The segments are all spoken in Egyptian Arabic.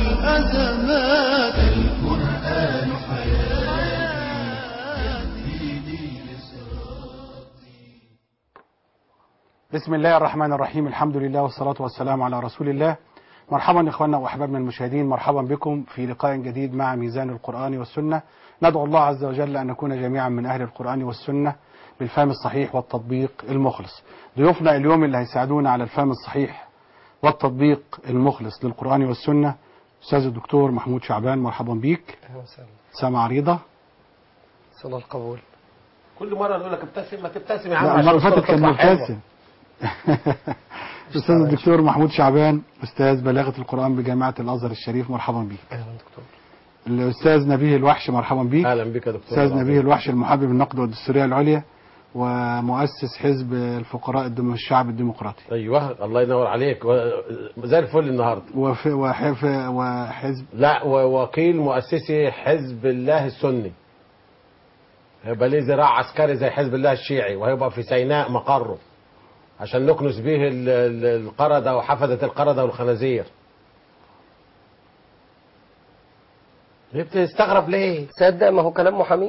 الأزمات القرآن بسم الله الرحمن الرحيم الحمد لله والصلاة والسلام على رسول الله مرحبا إخواننا وأحبابنا المشاهدين مرحبا بكم في لقاء جديد مع ميزان القرآن والسنة ندعو الله عز وجل أن نكون جميعا من أهل القرآن والسنة بالفهم الصحيح والتطبيق المخلص ضيوفنا اليوم اللي هيساعدونا على الفهم الصحيح والتطبيق المخلص للقرآن والسنة أستاذ الدكتور محمود شعبان مرحبا بيك اهلا وسهلا سامع عريضة صلى القبول كل مره نقول لك ابتسم ما تبتسم يا عم لا عشان المرة اللي فاتت الصورة كان تطلع حلوة. مبتسم أستاذ الدكتور محمود شعبان أستاذ بلاغة القرآن بجامعة الأزهر الشريف مرحبا بيك اهلا دكتور الأستاذ نبيه الوحش مرحبا بيك اهلا بك يا دكتور أستاذ نبيه الوحش المحبب النقد والدستورية العليا ومؤسس حزب الفقراء الدم الشعب الديمقراطي ايوه الله ينور عليك و- زي الفل النهارده وف... وحف... وحزب لا ووكيل مؤسسي حزب الله السني هيبقى ليه ذراع عسكري زي حزب الله الشيعي وهيبقى في سيناء مقره عشان نكنس به ال- ال- القردة وحفدة القردة والخنازير ليه بتستغرب ليه؟ تصدق ما هو كلام محامي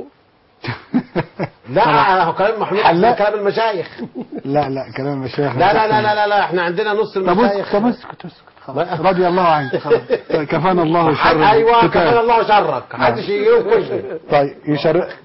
لا هو كلام محمود حلاق. أحسن كلام المشايخ لا لا كلام المشايخ لا لا لا لا لا, لا احنا عندنا نص طب المشايخ اسكت طب اسكت اسكت خلاص ما- رضي الله عنك خلاص كفانا الله شر ايوه الكتاب. كفانا الله شرك محدش يجيب وجهي طيب يشرف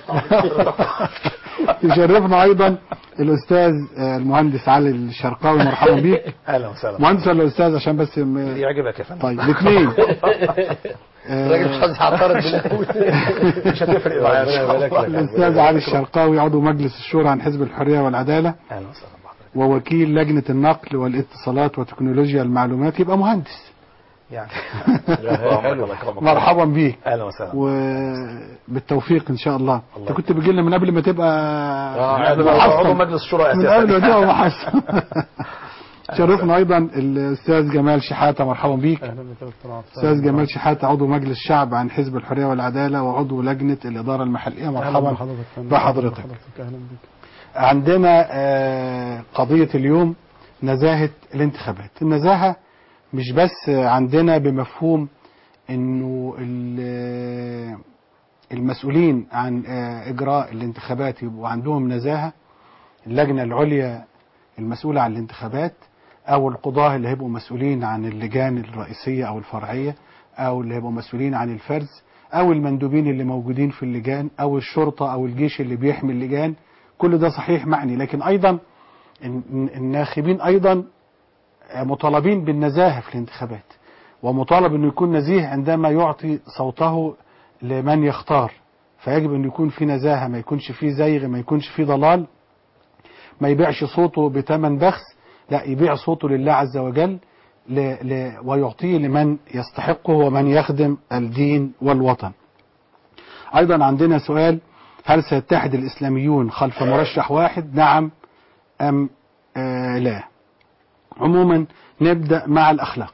يشرفنا ايضا الاستاذ آه، المهندس علي الشرقاوي مرحبا بيك اهلا وسهلا مهندس ولا استاذ عشان بس م... يعجبك يا فندم طيب الاثنين الراجل مش عايز يعترض بالاول مش هتفرق معايا إن شاء الله. الاستاذ علي الشرقاوي عضو مجلس الشورى عن حزب الحريه والعداله اهلا وسهلا بحضرتك ووكيل لجنه النقل والاتصالات وتكنولوجيا المعلومات يبقى مهندس يعني حلو. مرحبا بيك اهلا وسهلا وبالتوفيق ان شاء الله انت كنت بتجي لنا من قبل ما تبقى قبل ما أبقى عضو مجلس الشورى من قبل ما اساسا تبقى محسن شرفنا ايضا الاستاذ جمال شحاته مرحبا بيك استاذ جمال شحاته عضو مجلس الشعب عن حزب الحريه والعداله وعضو لجنه الاداره المحليه مرحبا بحضرتك عندنا آه، قضيه اليوم نزاهه الانتخابات النزاهه مش بس عندنا بمفهوم انه ال- المسؤولين عن آه، اجراء الانتخابات يبقوا عندهم نزاهه اللجنه العليا المسؤوله عن الانتخابات او القضاه اللي هيبقوا مسؤولين عن اللجان الرئيسيه او الفرعيه او اللي هيبقوا مسؤولين عن الفرز او المندوبين اللي موجودين في اللجان او الشرطه او الجيش اللي بيحمي اللجان كل ده صحيح معني لكن ايضا الن- الناخبين ايضا مطالبين بالنزاهه في الانتخابات ومطالب انه يكون نزيه عندما يعطي صوته لمن يختار فيجب ان يكون في نزاهه ما يكونش في زيغ ما يكونش في ضلال ما يبيعش صوته بثمن بخس لا يبيع صوته لله عز وجل ل... ل... ويعطيه لمن يستحقه ومن يخدم الدين والوطن ايضا عندنا سؤال هل سيتحد الاسلاميون خلف مرشح واحد نعم ام آه لا عموما نبدا مع الاخلاق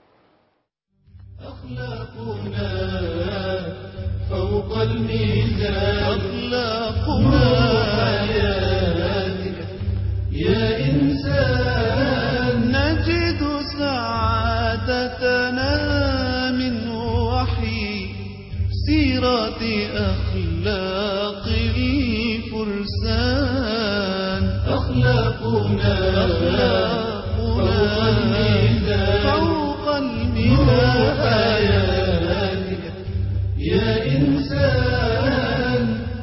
أخلاقنا فوق الميزان أخلاقنا حياتك يا إنسان نجد سعادتنا من وحي سيرة أخلاق الفرسان أخلاقنا فوق الميزان فوق الميزان حياتك يا إنسان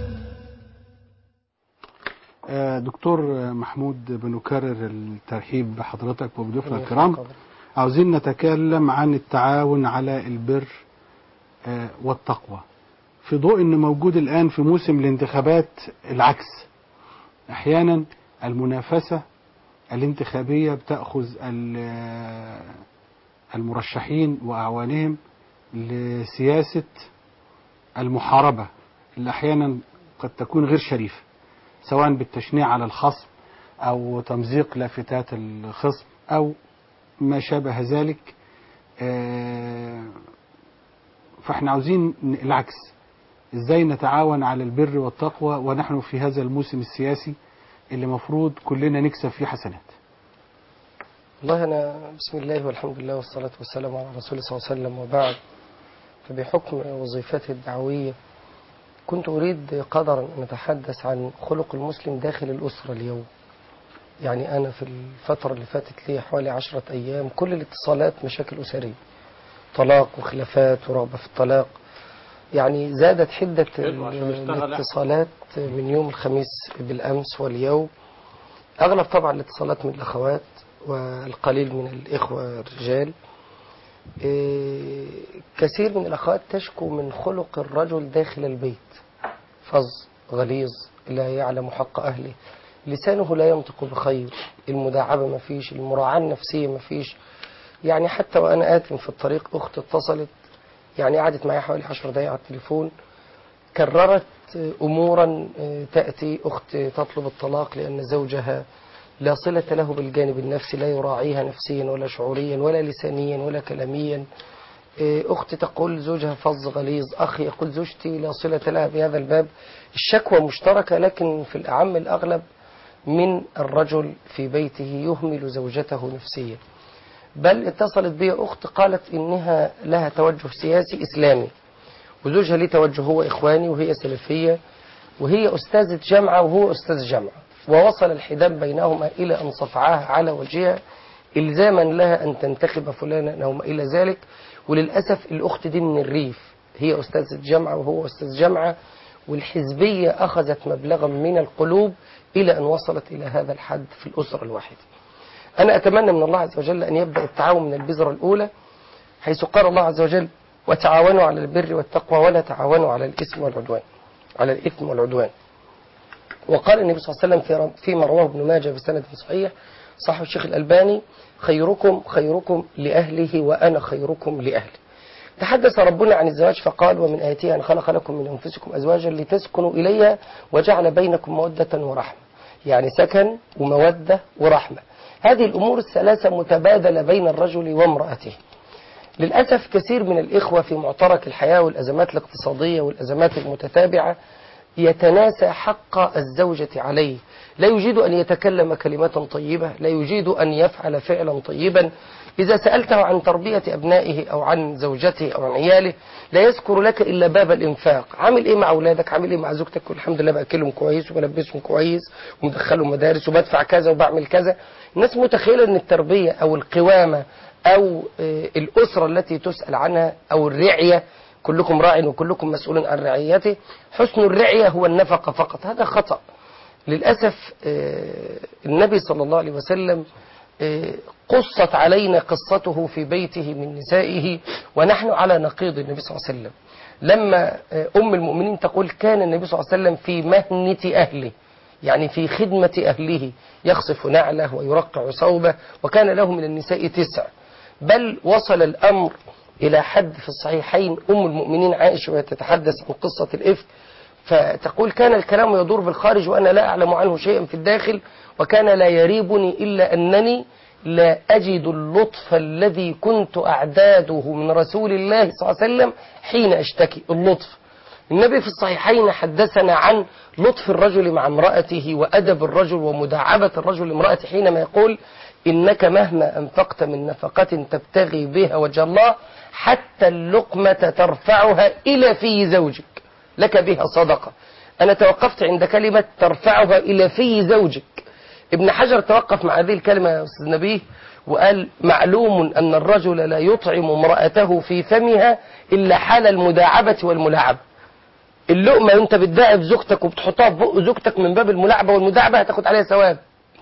آه، دكتور محمود بنكرر الترحيب بحضرتك وبضيوفنا الكرام عاوزين نتكلم عن التعاون على البر آه، والتقوى في ضوء ان موجود الان في موسم الانتخابات العكس احيانا المنافسه الانتخابيه بتاخذ ال- المرشحين واعوانهم لسياسه المحاربه اللي احيانا قد تكون غير شريفه سواء بالتشنيع على الخصم او تمزيق لافتات الخصم او ما شابه ذلك آه، فاحنا عاوزين ن- العكس ازاي نتعاون على البر والتقوى ونحن في هذا الموسم السياسي اللي مفروض كلنا نكسب فيه حسنات والله أنا بسم الله والحمد لله والصلاة والسلام على رسول صلى الله عليه وسلم وبعد فبحكم وظيفتي الدعوية كنت أريد قدرا أن أتحدث عن خلق المسلم داخل الأسرة اليوم يعني أنا في الفترة اللي فاتت لي حوالي عشرة أيام كل الاتصالات مشاكل أسرية طلاق وخلافات ورغبة في الطلاق يعني زادت حدة حلو عشان نشتغل إحنا. الاتصالات من يوم الخميس بالأمس واليوم أغلب طبعا الاتصالات من الأخوات والقليل من الإخوة الرجال إيه، كثير من الأخوات تشكو من خلق الرجل داخل البيت فظ غليظ لا يعلم حق أهله لسانه لا ينطق بخير المداعبة ما فيش المراعاة النفسية ما فيش يعني حتى وأنا آتم في الطريق أخت اتصلت يعني قعدت معي حوالي عشر دقايق على التليفون كررت أمورا تأتي أخت تطلب الطلاق لأن زوجها لا صلة له بالجانب النفسي لا يراعيها نفسيا ولا شعوريا ولا لسانيا ولا كلاميا أخت تقول زوجها فظ غليظ أخي يقول زوجتي لا صلة لها بهذا الباب الشكوى مشتركة لكن في الأعم الأغلب من الرجل في بيته يهمل زوجته نفسيا بل اتصلت بي أخت قالت إنها لها توجه سياسي إسلامي وزوجها ليه توجه هو إخواني وهي سلفية وهي أستاذة جامعة وهو أستاذ جامعة ووصل الحدام بينهما إلى أن صفعاها على وجهها إلزاما لها أن تنتخب فلانا أو ما إلى ذلك وللأسف الأخت دي من الريف هي أستاذة جامعة وهو أستاذ جامعة والحزبية أخذت مبلغا من القلوب إلى أن وصلت إلى هذا الحد في الأسرة الواحدة أنا أتمنى من الله عز وجل أن يبدأ التعاون من البذرة الأولى حيث قال الله عز وجل وتعاونوا على البر والتقوى ولا تعاونوا على الإثم والعدوان على الإثم والعدوان وقال النبي صلى الله عليه وسلم في فيما رواه ابن ماجه بسند صحيح صح الشيخ الألباني خيركم خيركم لأهله وأنا خيركم لأهلي تحدث ربنا عن الزواج فقال ومن آياته أن خلق لكم من أنفسكم أزواجا لتسكنوا إليها وجعل بينكم مودة ورحمة يعني سكن ومودة ورحمة هذه الأمور الثلاثة متبادلة بين الرجل وامرأته للأسف كثير من الإخوة في معترك الحياة والأزمات الاقتصادية والأزمات المتتابعة يتناسى حق الزوجة عليه لا يجيد أن يتكلم كلمة طيبة لا يجيد أن يفعل فعلا طيبا إذا سألته عن تربية أبنائه أو عن زوجته أو عن عياله لا يذكر لك إلا باب الإنفاق عامل إيه مع أولادك عامل إيه مع زوجتك والحمد لله بأكلهم كويس وبلبسهم كويس ومدخلهم مدارس وبدفع كذا وبعمل كذا الناس متخيلة أن التربية أو القوامة أو آه، الأسرة التي تسأل عنها أو الرعية كلكم راع وكلكم مسؤول عن رعيته حسن الرعية هو النفقة فقط هذا خطأ للأسف آه، النبي صلى الله عليه وسلم آه، قصت علينا قصته في بيته من نسائه ونحن على نقيض النبي صلى الله عليه وسلم لما آه، أم المؤمنين تقول كان النبي صلى الله عليه وسلم في مهنة أهله يعني في خدمة أهله يخصف نعله ويرقع صوبه وكان له من النساء تسع بل وصل الأمر إلى حد في الصحيحين أم المؤمنين عائشة وهي تتحدث عن قصة الإفك فتقول كان الكلام يدور بالخارج وأنا لا أعلم عنه شيئا في الداخل وكان لا يريبني إلا أنني لا أجد اللطف الذي كنت أعداده من رسول الله صلى الله عليه وسلم حين أشتكي اللطف النبي في الصحيحين حدثنا عن لطف الرجل مع امرأته وأدب الرجل ومداعبة الرجل لامرأته حينما يقول إنك مهما أنفقت من نفقة تبتغي بها وجه الله حتى اللقمة ترفعها إلى في زوجك لك بها صدقة أنا توقفت عند كلمة ترفعها إلى في زوجك ابن حجر توقف مع هذه الكلمة يا أستاذ نبيه وقال معلوم أن الرجل لا يطعم امرأته في فمها إلا حال المداعبة والملاعبة اللقمة وانت بتداعب زوجتك وبتحطها في بق زوجتك من باب الملاعبة والمداعبة هتاخد عليها ثواب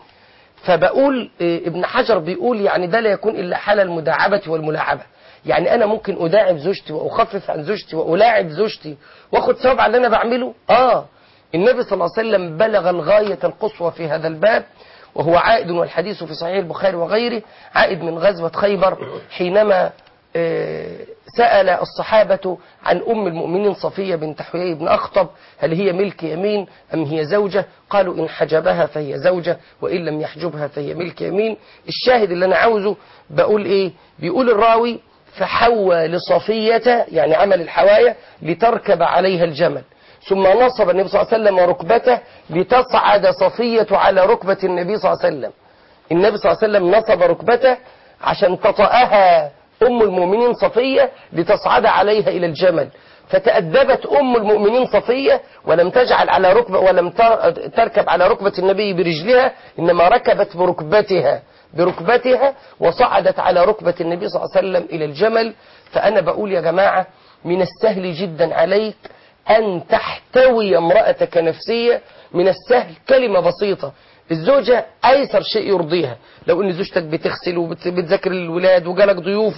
فبقول إيه، ابن حجر بيقول يعني ده لا يكون إلا حال المداعبة والملاعبة يعني أنا ممكن أداعب زوجتي وأخفف عن زوجتي وألاعب زوجتي وأخد ثواب على اللي أنا بعمله آه النبي صلى الله عليه وسلم بلغ الغاية القصوى في هذا الباب وهو عائد والحديث في صحيح البخاري وغيره عائد من غزوة خيبر حينما آه، سأل الصحابة عن أم المؤمنين صفية بنت حيي بن أخطب هل هي ملك يمين أم هي زوجة قالوا إن حجبها فهي زوجة وإن لم يحجبها فهي ملك يمين الشاهد اللي أنا عاوزه بقول إيه بيقول الراوي فحوى لصفية يعني عمل الحواية لتركب عليها الجمل ثم نصب النبي صلى الله عليه وسلم ركبته لتصعد صفية على ركبة النبي صلى الله عليه وسلم النبي صلى الله عليه وسلم نصب ركبته عشان تطأها أم المؤمنين صفية لتصعد عليها إلى الجمل فتأدبت أم المؤمنين صفية ولم تجعل على ركبة ولم تر- تركب على ركبة النبي برجلها إنما ركبت بركبتها بركبتها وصعدت على ركبة النبي صلى الله عليه وسلم إلى الجمل فأنا بقول يا جماعة من السهل جدا عليك أن تحتوي امرأتك نفسية من السهل كلمة بسيطة الزوجة أيسر شيء يرضيها لو أن زوجتك بتغسل وبتذاكر الولاد وجالك ضيوف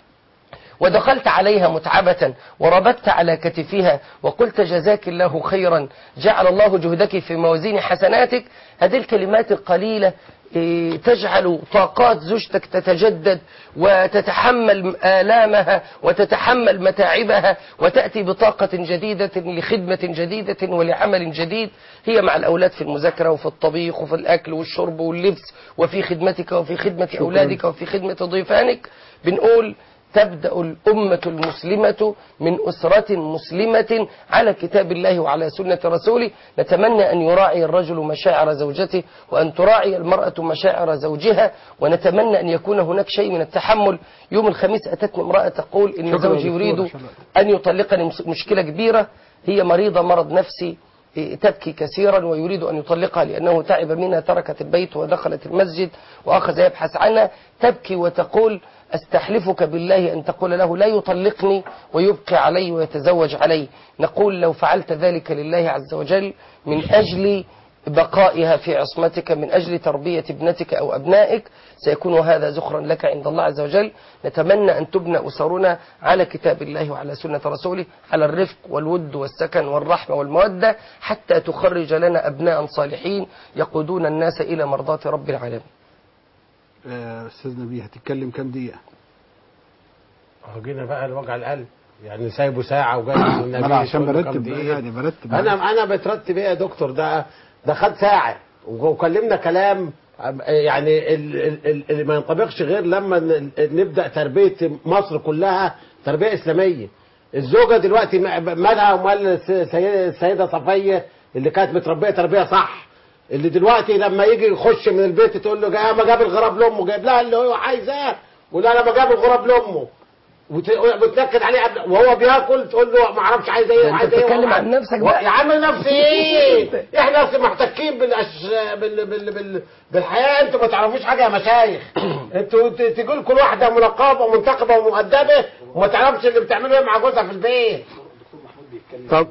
ودخلت عليها متعبة وربطت على كتفها وقلت جزاك الله خيرا جعل الله جهدك في موازين حسناتك هذه الكلمات القليلة إيه، تجعل طاقات زوجتك تتجدد وتتحمل آلامها وتتحمل متاعبها وتأتي بطاقة جديدة لخدمة جديدة ولعمل جديد هي مع الأولاد في المذاكرة وفي الطبيخ وفي الأكل والشرب واللبس وفي خدمتك وفي خدمة أولادك وفي خدمة ضيفانك بنقول تبدأ الأمة المسلمة من أسرة مسلمة على كتاب الله وعلى سنة رسوله نتمنى أن يراعي الرجل مشاعر زوجته وأن تراعي المرأة مشاعر زوجها ونتمنى أن يكون هناك شيء من التحمل يوم الخميس أتتني امرأة تقول إن شكرا زوجي دكتور، يريد شكرا. أن يطلقني مس- مشكلة كبيرة هي مريضة مرض نفسي إيه، تبكي كثيرا ويريد أن يطلقها لأنه تعب منها تركت البيت ودخلت المسجد وأخذ يبحث عنها تبكي وتقول أستحلفك بالله أن تقول له لا يطلقني ويبقي علي ويتزوج علي نقول لو فعلت ذلك لله عز وجل من أجل بقائها في عصمتك من أجل تربية ابنتك أو أبنائك سيكون هذا زخرا لك عند الله عز وجل نتمنى أن تبنى أسرنا على كتاب الله وعلى سنة رسوله على الرفق والود والسكن والرحمة والمودة حتى تخرج لنا أبناء صالحين يقودون الناس إلى مرضاة رب العالمين آه، استاذ نبيه هتتكلم كام دقيقه اهو جينا بقى لوجع القلب يعني سايبه ساعه وجاي ما انا عشان كل كام برتب دقيقة. يعني برتب انا انا بترتب ايه يا دكتور ده ده خد ساعه وكلمنا كلام يعني ال- ال- ال- اللي ما ينطبقش غير لما ن- نبدا تربيه مصر كلها تربيه اسلاميه الزوجه دلوقتي م- مالها ومال الس- سي- السيده صفيه اللي كانت متربيه تربيه صح اللي دلوقتي لما يجي يخش من البيت تقول له جاي ما جاب الغراب لامه جايب لها اللي هو عايزاه ولا لما جاب الغراب لامه وت- وتنكد عليه قبل- وهو بياكل تقول له ما اعرفش عايز ايه ده انت وعايز ايه بتتكلم وعايز- عن نفسك و- بقى. يا عم نفسي ايه احنا اصل محتكين بالأش... بال... بال... بال... بالحياه انتوا ما تعرفوش حاجه يا مشايخ انتوا ت- تقول كل واحده منقبه ومنتقبه ومؤدبه وما تعرفش اللي بتعمله ايه مع جوزها في البيت طب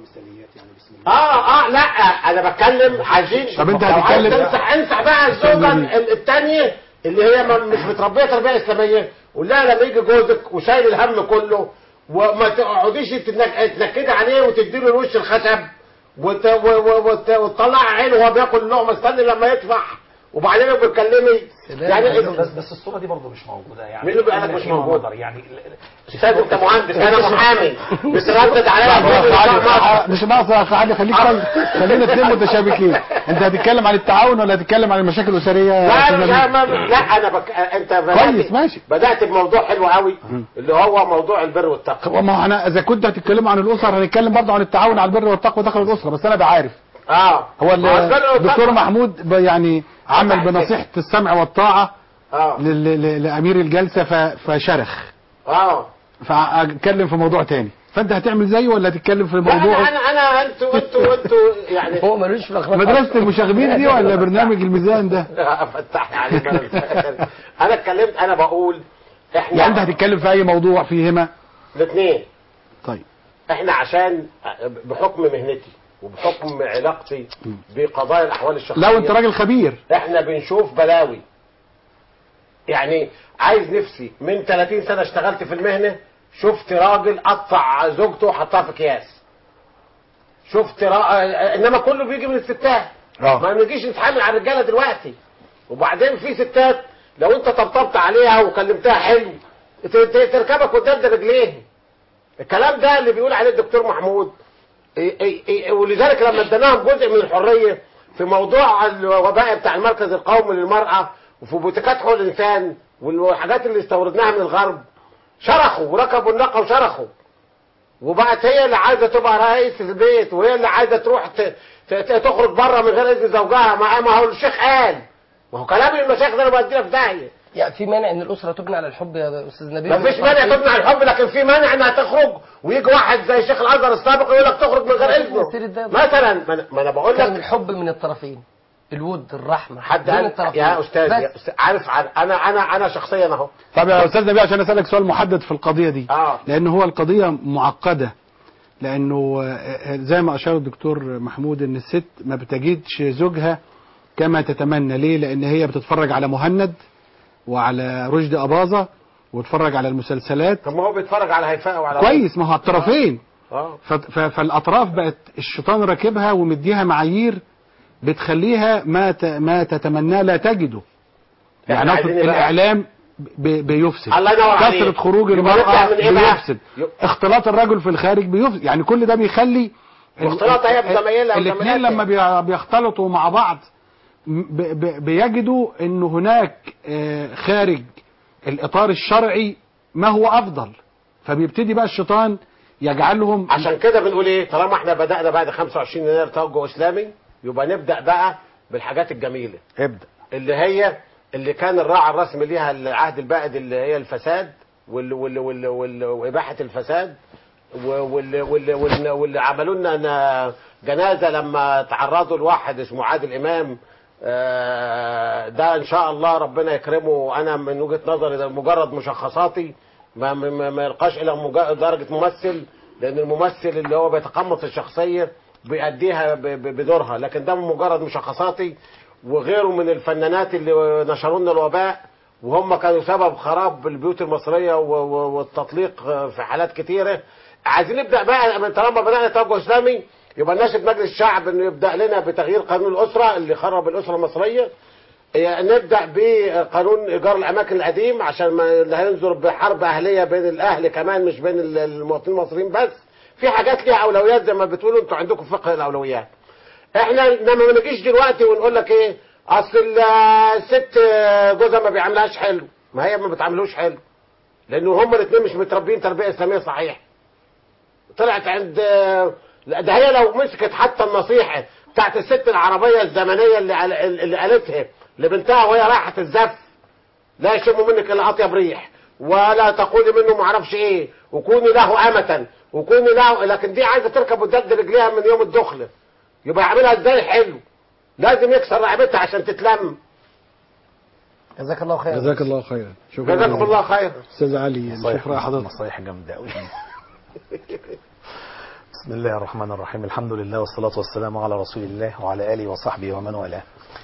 اه اه لا انا بتكلم عايزين طب انت لو عايز هتتكلم- تنصح انصح بقى الزوجه نبيل. ال- التانية اللي هي ما- مش متربيه تربيه اسلاميه قول لها لما يجي جوزك وشايل الهم كله وما تقعديش تتنك- تنكدي عليه وتديله الوش الخشب وت... و... و... وت... وتطلع عينه وهو بياكل اللقمه استني لما يطفح وبعدين بتكلمي يعني بس بس الصوره دي برضه مش موجوده يعني مين اللي بيقول لك مش فيما موجود؟ نظر يعني ال- استاذ انت مهندس انا محامي بتردد عليا آه، مش ناقصه يا علي خليك طيب خلينا اتنين متشابكين انت هتتكلم عن التعاون ولا هتتكلم عن المشاكل الاسريه يا لا أستاذ لا, نبيل؟ ما لا انا بك... انت بدأت كويس، ماشي. بدات بموضوع حلو قوي اللي هو موضوع البر والتقوى طب ما هو انا اذا كنت هتتكلموا عن الاسر هنتكلم برضه عن التعاون على البر والتقوى داخل الاسره بس انا بعرف اه هو ال- ما البر والتقوى- الدكتور محمود ب- يعني عمل بنصيحه السمع والطاعه اه لل- ل- لامير الجلسه ف- فشرخ اه فاتكلم في موضوع تاني فانت هتعمل زيه ولا هتتكلم في لا موضوع انا انا انا انتوا انتوا انتوا يعني هو ملوش في الأخلاق مدرسه المشاغبين دي ولا برنامج الميزان ده فتح عليك انا انا اتكلمت انا بقول احنا يعني انت هتتكلم في اي موضوع فيهما الاثنين طيب احنا عشان بحكم مهنتي وبحكم علاقتي بقضايا الاحوال الشخصيه لو انت راجل خبير احنا بنشوف بلاوي يعني عايز نفسي من 30 سنة اشتغلت في المهنة شفت راجل قطع زوجته وحطها في اكياس شفت را... انما كله بيجي من الستات اه. ما نجيش نتحامل على الرجاله دلوقتي وبعدين في ستات لو انت طبطبت عليها وكلمتها حلو ت- ت- تركبك قدام رجليه الكلام ده اللي بيقول عليه الدكتور محمود إيه إيه إيه ولذلك لما اديناهم جزء من الحريه في موضوع الوباء بتاع المركز القومي للمراه وفي بوتيكات حقوق الانسان والحاجات اللي استوردناها من الغرب شرخوا وركبوا الناقه وشرخوا وبقت هي اللي عايزه تبقى رئيس البيت وهي اللي عايزه تروح ت- ت- ت- تخرج بره من غير اذن زوجها ما ما هو الشيخ قال ما هو كلام المشايخ ده انا بدينا في داهيه يعني في مانع ان الاسره تبنى على الحب يا استاذ نبيل ما فيش مانع تمنع الحب لكن في مانع انها تخرج ويجي واحد زي شيخ الازهر السابق يقول لك تخرج من غير اذنه سيرة ده. مثلا ما أنا- ما انا بقول كلام لك الحب من الطرفين الود الرحمه حد بين قال الطرفين يا استاذ يا بس أستاذ، عارف عارف- انا انا انا شخصيا اهو طب يا استاذ نبيل عشان اسالك سؤال محدد في القضيه دي اه لان هو القضيه معقده لانه آه، زي ما اشار الدكتور محمود ان الست ما بتجدش زوجها كما تتمنى ليه لان هي بتتفرج على مهند وعلى رشدي اباظه وتتفرج على المسلسلات طب ما هو بيتفرج على هيفاء وعلى كويس ما هو على الطرفين اه ف- ف- فالاطراف بقت الشيطان راكبها ومديها معايير بتخليها ما ت- ما تتمناه لا تجده يعني إحنا أقصد عايزين إيه بقى؟ الاعلام ب- بيفسد الله ينور عليك. كثره خروج يبقى المراه نبدأ من إيه بقى؟ بيفسد يب- اختلاط الرجل في الخارج بيفسد يعني كل ده بيخلي ال- واختلاط هي بزمايلها الاثنين وزميلاتها. لما بي- بيختلطوا مع بعض ب- ب- بيجدوا ان هناك آه، خارج الاطار الشرعي ما هو افضل فبيبتدي بقى الشيطان يجعلهم عشان كده بنقول ايه طالما احنا بدأنا بعد 25 يناير توجه اسلامي يبقى نبدأ بقى بالحاجات الجميلة ابدا اللي هي اللي كان الراعي الرسمي ليها العهد البائد اللي هي الفساد وال وال وال وال وإباحة الفساد واللي واللي واللي, واللي عملوا لنا نا- جنازة لما تعرضوا لواحد اسمه عادل إمام آه، ده إن شاء الله ربنا يكرمه أنا من وجهة نظري ده مجرد مشخصاتي ما ما, ما يلقاش إلى مجا- درجة ممثل لأن الممثل اللي هو بيتقمص الشخصية بيأديها ب- ب- بدورها لكن ده مجرد مشخصاتي وغيره من الفنانات اللي نشروا لنا الوباء وهم كانوا سبب خراب البيوت المصرية و- و- والتطليق في حالات كتيرة عايزين نبدأ بقى من طالما بدأنا توجه إسلامي يبقى ناشد مجلس الشعب انه يبدأ لنا بتغيير قانون الأسرة اللي خرب الأسرة المصرية يعني نبدأ بقانون إيجار الأماكن القديم عشان ما لا هينظر بحرب أهلية بين الأهل كمان مش بين ال- المواطنين المصريين بس في حاجات ليها أولويات زي ما بتقولوا أنتوا عندكم فقه الأولويات احنا لما ما نجيش دلوقتي ونقول لك ايه اصل ال- الست جوزها ما بيعملهاش حلو ما هي ما بتعملوش حلو لانه هما الاثنين مش متربيين تربيه اسلاميه صحيحه طلعت عند لا ده هي لو مسكت حتى النصيحه بتاعت الست العربيه الزمنيه اللي قال- اللي قالتها لبنتها وهي رايحه الزف لا يشم منك الا اطيب ريح ولا تقولي منه ما اعرفش ايه وكوني له امة وكوني له لكن دي عايزه تركب وتدد رجليها من يوم الدخله يبقى يعملها ازاي حلو لازم يكسر رقبتها عشان تتلم جزاك الله خير جزاك الله خيرا شكرا جزاكم الله خير استاذ علي نشوف راي حضرتك نصايح جامدة قوي بسم الله الرحمن الرحيم الحمد لله والصلاة والسلام على رسول الله وعلى آله وصحبه ومن والاه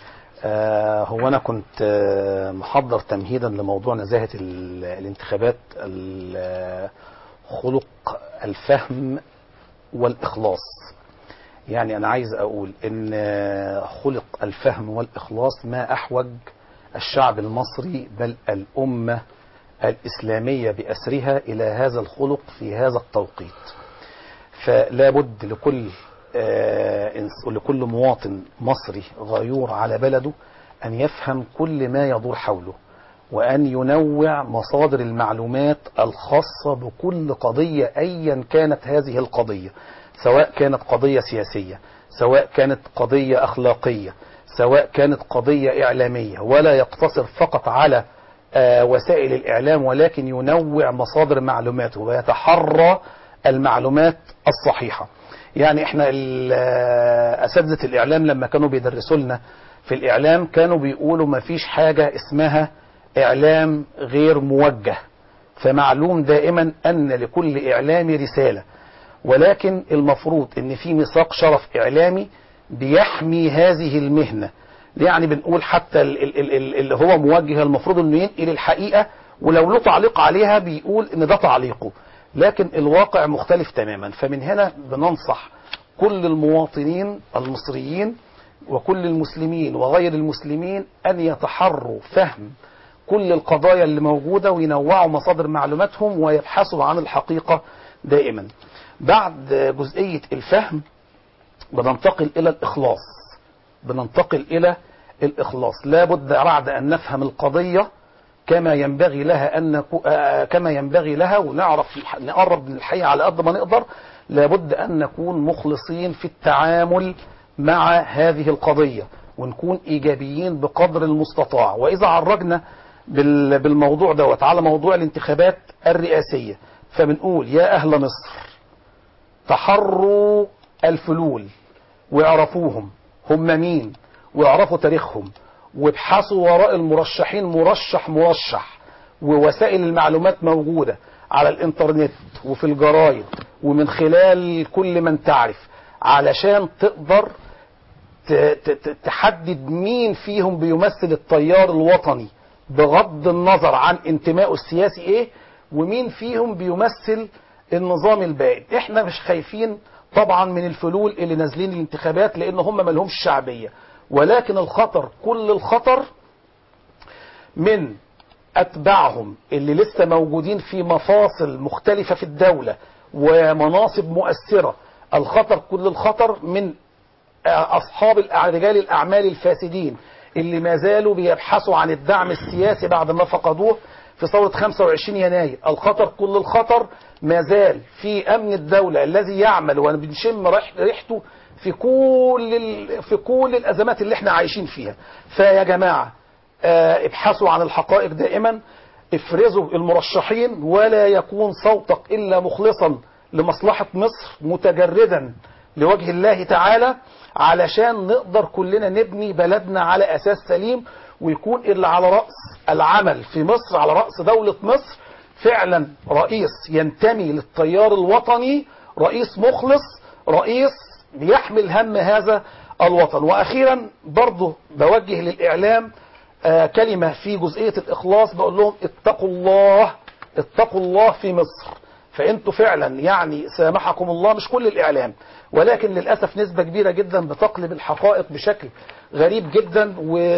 آه هو أنا كنت آه محضر تمهيدا لموضوع نزاهة ال- الانتخابات ال- خلق الفهم والإخلاص يعني أنا عايز أقول إن آه، خلق الفهم والإخلاص ما أحوج الشعب المصري بل الأمة الإسلامية بأسرها إلى هذا الخلق في هذا التوقيت فلا بد لكل آه، إنس- لكل مواطن مصري غيور على بلده أن يفهم كل ما يدور حوله وأن ينوع مصادر المعلومات الخاصة بكل قضية أيا كانت هذه القضية سواء كانت قضية سياسية سواء كانت قضية أخلاقية سواء كانت قضية إعلامية ولا يقتصر فقط على آه، وسائل الإعلام ولكن ينوع مصادر معلوماته ويتحرى المعلومات الصحيحة يعني احنا ال- آه، أساتذة الإعلام لما كانوا بيدرسوا لنا في الإعلام كانوا بيقولوا ما فيش حاجة اسمها إعلام غير موجه فمعلوم دائما أن لكل إعلام رسالة ولكن المفروض ان في ميثاق شرف اعلامي بيحمي هذه المهنة يعني بنقول حتى ال- ال- ال- ال- اللي هو موجه المفروض انه ينقل الحقيقة ولو له تعليق عليها بيقول ان ده تعليقه لكن الواقع مختلف تماما فمن هنا بننصح كل المواطنين المصريين وكل المسلمين وغير المسلمين ان يتحروا فهم كل القضايا اللي موجودة وينوعوا مصادر معلوماتهم ويبحثوا عن الحقيقة دائما بعد جزئية الفهم بننتقل إلى الإخلاص بننتقل إلى الإخلاص لابد بعد أن نفهم القضية كما ينبغي لها أن نكو... آه، كما ينبغي لها ونعرف الح- نقرب من الحقيقة على قد ما نقدر لابد أن نكون مخلصين في التعامل مع هذه القضية ونكون ايجابيين بقدر المستطاع واذا عرجنا بال- بالموضوع دوت على موضوع الانتخابات الرئاسيه فبنقول يا اهل مصر تحروا الفلول ويعرفوهم هم مين ويعرفوا تاريخهم وابحثوا وراء المرشحين مرشح مرشح ووسائل المعلومات موجودة على الانترنت وفي الجرايد ومن خلال كل من تعرف علشان تقدر ت- ت- ت- تحدد مين فيهم بيمثل التيار الوطني بغض النظر عن انتمائه السياسي ايه ومين فيهم بيمثل النظام البائد احنا مش خايفين طبعا من الفلول اللي نازلين الانتخابات لان هم ملهمش شعبية ولكن الخطر كل الخطر من أتباعهم اللي لسه موجودين في مفاصل مختلفة في الدولة ومناصب مؤثرة الخطر كل الخطر من أصحاب الأع- رجال الأعمال الفاسدين اللي ما زالوا بيبحثوا عن الدعم السياسي بعد ما فقدوه في ثورة 25 يناير الخطر كل الخطر ما زال في أمن الدولة الذي يعمل وبنشم ريح- ريحته في كل ال- في كل الأزمات اللي احنا عايشين فيها فيا جماعة آه، ابحثوا عن الحقائق دائما افرزوا المرشحين ولا يكون صوتك إلا مخلصا لمصلحة مصر متجردا لوجه الله تعالى علشان نقدر كلنا نبني بلدنا على أساس سليم ويكون اللي على رأس العمل في مصر على رأس دولة مصر فعلا رئيس ينتمي للتيار الوطني رئيس مخلص رئيس بيحمل هم هذا الوطن وأخيرا برضه بوجه للإعلام آه، كلمة في جزئية الإخلاص بقول لهم اتقوا الله اتقوا الله في مصر فانتوا فعلا يعني سامحكم الله مش كل الإعلام ولكن للأسف نسبة كبيرة جدا بتقلب الحقائق بشكل غريب جدا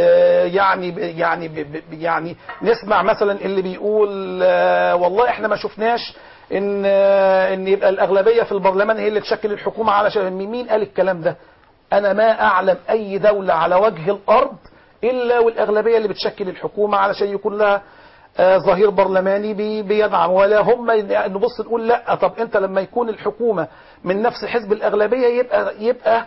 ويعني يعني ب- ب- يعني نسمع مثلا اللي بيقول آه، والله احنا ما شفناش ان آه، ان يبقى الأغلبية في البرلمان هي اللي تشكل الحكومة علشان مين قال الكلام ده انا ما اعلم اي دولة على وجه الارض الا والاغلبيه اللي بتشكل الحكومه علشان يكون لها آه، ظهير برلماني بي- بيدعم ولا هم نبص نقول لا طب انت لما يكون الحكومه من نفس حزب الاغلبيه يبقى يبقى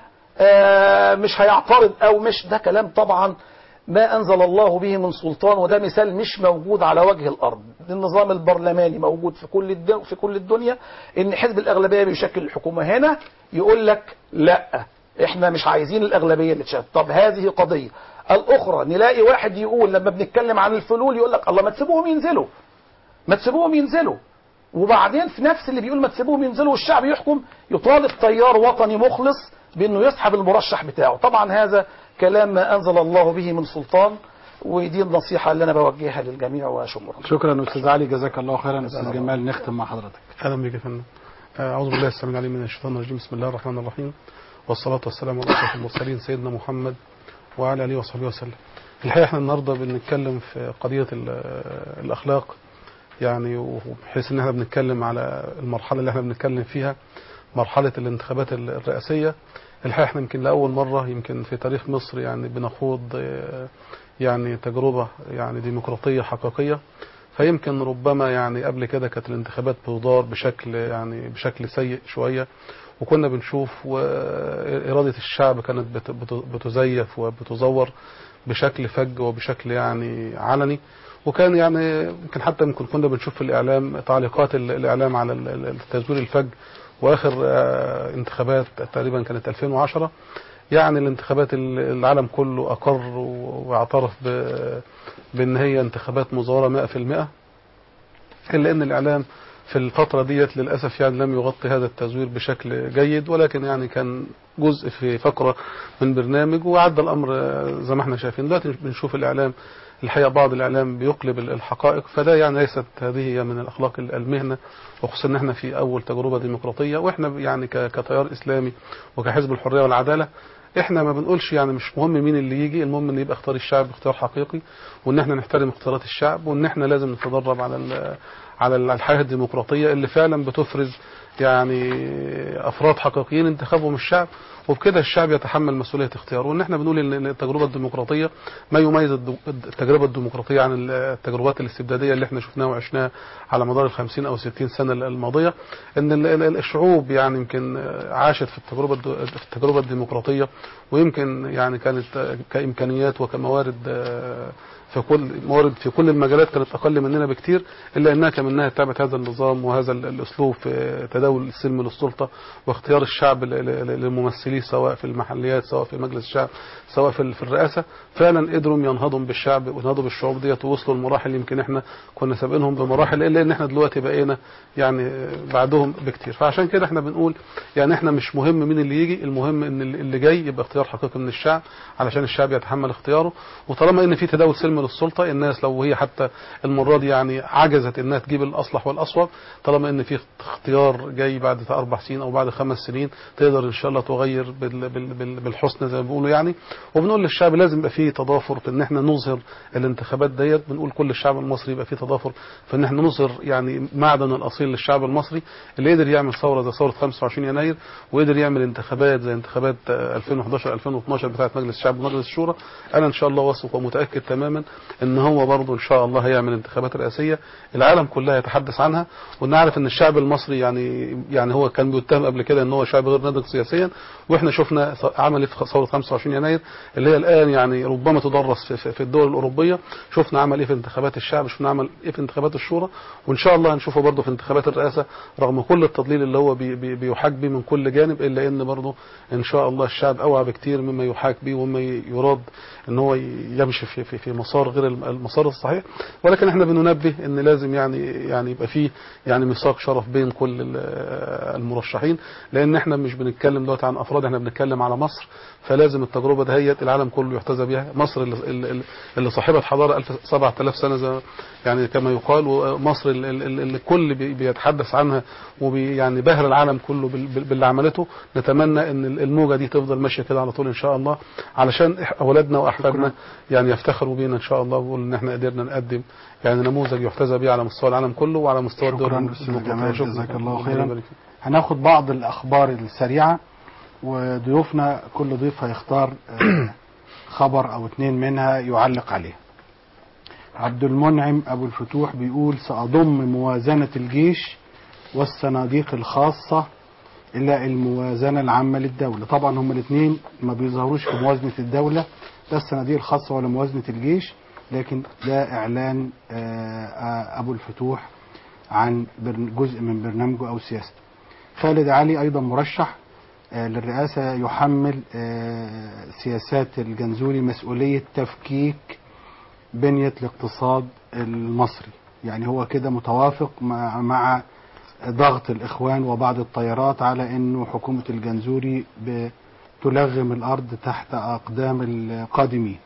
آه، مش هيعترض او مش ده كلام طبعا ما انزل الله به من سلطان وده مثال مش موجود على وجه الارض النظام البرلماني موجود في كل الدنيا في كل الدنيا ان حزب الاغلبيه بيشكل الحكومه هنا يقول لك لا احنا مش عايزين الاغلبيه اللي تشكل طب هذه قضيه الاخرى نلاقي واحد يقول لما بنتكلم عن الفلول يقول لك الله ما تسيبوهم ينزلوا ما تسيبوهم ينزلوا وبعدين في نفس اللي بيقول ما تسيبوهم ينزلوا والشعب يحكم يطالب تيار وطني مخلص بانه يسحب المرشح بتاعه طبعا هذا كلام ما انزل الله به من سلطان ودي النصيحه اللي انا بوجهها للجميع وشكرا شكرا استاذ علي جزاك الله خيرا استاذ جمال نختم مع حضرتك اهلا بك يا فندم آه، اعوذ بالله السميع العليم من الشيطان الرجيم بسم الله الرحمن الرحيم والصلاه والسلام على اشرف المرسلين سيدنا محمد وعلى اله وصحبه وسلم الحقيقه احنا النهارده بنتكلم في قضيه ال- الاخلاق يعني وبحيث ان احنا بنتكلم على المرحله اللي احنا بنتكلم فيها مرحله الانتخابات الرئاسيه الحقيقه احنا يمكن لاول مره يمكن في تاريخ مصر يعني بنخوض آه، يعني تجربه يعني ديمقراطيه حقيقيه فيمكن ربما يعني قبل كده كانت الانتخابات بتدار بشكل يعني بشكل سيء شويه وكنا بنشوف وإرادة الشعب كانت بت- بت- بتزيف وبتزور بشكل فج وبشكل يعني علني وكان يعني يمكن حتى يمكن كنا بنشوف في الإعلام تعليقات ال- الإعلام على ال- ال- التزوير الفج وآخر آه، انتخابات تقريبا كانت 2010 يعني الانتخابات ال- العالم كله أقر و- واعترف ب- بأن هي انتخابات مزورة 100% إلا أن الإعلام في الفترة ديت للأسف يعني لم يغطي هذا التزوير بشكل جيد ولكن يعني كان جزء في فقرة من برنامج وعدى الأمر آه، زي ما احنا شايفين دلوقتي بنشوف الإعلام الحقيقة بعض الإعلام بيقلب ال- الحقائق فده يعني ليست هذه هي من الأخلاق ال- المهنة وخصوصا ان احنا في أول تجربة ديمقراطية وإحنا يعني ك- كتيار إسلامي وكحزب الحرية والعدالة احنا ما بنقولش يعني مش مهم مين اللي يجي المهم ان يبقى اختيار الشعب اختيار حقيقي وان احنا نحترم اختيارات الشعب وان احنا لازم نتدرب على ال- على ال- الحياه الديمقراطيه اللي فعلا بتفرز يعني افراد حقيقيين انتخبهم الشعب وبكده الشعب يتحمل مسؤوليه اختياره وان احنا بنقول ان التجربه الديمقراطيه ما يميز الدو- التجربه الديمقراطيه عن التجربات الاستبداديه اللي احنا شفناها وعشناها على مدار ال 50 او 60 سنه الماضيه ان ال- ال- الشعوب يعني يمكن عاشت في التجربه الد- في التجربه الديمقراطيه ويمكن يعني كانت كامكانيات وكموارد آه، في كل موارد في كل المجالات كانت اقل مننا بكتير الا انها كمنها اتبعت هذا النظام وهذا ال- الاسلوب في تداول السلم للسلطه واختيار الشعب ل- ل- لممثليه سواء في المحليات سواء في مجلس الشعب سواء في ال- في الرئاسه فعلا قدروا ينهضوا بالشعب وينهضوا بالشعوب ديت ووصلوا لمراحل يمكن احنا كنا سابقينهم بمراحل الا ان احنا دلوقتي بقينا يعني بعدهم بكتير فعشان كده احنا بنقول يعني احنا مش مهم مين اللي يجي المهم ان اللي اللي جاي يبقى اختيار حقيقي من الشعب علشان الشعب يتحمل اختياره وطالما ان في تداول سلم للسلطه الناس لو هي حتى المره دي يعني عجزت انها تجيب الاصلح والاصوب طالما ان في اختيار جاي بعد اربع سنين او بعد خمس سنين تقدر ان شاء الله تغير بال بال بال بالحسنى زي ما بيقولوا يعني وبنقول للشعب لازم يبقى فيه تضافر في ان احنا نظهر الانتخابات ديت بنقول كل الشعب المصري يبقى فيه تضافر في ان احنا نظهر يعني معدن الاصيل للشعب المصري اللي قدر يعمل ثوره زي ثوره 25 يناير وقدر يعمل انتخابات زي انتخابات آه، 2011 2012 بتاعه مجلس الشعب ومجلس الشورى انا ان شاء الله واثق ومتاكد تماما ان هو برضه ان شاء الله هيعمل انتخابات رئاسيه العالم كلها يتحدث عنها ونعرف ان الشعب المصري يعني يعني هو كان بيتهم قبل كده ان هو شعب غير ناضج سياسيا واحنا شفنا ث- عمل إيه في ثوره 25 يناير اللي هي الان يعني ربما تدرس في, في, في الدول الاوروبيه شفنا عمل ايه في انتخابات الشعب شفنا عمل ايه في انتخابات الشورى وان شاء الله هنشوفه برضه في انتخابات الرئاسه رغم كل التضليل اللي هو بي بي بيحاك بيه من كل جانب الا ان برضه ان شاء الله الشعب اوعى بكتير مما يحاك بيه ومما يراد ان هو يمشي في في, في مسار غير الم- المسار الصحيح ولكن احنا بننبه ان لازم يعني يعني يبقى فيه يعني ميثاق شرف بين كل ال- المرشحين لان احنا مش بنتكلم دلوقتي عن افراد احنا بنتكلم على مصر فلازم التجربه دهيت العالم كله يحتذى بها مصر اللي, اللي, اللي صاحبه حضاره 1000 7000 سنه زي يعني كما يقال ومصر اللي, اللي اللي الكل بي- بيتحدث عنها وبي يعني بهر العالم كله بال- بال- باللي عملته نتمنى ان الموجه دي تفضل ماشيه كده على طول ان شاء الله علشان إح- اولادنا واحفادنا يعني يفتخروا بينا ان شاء الله ويقولوا ان احنا قدرنا نقدم يعني نموذج يحتذى به على مستوى العالم كله وعلى مستوى الدول شكرا استاذ الديمقراطية. جمال شكراً. جزاك الله ربنا خيرا يبارك فيك. هناخد بعض الاخبار السريعه وضيوفنا كل ضيف هيختار آه، خبر او اتنين منها يعلق عليه عبد المنعم ابو الفتوح بيقول ساضم موازنه الجيش والصناديق الخاصه الى الموازنه العامه للدوله طبعا هما الاثنين ما بيظهروش في موازنه الدوله لا الصناديق الخاصه ولا موازنه الجيش لكن ده اعلان آه، آه، ابو الفتوح عن برن- جزء من برنامجه او سياسته خالد علي ايضا مرشح آه، للرئاسه يحمل آه، سياسات الجنزوري مسؤوليه تفكيك بنيه الاقتصاد المصري يعني هو كده متوافق مع, مع ضغط الاخوان وبعض التيارات على انه حكومه الجنزوري بتلغم الارض تحت اقدام القادمين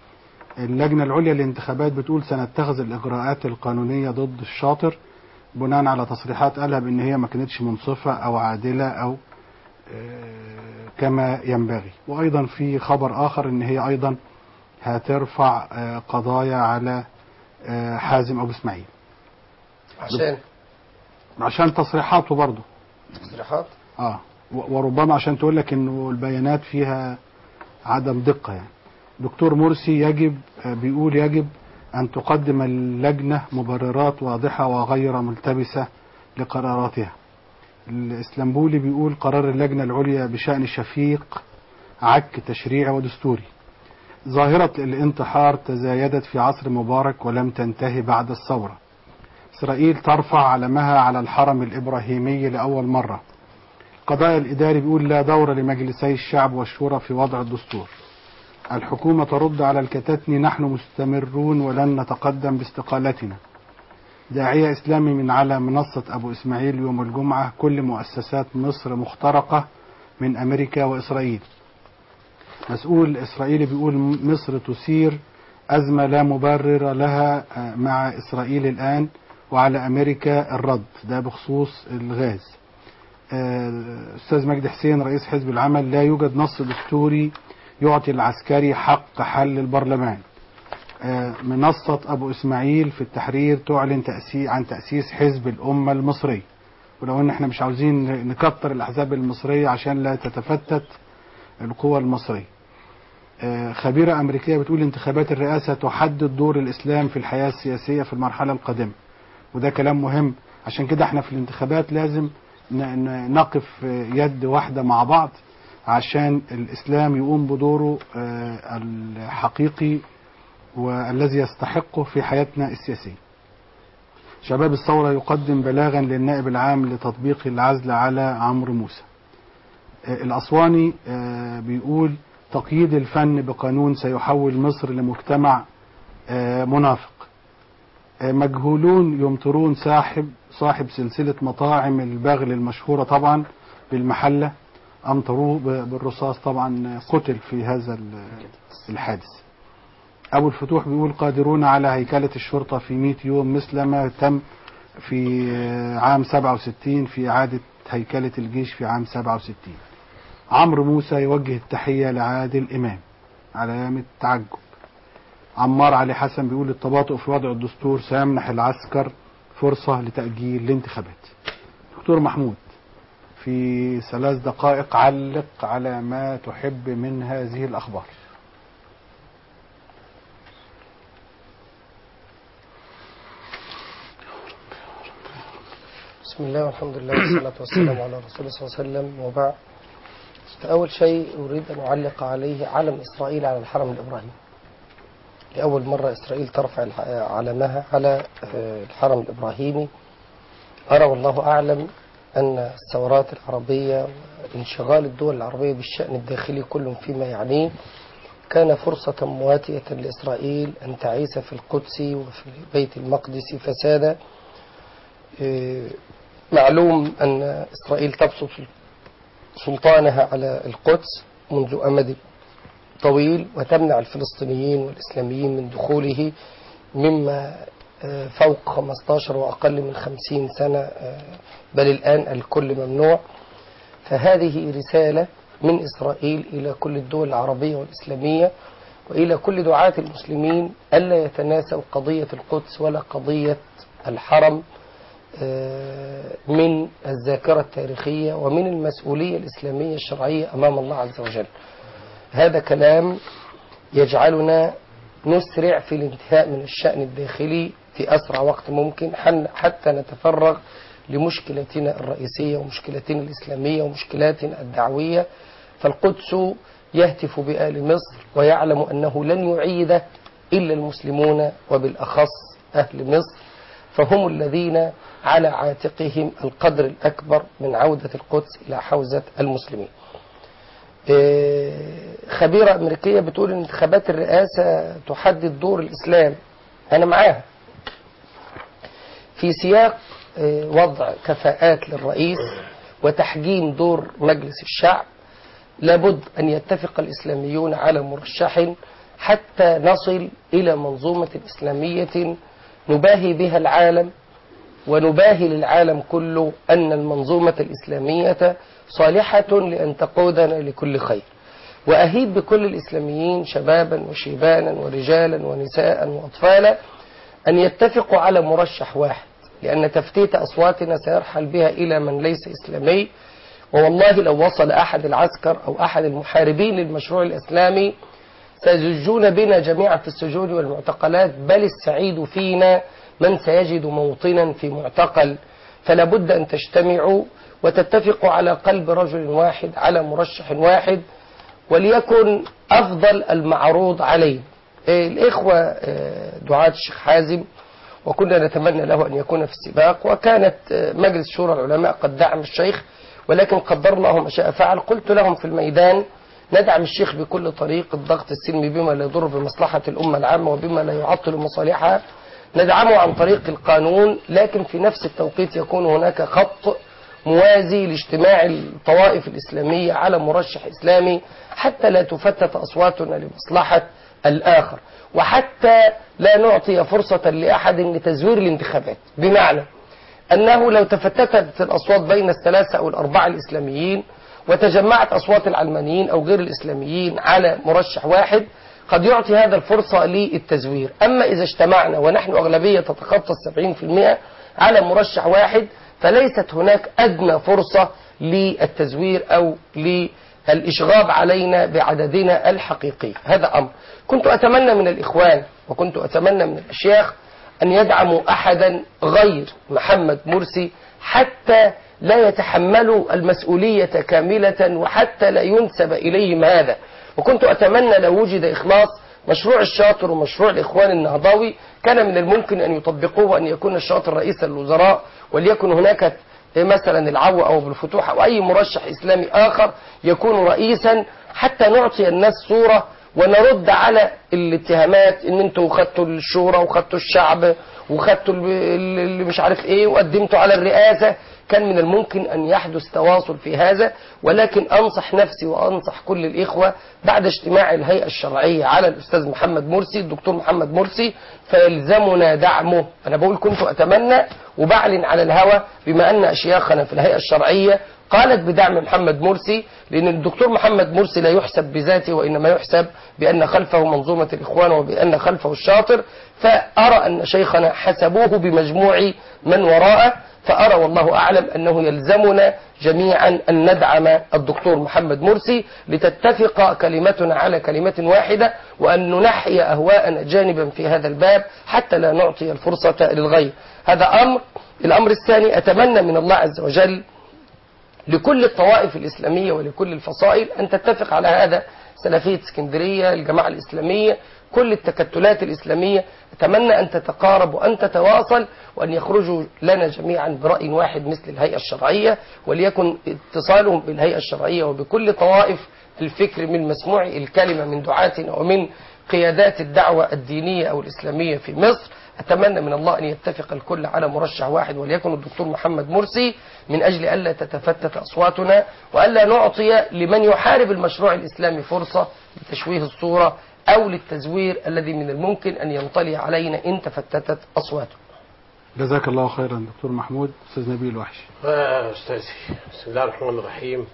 اللجنه العليا للانتخابات بتقول سنتخذ الاجراءات القانونيه ضد الشاطر بناء على تصريحات قالها بان هي ما كانتش منصفه او عادله او آه، كما ينبغي وايضا في خبر اخر ان هي ايضا هترفع آه، قضايا على آه، حازم ابو اسماعيل عشان عشان تصريحاته برضه تصريحات اه و- وربما عشان تقول لك انه البيانات فيها عدم دقه يعني دكتور مرسي يجب آه، بيقول يجب ان تقدم اللجنه مبررات واضحه وغير ملتبسه لقراراتها الاسلامبولي بيقول قرار اللجنه العليا بشان شفيق عك تشريعي ودستوري ظاهره الانتحار تزايدت في عصر مبارك ولم تنتهي بعد الثوره اسرائيل ترفع علمها على الحرم الابراهيمي لاول مره القضاء الإداري بيقول لا دور لمجلسي الشعب والشورى في وضع الدستور الحكومة ترد على الكتاتني نحن مستمرون ولن نتقدم باستقالتنا داعية إسلامي من على منصة أبو إسماعيل يوم الجمعة كل مؤسسات مصر مخترقة من أمريكا وإسرائيل مسؤول إسرائيلي بيقول مصر تثير أزمة لا مبرر لها آه، مع إسرائيل الآن وعلى أمريكا الرد ده بخصوص الغاز آه، استاذ مجدي حسين رئيس حزب العمل لا يوجد نص دستوري يعطي العسكري حق حل البرلمان آه، منصة أبو إسماعيل في التحرير تعلن تأسيس عن تأسيس حزب الأمة المصري ولو ان احنا مش عاوزين نكتر الاحزاب المصريه عشان لا تتفتت القوى المصريه. آه، خبيره امريكيه بتقول انتخابات الرئاسه تحدد دور الاسلام في الحياه السياسيه في المرحله القادمه. وده كلام مهم عشان كده احنا في الانتخابات لازم ن- ن- نقف آه، يد واحده مع بعض عشان الاسلام يقوم بدوره آه، الحقيقي والذي يستحقه في حياتنا السياسيه. شباب الثورة يقدم بلاغا للنائب العام لتطبيق العزل على عمرو موسى آه، الأسواني آه، بيقول تقييد الفن بقانون سيحول مصر لمجتمع آه، منافق آه، مجهولون يمطرون صاحب صاحب سلسلة مطاعم البغل المشهورة طبعا بالمحلة أمطروه ب- بالرصاص طبعا آه، قتل في هذا ال- الحادث أبو الفتوح بيقول قادرون على هيكلة الشرطة في 100 يوم مثل ما تم في آه، عام 67 في إعادة هيكلة الجيش في عام 67 عمرو موسى يوجه التحية لعادل إمام علامة تعجب عمار علي حسن بيقول التباطؤ في وضع الدستور سيمنح العسكر فرصة لتأجيل الانتخابات دكتور محمود في ثلاث دقائق علق على ما تحب من هذه الأخبار بسم الله والحمد لله والصلاة والسلام على رسول الله صلى الله عليه وسلم وبعد فأول شيء أريد أن أعلق عليه علم إسرائيل على الحرم الإبراهيمي لأول مرة إسرائيل ترفع الح- علمها على آه، الحرم الإبراهيمي أرى والله أعلم أن الثورات العربية وانشغال الدول العربية بالشأن الداخلي كل فيما يعنيه كان فرصة مواتية لإسرائيل أن تعيش في القدس وفي بيت المقدس فسادا إيه، معلوم أن إسرائيل تبسط سلطانها على القدس منذ أمد طويل وتمنع الفلسطينيين والإسلاميين من دخوله مما آه، فوق 15 وأقل من 50 سنة آه، بل الآن الكل ممنوع فهذه رسالة من إسرائيل إلى كل الدول العربية والإسلامية وإلى كل دعاة المسلمين ألا يتناسوا قضية القدس ولا قضية الحرم آه، من الذاكرة التاريخية ومن المسؤولية الإسلامية الشرعية أمام الله عز وجل هذا كلام يجعلنا نسرع في الانتهاء من الشأن الداخلي في أسرع وقت ممكن حن- حتى نتفرغ لمشكلتنا الرئيسية ومشكلتنا الإسلامية ومشكلاتنا الدعوية فالقدس يهتف بآل مصر ويعلم أنه لن يعيد إلا المسلمون وبالأخص أهل مصر فهم الذين على عاتقهم القدر الأكبر من عودة القدس إلى حوزة المسلمين إيه، خبيرة أمريكية بتقول إن انتخابات الرئاسة تحدد دور الإسلام أنا معاها في سياق إيه، وضع كفاءات للرئيس وتحجيم دور مجلس الشعب لابد أن يتفق الإسلاميون على مرشح حتى نصل إلى منظومة إسلامية نباهي بها العالم ونباهي للعالم كله أن المنظومة الإسلامية صالحة لأن تقودنا لكل خير وأهيب بكل الإسلاميين شبابا وشيبانا ورجالا ونساء وأطفالا أن يتفقوا على مرشح واحد لأن تفتيت أصواتنا سيرحل بها إلى من ليس إسلامي ووالله لو وصل أحد العسكر أو أحد المحاربين للمشروع الإسلامي سيزجون بنا جميعا في السجون والمعتقلات بل السعيد فينا من سيجد موطنا في معتقل فلا بد أن تجتمعوا وتتفقوا على قلب رجل واحد على مرشح واحد وليكن أفضل المعروض عليه إيه، الإخوة آه، دعاة الشيخ حازم وكنا نتمنى له أن يكون في السباق وكانت آه، مجلس شورى العلماء قد دعم الشيخ ولكن قدر الله ما شاء فعل قلت لهم في الميدان ندعم الشيخ بكل طريق الضغط السلمي بما لا يضر بمصلحة الأمة العامة وبما لا يعطل مصالحها ندعمه عن طريق القانون لكن في نفس التوقيت يكون هناك خط موازي لاجتماع الطوائف الإسلامية على مرشح إسلامي حتى لا تفتت أصواتنا لمصلحة الآخر وحتى لا نعطي فرصة لأحد لتزوير الانتخابات بمعنى أنه لو تفتتت الأصوات بين الثلاثة أو الأربعة الإسلاميين وتجمعت أصوات العلمانيين أو غير الإسلاميين على مرشح واحد قد يعطي هذا الفرصة للتزوير أما إذا اجتمعنا ونحن أغلبية تتخطى السبعين في المئة على مرشح واحد فليست هناك أدنى فرصة للتزوير أو للإشغاب علينا بعددنا الحقيقي هذا أمر كنت أتمنى من الإخوان وكنت أتمنى من الأشياخ أن يدعموا أحدا غير محمد مرسي حتى لا يتحملوا المسؤولية كاملة وحتى لا ينسب إليهم هذا وكنت أتمنى لو وجد إخلاص مشروع الشاطر ومشروع الإخوان النهضاوي كان من الممكن أن يطبقوه وأن يكون الشاطر رئيسا للوزراء وليكن هناك مثلا العو أو بالفتوح أو أي مرشح إسلامي آخر يكون رئيسا حتى نعطي الناس صورة ونرد على الاتهامات ان انتوا خدتوا الشورى وخدتوا الشعب وخدتوا ال- ال- اللي مش عارف ايه وقدمتوا على الرئاسة كان من الممكن ان يحدث تواصل في هذا ولكن انصح نفسي وانصح كل الاخوة بعد اجتماع الهيئة الشرعية على الاستاذ محمد مرسي الدكتور محمد مرسي فيلزمنا دعمه انا بقول كنت اتمنى وبعلن على الهوى بما ان اشياخنا في الهيئة الشرعية قالت بدعم محمد مرسي لأن الدكتور محمد مرسي لا يحسب بذاته وإنما يحسب بأن خلفه منظومة الإخوان وبأن خلفه الشاطر فأرى أن شيخنا حسبوه بمجموع من وراءه فأرى والله أعلم أنه يلزمنا جميعا أن ندعم الدكتور محمد مرسي لتتفق كلمتنا على كلمة واحدة وأن ننحي أهواءنا جانبا في هذا الباب حتى لا نعطي الفرصة للغير هذا أمر الأمر الثاني أتمنى من الله عز وجل لكل الطوائف الإسلامية ولكل الفصائل أن تتفق على هذا سلفية اسكندرية الجماعة الإسلامية كل التكتلات الإسلامية أتمنى أن تتقارب وأن تتواصل وأن يخرجوا لنا جميعا برأي واحد مثل الهيئة الشرعية وليكن اتصالهم بالهيئة الشرعية وبكل طوائف الفكر من مسموع الكلمة من دعاتنا ومن قيادات الدعوة الدينية أو الإسلامية في مصر أتمنى من الله أن يتفق الكل على مرشح واحد وليكن الدكتور محمد مرسي من أجل ألا تتفتت أصواتنا وألا نعطي لمن يحارب المشروع الإسلامي فرصة لتشويه الصورة أو للتزوير الذي من الممكن أن ينطلي علينا إن تفتتت أصواته جزاك الله خيرا دكتور محمود استاذ نبيل وحشي آه، أستاذي بسم الله الرحمن الرحيم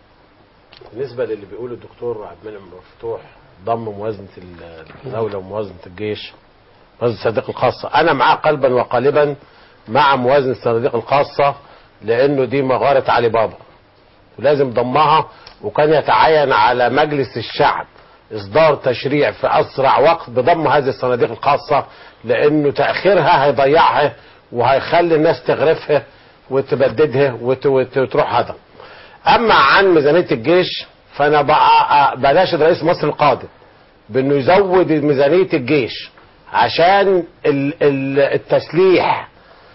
بالنسبة للي بيقول الدكتور عبد المنعم مفتوح ضم موازنة الدولة وموازنة الجيش موازنة الصناديق الخاصة أنا معاه قلبا وقالبا مع موازنة الصناديق الخاصة لأنه دي مغارة علي بابا ولازم ضمها وكان يتعين على مجلس الشعب إصدار تشريع في أسرع وقت بضم هذه الصناديق الخاصة لأنه تأخيرها هيضيعها وهيخلي الناس تغرفها وتبددها وت- وت- وتروح هذا أما عن ميزانية الجيش فأنا بقى بناشد رئيس مصر القادم بأنه يزود ميزانية الجيش عشان ال- ال- التسليح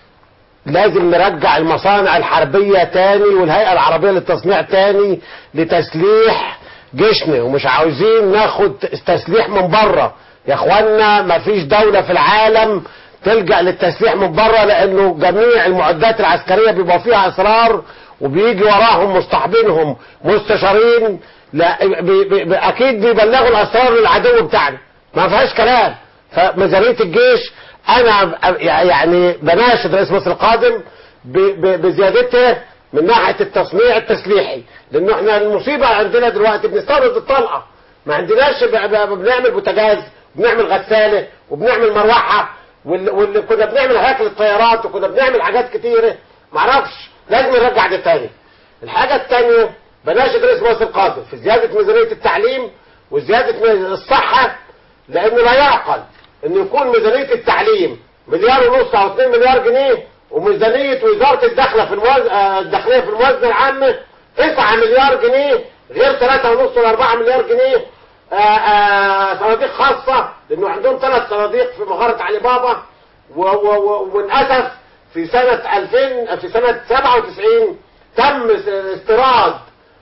لازم نرجع المصانع الحربية تاني والهيئة العربية للتصنيع تاني لتسليح جيشنا ومش عاوزين ناخد تسليح من بره يا اخوانا مفيش دولة في العالم تلجأ للتسليح من بره لانه جميع المعدات العسكرية بيبقى فيها اسرار وبيجي وراهم مصطحبينهم مستشارين لا بي بي بي اكيد بيبلغوا الاسرار للعدو بتاعنا ما فيهاش كلام فميزانية الجيش انا يعني بناشد رئيس مصر القادم ب- ب- بزيادتها من ناحية التصنيع التسليحي لانه احنا المصيبة عندنا دلوقتي بنستورد الطلقة ما عندناش ب- ب- بنعمل بوتاجاز بنعمل غسالة وبنعمل مروحة واللي واللي كنا بنعمل هياكل الطيارات وكنا بنعمل حاجات كتيرة معرفش لازم نرجع ده تاني الحاجة التانية بناشد رئيس مصر القادم في زيادة ميزانية التعليم وزيادة ميزانية الصحة لانه لا يعقل ان يكون ميزانية التعليم مليار ونص او 2 مليار جنيه وميزانية وزارة الداخلة في الموز... آه، الداخلية في الموازنة العامة 9 مليار جنيه غير 3 ونص ولا 4 مليار جنيه آه، آه، صناديق خاصة لانه عندهم ثلاث صناديق في مغارة علي بابا و... و... و... وللاسف في سنة 2000 في سنة 97 تم استيراد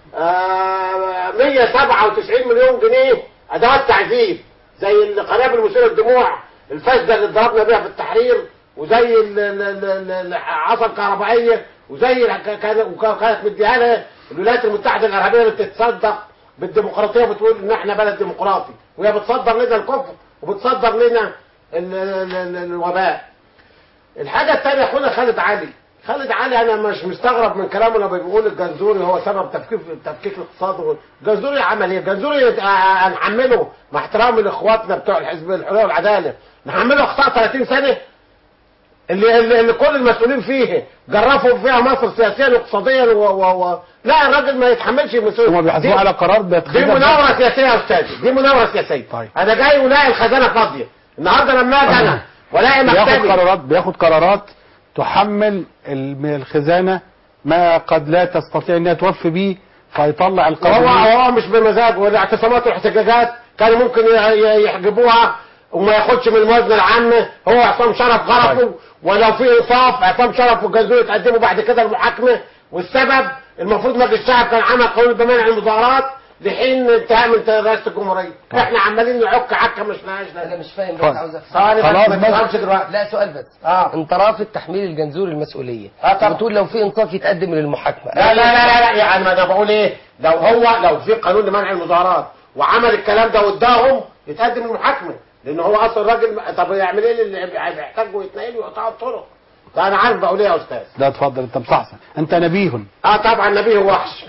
آه، 197 مليون جنيه ادوات تعذيب زي القنابل مثيرة الدموع الفاسدة اللي ضربنا بيها في التحرير وزي ال- ال- ال- ال- العصا الكهربائية وزي ال- ك- كان- وكانت مديها لها الولايات المتحدة الإرهابية اللي بتتصدق بالديمقراطية وبتقول إن إحنا بلد ديمقراطي وهي بتصدر لنا الكفر وبتصدر لنا ال- ال- ال- الوباء الحاجة الثانية أخونا خالد علي خالد علي أنا مش مستغرب من كلامه لما بيقول الجنزوري هو سبب تفكيك تفكيك الاقتصاد الجنزوري عمل إيه؟ الجنزوري آه، نحمله مع احترامي لإخواتنا بتوع الحزب الحرية والعدالة نحمله أخطاء 30 سنة اللي, اللي, اللي كل المسؤولين فيه جرفوا فيها مصر سياسيا واقتصاديا و... و... و... لا الراجل ما يتحملش مسؤوليه هم بيحاسبوه دي- على قرار دي بيتخذها مناوره سياسيه يا استاذ دي مناوره سياسيه طيب. انا جاي ولاقي الخزانه فاضيه النهارده لما اجي انا ولاقي بياخد مكتبي قرارات بياخد قرارات تحمل ال- من الخزانه ما قد لا تستطيع انها توفي به فيطلع القرار وهو هو مش بمزاج والاعتصامات والاحتجاجات كانوا ممكن ي- ي- يحجبوها وما ياخدش من الموازنه العامه هو عصام شرف غرفه طيب. ولو في انصاف عصام شرف والجنزوري يتقدموا بعد كده المحاكمه والسبب المفروض مجلس الشعب كان عمل قانون بمنع المظاهرات لحين انتهاء من رئاسه الجمهوريه احنا عمالين نعك عكه مش لهاش انا لازمه مش فاهم بس خلاص. عاوز افهم ثواني خلاص بس ما بس. تفهمش دلوقتي لا سؤال بس اه انت رافض تحميل الجنزور المسؤوليه آه طبعا. بتقول لو في انصاف يتقدم للمحاكمه لا لا لا لا, لا يعني ما انا بقول ايه لو هو لو في قانون لمنع المظاهرات وعمل الكلام ده واداهم يتقدم المحاكمه لان هو اصلا راجل طب يعمل ايه اللي بيحتاجوا يتنقلوا ويقطعوا الطرق ده انا عارف بقول ايه يا استاذ لا اتفضل انت مصحصح انت نبيه اه طبعا نبيه وحش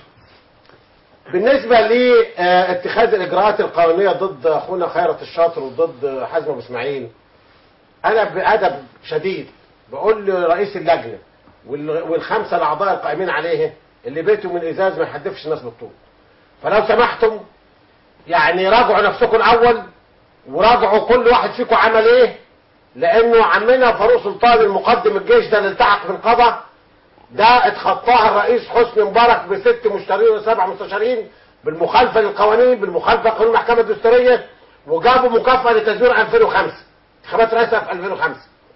بالنسبة لاتخاذ الإجراءات القانونية ضد أخونا خيرت الشاطر وضد حزم أبو إسماعيل أنا بأدب شديد بقول لرئيس اللجنة وال- والخمسة الأعضاء القائمين عليه اللي بيته من إزاز ما يحدفش الناس بالطول فلو سمحتم يعني راجعوا نفسكم الأول وراجعوا كل واحد فيكم عمل إيه لأنه عمنا فاروق سلطان المقدم الجيش ده اللي التحق في القضاء ده اتخطاها الرئيس حسني مبارك بست مشترين وسبع مستشارين بالمخالفه للقوانين بالمخالفه لقانون المحكمه الدستوريه وجابوا مكافاه لتزوير 2005 انتخابات رئاسه في 2005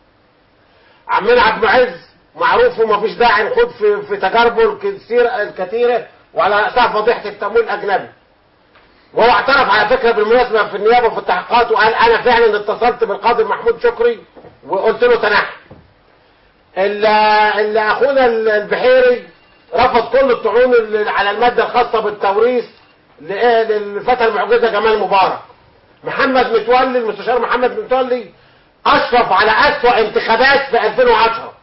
عمنا عبد المعز معروف ومفيش داعي نخوض في في تجاربه الكثير الكثيره وعلى راسها فضيحه التمويل الاجنبي وهو اعترف على فكره بالمناسبه في النيابه وفي التحقيقات وقال انا فعلا اتصلت بالقاضي محمود شكري وقلت له تنحي اللي اللي اخونا البحيري رفض كل الطعون اللي على الماده الخاصه بالتوريث لإيه؟ للفتى المعجزه جمال مبارك محمد متولي المستشار محمد متولي اشرف على اسوأ انتخابات في 2010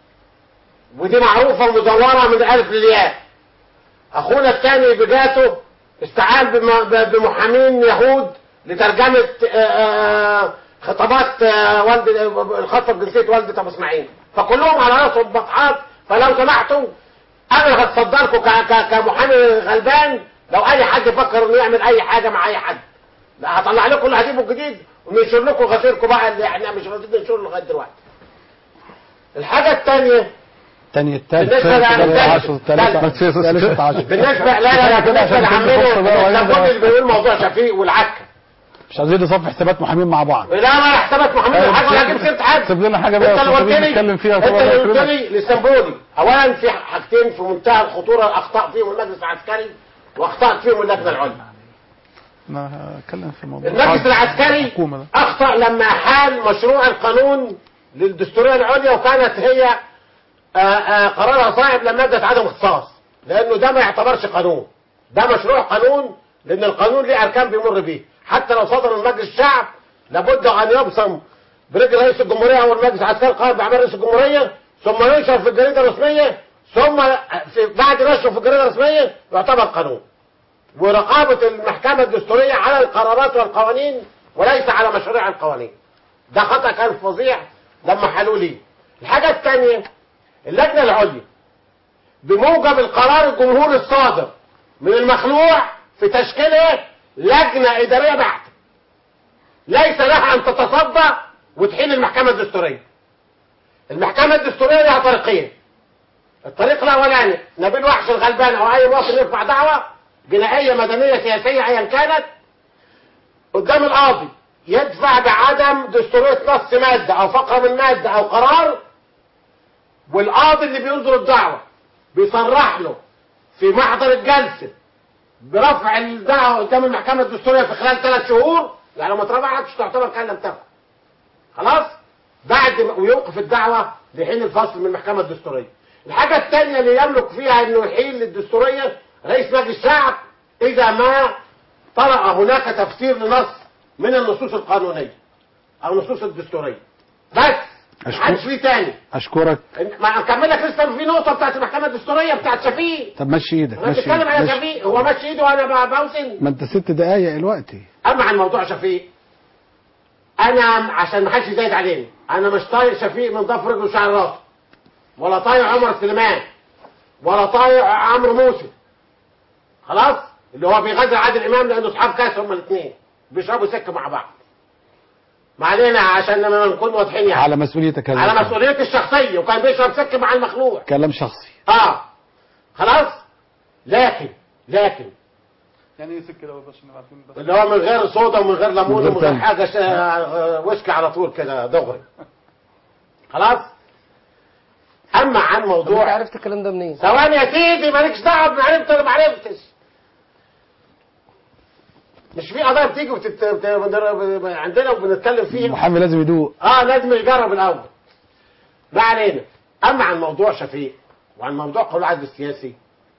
ودي معروفه ومدوره من الالف للياء اخونا الثاني بجاته استعان بم- ب- بمحامين يهود لترجمه آه، آه، خطابات آه، والد الخاصه بجنسيه والده ابو اسماعيل فكلهم على راسهم بطحات فلو سمحتوا انا هتصدركم ك- ك- كمحامي غلبان لو اي حد فكر انه يعمل اي حاجه مع اي حد لا هطلع لكم اللي هجيبه الجديد وننشر لكم غسيلكم بقى اللي احنا مش راضيين ننشره لغايه دلوقتي الحاجه الثانيه تاني التالت بالنسبة الثالث للثالث- عشر الثالث الثالث. الثالث عشر بالنسبه لا لا لا كده عشان بالنسبه تنسى فرصة بقى لعمنا وهيبقى- اللي بيقول موضوع شفيق والعكه مش عايزين نصفي حسابات محامين مع بعض لا ما حسابات محمد أيوة، حاجه ولا سيب- اجيب سيره حد سيب لنا حاجة بقى انت اللي يا قلت أستاذ لي نتكلم فيها انت طبعا اللي الله قلت يكرمك. لي للسنبولي اولا في حاجتين في منتهى الخطوره اخطا فيهم المجلس العسكري واخطات فيهم اللجنه العليا انا هتكلم في موضوع المجلس العسكري الحكومة ده. اخطا لما حال مشروع القانون للدستوريه العليا وكانت هي آه، آه، قرارها صائب لما ادت عدم اختصاص لانه ده ما يعتبرش قانون ده مشروع قانون لان القانون ليه اركان بيمر بيه حتى لو صدر من مجلس الشعب لابد ان يبصم برجل رئيس الجمهوريه او المجلس العسكري القائم باعمال رئيس الجمهوريه ثم ينشر في الجريده الرسميه ثم في بعد نشره في الجريده الرسميه يعتبر قانون ورقابة المحكمة الدستورية على القرارات والقوانين وليس على مشاريع القوانين ده خطأ كان فظيع لما حلوا لي الحاجة الثانية اللجنة العليا بموجب القرار الجمهوري الصادر من المخلوع في تشكيلها لجنة إدارية بحتة ليس لها أن تتصدى وتحيل المحكمة الدستورية المحكمة الدستورية لها طريقين الطريق الاولاني نبيل وحش الغلبان او اي مواطن يرفع دعوه جنائيه مدنيه سياسيه ايا كانت قدام القاضي يدفع بعدم دستوريه نص ماده او فقره من ماده او قرار والقاضي اللي بينظر الدعوه بيصرح له في محضر الجلسه برفع الدعوه قدام المحكمه الدستوريه في خلال ثلاث شهور يعني لو ما اترفعتش تعتبر كان لم تكن خلاص بعد ما- ويوقف الدعوة لحين الفصل من المحكمة الدستورية الحاجة الثانية اللي يملك فيها انه يحيل الدستورية رئيس مجلس الشعب اذا ما طرأ هناك تفسير لنص من النصوص القانونية او النصوص الدستورية بس أشكر- محدش فيه تاني اشكرك ما اكمل لك لسه في نقطة بتاعت المحكمة الدستورية بتاعت شفيق طب مشي ايدك انا مشي بتكلم على إيدك. مشي. شفيق هو ماشي ايده وانا ب- بوسن ما انت ست دقايق دلوقتي اما عن موضوع شفيق انا عشان ما حدش يزايد علينا انا مش طايق شفيق من ضفر رجله وشعر راسه ولا طايق عمر سليمان ولا طايق عمرو موسى خلاص اللي هو بيغزل عادل امام لانه اصحاب كاس هما الاثنين بيشربوا سكه مع بعض ما علينا عشان لما نكون واضحين يعني على مسؤوليتك هذا على الكلام. مسؤوليتي الشخصيه وكان بيشرب سكه مع المخلوع كلام شخصي اه خلاص لكن لكن يعني ايه سكه لو عشان نبقى عارفين بس اللي هو من غير صودا ومن غير ليمون من غير ومن غير تلج. حاجه شا... وشك على طول كده دغري خلاص اما عن طب انت موضوع عرفت الكلام ده منين؟ ثواني يا سيدي مالكش دعوه بعرفت ولا ما عرفتش مش في قضايا بتيجي وتت... بت... بنر- عندنا وبنتكلم فيها محمد لازم يدوق اه لازم يجرب الاول ما علينا اما عن موضوع شفيق وعن موضوع قول العدل السياسي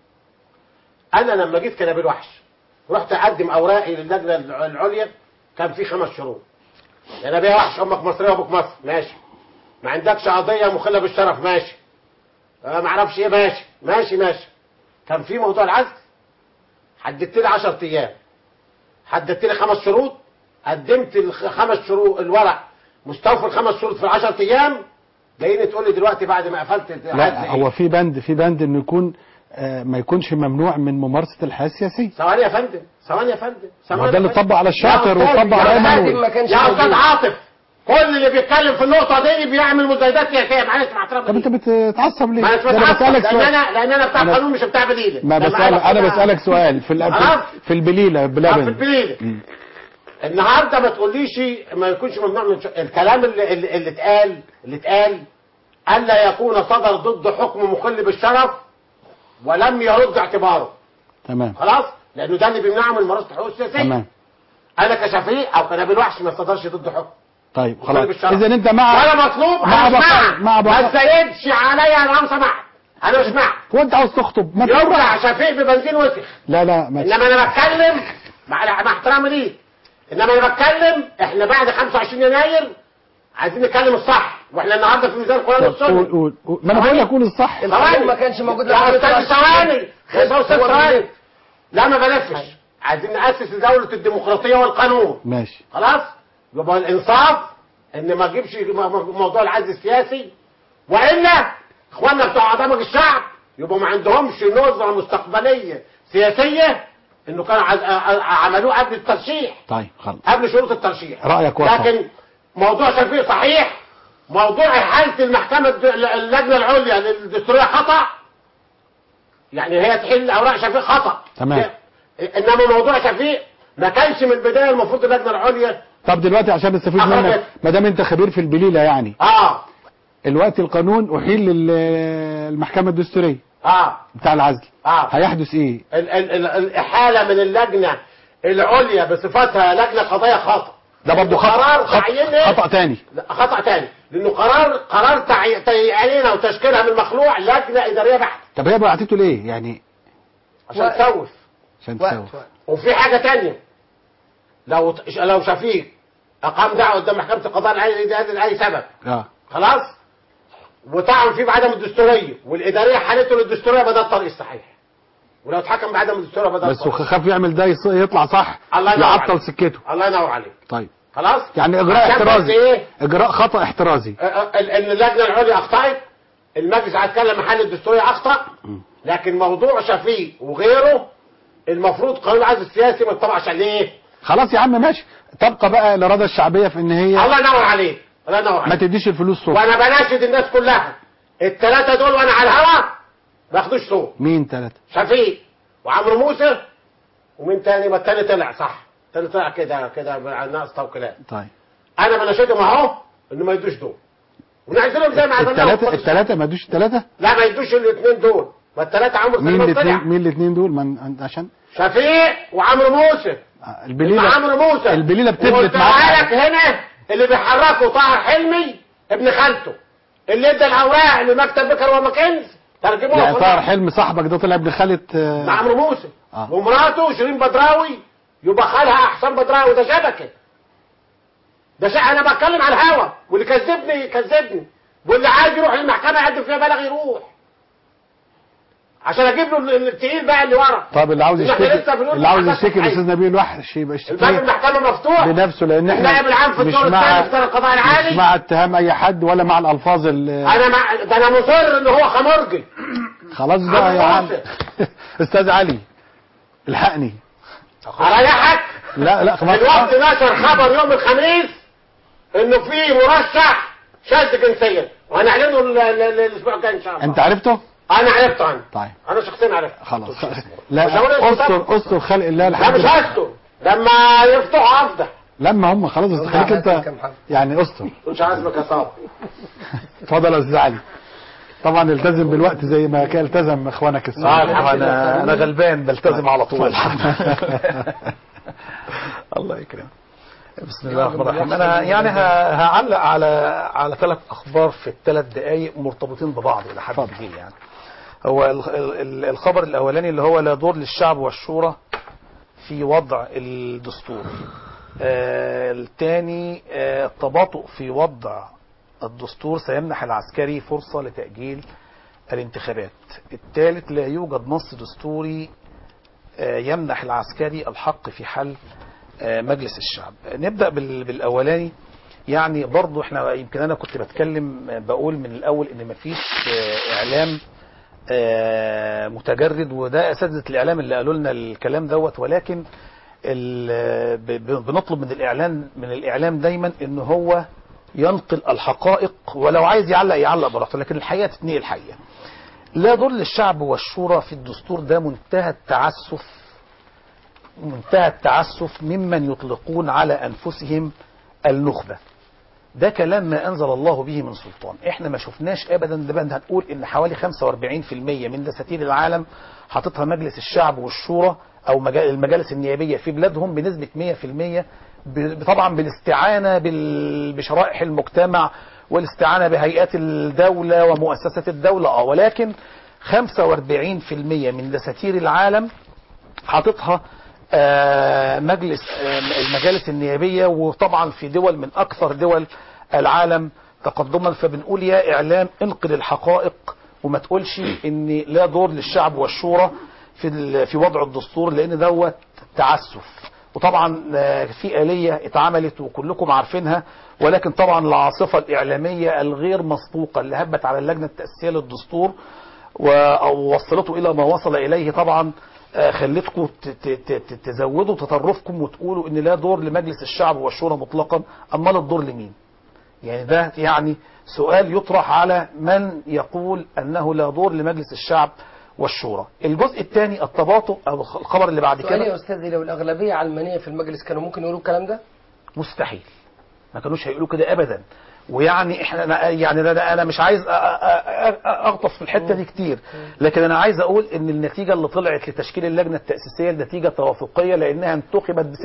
انا لما جيت كنبيل وحش رحت اقدم اوراقي للجنه العليا كان في خمس شروط يا نبي وحش امك مصريه وابوك مصر ماشي ما عندكش قضيه مخله بالشرف ماشي آه ما اعرفش ايه ماشي ماشي ماشي كان في موضوع العزل حددت لي 10 ايام حددت لي خمس شروط قدمت الخمس شروط الورق مستوفي الخمس شروط في 10 ايام جايين تقول لي دلوقتي بعد ما قفلت العزل لا إيه؟ هو في بند في بند انه يكون آه، ما يكونش ممنوع من ممارسه الحياه السياسيه ثواني يا فندم ثواني يا فندم ما ثواني ده اللي يا فندم. طبق على الشاطر يا أستاذ، وطبق يا على أستاذ، ايمن ما كانش يا استاذ موجود. عاطف كل اللي بيتكلم في النقطه دي بيعمل مزايدات سياسيه معلش مع احترامي طب انت ليك. بتتعصب ليه؟ ما انا ده انا بتعصب، بسالك لان سؤال انا لان انا بتاع أنا- قانون مش بتاع بديله ما لما بسأل قالك انا كده- بسالك سؤال في ال- خلاص. في- في البليله آه، في بلبن البليله مم. النهارده ما تقوليش ما يكونش ممنوع من ش... الكلام اللي اللي اللي اتقال اللي اتقال الا يكون صدر ضد حكم مخل بالشرف ولم يرد اعتباره تمام خلاص لانه ده اللي بيمنعه من ممارسه الحقوق السياسيه تمام انا كشفيق او كنبيل وحش ما صدرش ضد حكم طيب مخل خلاص بالشرف. اذا انت مع وانا مطلوب مع انا مش بقاء- معك مع بقاء- ما تزايدش عليا انا لو سمحت انا مش معك هو انت عاوز تخطب ما يرجع ترجع شفيق ببنزين وسخ لا لا ما انما انا بتكلم مع مع احترامي ليك انما انا بتكلم احنا بعد 25 يناير عايزين نتكلم الصح واحنا النهارده في ميزان القران طب والسنه قول قول قول. ما انا بقول لك قول الصح القانون ما كانش موجود يا لحد استاذ 23. ثواني يا استاذ هو ثواني بيلف. لا ما بلفش عايزين ناسس دوله الديمقراطيه والقانون ماشي خلاص يبقى الانصاف ان ما اجيبش م- م- موضوع العزل السياسي والا اخواننا بتوع عظمه الشعب يبقوا ما عندهمش نظره مستقبليه سياسيه انه كانوا عز- ع- عملوه قبل الترشيح طيب خلاص قبل شروط الترشيح رأيك واضح. لكن موضوع شفيق صحيح موضوع حالة المحكمة الد- اللجنة العليا للدستورية خطأ يعني هي تحل أوراق شفيق خطأ تمام. إنما موضوع شفيق ما كانش من البداية المفروض اللجنة العليا طب دلوقتي عشان نستفيد أخرجت. منك ما دام انت خبير في البليله يعني آه الوقت القانون احيل للمحكمه الدستوريه آه بتاع العزل آه هيحدث ايه ال ال ال الإحالة من اللجنة العليا بصفتها لجنة قضايا خطأ ده برضه قرار خطا تعيين خطا, إيه؟ خطأ تاني لا، خطأ تاني لأنه قرار قرار تعي- تعيينها وتشكيلها من المخلوع لجنة إدارية بحتة طب هي بعتته ليه يعني عشان وقت. تسوف عشان وقت تسوي وقت. وفي حاجة تانية لو لو شفيق أقام دعوة قدام محكمة القضاء لأي لأي سبب اه خلاص وطعن فيه بعدم الدستورية والإدارية حالته للدستورية بدل الطريق الصحيح ولو اتحكم بعدم الدستورية بدل بس الطريق خاف يعمل ده يص- يطلع صح الله ينور يعطل عليك. سكته الله ينور عليك طيب خلاص يعني اجراء عشان بس احترازي ايه اجراء خطا احترازي ال- ال- اللجنة العليا أخطأت المجلس هيتكلم محل الدستورية أخطأ لكن موضوع شفيق وغيره المفروض قانون العزل السياسي ما يطبقش عليه خلاص يا عم ماشي تبقى بقى الاراده الشعبيه في ان هي الله ينور عليك الله ينور ما عليك تديش الفلوس صوت وانا بناشد الناس كلها الثلاثه دول وانا على الهوا ما ياخدوش صوت مين ثلاثه شفيق وعمرو موسى ومين تاني ما التاني طلع صح التاني طلع كده كده ناقص توكيلات طيب انا بناشدهم اهو انه ما يدوش دول ونعزلهم زي ما عزلناهم الثلاثه في الثلاثه ما ادوش الثلاثه لا ما يدوش الاثنين دول ما الثلاثه عمرو مين سليمان الاثنين طلع مين الاثنين دول من عشان شفيق وعمرو موسى آه، البليله عمرو موسى البليله بتثبت وقلتها لك معاك هنا اللي بيحركوا طاهر حلمي ابن خالته اللي ادى الاوراق لمكتب بكر وماكنز ترجموها لا كلها. طاهر حلمي صاحبك ده طلع ابن خالة آه، ده عمرو موسى آه. ومراته شيرين بدراوي يبقى خالها احسان بدراوي ده شبكه ده شيء انا بتكلم على الهوا واللي كذبني يكذبني واللي عايز يروح المحكمه يقدم فيها بلاغ يروح عشان اجيب له ال- التقيل بقى اللي ورا طب اللي عاوز إحنا يشتكي لسه بنقول اللي عاوز حاجات يشتكي صحيحة. الاستاذ نبيل وحش يبقى الباب يشتكي المحكمه مفتوح بنفسه لان احنا النائب العام في مش الدور مع الثالث بتاع القضاء مش العالي مع اتهام اي حد ولا مع الالفاظ اللي انا مع ده انا مصر ان هو خمرجي خلاص بقى يا عم عم استاذ علي الحقني اريحك لا لا خلاص الوقت نشر خبر يوم الخميس انه في مرشح شاذ جنسيا وهنعلنه ال- ال- ال- الاسبوع الجاي ان شاء الله انت عرفته انا عرفته انا طيب انا شخصيا عرفته خلاص مش لا هقول اسمه استر استر خلق الله لا لحد مش هستر لما يفتحوا افضل لما هم خلاص بس خليك انت عايزك يا محمد. يعني استر مش عازمك يا صاحبي اتفضل يا استاذ علي طبعا التزم بالوقت زي ما كان التزم اخوانك آه، السابقين الحمد لله. انا انا غلبان بلتزم على طول اتفضل. الله يكرمك بسم الله الرحمن الرحيم انا يعني ه- هعلق على على ثلاث اخبار في الثلاث دقائق مرتبطين ببعض الى حد اتفضل. كبير يعني هو ال- ال- الخبر الاولاني اللي هو لا دور للشعب والشورى في وضع الدستور آه الثاني آه التباطؤ في وضع الدستور سيمنح العسكري فرصة لتأجيل الانتخابات الثالث لا يوجد نص دستوري آه، يمنح العسكري الحق في حل آه، مجلس الشعب نبدأ بال- بالأولاني يعني برضو احنا يمكن انا كنت بتكلم آه، بقول من الاول ان مفيش آه، اعلام آه، متجرد وده اساتذه الاعلام اللي قالوا لنا الكلام دوت ولكن ال- ب- ب- بنطلب من الاعلام من الاعلام دايما ان هو ينقل الحقائق ولو عايز يعلق يعلق براحته لكن الحقيقه تتنقل الحقيقه لا دور للشعب والشورى في الدستور ده منتهى التعسف منتهى التعسف ممن يطلقون على انفسهم النخبه ده كلام ما انزل الله به من سلطان احنا ما شفناش ابدا ده بقى هنقول ان حوالي 45% من دساتير العالم حاططها مجلس الشعب والشورى او مجا- المجالس النيابيه في بلادهم بنسبه 100% ب- طبعا بالاستعانه بال- بشرائح المجتمع والاستعانه بهيئات الدوله ومؤسسات الدوله اه ولكن 45% من دساتير العالم حاططها آه، مجلس آه، المجالس النيابية وطبعا في دول من أكثر دول العالم تقدما فبنقول يا إعلام انقل الحقائق وما تقولش إن لا دور للشعب والشورى في ال- في وضع الدستور لأن دوت تعسف وطبعا آه، في آلية اتعملت وكلكم عارفينها ولكن طبعا العاصفة الإعلامية الغير مسبوقة اللي هبت على اللجنة التأسيسية للدستور ووصلته الى ما وصل اليه طبعا آه، خلتكم ت- ت- ت- ت- تزودوا تطرفكم وتقولوا ان لا دور لمجلس الشعب والشورى مطلقا امال الدور لمين يعني ده يعني سؤال يطرح على من يقول انه لا دور لمجلس الشعب والشورى الجزء الثاني التباطؤ او الخبر اللي بعد سؤال يا كده استاذي لو الاغلبيه علمانيه في المجلس كانوا ممكن يقولوا الكلام ده مستحيل ما كانوش هيقولوا كده ابدا ويعني احنا أنا يعني انا انا مش عايز أ- أ- أ- اغطس في الحته دي كتير لكن انا عايز اقول ان النتيجه اللي طلعت لتشكيل اللجنه التاسيسيه نتيجه توافقيه لانها انتخبت ب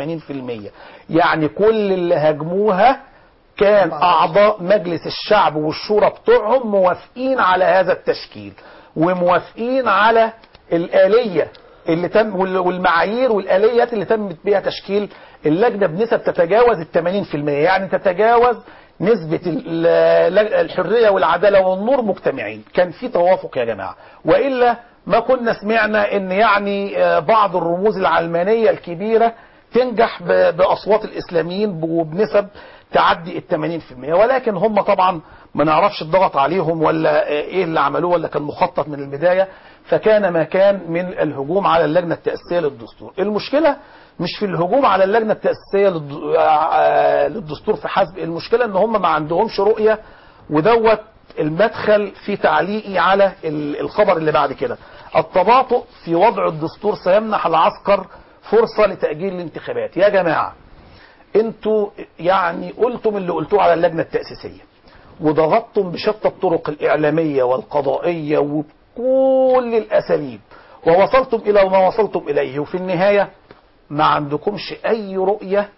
86% يعني كل اللي هاجموها كان اعضاء مجلس الشعب والشورى بتوعهم موافقين على هذا التشكيل وموافقين على الاليه اللي تم وال- والمعايير والاليات اللي تمت بها تشكيل اللجنه بنسب تتجاوز ال 80% يعني تتجاوز نسبة ال- ال- الحرية والعدالة والنور مجتمعين كان في توافق يا جماعة وإلا ما كنا سمعنا ان يعني آه، بعض الرموز العلمانية الكبيرة تنجح ب- بأصوات الإسلاميين وبنسب تعدي ال 80% ولكن هم طبعا ما نعرفش الضغط عليهم ولا آه، ايه اللي عملوه ولا كان مخطط من البداية فكان ما كان من الهجوم على اللجنة التأسيسية للدستور المشكلة مش في الهجوم على اللجنة التأسيسية للد- آه، للدستور في حسب المشكلة ان هم ما عندهمش رؤية ودوت المدخل في تعليقي على ال- الخبر اللي بعد كده التباطؤ في وضع الدستور سيمنح العسكر فرصة لتأجيل الانتخابات يا جماعة انتوا يعني قلتم اللي قلتوه على اللجنة التأسيسية وضغطتم بشتى الطرق الإعلامية والقضائية وبكل الأساليب ووصلتم إلى ما وصلتم إليه وفي النهاية ما عندكمش أي رؤية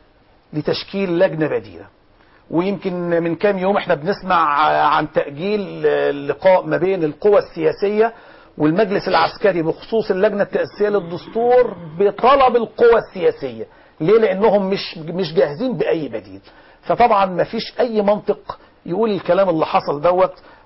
لتشكيل لجنة بديلة ويمكن من كام يوم احنا بنسمع عن تأجيل اللقاء ما بين القوى السياسية والمجلس العسكري بخصوص اللجنة التأسيسية للدستور بطلب القوى السياسية ليه لأنهم مش مش جاهزين بأي بديل فطبعا ما فيش أي منطق يقول الكلام اللي حصل دوت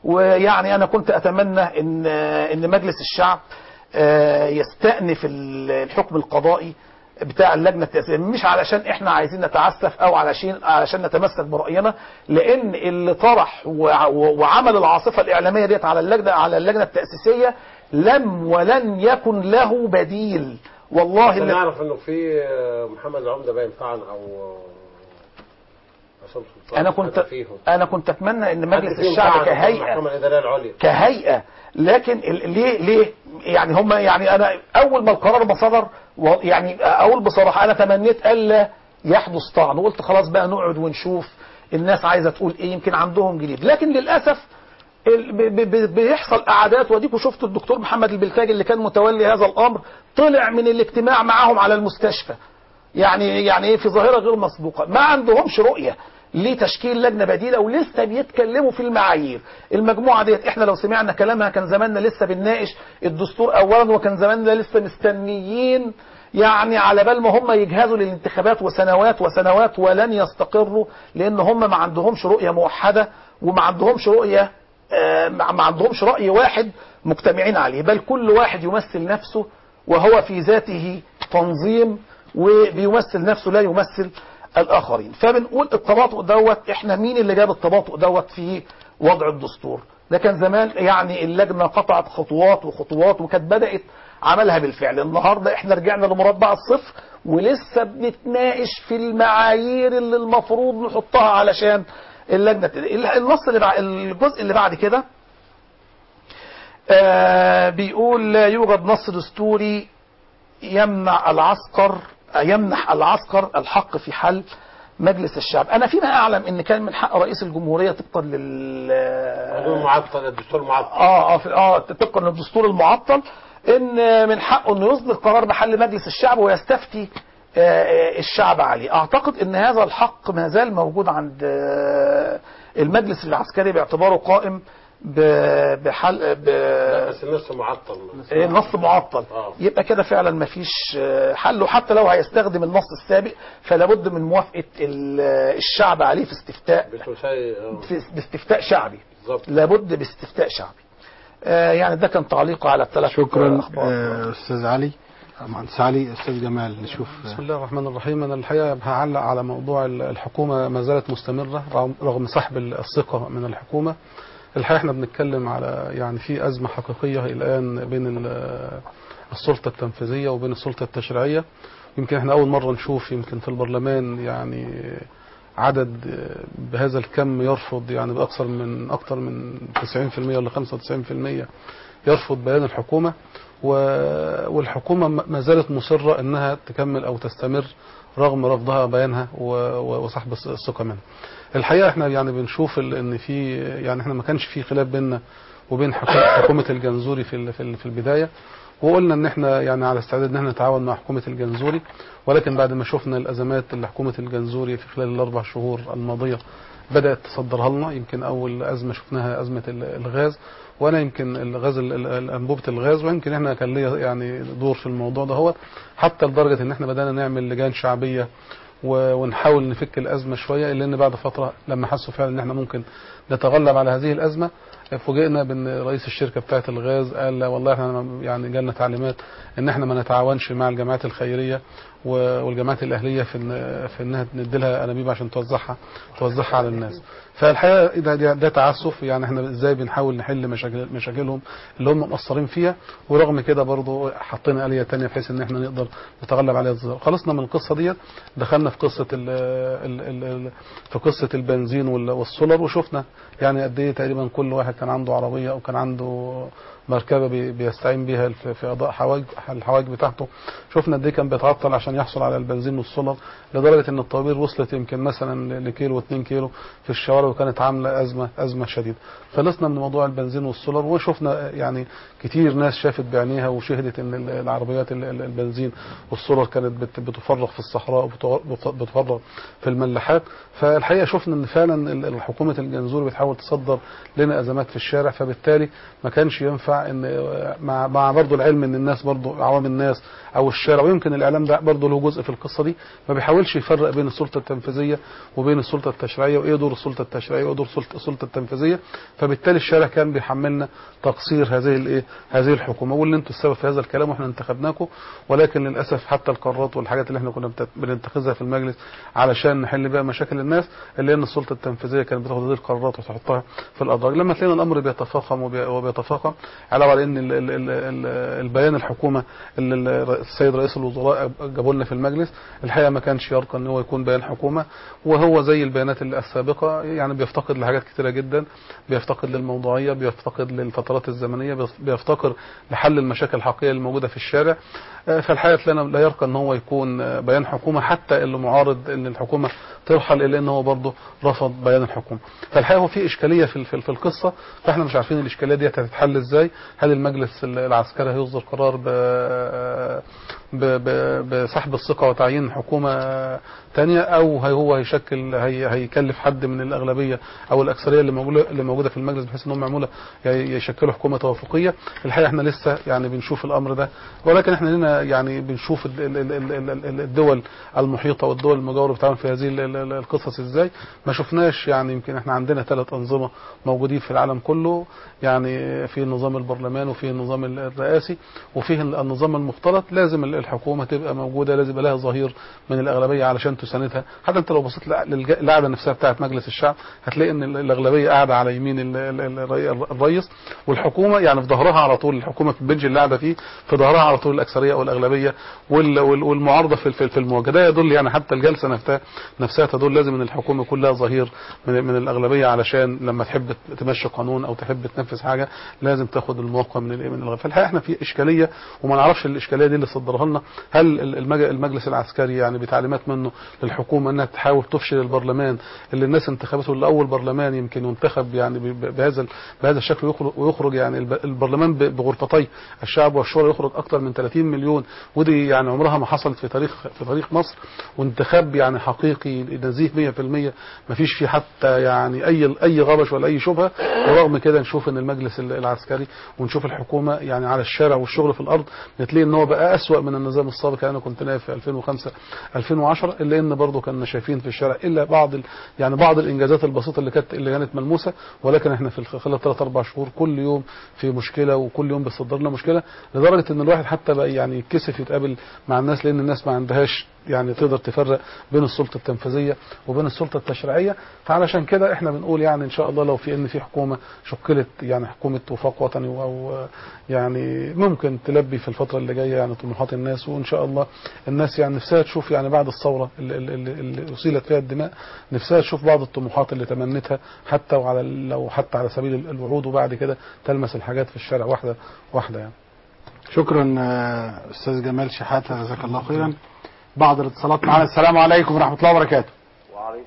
ويعني انا كنت اتمنى ان ان مجلس الشعب آه، يستأنف ال- الحكم القضائي بتاع اللجنه التأسيسية مش علشان احنا عايزين نتعسف او علشان علشان نتمسك برأينا لان اللي طرح وع- وعمل العاصفه الاعلاميه ديت على اللجنه على اللجنه التأسيسيه لم ولن يكن له بديل والله عشان إن- نعرف انه في آه، محمد العمده باين طعن او آه، عصام سلطان انا كنت حد فيهم انا كنت اتمنى ان مجلس حد فيهم الشعب طعن في كهيئه المحكمه الاداريه العليا كهيئه لكن ال- ليه ليه يعني هم يعني انا اول ما القرار ما صدر و- يعني اقول بصراحه انا تمنيت الا يحدث طعن وقلت خلاص بقى نقعد ونشوف الناس عايزه تقول ايه يمكن عندهم جديد لكن للاسف ال- ب- ب- ب- بيحصل قعدات واديكوا شفتوا الدكتور محمد البلتاجي اللي كان متولي هذا الامر طلع من الاجتماع معاهم على المستشفى يعني يعني ايه في ظاهره غير مسبوقه ما عندهمش رؤيه لتشكيل لجنه بديله ولسه بيتكلموا في المعايير المجموعه ديت احنا لو سمعنا كلامها كان زماننا لسه بنناقش الدستور اولا وكان زماننا لسه مستنيين يعني على بال ما هم يجهزوا للانتخابات وسنوات وسنوات ولن يستقروا لان هم ما عندهمش رؤيه موحده وما عندهمش رؤيه آه، ما ما عندهمش راي واحد مجتمعين عليه بل كل واحد يمثل نفسه وهو في ذاته تنظيم وبيمثل نفسه لا يمثل الاخرين فبنقول التباطؤ دوت احنا مين اللي جاب التباطؤ دوت في وضع الدستور ده كان زمان يعني اللجنه قطعت خطوات وخطوات وكانت بدات عملها بالفعل النهارده احنا رجعنا لمربع الصفر ولسه بنتناقش في المعايير اللي المفروض نحطها علشان اللجنه تد- النص اللي بعد الجزء اللي بعد كده آه بيقول لا يوجد نص دستوري يمنع العسكر يمنح العسكر الحق في حل مجلس الشعب انا فيما اعلم ان كان من حق رئيس الجمهوريه طبقا لل القانون معطل الدستور معطل اه اه في- اه طبقا للدستور المعطل ان من حقه انه يصدر قرار بحل مجلس الشعب ويستفتي آه، آه، الشعب عليه اعتقد ان هذا الحق ما زال موجود عند آه، المجلس العسكري باعتباره قائم ب- بحل لا، ب... بس النص معطل إيه، النص معطل آه. يبقى كده فعلا ما فيش آه، حل وحتى لو هيستخدم النص السابق فلا بد من موافقه ال- الشعب عليه في استفتاء بتساوي آه، في باستفتاء شعبي بالظبط لابد باستفتاء شعبي آه، يعني ده كان تعليقه على الثلاث شكرا اخبار آه، استاذ علي مهندس علي استاذ جمال نشوف بسم الله الرحمن الرحيم أنا الحقيقة هعلق على موضوع ال- الحكومة ما زالت مستمرة رغم- رغم سحب ال- الثقة من الحكومة الحقيقة احنا بنتكلم على يعني في أزمة حقيقية الآن بين ال- السلطة التنفيذية وبين السلطة التشريعية يمكن احنا أول مرة نشوف يمكن في البرلمان يعني عدد بهذا الكم يرفض يعني بأكثر من أكثر من 90% ولا 95% يرفض بيان الحكومة و- والحكومة ما- ما زالت مصرة أنها تكمل أو تستمر رغم رفضها بيانها و- و- وسحب الث- الثقة منها. الحقيقة احنا يعني بنشوف ال- ان في يعني احنا ما كانش في خلاف بيننا وبين حكو- حكومة الجنزوري في ال- في ال- في البداية وقلنا ان احنا يعني على استعداد ان احنا نتعاون مع حكومة الجنزوري ولكن بعد ما شفنا الازمات اللي حكومة الجنزوري في خلال الاربع شهور الماضية بدأت تصدرها لنا يمكن اول ازمة شفناها ازمة ال- الغاز وانا يمكن الغاز ال- ال- انبوبة الغاز ويمكن احنا كان ليا يعني دور في الموضوع ده هو حتى لدرجة ان احنا بدأنا نعمل لجان شعبية و- ونحاول نفك الازمه شويه الا ان بعد فتره لما حسوا فعلا ان احنا ممكن نتغلب على هذه الازمه فوجئنا بان رئيس الشركه بتاعه الغاز قال لا والله احنا يعني جالنا تعليمات ان احنا ما نتعاونش مع الجمعيات الخيريه و- والجمعيات الاهليه في ان في انها ندي لها انابيب عشان توزعها توزعها على الناس فالحقيقه ده, ده, ده تعسف يعني احنا ازاي بنحاول نحل مشاكل مشاكلهم اللي هم مقصرين فيها ورغم كده برضه حطينا آلية تانية بحيث ان احنا نقدر نتغلب على الظاهر خلصنا من القصة ديت دخلنا في قصة ال ال ال ال في قصة البنزين وال- والسولر وشفنا يعني قد ايه تقريبا كل واحد كان عنده عربية او كان عنده مركبة بي- بيستعين بيها في في قضاء حوائج الحوائج بتاعته شفنا قد ايه كان بيتعطل عشان يحصل على البنزين والسولر لدرجة ان الطوابير وصلت يمكن مثلا لكيلو و2 كيلو في الشوارع وكانت عاملة أزمة أزمة شديدة خلصنا من موضوع البنزين والسولر وشفنا يعني كتير ناس شافت بعينيها وشهدت ان ال- العربيات ال- ال- البنزين والسولر كانت بت- بتفرغ في الصحراء وبتفرغ في الملاحات فالحقيقه شفنا ان فعلا ال- الحكومه الجنزوري بتحاول تصدر لنا ازمات في الشارع فبالتالي ما كانش ينفع ينفع ان مع مع برضه العلم ان الناس برضه عوام الناس او الشارع ويمكن الاعلام ده برضه له جزء في القصه دي ما بيحاولش يفرق بين السلطه التنفيذيه وبين السلطه التشريعيه وايه دور السلطه التشريعيه وايه دور السلطه السلطه التنفيذيه فبالتالي الشارع كان بيحملنا تقصير هذه الايه هذه الحكومه واللي انتوا السبب في هذا الكلام واحنا انتخبناكم ولكن للاسف حتى القرارات والحاجات اللي احنا كنا بت- بنتخذها في المجلس علشان نحل بيها مشاكل الناس اللي ان السلطه التنفيذيه كانت بتاخد هذه القرارات وتحطها في الادراج لما تلاقينا الامر بيتفاقم وبي- وبيتفاقم علاوه على ان ال- ال- ال- ال- البيان الحكومه اللي ال- السيد رئيس الوزراء جابوا لنا في المجلس الحقيقه ما كانش يرقى ان هو يكون بيان حكومه وهو زي البيانات اللي السابقه يعني بيفتقد لحاجات كتيره جدا بيفتقد للموضوعيه بيفتقد للفترات الزمنيه بيف- بيفتقر لحل المشاكل الحقيقيه الموجوده في الشارع آه، فالحقيقه تلاقينا لا يرقى ان هو يكون آه، بيان حكومه حتى اللي معارض ان الحكومه ترحل الا ان هو برضه رفض بيان الحكومه فالحقيقه هو في اشكاليه في في, في القصه فاحنا مش عارفين الاشكاليه دي هتتحل ازاي هل المجلس العسكري هيصدر قرار ب ب- ب- بسحب الثقه وتعيين حكومه تانية او هي- هو هيشكل هي هيكلف حد من الاغلبيه او الاكثريه اللي موجوده اللي موجوده في المجلس بحيث انهم يعملوا ي- يشكلوا حكومه توافقيه الحقيقه احنا لسه يعني بنشوف الامر ده ولكن احنا لنا يعني بنشوف ال- ال- ال- ال- ال- الدول المحيطه والدول المجاوره بتتعامل في هذه ال- ال- ال- القصص ازاي ما شفناش يعني يمكن احنا عندنا ثلاث انظمه موجودين في العالم كله يعني في النظام البرلماني وفي النظام ال- الرئاسي وفيه النظام المختلط لازم ال- الحكومه تبقى موجوده لازم يبقى لها ظهير من الاغلبيه علشان تساندها حتى انت لو بصيت للقاعده نفسها بتاعه مجلس الشعب هتلاقي ان ال- الاغلبيه قاعده على يمين ال- ال- ال- الرئي- الرئيس والحكومه يعني في ظهرها على طول الحكومه في البنج اللي قاعده فيه في ظهرها على طول الاكثريه او الاغلبيه وال- وال- والمعارضه في في- في المواجهه ده يدل يعني حتى الجلسه نفسها نفسها تدل لازم ان الحكومه يكون لها ظهير من من الاغلبيه علشان لما تحب تمشي قانون او تحب تنفذ حاجه لازم تاخد الموافقه من الايه من الغ- فالحقيقه احنا في اشكاليه وما نعرفش الاشكاليه دي اللي صدرها لنا هل المج- المجلس العسكري يعني بتعليمات منه للحكومه انها تحاول تفشل البرلمان اللي الناس انتخبته لاول برلمان يمكن ينتخب يعني ب- ب- بهذا ال- بهذا الشكل ويخرج ويخرج يعني الب- البرلمان ب- بغرفتي الشعب والشورى يخرج اكثر من 30 مليون ودي يعني عمرها ما حصلت في تاريخ في تاريخ مصر وانتخاب يعني حقيقي نزيه 100% ما فيش فيه حتى يعني اي اي غبش ولا اي شبهه ورغم كده نشوف ان المجلس ال- العسكري ونشوف الحكومه يعني على الشارع والشغل في الارض بتلاقي ان هو بقى اسوأ من النظام السابق يعني انا كنت نائب في 2005 2010 الا ان برضه كنا شايفين في الشارع الا بعض ال- يعني بعض الانجازات البسيطه اللي كانت اللي كانت ملموسه ولكن احنا في الخ- خلال 3 4 شهور كل يوم في مشكله وكل يوم بيصدر لنا مشكله لدرجه ان الواحد حتى بقى يعني يتكسف يتقابل مع الناس لان الناس ما عندهاش يعني تقدر تفرق بين السلطه التنفيذيه وبين السلطه التشريعيه فعلشان كده احنا بنقول يعني ان شاء الله لو في ان في حكومه شكلت يعني حكومه وفاق وطني او يعني ممكن تلبي في الفتره اللي جايه يعني طموحات الناس وان شاء الله الناس يعني نفسها تشوف يعني بعد الثوره اللي, اللي, اللي اسيلت فيها الدماء نفسها تشوف بعض الطموحات اللي تمنتها حتى وعلى لو حتى على سبيل الوعود وبعد كده تلمس الحاجات في الشارع واحده واحده يعني شكرا آه، استاذ جمال شحاته جزاك الله خيرا بعض الاتصالات معنا السلام عليكم ورحمه الله وبركاته وعليكم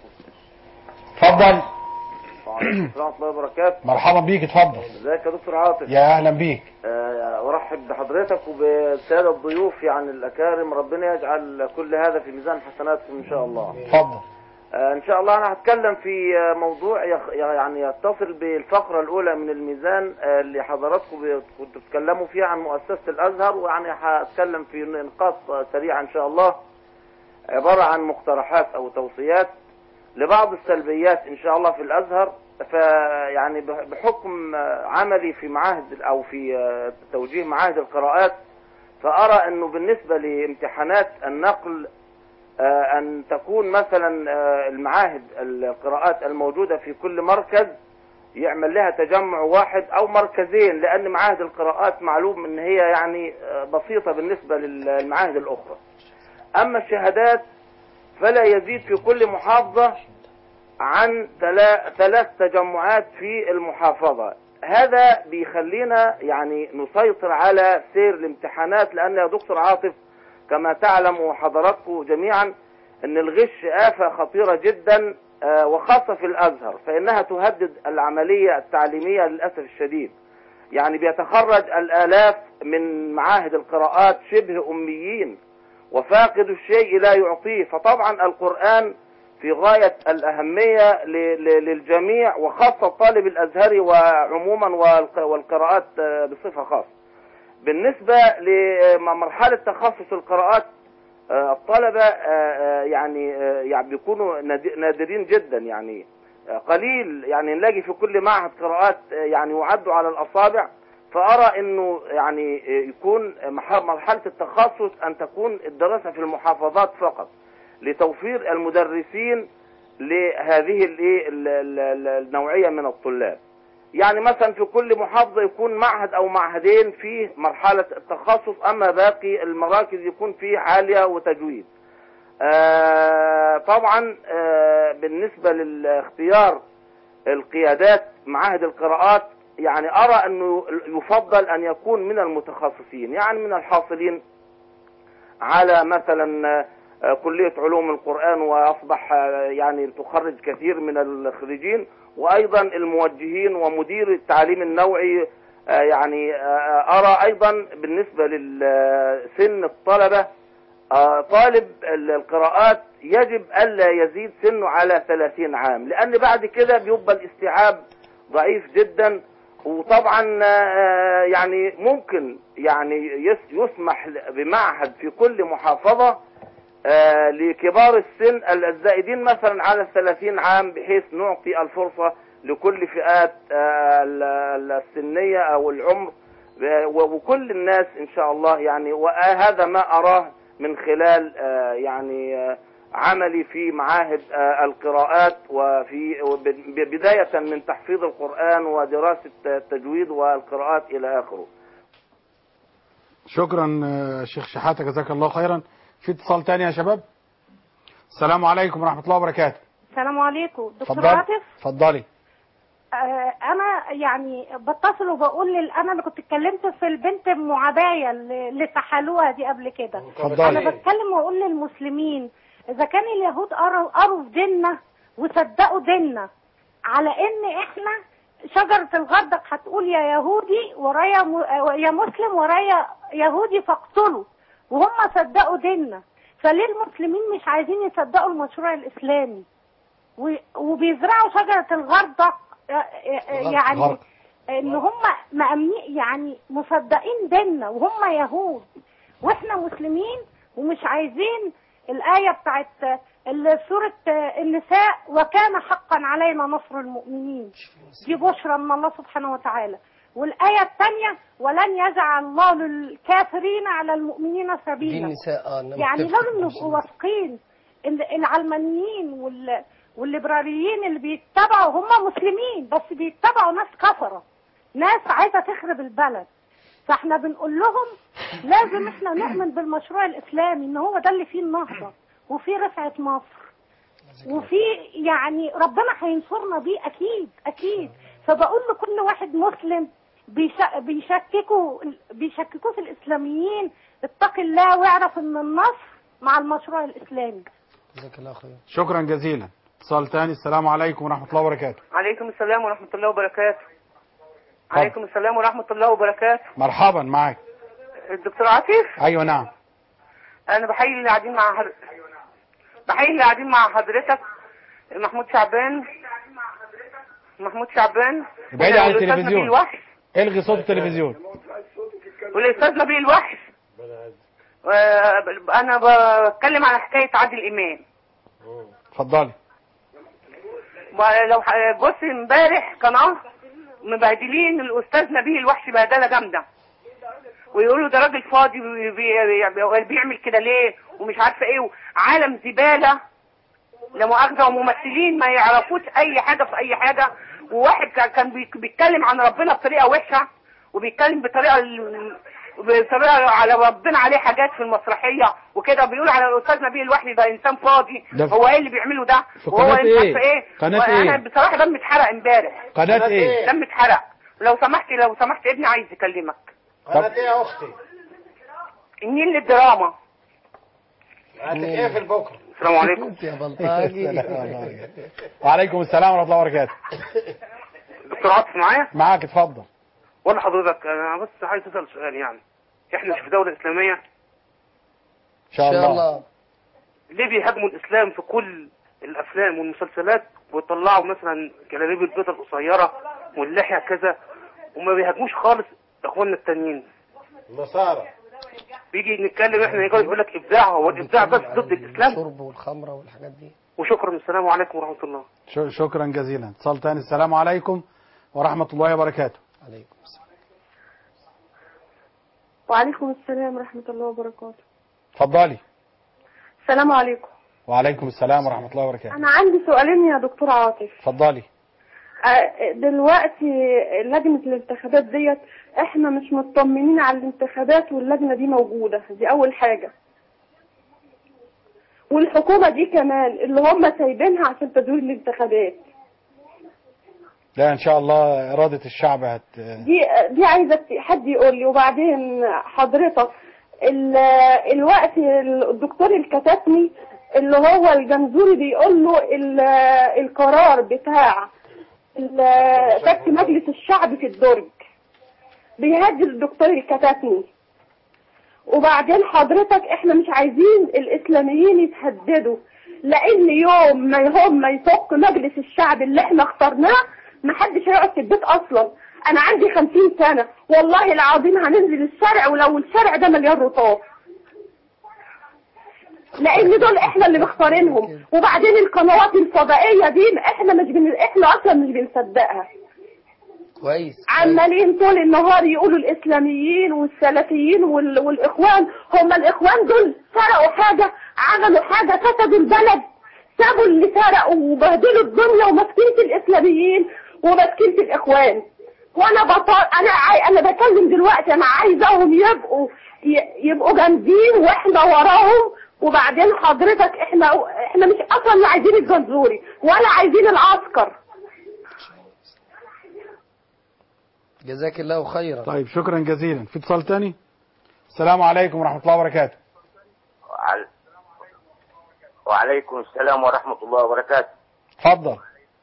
اتفضل وعليكم السلام ورحمة الله وبركاته مرحبا بيك اتفضل ازيك يا دكتور عاطف يا اهلا بيك آه، ارحب بحضرتك وبالسادة الضيوف يعني الاكارم ربنا يجعل كل هذا في ميزان حسناتكم ان شاء الله اتفضل آه، ان شاء الله انا هتكلم في آه، موضوع يخ- يعني يتصل بالفقرة الاولى من الميزان آه، اللي حضراتكم بت- كنتوا بتتكلموا فيها عن مؤسسة الازهر ويعني هتكلم في نقاط آه، سريعة ان شاء الله عبارة عن مقترحات او توصيات لبعض السلبيات ان شاء الله في الازهر فيعني بح- بحكم آه، عملي في معاهد او في آه، توجيه معاهد القراءات فارى انه بالنسبة لامتحانات النقل آه، أن تكون مثلا آه، المعاهد القراءات الموجودة في كل مركز يعمل لها تجمع واحد أو مركزين لأن معاهد القراءات معلوم أن هي يعني آه، بسيطة بالنسبة للمعاهد الأخرى أما الشهادات فلا يزيد في كل محافظة عن تلا- ثلاث تجمعات في المحافظة هذا بيخلينا يعني نسيطر على سير الامتحانات لأن يا دكتور عاطف كما تعلم حضراتكم جميعا ان الغش آفة خطيرة جدا آه، وخاصة في الازهر فانها تهدد العملية التعليمية للأسف الشديد يعني بيتخرج الالاف من معاهد القراءات شبه اميين وفاقد الشيء لا يعطيه فطبعا القرآن في غاية الأهمية ل- ل- للجميع وخاصة الطالب الأزهري وعموما والق- والقراءات آه، بصفة خاصة بالنسبة لمرحلة تخصص القراءات آه، الطلبة آه، آه، يعني آه، يعني بيكونوا ناد- نادرين جدا يعني آه، قليل يعني نلاقي في كل معهد قراءات آه، يعني يعد على الأصابع فأرى أنه يعني آه، يكون مح- مرحلة التخصص أن تكون الدراسة في المحافظات فقط لتوفير المدرسين لهذه الإيه ال- ال- ال- النوعية من الطلاب يعني مثلا في كل محافظة يكون معهد أو معهدين فيه مرحلة التخصص أما باقي المراكز يكون فيه عالية وتجويد آه طبعا آه بالنسبة للاختيار القيادات معاهد القراءات يعني أرى أنه يفضل أن يكون من المتخصصين يعني من الحاصلين على مثلا آه، كلية علوم القرآن وأصبح آه، يعني تخرج كثير من الخريجين وأيضا الموجهين ومدير التعليم النوعي آه، يعني آه، أرى أيضا بالنسبة لسن الطلبة آه، طالب ال- القراءات يجب ألا يزيد سنه على 30 عام لأن بعد كده بيبقى الاستيعاب ضعيف جدا وطبعا آه، يعني ممكن يعني يس- يسمح ل- بمعهد في كل محافظة آه، لكبار السن الزائدين مثلا على الثلاثين عام بحيث نعطي الفرصة لكل فئات آه، ال- ال- السنية أو العمر آه، و- وكل الناس إن شاء الله يعني وهذا ما أراه من خلال آه، يعني آه، عملي في معاهد آه، القراءات وفي وب- بداية من تحفيظ القرآن ودراسة التجويد والقراءات إلى آخره شكرا آه، شيخ شحاتة جزاك الله خيرا في اتصال تاني يا شباب السلام عليكم ورحمة الله وبركاته السلام عليكم دكتور اتفضلي عاطف اتفضلي آه انا يعني بتصل وبقول لل... انا اللي كنت اتكلمت في البنت ام عبايه اللي اللي سحلوها دي قبل كده انا اتفضلي بتكلم واقول للمسلمين اذا كان اليهود قروا قروا في ديننا وصدقوا ديننا على ان احنا شجرة الغردق هتقول يا يهودي ورايا م... يا مسلم ورايا يهودي فاقتلوا وهم صدقوا ديننا فليه المسلمين مش عايزين يصدقوا المشروع الاسلامي و- وبيزرعوا شجرة الغردق آه، آه، يعني غرق. ان هم مأمنين يعني مصدقين ديننا وهم يهود واحنا مسلمين ومش عايزين الآية بتاعت آه، ال- سورة آه، النساء وكان حقا علينا نصر المؤمنين دي بشرى من الله سبحانه وتعالى والآية الثانية ولن يجعل الله للكافرين على المؤمنين دي سبيلا النساء اه إنما يعني بتفرق لازم مش نبقوا واثقين ان العلمانيين وال والليبراليين اللي بيتبعوا هم مسلمين بس بيتبعوا ناس كفرة ناس عايزة تخرب البلد فاحنا بنقول لهم لازم احنا نؤمن بالمشروع الاسلامي ان هو ده اللي فيه النهضة وفيه رفعة مصر وفي يعني ربنا هينصرنا بيه اكيد اكيد فبقول لكل واحد مسلم بيش- بيشككوا بيشككوا في الاسلاميين اتق الله واعرف ان النصر مع المشروع الاسلامي جزاك الله خير شكرا جزيلا اتصال تاني السلام عليكم ورحمة الله وبركاته عليكم السلام ورحمة الله وبركاته عليكم السلام ورحمة الله وبركاته مرحبا معك الدكتور عاطف ايوه نعم أنا بحيي اللي قاعدين مع حضرتك بحيي اللي قاعدين مع حضرتك محمود شعبان محمود شعبان بعيد عن والأستاذ التلفزيون. نبيل وحش الغي صوت التلفزيون والأستاذ نبيل وحش آه، أنا بتكلم على حكاية عادل إمام اتفضلي ولو ح- بص امبارح قناة مبهدلين الأستاذ نبيل الوحش بهدلة جامدة ويقولوا ده راجل فاضي وبي- بي- بيعمل كده ليه ومش عارفة ايه عالم زبالة لا مؤاخذة وممثلين ما يعرفوش أي حاجة في أي حاجة وواحد كا- كان بيك- بيتكلم عن ربنا بطريقة وحشة وبيتكلم بطريقة ال- بطريقة على ربنا عليه حاجات في المسرحية وكده بيقول على الأستاذ نبيل الوحي ده إنسان فاضي ده في- هو إيه اللي بيعمله ده في وهو قناة مش إيه؟ عارفة إيه قناة وأنا إيه؟ بصراحة دمي اتحرق امبارح قناة ايه دمي اتحرق لو سمحت لو سمحت ابني عايز يكلمك قناة ايه يا اختي؟ النيل للدراما هتتقفل بكره السلام عليكم انت يا بلطجي وعليكم السلام ورحمة الله وبركاته دكتور عاطف معايا معاك اتفضل ولا حضرتك انا بس عايز اسال سؤال يعني احنا في دولة اسلامية ان شاء ان شاء الله الله ليه بيهاجموا الاسلام في كل الافلام والمسلسلات ويطلعوا مثلا جلاليب البيضة القصيره واللحيه كذا وما بيهاجموش خالص اخواننا التانيين النصارى بيجي نتكلم احنا يقول يقول لك ابداع هو الابداع بس ضد الاسلام الشرب والخمره والحاجات دي وشكرا السلام عليكم ورحمه الله ش- شكرا جزيلا اتصال تاني السلام عليكم ورحمة الله وبركاته عليكم السلام وعليكم السلام ورحمة الله وبركاته اتفضلي السلام عليكم وعليكم السلام ورحمة الله وبركاته أنا عندي سؤالين يا دكتور عاطف اتفضلي آه، دلوقتي لجنة الانتخابات ديت احنا مش مطمنين على الانتخابات واللجنة دي موجودة دي أول حاجة والحكومة دي كمان اللي هم سايبينها عشان تدوير الانتخابات لا ان شاء الله إرادة الشعب هت دي دي عايزة حد يقول لي وبعدين حضرتك ال- الوقت الدكتور الكتاتني اللي هو الجنزوري بيقول له ال- القرار بتاع ال- فك مجلس الشعب في الدرج بيهدد الدكتور الكتاتني وبعدين حضرتك احنا مش عايزين الاسلاميين يتهددوا لان يوم ما هم يفك مجلس الشعب اللي احنا اخترناه محدش هيقعد في البيت اصلا انا عندي خمسين سنة والله العظيم هننزل الشارع ولو الشارع ده مليان رطاب لان دول احنا اللي مختارينهم وبعدين القنوات الفضائية دي احنا مش بن... احنا اصلا مش بنصدقها كويس عمالين طول النهار يقولوا الاسلاميين والسلفيين وال... والاخوان هم الاخوان دول سرقوا حاجة عملوا حاجة فسدوا البلد سابوا اللي سرقوا وبهدلوا الدنيا ومسكينة الاسلاميين ومسكينة الاخوان وانا بطال انا عاي... انا بكلم دلوقتي انا عايزاهم يبقوا ي... يبقوا جامدين واحنا وراهم وبعدين حضرتك احنا احنا مش اصلا لا عايزين الجنزوري ولا عايزين العسكر جزاك الله خيرا طيب شكرا جزيلا في اتصال تاني السلام عليكم ورحمة الله وبركاته وعل... وعليكم السلام ورحمة الله وبركاته اتفضل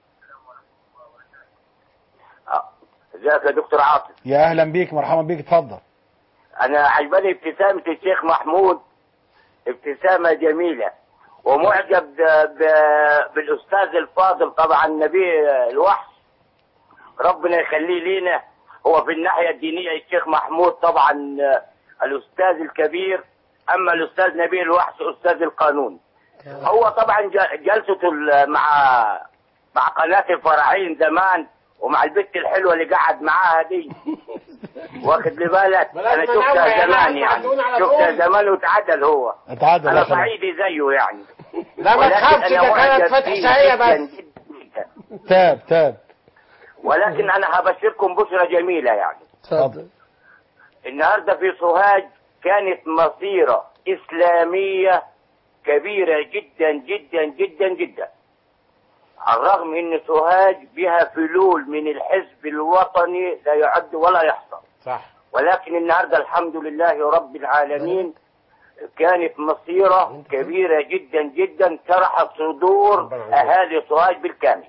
آه، ازيك يا دكتور عاطف يا اهلا بيك مرحبا بيك اتفضل انا عجباني ابتسامة الشيخ محمود ابتسامة جميلة ومعجب ب... بالاستاذ الفاضل طبعا نبي الوحش ربنا يخليه لينا هو في الناحية الدينية الشيخ محمود طبعا الاستاذ الكبير اما الاستاذ نبيل الوحش استاذ القانون هو طبعا ج- جلسته ال- مع مع قناة الفراعين زمان ومع البت الحلوة اللي قعد معاها دي واخد لي بالك بلاش انا منوع شفتها يا زمان ناس يعني معدون على شفتها طول. زمان وتعدل هو اتعادل انا يا خلاص. صعيدي زيه يعني لا ما ولكن تخافش أنا ده كانت معجب فتح فيه شهية جداً بس جداً. تاب تاب ولكن انا هبشركم بشرى جميلة يعني اتفضل النهاردة في سوهاج كانت مصيرة إسلامية كبيرة جدا جدا جدا جدا على الرغم ان سوهاج بها فلول من الحزب الوطني لا يعد ولا يحصى صح ولكن النهارده الحمد لله رب العالمين كانت مصيرة كبيرة جدا جدا شرحت صدور أهالي سوهاج بالكامل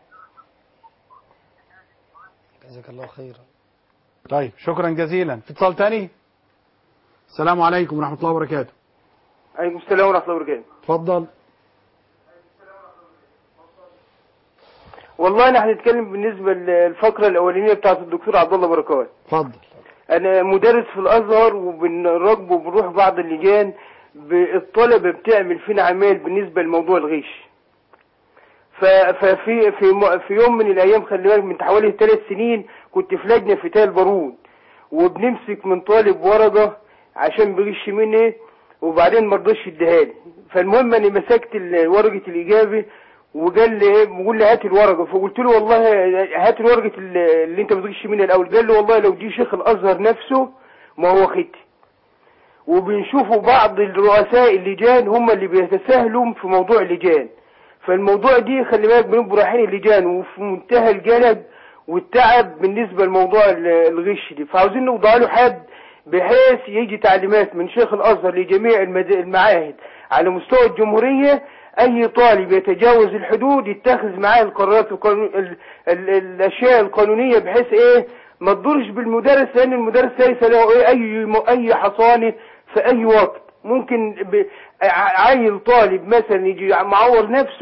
جزاك الله خيرا طيب شكرا جزيلا في اتصال تاني السلام عليكم ورحمة الله وبركاته عليكم السلام ورحمة الله وبركاته اتفضل والله انا هنتكلم بالنسبة للفقرة الأولانية بتاعت الدكتور عبد الله بركات اتفضل انا مدرس في الازهر وبنراقب وبنروح بعض اللجان ب- الطلبة بتعمل فينا عمال بالنسبة لموضوع الغش ف- ففي في م- في يوم من الايام خلي بالك من حوالي ثلاث سنين كنت في لجنة في تال بارود وبنمسك من طالب ورقة عشان بيغش مني وبعدين ما رضاش يديها لي فالمهم اني مسكت ال- ورقة الاجابة وقال لي ايه بيقول لي هات الورقه فقلت له والله هات الورقه اللي اللي انت بتغش منها الاول قال لي والله لو دي شيخ الازهر نفسه ما هو خدتي وبنشوفوا بعض الرؤساء اللجان هم اللي بيتساهلوا في موضوع اللجان فالموضوع دي خلي بالك بنبقوا رايحين اللجان وفي منتهى الجلد والتعب بالنسبه لموضوع ال- الغش دي فعاوزين نوضع له حد بحيث يجي تعليمات من شيخ الازهر لجميع المد- المعاهد على مستوى الجمهوريه اي طالب يتجاوز الحدود يتخذ معاه القرارات القانون ال ال الاشياء القانونيه بحيث ايه ما تضرش بالمدرس لان المدرس ليس له ايه اي م- اي حصانه في اي وقت ممكن ب- ع- عيل طالب مثلا يجي معور نفسه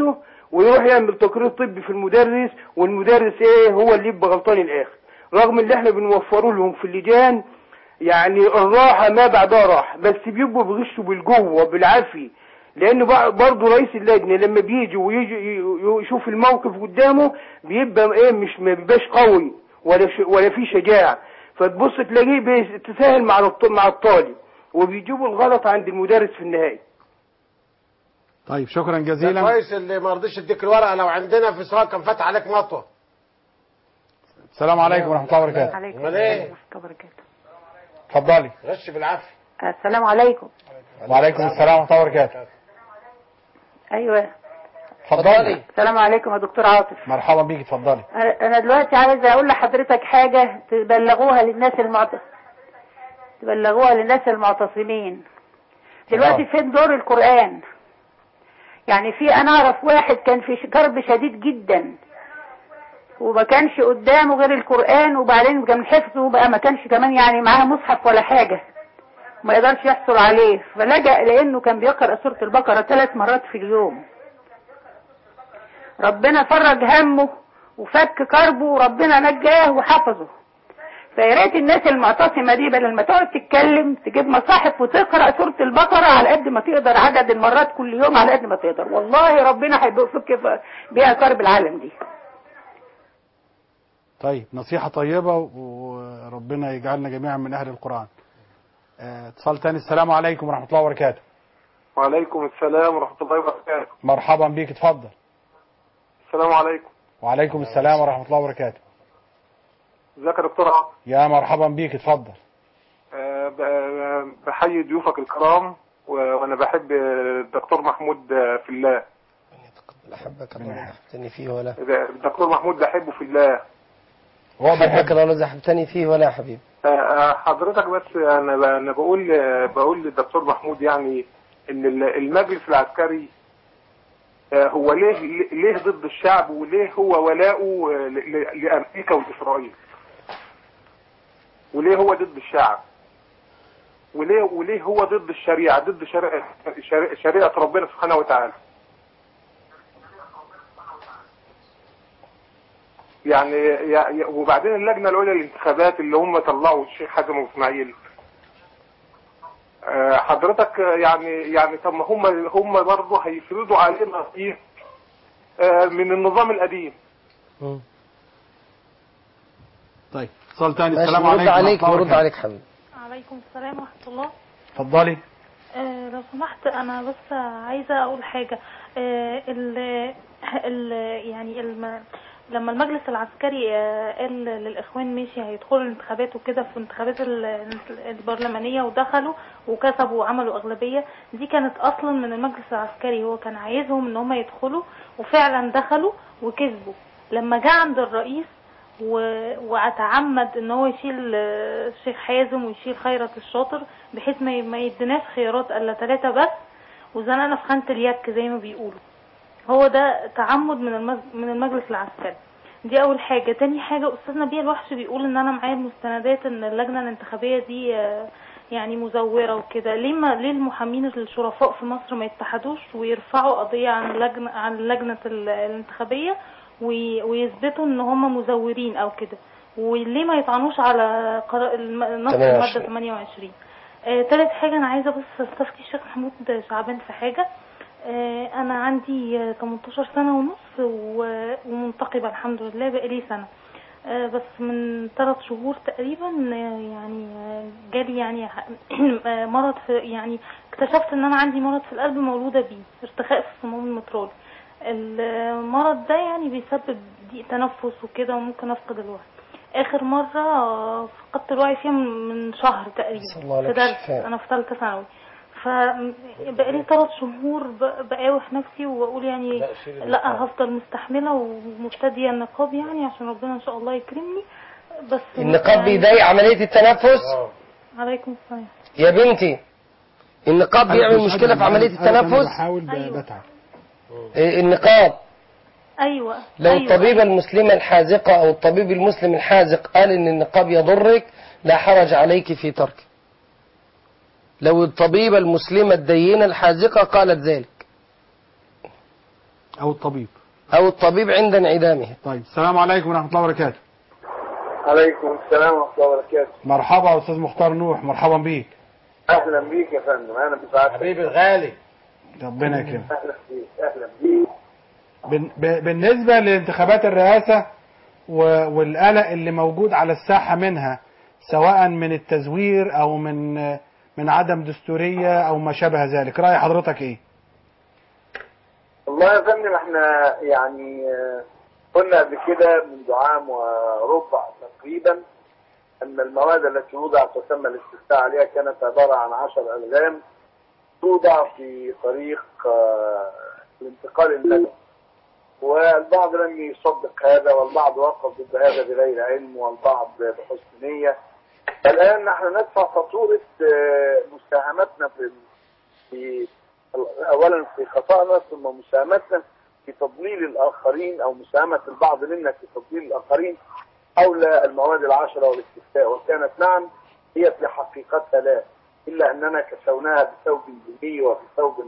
ويروح يعمل تقرير طبي في المدرس والمدرس ايه هو اللي يبقى غلطان الاخر رغم اللي احنا بنوفره لهم في اللجان يعني الراحة ما بعدها راحة بس بيبقوا بيغشوا بالجوه بالعافية لان بع- برضه رئيس اللجنة لما بيجي ويجي ي- ي- يشوف الموقف قدامه بيبقى ايه مش ما بيبقاش قوي ولا ش ولا في شجاعة فتبص تلاقيه بيتساهل مع الط- مع الطالب وبيجيبوا الغلط عند المدرس في النهاية طيب شكرا ده جزيلا كويس اللي ما رضيش يديك الورقه لو عندنا في سؤال كان فاتح عليك مطوه السلام عليكم ورحمه الله وبركاته عليكم امال ايه ورحمة الله وبركاته اتفضلي غش بالعافيه السلام عليكم وعليكم السلام ورحمه الله وبركاته ايوه اتفضلي السلام عليكم يا دكتور عاطف مرحبا بيك اتفضلي أنا- انا دلوقتي عايزه اقول لحضرتك حاجه تبلغوها للناس المعت... تبلغوها للناس المعتصمين دلوقتي فين دور القران يعني في انا اعرف واحد كان في كرب شديد جدا وما كانش قدامه غير القران وبعدين كان حفظه بقى ما كانش كمان يعني معاه مصحف ولا حاجه ما يقدرش يحصل عليه فلجأ لانه كان بيقرأ سورة البقرة ثلاث مرات في اليوم ربنا فرج همه وفك كربه وربنا نجاه وحفظه فيا ريت الناس المعتصمة دي بدل ما تقعد تتكلم تجيب مصاحف وتقرأ سورة البقرة على قد ما تقدر عدد المرات كل يوم على قد ما تقدر والله ربنا هيفك بيها كرب العالم دي طيب نصيحة طيبة وربنا يجعلنا جميعا من أهل القرآن آه، اتصال تاني السلام عليكم ورحمة الله وبركاته وعليكم السلام ورحمة الله وبركاته مرحبا بيك اتفضل السلام عليكم وعليكم السلام ورحمة الله وبركاته ازيك يا دكتور عاطف يا مرحبا بيك اتفضل آه، ب- بحيي ضيوفك الكرام و- وانا بحب الدكتور محمود آه، في الله أحبك الله لا زحفتني فيه ولا الدكتور محمود بحبه في الله هو أحبك الله لا زحفتني فيه ولا يا حبيبي آه، آه، حضرتك بس انا ب- انا بقول آه، بقول للدكتور محمود يعني ان ال- المجلس العسكري آه، هو ليه ليه ضد الشعب وليه هو ولاؤه آه، ل- ل- لامريكا واسرائيل وليه هو ضد الشعب وليه وليه هو ضد الشريعه ضد شريعه شريعه- شريعه ربنا سبحانه وتعالى يعني يا- يا- وبعدين اللجنه العليا للانتخابات اللي هم طلعوا الشيخ حازم ابو اسماعيل آه، حضرتك آه، يعني يعني طب ما هم هم برضه هيفرضوا علينا ايه آه، من النظام القديم طيب اتصال تاني ماشي السلام نرد عليكم عليك ورحمة الله نرد وبركاته. عليك حبيبي عليكم السلام ورحمة الله اتفضلي آه لو سمحت أنا بس عايزة أقول حاجة آه ال ال يعني الم لما المجلس العسكري آه قال للإخوان ماشي هيدخلوا الانتخابات وكده في انتخابات ال- البرلمانية ودخلوا وكسبوا وعملوا أغلبية دي كانت أصلا من المجلس العسكري هو كان عايزهم إن هم يدخلوا وفعلا دخلوا وكسبوا لما جه عند الرئيس و... واتعمد ان هو يشيل آه، الشيخ حازم ويشيل خيرت الشاطر بحيث ما ي- ما يديناش خيارات الا ثلاثة بس وزنقنا في خانة اليك زي ما بيقولوا هو ده تعمد من المز... من المجلس العسكري دي اول حاجة تاني حاجة استاذ نبيل الوحش بيقول ان انا معايا المستندات ان اللجنة الانتخابية دي آه، يعني مزورة وكده ليه ما ليه المحامين الشرفاء في مصر ما يتحدوش ويرفعوا قضية عن اللجنة عن اللجنة ال- الانتخابية وي- ويثبتوا ان هم مزورين او كده وليه ما يطعنوش على قرار الم- نص 28. المادة 28 آه، تالت حاجة أنا عايزة بس أستفتي الشيخ محمود شعبان في حاجة آه، أنا عندي آه، 18 سنة ونص و- ومنتقبة الحمد لله بقالي سنة آه، بس من ثلاث شهور تقريبا آه، يعني آه، جالي يعني ح- آه، مرض في يعني اكتشفت ان انا عندي مرض في القلب مولودة بيه ارتخاء في الصمام المترالي المرض ده يعني بيسبب ضيق تنفس وكده وممكن افقد الوعي اخر مرة آه، فقدت الوعي فيها من من شهر تقريبا نسأل الله في لك درس الشفاء. انا في ثالثة ثانوي فبقالي ثلاث شهور ب- بقاوح نفسي واقول يعني لا، شيل لا النقاب. هفضل مستحملة ومبتدية النقاب يعني عشان ربنا ان شاء الله يكرمني بس النقاب يعني- بيضايق عملية التنفس عليكم السلام يا بنتي النقاب أنا بيعمل مش مشكلة قادر- في عملية أنا- أنا التنفس بحاول ب- أيوة. بتعب إيه، النقاب ايوه لو أيوة. الطبيبة المسلمة الحاذقة أو الطبيب المسلم الحاذق قال إن النقاب يضرك لا حرج عليك في تركه لو الطبيبة المسلمة الدينة الحاذقة قالت ذلك او الطبيب أو الطبيب عند انعدامه طيب السلام عليكم ورحمة الله وبركاته عليكم السلام ورحمة الله وبركاته مرحبا أستاذ مختار نوح مرحبا بيك أهلا بيك يا فندم أهلا بسعادتك حبيبي الغالي ربنا يكرمك أهلا بيك أهلا بيك بن- ب- بالنسبة لانتخابات الرئاسة و- والقلق اللي موجود على الساحة منها سواء من التزوير أو من من عدم دستورية أو ما شابه ذلك رأي حضرتك إيه؟ والله يا فندم احنا يعني آه، قلنا قبل كده منذ عام وربع تقريبا أن المواد التي وضعت وتم الاستفتاء عليها كانت عبارة عن عشر ألغام توضع في طريق آه، الانتقال المدني والبعض لم يصدق هذا والبعض وقف ضد هذا بغير علم والبعض بحسن نية الآن نحن ندفع فاتورة آه، مساهمتنا في في اولا في خطأنا ثم مساهمتنا في تضليل الاخرين او مساهمة البعض منا في تضليل الاخرين حول المواد العشرة والاستفتاء وكانت نعم هي في حقيقتها لا الا اننا كسوناها بثوب ديني وبثوب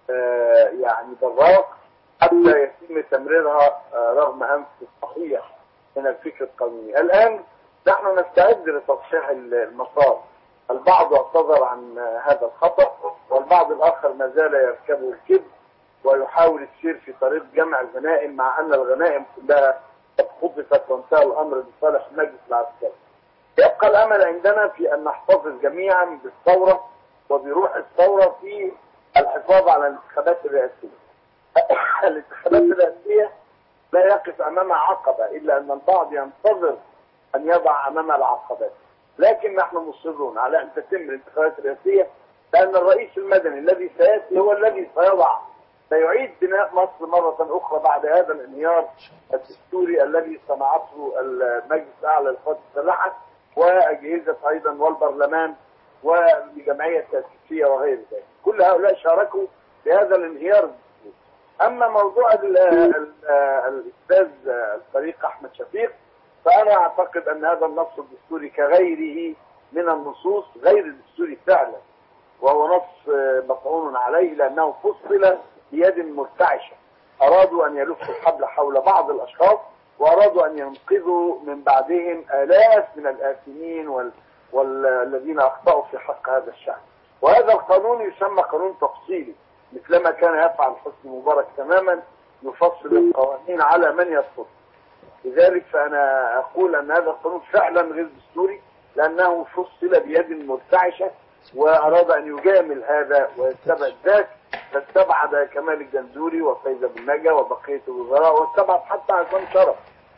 آه يعني براق حتى يتم تمريرها آه رغم انف الصحيح من الفكر القانوني الان نحن نستعد لتصحيح المسار البعض اعتذر عن هذا الخطأ والبعض الآخر ما زال يركبه الكذب ويحاول السير في طريق جمع الغنائم مع أن الغنائم كلها قد خطفت وانتهى الأمر لصالح المجلس العسكري يبقى الأمل عندنا في أن نحتفظ جميعا بالثورة وبروح الثورة في الحفاظ على الانتخابات الرئاسية الانتخابات الرئاسية لا يقف أمامها عقبة إلا أن البعض ينتظر أن يضع أمامها العقبات لكن نحن مصرون على أن تتم الانتخابات الرئاسية لأن الرئيس المدني الذي سيأتي هو الذي سيضع سيعيد بناء مصر مرة أخرى بعد هذا الانهيار الدستوري الذي صنعته المجلس الأعلى للقوات المسلحة وأجهزة أيضا والبرلمان والجمعية التأسيسية وغير ذلك كل هؤلاء شاركوا في هذا الانهيار الدستوري أما موضوع ال- ال- الأستاذ الفريق أحمد شفيق فأنا أعتقد أن هذا النص الدستوري كغيره من النصوص غير الدستوري فعلا وهو نص آه، مطعون عليه لأنه فصل بيد مرتعشة أرادوا أن يلفوا الحبل حول بعض الأشخاص وأرادوا أن ينقذوا من بعدهم آلاف من الآثمين وال... والذين أخطأوا في حق هذا الشعب وهذا القانون يسمى قانون تفصيلي مثلما كان يفعل حسني مبارك تماما يفصل القوانين على من يرفض لذلك فأنا أقول أن هذا القانون فعلا غير دستوري لأنه فصل بيد مرتعشة وأراد أن يجامل هذا ويستبعد ذاك فاستبعد كمال الجنزوري وفايز أبو النجا وبقية الوزراء واستبعد حتى عصام شرف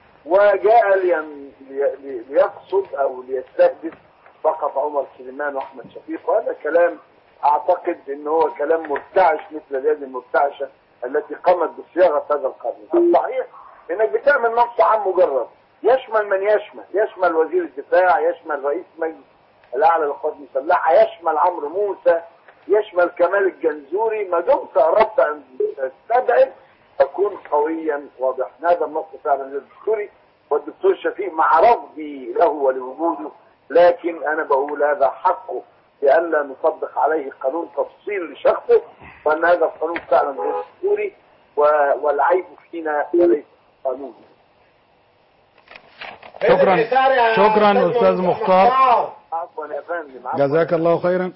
وجاء لين لي- لي- ليقصد أو ليستهدف فقط عمر سليمان وأحمد شفيق وهذا كلام أعتقد أن هو كلام مرتعش مثل اليد المرتعشة التي قامت بصياغة هذا القانون الصحيح انك بتعمل نص عام مجرد يشمل من يشمل يشمل وزير الدفاع يشمل رئيس مجلس الاعلى للقوات المسلحه يشمل عمرو موسى يشمل كمال الجنزوري ما دمت اردت ان تستبعد تكون قويا واضحا هذا النص فعلا غير دستوري والدكتور شفيق مع رفضي له ولوجوده لكن انا بقول هذا حقه لئلا نطبق عليه قانون تفصيل لشخصه وان هذا القانون فعلا غير دستوري و- والعيب فينا وليس قانون شكرا شكرا أستاذ مختار عفوا يا فندم عفواً. جزاك الله خيرا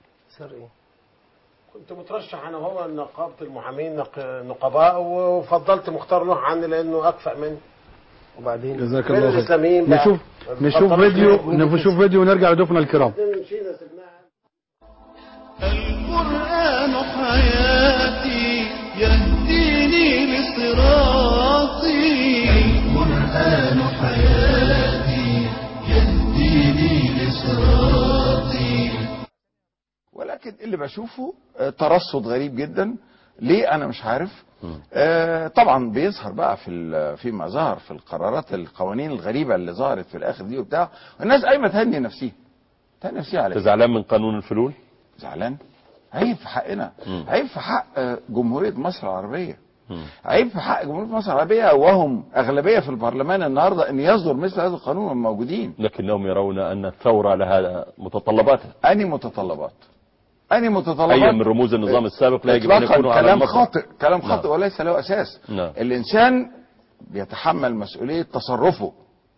كنت مترشح انا وهو نقابه المحامين نق- نقباء وفضلت مختار نوح عني لانه اكفأ مني وبعدين جزاك فين الله خير الإسلاميين بقى؟ نشوف ما نشوف بتفضلوش فيديو ليه؟ نشوف فيديو ونرجع لضيوفنا الكرام مشينا سيبناها القرآن حياتي يهديني لصراطي القرآن حياتي يهديني لصراطي ولكن اللي بشوفه آه، ترصد غريب جدا ليه انا مش عارف آه طبعا بيظهر بقى في ال- فيما ظهر في القرارات القوانين الغريبه اللي ظهرت في الاخر دي وبتاع الناس قايمه تهني نفسها تهني نفسها على انت زعلان من قانون الفلول زعلان عيب في حقنا عيب في حق آه، جمهوريه مصر العربيه عيب في حق جمهوريه مصر العربيه وهم اغلبيه في البرلمان النهارده ان يصدر مثل هذا القانون والموجودين لكنهم يرون ان الثوره لها متطلباتها اني متطلبات أني متطلبات اي من رموز النظام السابق لا يجب ان إطلاقاً يكونوا على كلام المسرح خاطئ كلام نعم. خاطئ وليس له أساس نعم الإنسان بيتحمل مسؤولية تصرفه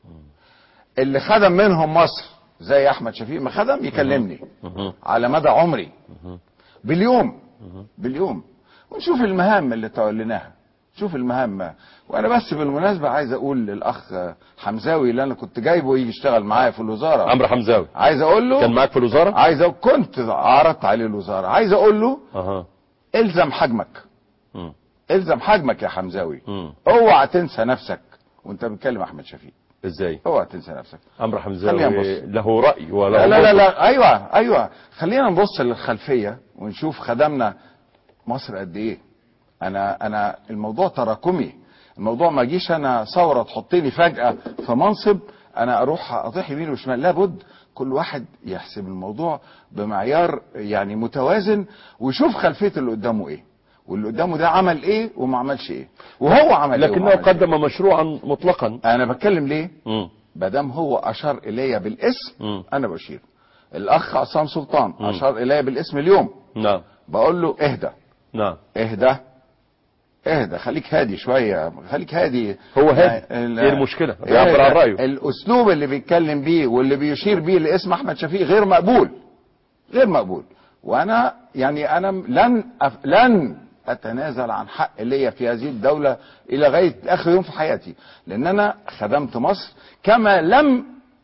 اللي خدم منهم مصر زي أحمد شفيق ما خدم يكلمني على مدى عمري باليوم باليوم ونشوف المهام اللي توليناها شوف المهام وانا بس بالمناسبه عايز اقول للاخ حمزاوي اللي انا كنت جايبه يجي يشتغل معايا في الوزاره عمرو حمزاوي عايز اقول له كان معاك في الوزاره عايز أقول كنت عرضت عليه الوزاره عايز اقول له اها الزم حجمك مم. الزم حجمك يا حمزاوي مم. اوعى تنسى نفسك وانت بتكلم احمد شفيق ازاي اوعى تنسى نفسك عمرو خلينا حمزاوي نبص. له راي وله لا لا لا, موقف. لا ايوه ايوه خلينا نبص للخلفيه ونشوف خدمنا مصر قد ايه انا انا الموضوع تراكمي الموضوع ما جيش انا ثوره تحطني فجاه في منصب انا اروح اطيح يمين وشمال لابد كل واحد يحسب الموضوع بمعيار يعني متوازن ويشوف خلفيه اللي قدامه ايه واللي قدامه ده عمل ايه وما عملش ايه وهو عمل ايه لكنه وما عملش قدم مشروعا مطلقا انا بتكلم ليه مم. مادام هو اشار الي بالاسم مم. انا بشير الاخ عصام سلطان مم. اشار الي بالاسم اليوم نعم بقول له اهدى نعم اهدى اهدى خليك هادي شويه خليك هادي هو هادي. ال- إيه المشكلة؟ بيعبر عن رأيه. الاسلوب اللي بيتكلم بيه واللي بيشير بيه لاسم احمد شفيق غير مقبول غير مقبول وانا يعني انا لن أف... لن اتنازل عن حق ليا في هذه الدوله الى غايه اخر يوم في حياتي لان انا خدمت مصر كما لم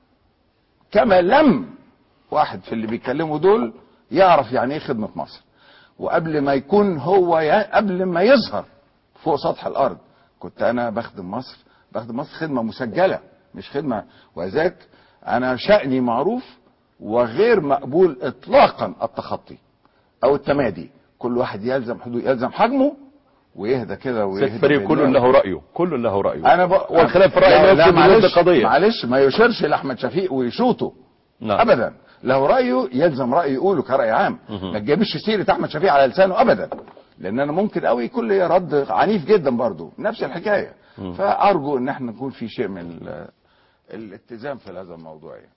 كما لم واحد في اللي بيتكلموا دول يعرف يعني ايه خدمه مصر وقبل ما يكون هو ي... قبل ما يظهر فوق سطح الارض كنت انا بخدم مصر بخدم مصر خدمه مسجله مش خدمه وذاك انا شاني معروف وغير مقبول اطلاقا التخطي او التمادي كل واحد يلزم حدود يلزم حجمه ويهدى كده ويهدى سيد فريق كل بالله. له رايه كل له رايه انا ب... والخلاف في الراي لا, لا لا يفسد معلش ضد قضيه معلش ما يشيرش لاحمد شفيق ويشوطه نعم. ابدا له رايه يلزم رايه يقوله كراي عام مهم. ما تجيبش سيره احمد شفيق على لسانه ابدا لان انا ممكن قوي يكون لي رد عنيف جدا برضو نفس الحكايه مم. فارجو ان احنا نكون في شيء من ال- الاتزان في هذا الموضوع يعني.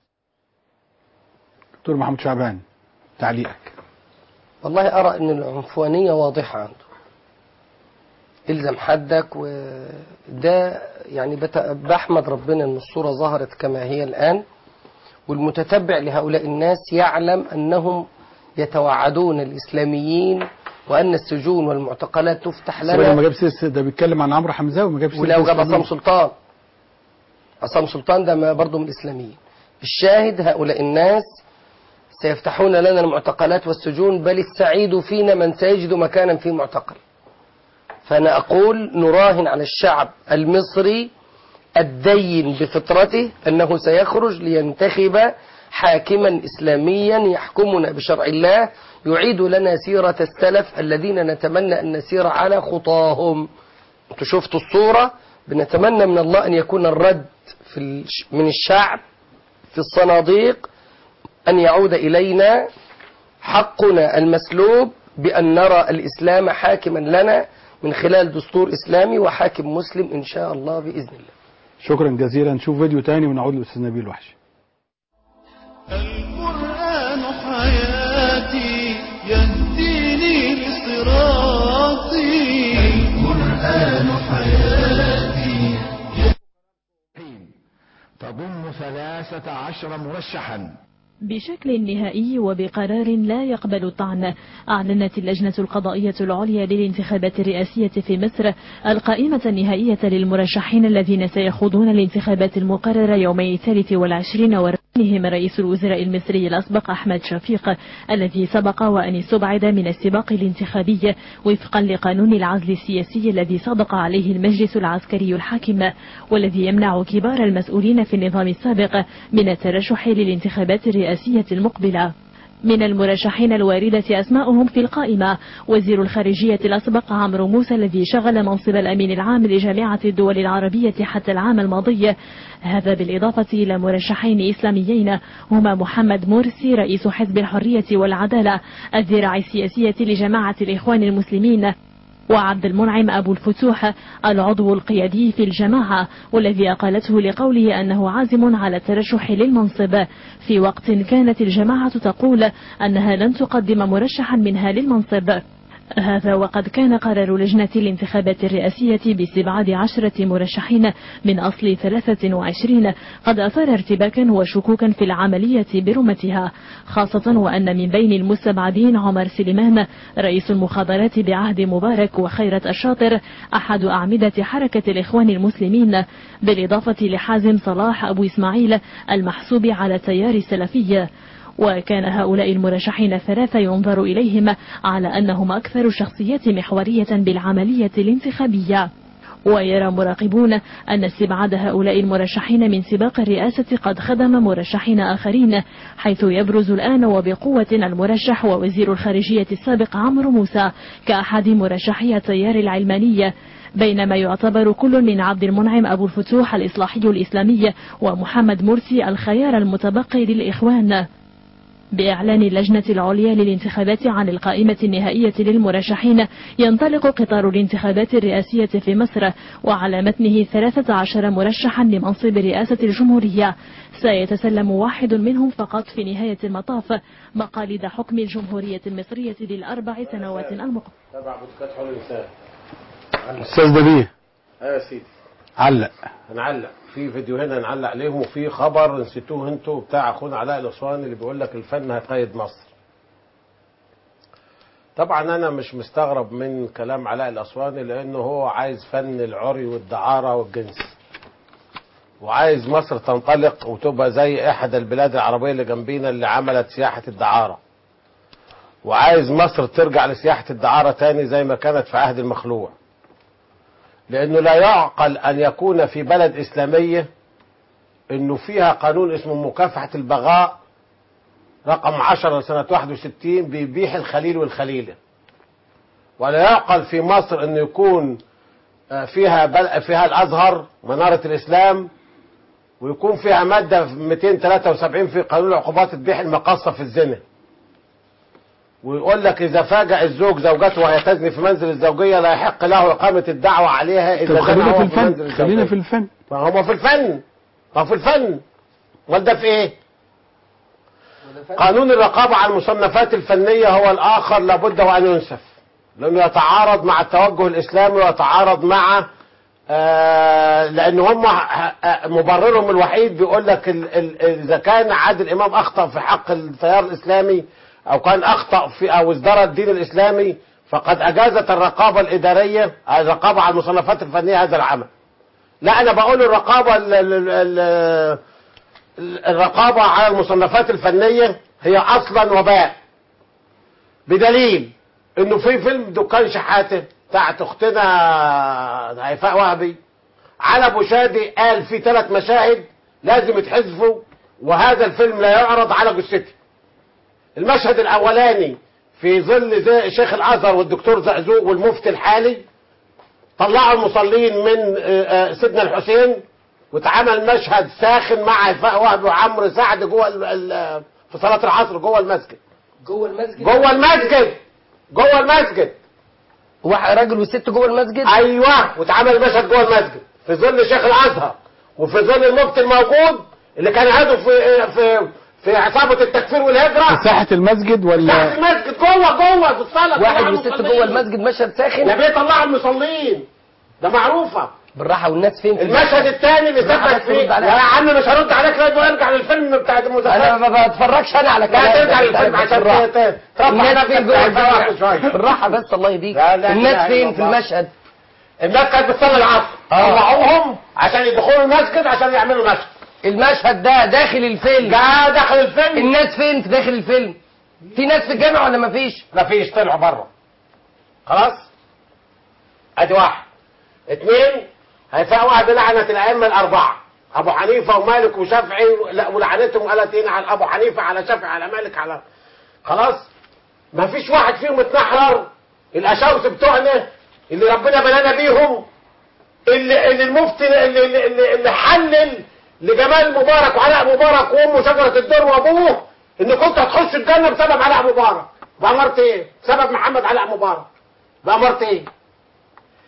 دكتور محمد شعبان تعليقك والله أرى أن العنفوانية واضحة عنده الزم حدك وده يعني بت- بحمد ربنا أن الصورة ظهرت كما هي الآن والمتتبع لهؤلاء الناس يعلم أنهم يتوعدون الإسلاميين وأن السجون والمعتقلات تفتح بس لما لنا جاب سيس ده بيتكلم عن عمرو حمزاوي ما جابش سيرة ولو جاب الإسلاميين. عصام سلطان عصام سلطان ده ما برضه من الإسلاميين الشاهد هؤلاء الناس سيفتحون لنا المعتقلات والسجون بل السعيد فينا من سيجد مكانا في معتقل فأنا أقول نراهن على الشعب المصري الدين بفطرته أنه سيخرج لينتخب حاكما إسلاميا يحكمنا بشرع الله يعيد لنا سيرة السلف الذين نتمنى أن نسير على خطاهم انتوا شفتوا الصورة بنتمنى من الله أن يكون الرد في الش- من الشعب في الصناديق أن يعود إلينا حقنا المسلوب بأن نرى الإسلام حاكما لنا من خلال دستور إسلامي وحاكم مسلم إن شاء الله بإذن الله شكرا جزيلا نشوف فيديو تاني ونعود للاستاذ نبيل وحش القرآن حياتي يهديني لصراطي القرآن حياتي تضم ثلاثة عشر مرشحا بشكل نهائي وبقرار لا يقبل الطعن أعلنت اللجنة القضائية العليا للانتخابات الرئاسية في مصر القائمة النهائية للمرشحين الذين سيخوضون الانتخابات المقررة يومي الثالث والعشرين ورئيسهم رئيس الوزراء المصري الأسبق أحمد شفيق الذي سبق وأن استبعد من السباق الانتخابي وفقا لقانون العزل السياسي الذي صدق عليه المجلس العسكري الحاكم والذي يمنع كبار المسؤولين في النظام السابق من الترشح للانتخابات الرئاسية المقبلة من المرشحين الواردة أسماؤهم في القائمة وزير الخارجية الأسبق عمرو موسى الذي شغل منصب الأمين العام لجامعة الدول العربية حتى العام الماضي هذا بالإضافة إلى مرشحين إسلاميين هما محمد مرسي رئيس حزب الحرية والعدالة الذراع السياسية لجماعة الإخوان المسلمين وعبد المنعم أبو الفتوح العضو القيادي في الجماعة والذي أقالته لقوله أنه عازم على الترشح للمنصب في وقت كانت الجماعة تقول أنها لن تقدم مرشحا منها للمنصب هذا وقد كان قرار لجنة الانتخابات الرئاسية باستبعاد عشرة مرشحين من أصل 23 قد أثار ارتباكا وشكوكا في العملية برمتها خاصة وأن من بين المستبعدين عمر سليمان رئيس المخابرات بعهد مبارك وخيرة الشاطر أحد أعمدة حركة الإخوان المسلمين بالإضافة لحازم صلاح أبو إسماعيل المحسوب على تيار السلفية وكان هؤلاء المرشحين الثلاثة ينظر إليهم على أنهم أكثر شخصيات محورية بالعملية الانتخابية ويرى مراقبون أن استبعاد هؤلاء المرشحين من سباق الرئاسة قد خدم مرشحين آخرين حيث يبرز الآن وبقوة المرشح ووزير الخارجية السابق عمرو موسى كأحد مرشحي التيار العلماني بينما يعتبر كل من عبد المنعم أبو الفتوح الإصلاحي الإسلامي ومحمد مرسي الخيار المتبقي للإخوان بإعلان اللجنة العليا للانتخابات عن القائمة النهائية للمرشحين ينطلق قطار الانتخابات الرئاسية في مصر وعلى متنه 13 مرشحا لمنصب رئاسة الجمهورية سيتسلم واحد منهم فقط في نهاية المطاف مقاليد حكم الجمهورية المصرية للأربع سنوات المقبلة تبع بودكاست حول الانسان استاذ دبيه ايوه يا سيدي علق هنعلق في فيديو هنا نعلق عليهم وفي خبر نسيتوه انتوا بتاع اخونا علاء الاسواني اللي بيقول لك الفن هيقيد مصر طبعا انا مش مستغرب من كلام علاء الاسواني لانه هو عايز فن العري والدعاره والجنس وعايز مصر تنطلق وتبقى زي احد البلاد العربيه اللي جنبينا اللي عملت سياحه الدعاره وعايز مصر ترجع لسياحه الدعاره تاني زي ما كانت في عهد المخلوع لانه لا يعقل ان يكون في بلد اسلاميه انه فيها قانون اسمه مكافحه البغاء رقم 10 سنه 61 بيبيح الخليل والخليله ولا يعقل في مصر انه يكون آه، فيها بل... فيها الازهر مناره الاسلام ويكون فيها ماده 273 في قانون العقوبات تبيح المقاصه في الزنا ويقول لك اذا فاجأ الزوج زوجته وهي تزني في منزل الزوجيه لا يحق له اقامه الدعوه عليها اذا طب زنى خلينا هو في في منزل الفن الزوجيه خلينا في الفن ما هو في الفن ما هو في الفن امال ده في ايه قانون الرقابة على المصنفات الفنية هو الآخر لابد وأن ينسف لأنه يتعارض مع التوجه الإسلامي ويتعارض مع آه لأن هم آه، مبررهم الوحيد بيقول لك ال- ال- إذا كان عادل إمام أخطأ في حق التيار الإسلامي أو كان أخطأ في أو ازدرى الدين الإسلامي فقد أجازت الرقابة الإدارية الرقابة على المصنفات الفنية هذا العمل لا أنا بقول الرقابة ال ال ال الرقابة على المصنفات الفنية هي أصلا وباء بدليل إنه في فيلم دكان شحاتة بتاعت أختنا هيفاء وهبي على أبو شادي قال في ثلاث مشاهد لازم يتحذفوا وهذا الفيلم لا يعرض على جثتي المشهد الأولاني في ظل زي شيخ الأزهر والدكتور زقزوق والمفتي الحالي طلعوا المصلين من آه، آه، سيدنا الحسين واتعمل مشهد ساخن مع هيفاء وهبي وعمرو سعد جوه ال- ال- في صلاة العصر جوه المسجد جوه المسجد جوه المسجد جوه المسجد واحد راجل وست جوه المسجد ايوه واتعمل مشهد جوه المسجد في ظل شيخ الازهر وفي ظل المفتي الموجود اللي كان عضو في في في عصابه التكفير والهجره في ساحة المسجد تحت ولا المسجد جوه جوه في الصلاه واحد طلعوا وست المصلين. جوه المسجد مشهد ساخن يا بيه طلعوا المصلين ده معروفه بالراحه والناس فين في المشهد الثاني اللي بالراحة ثبت بس فيه رد عليا. يا عم مش هرد عليك لا ارجع للفيلم بتاع المزافات انا ما بتفرجش انا على كلام لا ترجع للفيلم عشان بالراحة. ت- ت- ترفع الناس نفسك فين جوه بتاع الفيلم شويه بالراحه بس الله يهديك لا لا الناس إله فين إلا في الله. المشهد الناس كانت بتصلي العصر آه. طلعوهم عشان يدخلوا المسجد عشان يعملوا مشهد المشهد ده داخل الفيلم ده داخل الفيلم الناس فين في داخل الفيلم في ناس في الجامع ولا ما فيش مفيش طلعوا بره خلاص ادي واحد اثنين هيفاء واحد لعنة الائمه الاربعه ابو حنيفه ومالك وشافعي لا ولعنتهم قالت هنا على ابو حنيفه على شافعي على مالك على خلاص ما فيش واحد فيهم اتنحرر الاشاوس بتوعنا اللي ربنا بلانا بيهم اللي, اللي المفتي اللي, اللي, اللي, اللي حلل لجمال مبارك وعلاء مبارك وامه شجره الدر وابوه ان كنت هتخش الجنه بسبب علاء مبارك بأمرت ايه؟ بسبب محمد علاء مبارك بأمرت ايه؟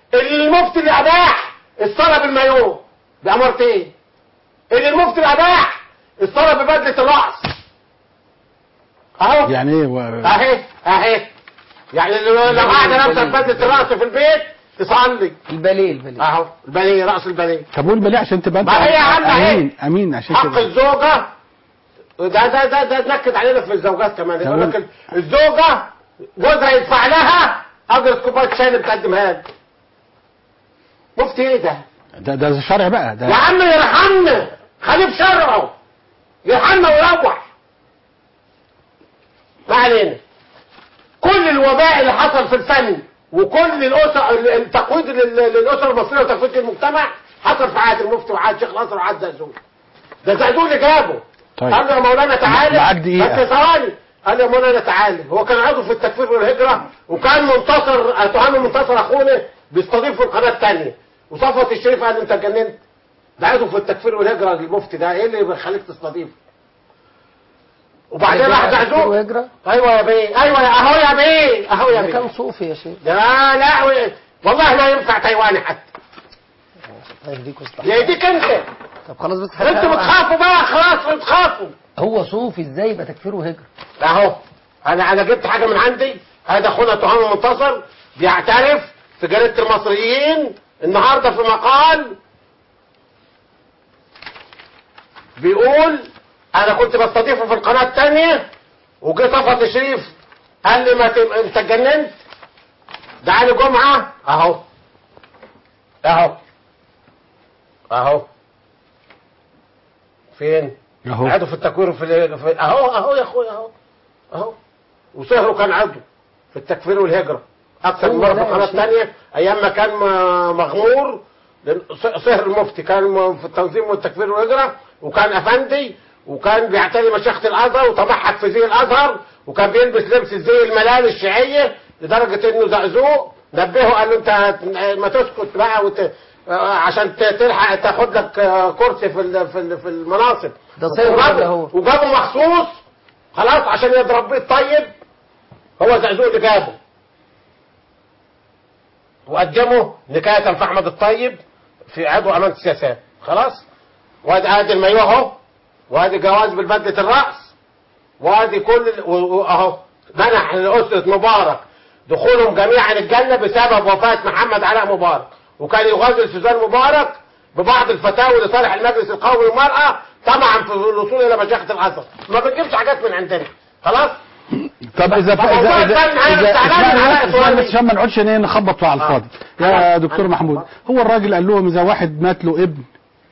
المفتي اللي اباح الصلاه بالمايوه بامرتين اللي المفتي اللي اباح الصلاه ببدله الراس اهو يعني ايه و... اهي اهي يعني لو لو قاعده لابسه بدله الراس في البيت تصلي الباليه الباليه اهو الباليه راس الباليه طب قول بليه عشان تبقى انت ما هي يا عم اهي. امين امين عشان حق كده الزوجة ده ده ده ده نكد علينا في الزوجات كمان يقول لك الزوجة جوزها يدفع لها اجر كوبايه شاي اللي بتقدمها له مفتي ايه ده؟ ده ده شرع بقى ده يا عم يرحمنا خليه في شرعه يرحمنا ويروح ما علينا كل الوباء اللي حصل في الفن وكل الاسر التقويض لل- للاسر المصريه وتقويض المجتمع حصل في عهد المفتي وعهد شيخ الازهر وعهد زقزوق ده زقزوق اللي جابه طيب. قال له يا مولانا تعالى معاك دقيقة. بس ثواني قال له يا مولانا تعالى هو كان عضو في التكفير والهجره وكان منتصر تهاني منتصر اخونا بيستضيف في القناه الثانيه وصفوت الشريف قال له انت اتجننت ده عضو في التكفير والهجره المفتي ده ايه اللي بيخليك تستضيفه وبعدين راح زقزوق وهجرة ايوه يا بيه ايوه يا اهو يا بيه اهو يا ده بيه كان صوفي يا شيخ لا لا و- والله لا ينفع تايواني حتى يهديك ويصلح يهديك انت طب خلاص بس انتوا بتخافوا بقى خلاص بتخافوا هو صوفي ازاي يبقى تكفير وهجرة اهو انا انا جبت حاجه من عندي هذا اخونا تهام منتصر بيعترف في جريده المصريين النهارده في مقال بيقول انا كنت بستضيفه في القناه الثانيه وجه صفوت الشريف قال لي ما تب... انت اتجننت ده علي جمعه اهو اهو اهو فين اهو عضو في التكوير في, ال- في اهو اهو يا اخويا اهو اهو وسهره كان عضو في التكفير والهجره اكثر من هو مره في لا القناه يا شيخ. الثانيه ايام ما كان م- مغمور لأن ص- صهر المفتي كان م- في التنظيم والتكفير والهجره وكان افندي وكان بيعتني مشيخه الازهر وتمحك في زي الازهر وكان بيلبس لبس زي الملال الشيعيه لدرجه انه زقزوق نبهه قال له انت هت- ما تسكت بقى وت... عشان ت- تلحق تاخد لك آه، كرسي في ال- في ال- في المناصب ده صهر وجابه- ولا هو؟ وجابه مخصوص خلاص عشان يضرب بيه الطيب هو زقزوق اللي جابه وقدمه نكاية في احمد الطيب في عضو امانة السياسات خلاص وادي ادي المايوه اهو وادي جواز بالبدلة الرأس وادي كل ال- و- و- اهو منح لأسرة مبارك دخولهم جميعا الجنة بسبب وفاة محمد علاء مبارك وكان يغازل سوزان مبارك ببعض الفتاوى لصالح المجلس القومي للمرأة طبعا في الوصول الى مشيخة الازهر ما بنجيبش حاجات من عندنا خلاص طب اذا طب اذا موضوع اذا الفن أنا اذا زعلان من علاء اسمعني اسمعني سواني. بس عشان ما نقعدش إيه نخبط على الفاضي يا دكتور محمود هو الراجل قال لهم اذا واحد مات له ابن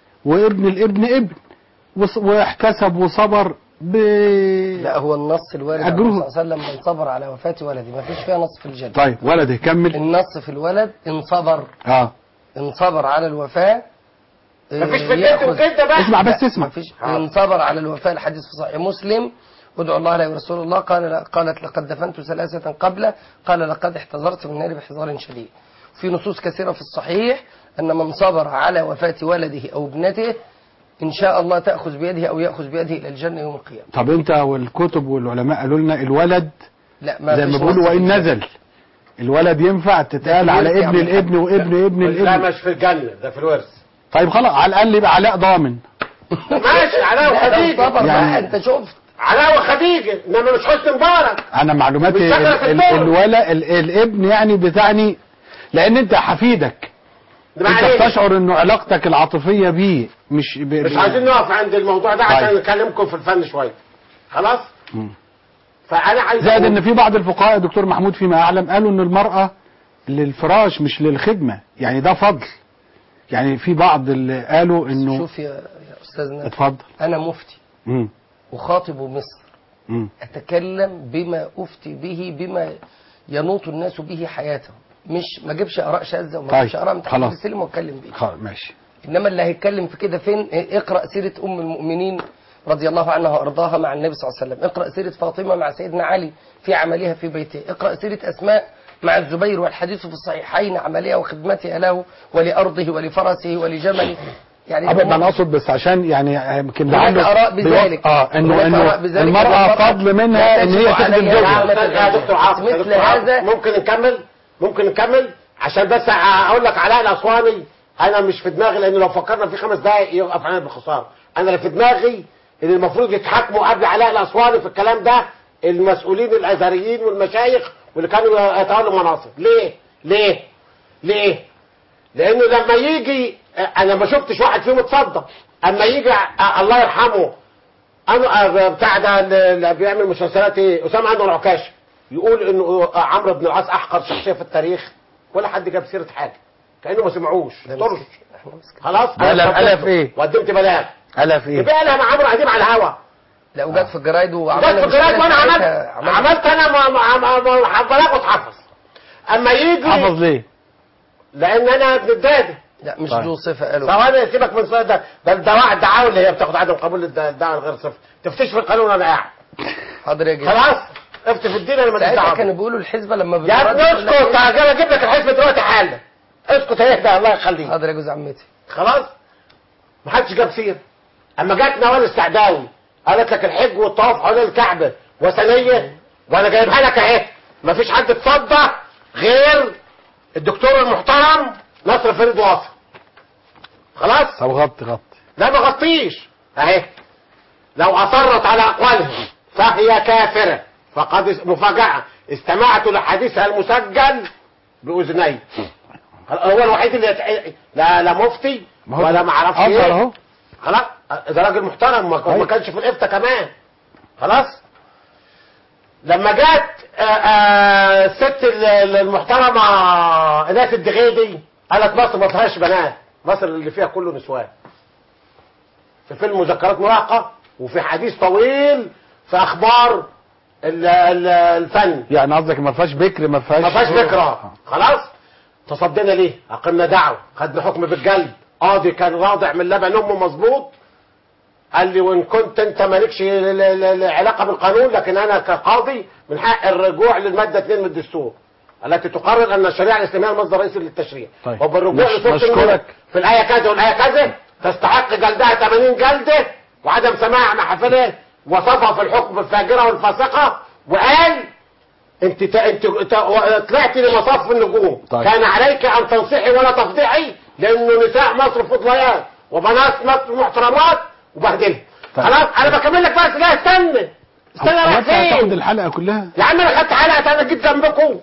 وابن الابن ابن وص- واحتسب وصبر ب لا هو النص الوارد عن أجره. النبي صلى الله عليه وسلم من صبر على وفاة ولده ما فيش فيها نص في الجنة طيب ولد يكمل النص في الولد ان صبر اه ان صبر على الوفاة آه، مفيش في الجد يأخذ- وكده بقى اسمع بس لا، اسمع مفيش ان صبر على الوفاة الحديث في صحيح مسلم ادعو الله لا ورسول الله قال قالت لقد دفنت ثلاثة قبل قال لقد احتضرت من النار بحذار شديد في نصوص كثيرة في الصحيح أن من صبر على وفاة ولده أو ابنته إن شاء الله تأخذ بيده أو يأخذ بيده إلى الجنة يوم القيامة طب انت والكتب والعلماء قالوا لنا الولد لا ما زي فيش ما بيقولوا نص في وان الجنة. نزل الولد ينفع تتقال ده في على الورث يا ابن عم الابن وابن ابن لا الابن مش في الجنة ده في الورث طيب خلاص على الاقل يبقى علاء ضامن ماشي علاء لا ده وخديجة صبر يعني- بقى أنت شفت علاء وخديجة انما مش حسن مبارك انا معلوماتي مش شغلة في ال- ال- الدور. الولد ال- الابن يعني بتعني لان انت حفيدك ده انت معلش. بتشعر انه علاقتك العاطفيه بيه مش ب... مش ب- عايزين نقف عند الموضوع ده عشان طيب. نكلمكم في الفن شوية خلاص مم. فانا عايز زائد أقول- ان في بعض الفقهاء يا دكتور محمود فيما اعلم قالوا ان المراه للفراش مش للخدمه يعني ده فضل يعني في بعض اللي قالوا انه شوف يا يا أستاذنا اتفضل أنا مفتي مم. أخاطب مصر مم. أتكلم بما أفتي به بما ينوط الناس به حياتهم مش ما اجيبش اراء شاذه وما طيب، اجيبش اراء من تحت خلاص. السلم واتكلم بيه خلاص ماشي انما اللي هيتكلم في كده فين إيه، اقرا سيره ام المؤمنين رضي الله عنها وارضاها مع النبي صلى الله عليه وسلم اقرا سيره فاطمه مع سيدنا علي في عملها في بيته اقرا سيره اسماء مع الزبير والحديث في الصحيحين عملها وخدمتها له ولارضه ولفرسه ولجمله يعني ابدا انا اقصد بس عشان يعني يمكن هناك لعله آراء بيوافق- بذلك. اه انه هناك انه آراء بذلك المراه والمرأة فضل منها لا ان هي تجب تخدم عليها زوجها نعمة يا دكتور عاصم يا مثل دكتور عاصم. هذا ممكن نكمل ممكن نكمل عشان بس اقول لك علاء الاسواني انا مش في دماغي لان لو فكرنا في خمس دقائق يوقف علينا بالخساره انا اللي في دماغي ان المفروض يتحاكموا قبل علاء الاسواني في الكلام ده المسؤولين الازهريين والمشايخ واللي كانوا يتولوا مناصب ليه ليه ليه لانه لما يجي انا ما شفتش واحد فيهم اتصدى اما يجي ع- الله يرحمه انا بتاع ده اللي بيعمل مسلسلات ايه اسامه عنده العكاش يقول انه عمرو بن العاص احقر شخصيه في التاريخ ولا حد جاب سيره حاجه كانه ما سمعوش طرش خلاص ده أنا قلب- اتفضلت قلب إيه؟ وقدمت بلاغ هلا في ايه؟ يبقى لها مع عمرو اديب على الهوا لا وجت في الجرايد جت وعملنا في الجرايد مشكلة وانا عملت ساعتها، عملت انا ما- ما- ما- ما- بلاغ واتحفظ اما يجي حفظ ليه؟ لان انا ابن الدادي لا مش طيب. ذو صفه قالوا ثواني سيبك من السؤال ده ده الدواعي الدعاوي اللي هي بتاخد عدم قبول الد- الدعوه غير صفر تفتش في القانون انا قاعد حاضر يا جدع خلاص افتي في الدين انا ماليش ساعتها دعوه كانوا بيقولوا الحزبه لما يا ابني بترد يقول لك اسكت إيه؟ انا اجيب لك الحزب دلوقتي حالا اسكت اهدى الله يخليك حاضر يا جوز عمتي خلاص ما حدش جاب سيره اما جت نوال السعداوي قالت لك الحج والطواف حول الكعبه وثنيه وانا جايبها لك اهي ما فيش حد اتصدى غير الدكتور المحترم نصر فريد واصل خلاص طب غطي غطي لا ما غطيش اهي لو اصرت على اقوالها فهي كافره فقد اس- مفاجاه استمعت لحديثها المسجل باذني هو الوحيد اللي يتع... لا لا مفتي ما هو ولا ما اعرفش أظهر ايه أهو. خلاص ده راجل محترم ما ما كانش في الافتاء كمان خلاص لما جت آه، آه، الست ال- ال- المحترمه ايناس الدغيدي قالت مصر ما فيهاش بنات مصر اللي فيها كله نسوان في فيلم مذكرات مراهقه وفي حديث طويل في اخبار ال- ال- الفن يعني قصدك ما فيهاش بكر ما فيهاش ما فيهاش فكره خلاص تصدينا ليه اقمنا دعوه خدنا حكم بالجلد قاضي كان راضع من لبن امه مظبوط قال لي وان كنت انت مالكش ل- ل- ل- علاقه بالقانون لكن انا كقاضي من حق الرجوع للماده 2 من الدستور التي تقرر ان الشريعه الاسلاميه المصدر الرئيسي للتشريع طيب. وبالرجوع نش- لسوره نشكرك. النور في الايه كذا والايه كذا تستحق جلدها 80 جلده وعدم سماع محافله وصفها في الحكم بالفاجره والفاسقه وقال انت ت- انت انت طلعت لمصاف النجوم طيب. كان عليك ان تنصحي ولا تفضحي لانه نساء مصر فضليات وبنات مصر محترمات وبهدلها طيب. خلاص انا بكمل لك بس لا استنى استنى هو رايح انت هتاخد فين الحلقه كلها يا عم انا خدت حلقه انا جيت جنبكم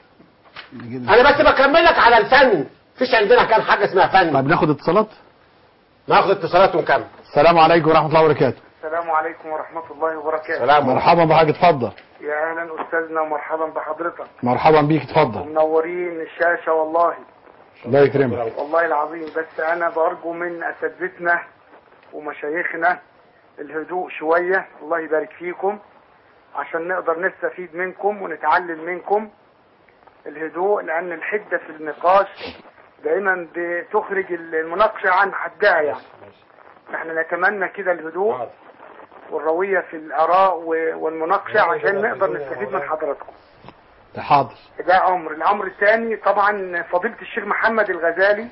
انا بس بكمل لك على الفن مفيش عندنا كان حاجه اسمها فن طيب ناخد اتصالات ناخد اتصالات ونكمل السلام عليكم ورحمه الله وبركاته السلام عليكم ورحمة الله وبركاته سلام مرحبا بحضرتك اتفضل يا أهلا أستاذنا ومرحبا بحضرتك مرحبا بيك اتفضل ومنورين الشاشة والله الله يكرمك والله العظيم بس أنا برجو من أساتذتنا ومشايخنا الهدوء شوية الله يبارك فيكم عشان نقدر نستفيد منكم ونتعلم منكم الهدوء لأن الحدة في النقاش دائما بتخرج المناقشة عن حدها يعني احنا نتمنى كده الهدوء والروية في الآراء و- والمناقشة عشان نقدر نستفيد من حضراتكم حاضر ده أمر الأمر الثاني طبعا فضيلة الشيخ محمد الغزالي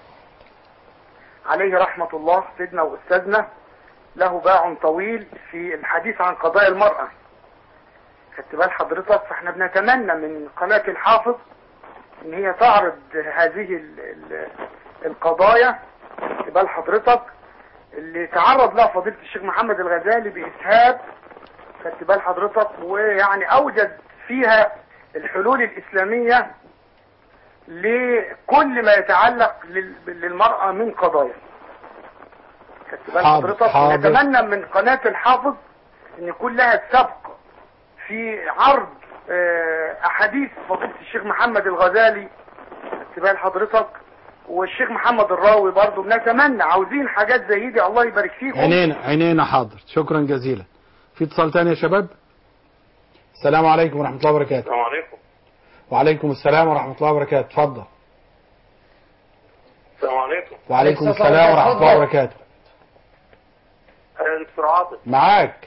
عليه رحمة الله سيدنا وأستاذنا له باع طويل في الحديث عن قضايا المرأة خدت بال حضرتك فاحنا بنتمنى من قناة الحافظ ان هي تعرض هذه ال ال القضايا خدت بال حضرتك اللي تعرض لها فضيلة الشيخ محمد الغزالي بإسهاب خدت بال حضرتك ويعني أوجد فيها الحلول الإسلامية لكل ما يتعلق لل- للمرأة من قضايا خدت بال حاضر، حضرتك حاضر. نتمنى من قناة الحافظ ان يكون لها السبق في عرض آه، احاديث فضيلة الشيخ محمد الغزالي خدت بال حضرتك والشيخ محمد الراوي برضو بنتمنى عاوزين حاجات زي دي الله يبارك فيكم عينينا عينينا حاضر شكرا جزيلا في اتصال تاني يا شباب السلام عليكم ورحمه الله وبركاته السلام عليكم وعليكم السلام ورحمه الله وبركاته اتفضل السلام عليكم وعليكم السلام ورحمه الله وبركاته يا دكتور عاطف معاك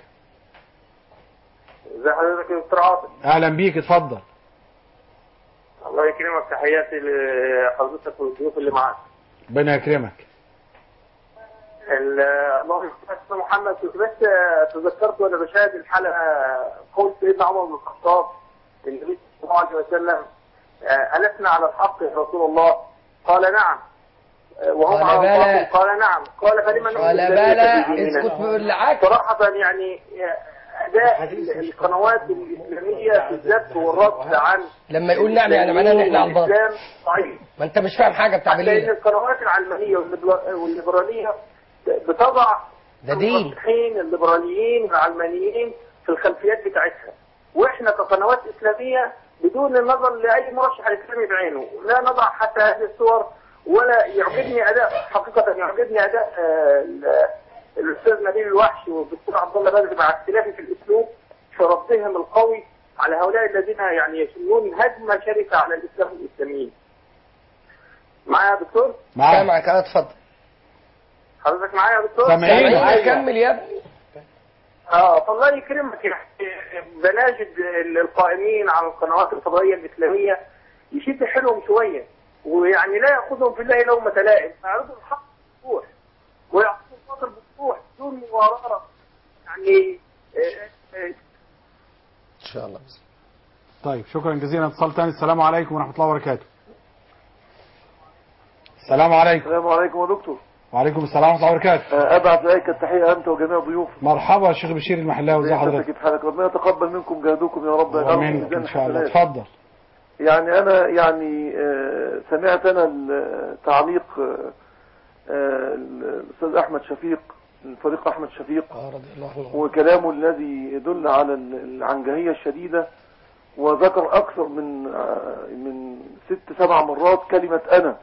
ازي حضرتك يا دكتور عاطف اهلا بيك اتفضل الله يكرمك تحياتي لحضرتك والضيوف اللي معاك ربنا يكرمك ال- الله يكرمك يا محمد كنت بس تذكرت وانا بشاهد الحلقه قول سيدنا عمر بن الخطاب النبي صلى الله عليه وسلم آه، ألسنا على الحق يا رسول الله قال نعم آه، وهم قال على بلى. الباطل قال نعم قال فلما نؤمن قال بالذي بلى في ديننا؟ اسكت بالعكس صراحة يعني آه، أداء القنوات الإسلامية في الذب والرد عن لما يقول نعم يعني معناه ان احنا على الباطل الإسلام ضعيف ما انت مش فاهم حاجه بتاع حتى ان بالليل القنوات العلمانيه والليبرا- والليبراليه بتضع ده دين. المرشحين الليبراليين والعلمانيين في الخلفيات بتاعتها واحنا كقنوات اسلاميه بدون النظر لاي مرشح اسلامي بعينه لا نضع حتى هذه الصور ولا يعجبني اداء حقيقه يعجبني اداء آه، ال- الاستاذ نبيل الوحش والدكتور عبد الله بدر مع اختلافي في الاسلوب في ردهم القوي على هؤلاء الذين يعني يسنون هجمه شرسه على الاسلام والاسلاميين. معايا يا دكتور؟ سامعك اه اتفضل حضرتك معايا يا دكتور؟ سامعين أيوة. كمل يا ابني اه فالله يكرمك يعني بناشد القائمين على القنوات الفضائيه الاسلاميه يشد حيلهم شويه ويعني لا ياخذهم في الله لومه لائم يعرضوا الحق بوضوح ويعرضوا الباطل بوضوح بدون مباراه يعني آه، آه، ان شاء الله طيب شكرا جزيلا اتصال تاني السلام عليكم ورحمه الله وبركاته السلام عليكم السلام عليكم يا دكتور وعليكم السلام ورحمه الله وبركاته آه، ابعت اليك التحيه انت وجميع ضيوفك مرحبا يا شيخ بشير المحلاوي ازي حضرتك كيف حالك ربنا يتقبل منكم جهدكم يا رب يجعلكم في ومنك ميزان ان شاء الله الحسنات. اتفضل يعني انا يعني آه، سمعت انا التعليق آه، آه، الاستاذ احمد شفيق الفريق احمد شفيق رضي الله عنه وكلامه الذي يدل على ال- العنجهية الشديدة وذكر أكثر من آه، من ست سبع مرات كلمة أنا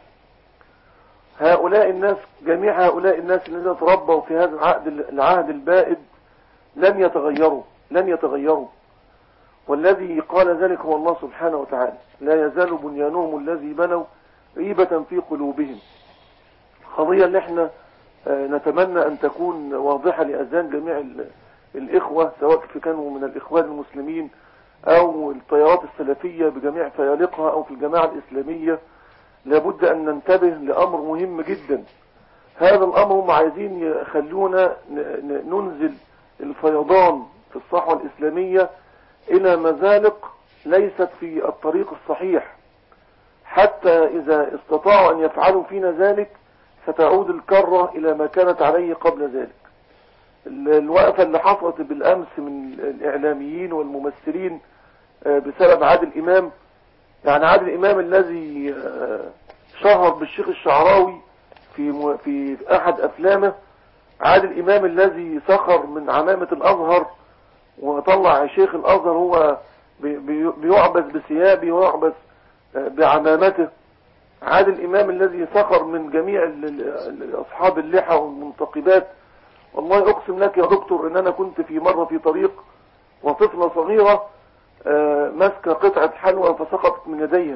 هؤلاء الناس جميع هؤلاء الناس الذين تربوا في هذا العهد العهد البائد لن يتغيروا لن يتغيروا والذي قال ذلك هو الله سبحانه وتعالى لا يزال بنيانهم الذي بنوا ريبة في قلوبهم القضية اللي احنا آه، نتمنى أن تكون واضحة لأذهان جميع ال- الإخوة سواء في كانوا من الإخوان المسلمين أو التيارات السلفية بجميع فيالقها أو في الجماعة الإسلامية لابد أن ننتبه لأمر مهم جدا هذا الأمر هم عايزين يخلونا ن- ن- ننزل الفيضان في الصحوة الإسلامية إلى مزالق ليست في الطريق الصحيح حتى إذا استطاعوا أن يفعلوا فينا ذلك ستعود الكرة إلى ما كانت عليه قبل ذلك ال- الوقفة اللي حصلت بالأمس من الإعلاميين والممثلين آه، بسبب عادل إمام يعني عادل إمام الذي آه، شهر بالشيخ الشعراوي في م- في أحد أفلامه عادل إمام الذي سخر من عمامة الأزهر وطلع شيخ الأزهر هو بي- بي- بيعبث بثيابه ويعبث آه، بعمامته عادل إمام الذي سخر من جميع ال- ال- ال- أصحاب اللحى والمنتقبات والله أقسم لك يا دكتور إن أنا كنت في مرة في طريق وطفلة صغيرة آه، ماسكة قطعة حلوى فسقطت من يديها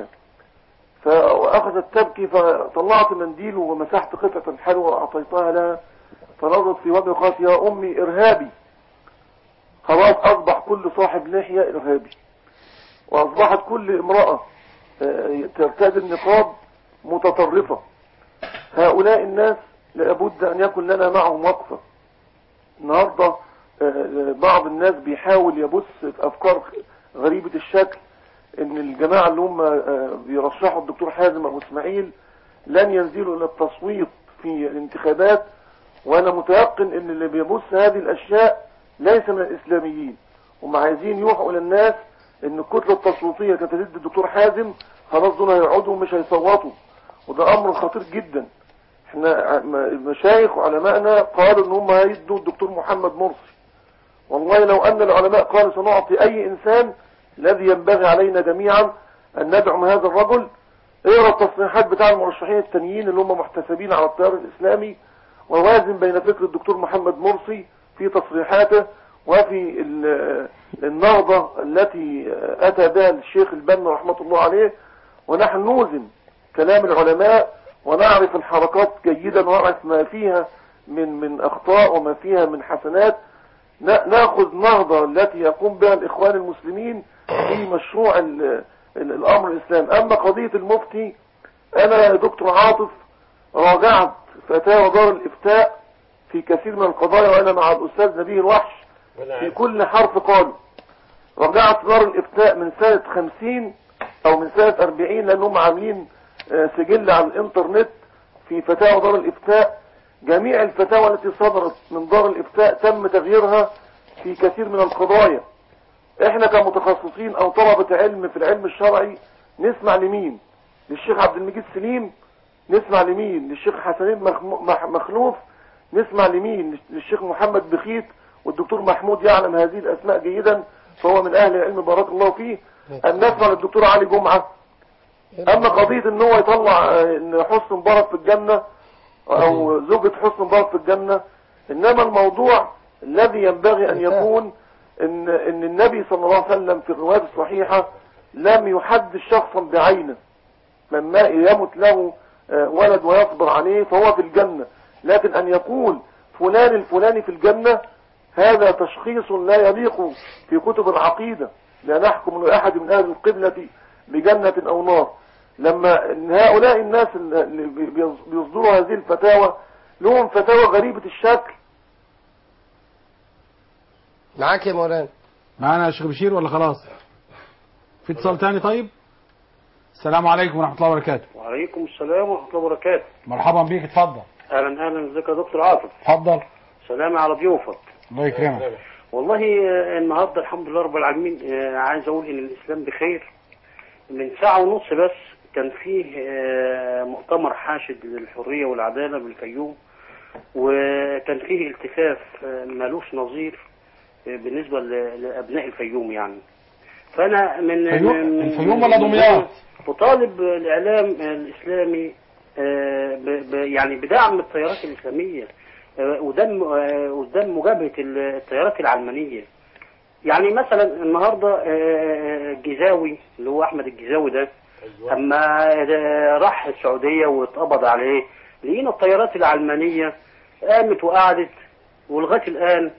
فأخذت تبكي فطلعت منديل ومسحت قطعة الحلوى وأعطيتها لها فنظرت في وجهي وقالت يا أمي إرهابي خلاص أصبح كل صاحب لحية إرهابي وأصبحت كل امرأة آه، ترتدي النقاب متطرفة هؤلاء الناس لابد أن يكون لنا معهم وقفة النهاردة آه، بعض الناس بيحاول يبث في أفكار غريبة الشكل ان الجماعة اللي هم آه، بيرشحوا الدكتور حازم ابو اسماعيل لن ينزلوا الى التصويت في الانتخابات وانا متيقن ان اللي بيبث هذه الاشياء ليس من الاسلاميين هم عايزين يوحوا الى الناس ان الكتلة التصويتية كانت ضد الدكتور حازم خلاص دول هيقعدوا ومش هيصوتوا وده امر خطير جدا احنا ع- م- مشايخ وعلمائنا قالوا ان هم هيدوا الدكتور محمد مرسي والله لو ان العلماء قالوا سنعطي اي انسان الذي ينبغي علينا جميعا ان ندعم هذا الرجل اقرا التصريحات بتاع المرشحين التانيين اللي هم محتسبين على التيار الاسلامي ووازن بين فكر الدكتور محمد مرسي في تصريحاته وفي ال- النهضة التي اتى بها الشيخ البنا رحمة الله عليه ونحن نوزن كلام العلماء ونعرف الحركات جيدا ونعرف ما فيها من من اخطاء وما فيها من حسنات نا- ناخذ نهضة التي يقوم بها الاخوان المسلمين في مشروع ال- ال- الامر الاسلام اما قضية المفتي انا يا دكتور عاطف راجعت فتاوى دار الافتاء في كثير من القضايا وانا مع الاستاذ نبيه الوحش في كل حرف قالوا رجعت دار الافتاء من سنة خمسين او من سنة 40 لانهم عاملين آه، سجل على الانترنت في فتاوى دار الافتاء جميع الفتاوى التي صدرت من دار الافتاء تم تغييرها في كثير من القضايا احنا كمتخصصين او طلبة علم في العلم الشرعي نسمع لمين للشيخ عبد المجيد سليم نسمع لمين للشيخ حسنين مخم- مح- مخلوف نسمع لمين للشيخ محمد بخيت والدكتور محمود يعلم هذه الاسماء جيدا فهو من اهل العلم بارك الله فيه ان نسمع للدكتور علي جمعة اما قضية ان هو يطلع آه، ان حسن مبارك في الجنة او زوجة حسن مبارك في الجنة انما الموضوع الذي ينبغي ان يكون ان ان النبي صلى الله عليه وسلم في الروايات الصحيحة لم يحدد شخصا بعينه من ما يمت له آه، ولد ويصبر عليه فهو في الجنة لكن ان يقول فلان الفلاني في الجنة هذا تشخيص لا يليق في كتب العقيدة لا نحكم لأحد من أهل القبلة بجنة أو نار لما إن هؤلاء الناس اللي بي- بيصدروا هذه الفتاوى لهم فتاوى غريبة الشكل معاك يا مولانا معانا يا شيخ بشير ولا خلاص في اتصال تاني طيب السلام عليكم ورحمة الله وبركاته وعليكم السلام ورحمة الله وبركاته مرحبا بيك اتفضل أهلا أهلا ازيك يا دكتور عاطف اتفضل سلام على ضيوفك الله يكرمك والله آه، النهارده الحمد لله رب العالمين آه، عايز أقول إن الإسلام بخير من ساعة ونص بس كان فيه آه، مؤتمر حاشد للحرية والعدالة بالفيوم وكان فيه التفاف آه، مالوش نظير آه، بالنسبة ل- لأبناء الفيوم يعني فأنا من الفيوم- من- الفيوم ولا دمياط؟ بطالب الإعلام الإسلامي آه، ب- ب- يعني بدعم التيارات الإسلامية آه، ودم آه، ودم مجابهة التيارات العلمانية يعني مثلا النهارده آه، الجزاوي اللي هو أحمد الجزاوي ده أما آه، راح السعودية واتقبض عليه لقينا التيارات العلمانية قامت وقعدت ولغاية الآن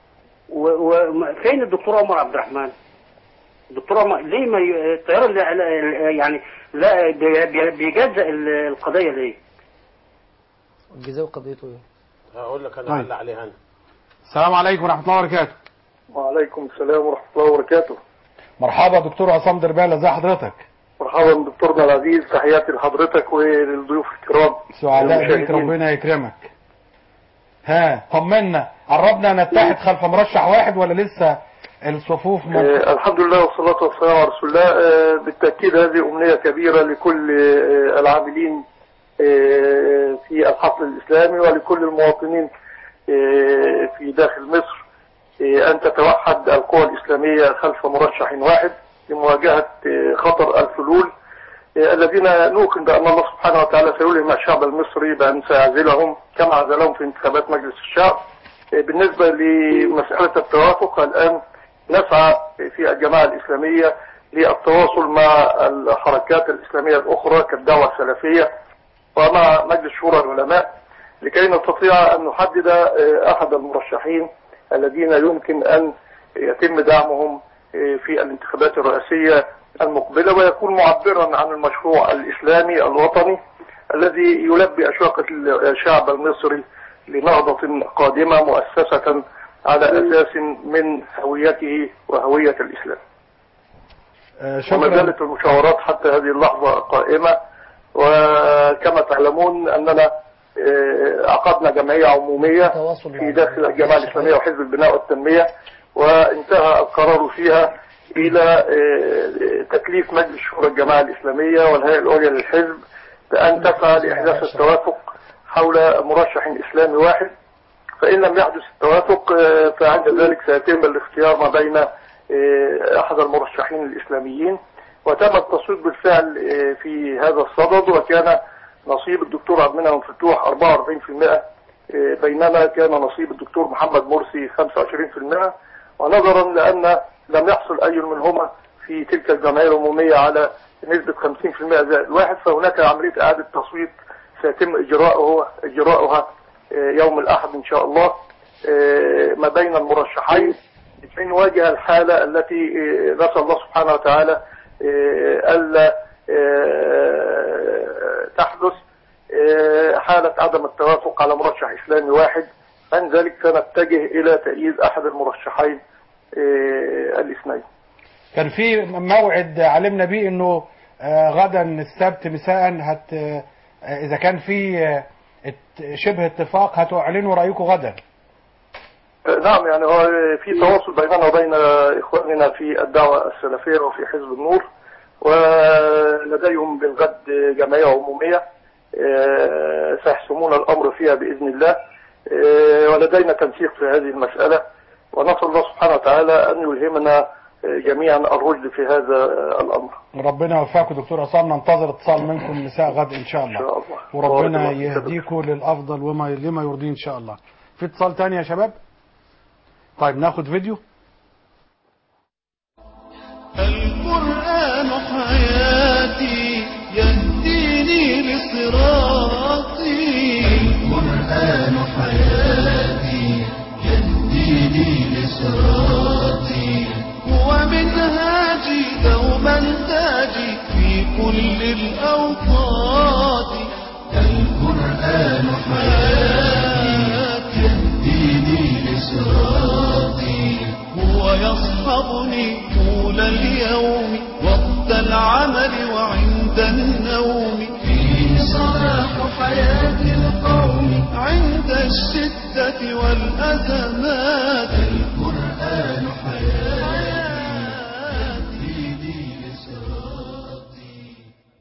وفين الدكتور عمر عبد الرحمن؟ الدكتور عمر ليه ما ي- التيار اللي اللي- يعني لا بي- بي- بيجزأ ال- القضية ليه؟ الجزاء قضيته ايه هقول لك انا طيب. هلا عليها انا السلام عليكم ورحمة الله وبركاته وعليكم السلام ورحمة الله وبركاته مرحبا دكتور عصام دربالة ازي حضرتك مرحبا دكتورنا العزيز تحياتي لحضرتك وللضيوف الكرام سعداء بيك المشاهدين. ربنا يكرمك ها طمنا قربنا نتحد خلف مرشح واحد ولا لسه الصفوف م... آه، الحمد لله والصلاة والسلام على رسول الله آه، بالتأكيد هذه أمنية كبيرة لكل آه، العاملين آه، في الحقل الإسلامي ولكل المواطنين آه، في داخل مصر آه، أن تتوحد القوى الإسلامية خلف مرشح واحد لمواجهة آه، خطر الفلول آه، الذين نوقن بأن الله سبحانه وتعالى سيلهم الشعب المصري بأن سيعزلهم كما عزلهم في انتخابات مجلس الشعب آه، بالنسبة لمسألة التوافق الآن نسعى في الجماعة الإسلامية للتواصل مع الحركات الإسلامية الأخرى كالدعوة السلفية ومع مجلس شورى العلماء لكي نستطيع أن نحدد آه، أحد المرشحين الذين يمكن أن يتم دعمهم آه، في الانتخابات الرئاسية المقبلة ويكون معبرا عن المشروع الإسلامي الوطني الذي يلبي أشواق الشعب المصري لنهضة قادمة مؤسسة على أساس من هويته وهوية الإسلام آه، وما شكرا زالت المشاورات حتى هذه اللحظة قائمة وكما تعلمون أننا آه، عقدنا جمعية عمومية في داخل الجماعة الإسلامية وحزب البناء والتنمية وانتهى القرار فيها إلى آه، تكليف مجلس شورى الجماعة الإسلامية والهيئة العليا للحزب بأن تسعى لإحداث التوافق حول مرشح إسلامي واحد فإن لم يحدث التوافق آه، فعند ذلك سيتم الاختيار ما بين آه، أحد المرشحين الإسلاميين وتم التصويت بالفعل آه، في هذا الصدد وكان نصيب الدكتور عبد المنعم فتوح 44% آه، بينما كان نصيب الدكتور محمد مرسي 25% ونظرا لأن لم يحصل أي منهما في تلك الجمعية العمومية على نسبة 50% زائد واحد فهناك عملية إعادة تصويت سيتم إجراؤه إجراؤها آه، يوم الأحد إن شاء الله آه، ما بين المرشحين لكي نواجه الحالة التي آه، نسأل الله سبحانه وتعالى آه، ألا آه، تحدث آه، حالة عدم التوافق على مرشح إسلامي واحد عن ذلك سنتجه إلى تأييد أحد المرشحين آه، الاثنين كان في موعد علمنا بيه انه آه، غدا السبت مساء هت آه، اذا كان في آه، ات- شبه اتفاق هتعلنوا رايكم غدا نعم يعني هو في تواصل بيننا وبين إخواننا في الدعوة السلفية وفي حزب النور ولديهم بالغد جمعية عمومية آه، سيحسمون الأمر فيها بإذن الله آه، ولدينا تنسيق في هذه المسألة ونسأل الله سبحانه وتعالى أن يلهمنا آه، جميعا الرشد في هذا آه، الأمر ربنا يوفقكم دكتور عصام ننتظر اتصال منكم مساء غد ان شاء الله وربنا يهديكم للافضل وما لما يرضيه ان شاء الله في اتصال تاني يا شباب طيب ناخد فيديو القرآن حياتي يهديني لصراطي القرآن حياتي يهديني لصراطي هو منهاجي دوما تاجي في كل الأوقات القرآن حياتي يهديني لصراطي هو يصحبني طول اليوم وقت العمل وعند النوم فيه صلاح حياة القوم عند الشدة والأزمات القرآن حياتي يهديني لصراطي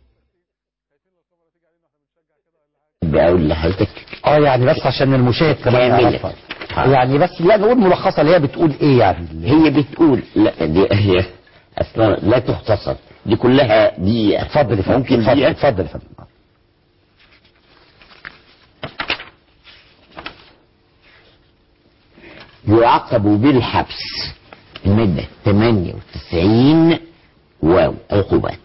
بقول لحضرتك اه يعني بس عشان المشاهد كمان كاملة. يعرفها يعني بس لا نقول ملخصة اللي هي بتقول ايه يعني هي بتقول لا دي هي اصلا لا تختصر دي كلها دقيقة اتفضل يا فندم ممكن اتفضل دقيقة اتفضل يا فندم يعاقب بالحبس المادة 98 واو عقوبات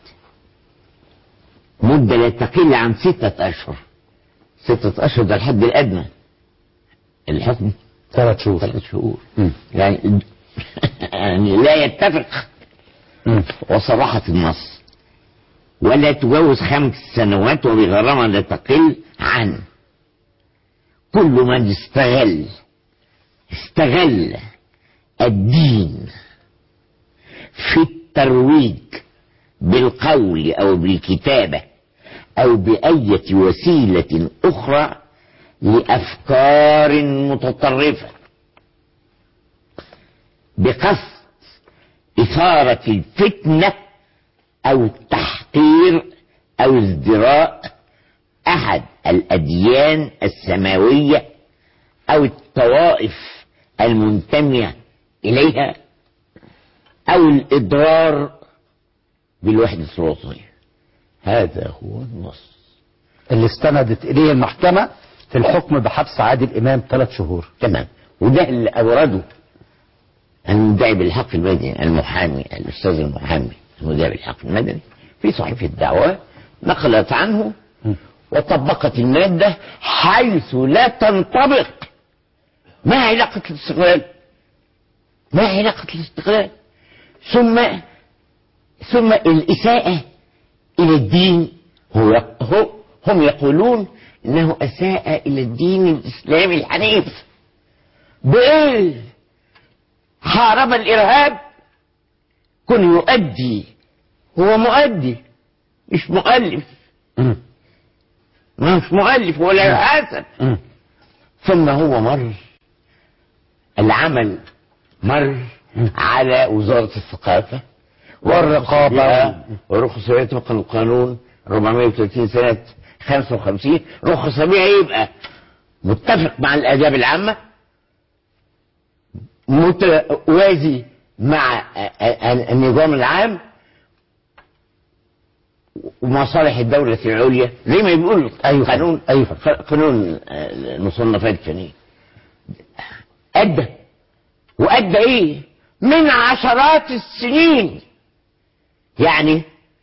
مدة لا تقل عن ستة أشهر ستة أشهر ده الحد الأدنى الحكم ثلاث شهور ثلاث شهور يعني يعني لا يتفق وصراحة النص ولا تجاوز خمس سنوات وبغرامة لا تقل عن كل من استغل استغل الدين في الترويج بالقول او بالكتابة او بأية وسيلة اخرى لافكار متطرفة بقصد اثارة الفتنة او تحقير او ازدراء احد الاديان السماوية او الطوائف المنتمية اليها او الاضرار بالوحدة الوطنية هذا هو النص اللي استندت اليه المحكمة في الحكم بحبس عادل امام ثلاث شهور تمام وده اللي اورده المدعي بالحق المدني المحامي الاستاذ المحامي المدعي بالحق المدني في صحيفة الدعوة نقلت عنه وطبقت المادة حيث لا تنطبق ما علاقة الاستقلال ما علاقة الاستقلال ثم ثم الإساءة إلى الدين هو هو هم يقولون إنه أساء إلى الدين الإسلامي الحنيف بإيه؟ حارب الإرهاب كن يؤدي هو مؤدي مش مؤلف مش مؤلف ولا حسن ثم هو مر العمل مر على وزارة الثقافة والرقابة ورخص بها طبقا القانون 430 سنة 55 رخص بها يبقى متفق مع الآداب العامة متوازي مع النظام العام ومصالح الدولة العليا زي ما بيقول أيوة قانون أيوة قانون المصنفات الفنية أدى وأدى إيه؟ من عشرات السنين يعني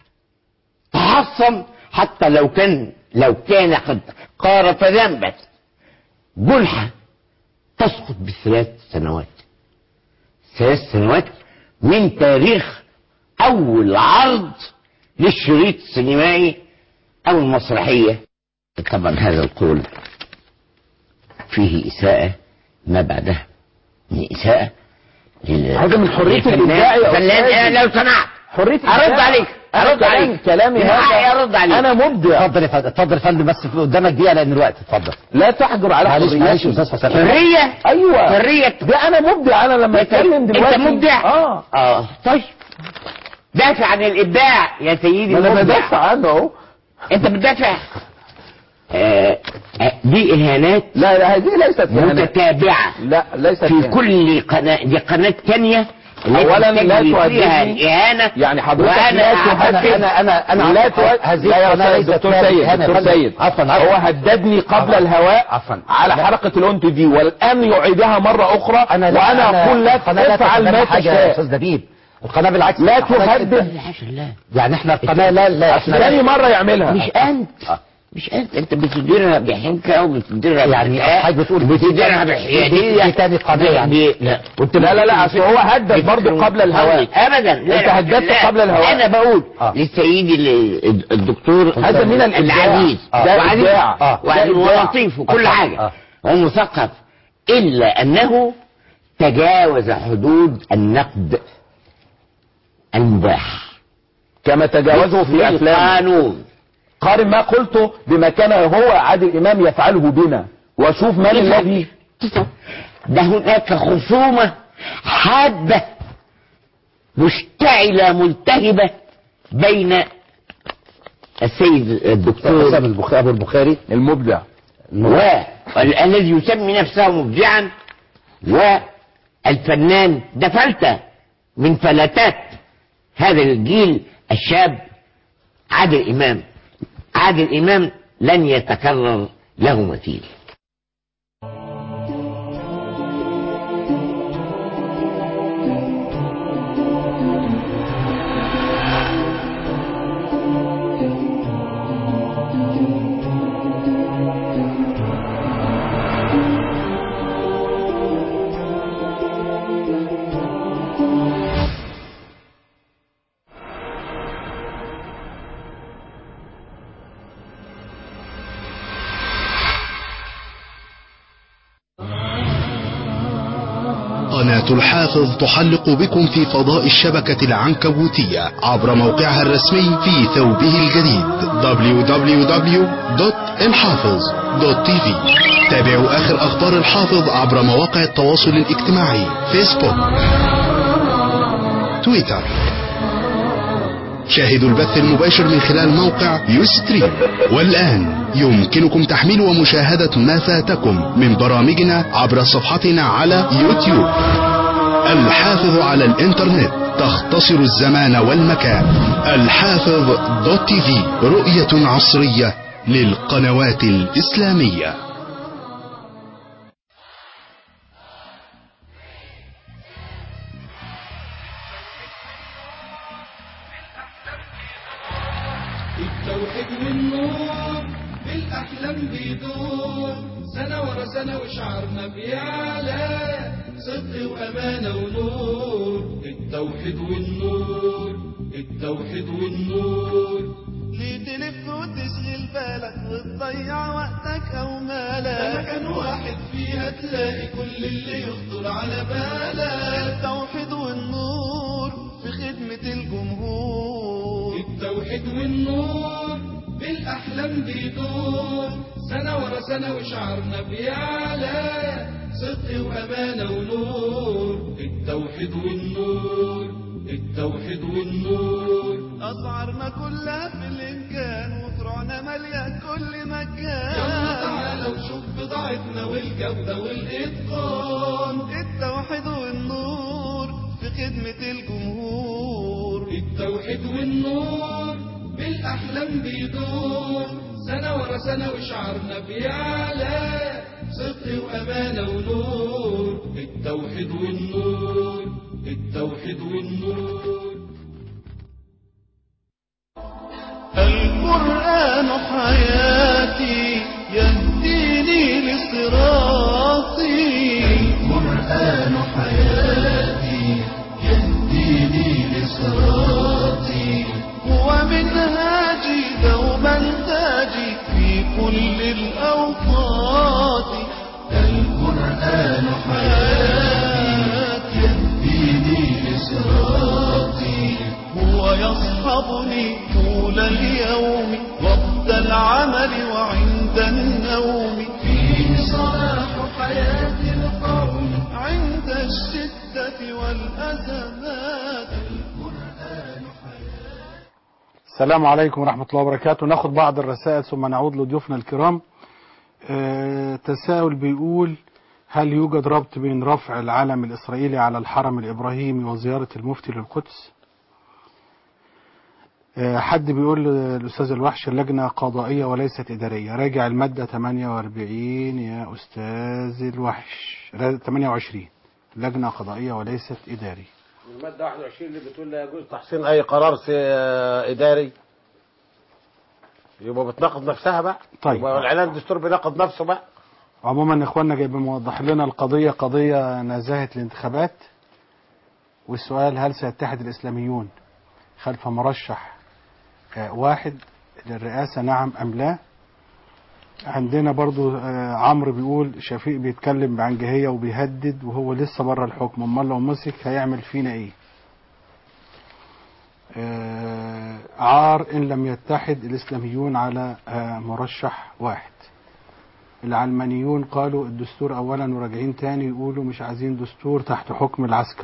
تحصن حتى لو كان لو كان قد قارف ذنبا جنحة تسقط بثلاث سنوات ثلاث سنوات من تاريخ أول عرض للشريط السينمائي أو المسرحية طبعا هذا القول فيه إساءة ما بعدها من إساءة هذا من حرية الإبداع يا فنان أستاذ. لو سمحت حرية أرد الإبداع. عليك أنا ارد كلام- عليك كلامي من هذا حقي ارد عليك انا مبدع اتفضل يا فندم اتفضل يا فندم بس في قدامك دقيقه لان الوقت اتفضل لا تحجر على معلش معلش يا حريتي. استاذ حسام حريه ايوه حريه ده انا مبدع انا لما انت اتكلم دلوقتي انت مبدع اه اه طيب دافع عن الابداع يا سيدي ما انا المبدع. بدافع عنه اهو انت بتدافع آه آه، دي اهانات لا لا هذه ليست إهانات. متتابعه لا ليست في إهانات. كل قناه دي قناه ثانيه اولا لا فيها تهددني الاهانه يعني حضرتك وانا لا أعتقد- تهدد انا انا انا لا عفواً، تهدد هذه لا يا القناة أستاذ ليست دكتور فيها سيد إهانة يا دكتور فندم. سيد عفوا هو عفوا هددني قبل عفواً. الهواء عفواً. على لا. حلقة الأون تي في والآن يعيدها مرة أخرى انا لا وأنا أنا أقول لك القناة لا افعل ما تتبنى حاجه يا تشاء استاذ دبيب القناه بالعكس لا حضرتك تهدد أنت- يعني احنا القناه لا لا احنا ثاني مرة يعملها مش انت مش انت انت بتديرها بحنكه وبتديرها يعني بذكاء، حضرتك بتقول بتديرها دي- بحياديه دي تاني قناة يعني. ب- لا وانت لا لا لا أصل هو هدد برضه قبل الهواء ابدا لا أنت لا، هددت لا. قبل الهواء. انا بقول آه. للسيد ال- الدكتور هذا من الإبداع. العزيز آه. ده وعزيز إبداع. آه. وعزيز ده إبداع. ولطيف وكل آه. حاجه آه. ومثقف الا انه تجاوز حدود النقد المباح كما تجاوزه في أفلام القانون قارن ما قلته بما كان هو عادل إمام يفعله بنا وشوف من الذي ده هناك خصومة حادة مشتعلة ملتهبة بين السيد الدكتور حسام البخاري ابو البخاري المبدع والذي يسمي نفسه مبدعا والفنان ده فلتة من فلتات هذا الجيل الشاب عادل إمام عادل إمام لن يتكرر له مثيل قناة الحافظ تحلق بكم في فضاء الشبكة العنكبوتية عبر موقعها الرسمي في ثوبه الجديد www.الحافظ.tv تابعوا آخر أخبار الحافظ عبر مواقع التواصل الاجتماعي فيسبوك تويتر شاهدوا البث المباشر من خلال موقع يستريم والآن يمكنكم تحميل ومشاهدة ما فاتكم من برامجنا عبر صفحتنا على يوتيوب الحافظ على الانترنت تختصر الزمان والمكان الحافظ دوت تي في رؤية عصرية للقنوات الإسلامية التوحيد والنور بالأحلام بيدور سنة ورا سنة وشعرنا بيعلى صدق وأمانة ونور التوحيد والنور التوحيد والنور ليه تلف وتشغل بالك وتضيع وقتك أو مالك مكان واحد فيها تلاقي كل اللي يخطر على بالك التوحيد والنور في خدمة الجمهور التوحيد والنور بالأحلام بيدور سنة ورا سنة وشعرنا بيعلى صدق وأمانة ونور التوحيد والنور التوحيد والنور أسعارنا كلها في الإمكان وفروعنا مالية كل مكان يلا تعالى وشوف بضاعتنا والجودة والإتقان التوحيد والنور في خدمة الجمهور التوحيد والنور بالأحلام بيدور سنة ورا سنة وشعرنا بيعلى صدق وأمانة ونور التوحيد والنور التوحيد والنور القرآن حياتي يهديني لصراطي القرآن حياتي يهديني لصراطي هو منهاجي دوما تاجي في كل الأوقات القرآن حياتي يهديني لصراطي هو يصحب يرافقني طول اليوم وقت العمل وعند النوم فيه صلاح حياة القوم عند الشدة والأزمات القرآن السلام عليكم ورحمة الله وبركاته ناخد بعض الرسائل ثم نعود لضيوفنا الكرام آه، تساؤل بيقول هل يوجد ربط بين رفع العلم الإسرائيلي على الحرم الإبراهيمي وزيارة المفتي للقدس آه، حد بيقول للأستاذ الوحش اللجنة قضائية وليست إدارية راجع المادة 48 يا أستاذ الوحش را- 28 لجنة قضائية وليست إداري المادة 21 اللي بتقول لا يجوز تحسين أي قرار س- إداري يبقى بتناقض نفسها بقى طيب. يبقى الإعلان الدستور بيناقض نفسه بقى عموما اخواننا جايبين موضح لنا القضية قضية نزاهة الانتخابات والسؤال هل سيتحد الإسلاميون خلف مرشح آه، واحد للرئاسة نعم أم لا عندنا برضو آه، عمرو بيقول شفيق بيتكلم بعنجهية وبيهدد وهو لسه بره الحكم امال لو مسك هيعمل فينا ايه آه، عار ان لم يتحد الاسلاميون على آه، مرشح واحد العلمانيون قالوا الدستور اولا وراجعين تاني يقولوا مش عايزين دستور تحت حكم العسكر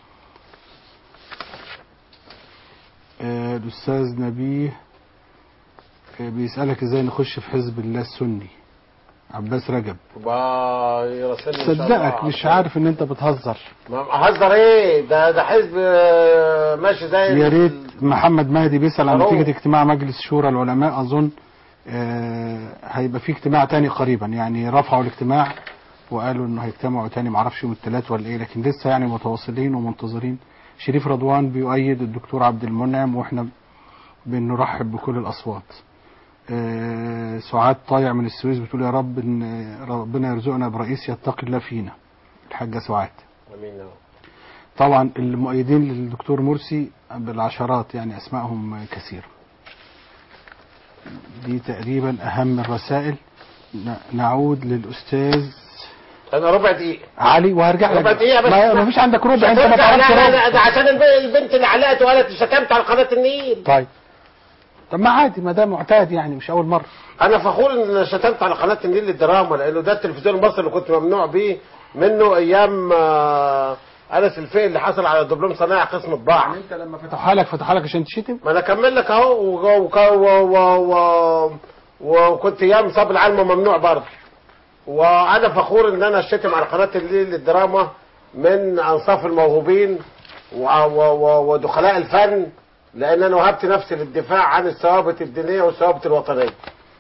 آه، الاستاذ نبيه آه، بيسألك ازاي نخش في حزب الله السني عباس رجب يبقى يراسلني إن شاء الله. صدقك مش عارف ان انت بتهزر ما هزر ايه ده ده حزب آه، ماشي زي يا ريت محمد مهدي بيسأل عن أهو. نتيجة اجتماع مجلس شورى العلماء أظن آه، هيبقى في اجتماع تاني قريبا يعني رفعوا الاجتماع وقالوا انه هيجتمعوا تاني معرفش يوم الثلاث ولا ايه لكن لسه يعني متواصلين ومنتظرين شريف رضوان بيؤيد الدكتور عبد المنعم واحنا بنرحب بكل الاصوات آه، سعاد طايع من السويس بتقول يا رب ان ربنا يرزقنا برئيس يتقي الله فينا الحاجه سعاد امين يا رب. طبعا المؤيدين للدكتور مرسي بالعشرات يعني اسمائهم كثيره دي تقريبا اهم الرسائل ن- نعود للاستاذ انا ربع دقيقة علي وهرجع لك ربع دقيقة بس ما ما فيش عندك ربع انت ما هترجع- تعرفش لا لا لا ربع ده عشان الب- البنت اللي علقت وقالت شتمت على قناة النيل طيب طب ما عادي ما ده معتاد يعني مش اول مره انا فخور ان شتمت على قناه النيل للدراما لانه ده التلفزيون المصري اللي كنت ممنوع بيه منه ايام آه، انس الفقي اللي حصل على دبلوم صناعه قسم طباعه انت لما فتحها لك فتحها لك عشان تشتم ما انا اكمل لك اهو و- وك- و- و- و- وكنت ايام صاب العلم ممنوع برضه وانا فخور ان انا اشتم على قناه النيل للدراما من انصاف الموهوبين و- و- و- ودخلاء الفن لان انا وهبت نفسي للدفاع عن الثوابت الدينيه والثوابت الوطنيه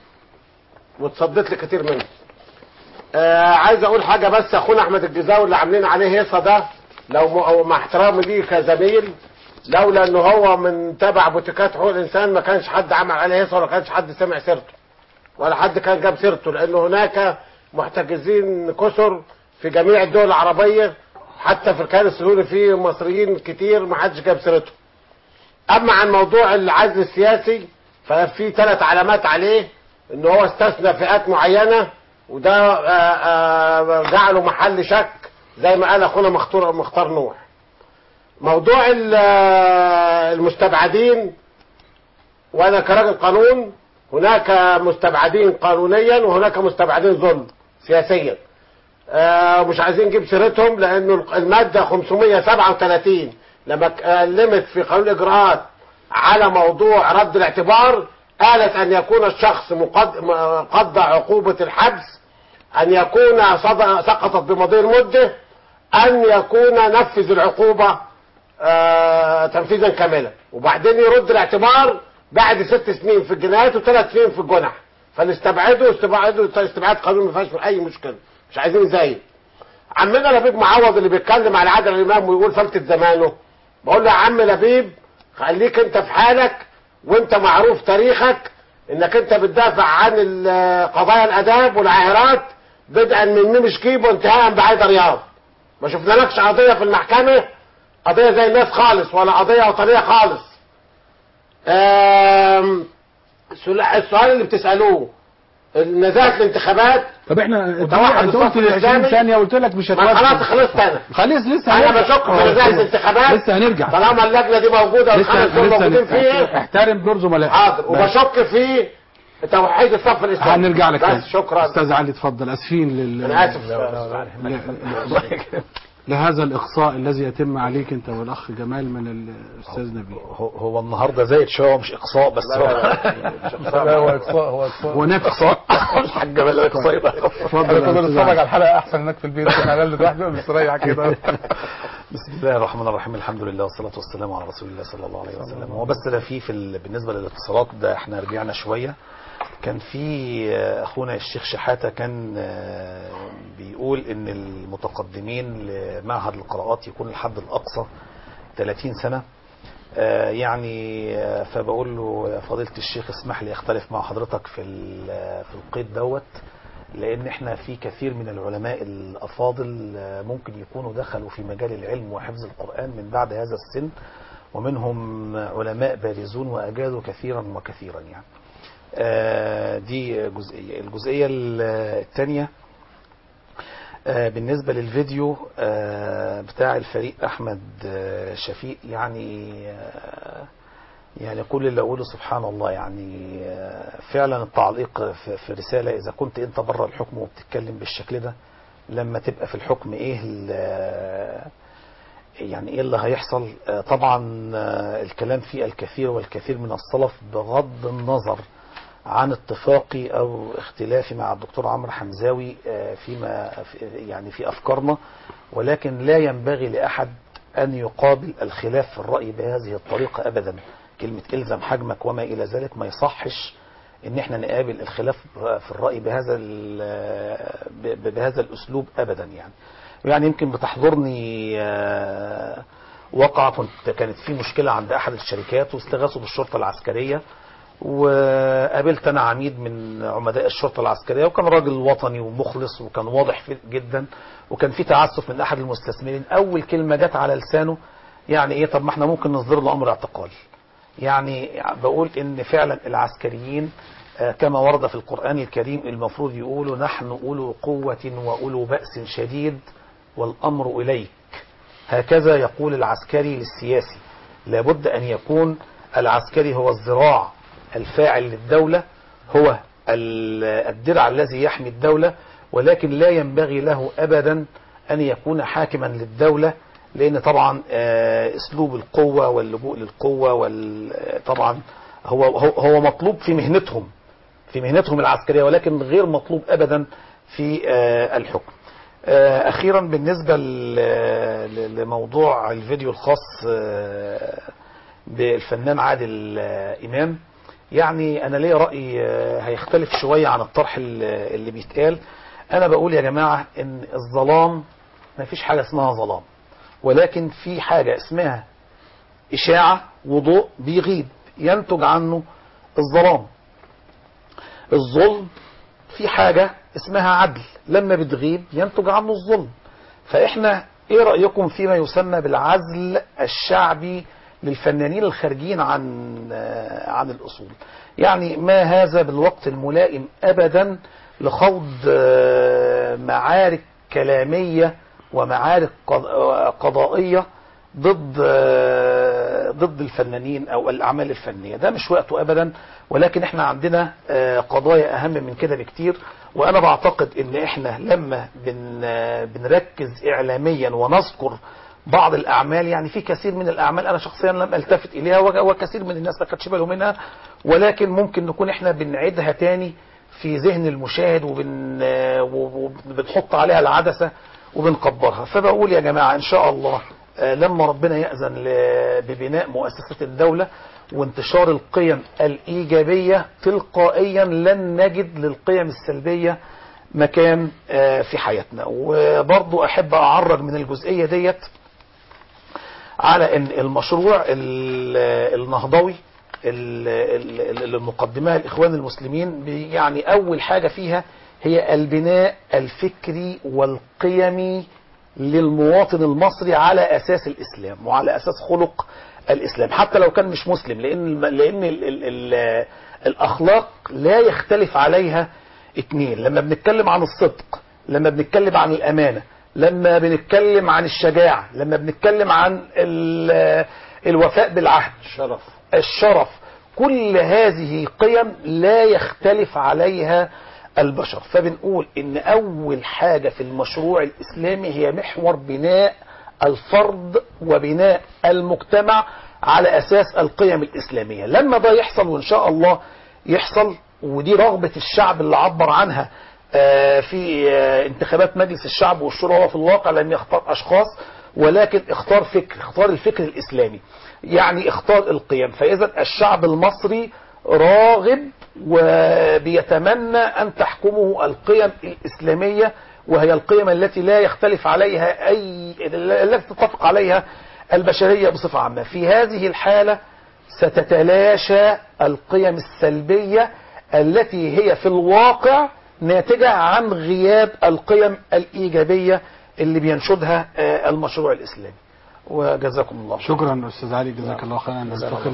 وتصديت لكتير منه آه عايز اقول حاجه بس اخونا احمد الجزاوي اللي عاملين عليه هيصه ده لو م- أو مع احترامي ليه كزميل لولا انه هو من تبع بوتيكات حقوق الانسان ما كانش حد عمل عليه هيصه ولا كانش حد سمع سيرته ولا حد كان جاب سيرته لانه هناك محتجزين كثر في جميع الدول العربيه حتى في الكيان السوري في مصريين كتير ما حدش جاب سيرته اما عن موضوع العزل السياسي ففي ثلاث علامات عليه ان هو استثنى فئات معينه وده آه، آه، جعله محل شك زي ما قال اخونا مختار مختار نوح موضوع ال- آه، المستبعدين وانا كراجل قانون هناك مستبعدين قانونيا وهناك مستبعدين ظلم سياسيا آه، مش عايزين نجيب سيرتهم لانه الماده 537 لما اتكلمت في قانون الاجراءات على موضوع رد الاعتبار قالت ان يكون الشخص مقد- م- قضى عقوبه الحبس ان يكون صد- سقطت بمضي المده ان يكون نفذ العقوبه آه، تنفيذا كاملا وبعدين يرد الاعتبار بعد ست سنين في الجنايات وثلاث سنين في الجنح فالاستبعاده استبعاده استبعاد قانون ما فيهاش اي مشكله مش عايزين زي عمنا لبيب معوض اللي بيتكلم على عادل الامام ويقول فلتة زمانه بقول له يا عم لبيب خليك انت في حالك وانت معروف تاريخك انك انت بتدافع عن ال- قضايا الاداب والعاهرات بدءا من ميمي شكيب وانتهاء بعيد رياض ما شفنالكش قضيه في المحكمه قضيه زي الناس خالص ولا قضيه وطنيه خالص آم، السؤال السؤال اللي بتسالوه نزاهه الانتخابات طب احنا انت وده واحد انت قلت الصف 20 الإسلامي. ثانيه قلت لك مش ما هتوافق خلاص خلصت انا خلاص لسه انا هنرجع. بشك في اه، نزاهه طبعا. الانتخابات لسه هنرجع طالما اللجنه دي موجوده لسه والخمس دول لسه موجودين فيه احترم دور زملائك حاضر ماشي. وبشك في توحيد الصف الاسلامي هنرجع لك تاني. بس شكرا استاذ علي اتفضل اسفين لل انا اسف ل- لهذا الاقصاء الذي يتم عليك انت والاخ جمال من الاستاذ نبيل هو, هو النهارده زايد شويه هو مش اقصاء بس لا، لا، لا، لا هو اقصاء هو اقصاء هو نفس. اقصاء الحاج جمال اقصاء يبقى اتفضل انا يا كنت أستاذ بتفرج علي. على الحلقه احسن هناك في البيت انا قال لوحدي مستريح كده بسم الله الرحمن الرحيم الحمد لله والصلاه والسلام على رسول الله صلى الله عليه وسلم هو بس ده في في ال- بالنسبه للاتصالات ده احنا رجعنا شويه كان في آه، اخونا الشيخ شحاته كان آه، بيقول ان المتقدمين لمعهد القراءات يكون الحد الاقصى 30 سنه آه، يعني آه، فبقول له يا فضيله الشيخ اسمح لي اختلف مع حضرتك في ال- في القيد دوت لان احنا في كثير من العلماء الافاضل آه، ممكن يكونوا دخلوا في مجال العلم وحفظ القران من بعد هذا السن ومنهم علماء بارزون واجادوا كثيرا وكثيرا يعني آه، دي جزئيه الجزئيه الثانيه بالنسبة للفيديو آه، بتاع الفريق أحمد آه، شفيق يعني آه، يعني كل اللي أقوله سبحان الله يعني آه، فعلا التعليق في في رسالة إذا كنت أنت بره الحكم وبتتكلم بالشكل ده لما تبقى في الحكم إيه ال- يعني ايه اللي هيحصل آه، طبعا آه، الكلام فيه الكثير والكثير من السلف بغض النظر عن اتفاقي او اختلافي مع الدكتور عمرو حمزاوي آه، فيما في- يعني في افكارنا ولكن لا ينبغي لاحد ان يقابل الخلاف في الراي بهذه الطريقه ابدا كلمه الزم حجمك وما الى ذلك ما يصحش ان احنا نقابل الخلاف في الراي بهذا ال- ب- بهذا الاسلوب ابدا يعني يعني يمكن بتحضرني آه، واقعة كنت كانت في مشكلة عند أحد الشركات واستغاثوا بالشرطة العسكرية وقابلت أنا عميد من عمداء الشرطة العسكرية وكان راجل وطني ومخلص وكان واضح فيه جدا وكان في تعسف من أحد المستثمرين أول كلمة جت على لسانه يعني إيه طب ما احنا ممكن نصدر له أمر اعتقال يعني بقول إن فعلا العسكريين آه، كما ورد في القرآن الكريم المفروض يقولوا نحن أولو قوة وأولو بأس شديد والأمر إليك هكذا يقول العسكري للسياسي لابد أن يكون العسكري هو الذراع الفاعل للدولة هو ال- الدرع الذي يحمي الدولة ولكن لا ينبغي له أبدا أن يكون حاكما للدولة لأن طبعا آه، أسلوب القوة واللجوء للقوة وال- طبعا هو هو هو مطلوب في مهنتهم في مهنتهم العسكرية ولكن غير مطلوب أبدا في آه، الحكم آه، أخيرا بالنسبة ل- ل- لموضوع الفيديو الخاص آه، بالفنان عادل آه، إمام يعني أنا ليا رأي آه، هيختلف شوية عن الطرح ال- اللي بيتقال أنا بقول يا جماعة إن الظلام ما فيش حاجة اسمها ظلام ولكن في حاجة اسمها إشاعة وضوء بيغيب ينتج عنه الظلام الظلم في حاجة اسمها عدل لما بتغيب ينتج عنه الظلم فإحنا إيه رأيكم فيما يسمى بالعزل الشعبي للفنانين الخارجين عن آه، عن الأصول يعني ما هذا بالوقت الملائم أبدا لخوض آه، معارك كلامية ومعارك قض- آه، قضائية ضد آه، ضد الفنانين او الاعمال الفنيه ده مش وقته ابدا ولكن احنا عندنا آه، قضايا اهم من كده بكتير وانا بعتقد ان احنا لما بن آه، بنركز اعلاميا ونذكر بعض الاعمال يعني في كثير من الاعمال انا شخصيا لم التفت اليها وك- وكثير من الناس ما خدش باله منها ولكن ممكن نكون احنا بنعيدها تاني في ذهن المشاهد وبن آه، وبنحط عليها العدسه وبنكبرها فبقول يا جماعه ان شاء الله آه، لما ربنا يأذن ل- ببناء مؤسسة الدولة وانتشار القيم الإيجابية تلقائيا لن نجد للقيم السلبية مكان آه، في حياتنا وبرضو أحب أعرج من الجزئية ديت على ان المشروع ال- النهضوي ال- ال- ال- اللي مقدمها الاخوان المسلمين بي- يعني اول حاجة فيها هي البناء الفكري والقيمي للمواطن المصري على اساس الاسلام وعلى اساس خلق الاسلام حتى لو كان مش مسلم لان الم- لان ال ال ال الاخلاق لا يختلف عليها اتنين لما بنتكلم عن الصدق لما بنتكلم عن الامانه لما بنتكلم عن الشجاعه لما بنتكلم عن ال- الوفاء بالعهد الشرف الشرف كل هذه قيم لا يختلف عليها البشر فبنقول ان اول حاجة في المشروع الاسلامي هي محور بناء الفرد وبناء المجتمع على اساس القيم الاسلامية لما ده يحصل وان شاء الله يحصل ودي رغبة الشعب اللي عبر عنها آه، في آه، انتخابات مجلس الشعب والشورى هو في الواقع لم يختار اشخاص ولكن اختار فكر اختار الفكر الاسلامي يعني اختار القيم فاذا الشعب المصري راغب وبيتمنى ان تحكمه القيم الاسلاميه وهي القيم التي لا يختلف عليها اي التي تتفق عليها البشريه بصفه عامه في هذه الحاله ستتلاشى القيم السلبيه التي هي في الواقع ناتجه عن غياب القيم الايجابيه اللي بينشدها آه، المشروع الاسلامي وجزاكم الله شكرا استاذ علي جزاك الله خيرا ننتقل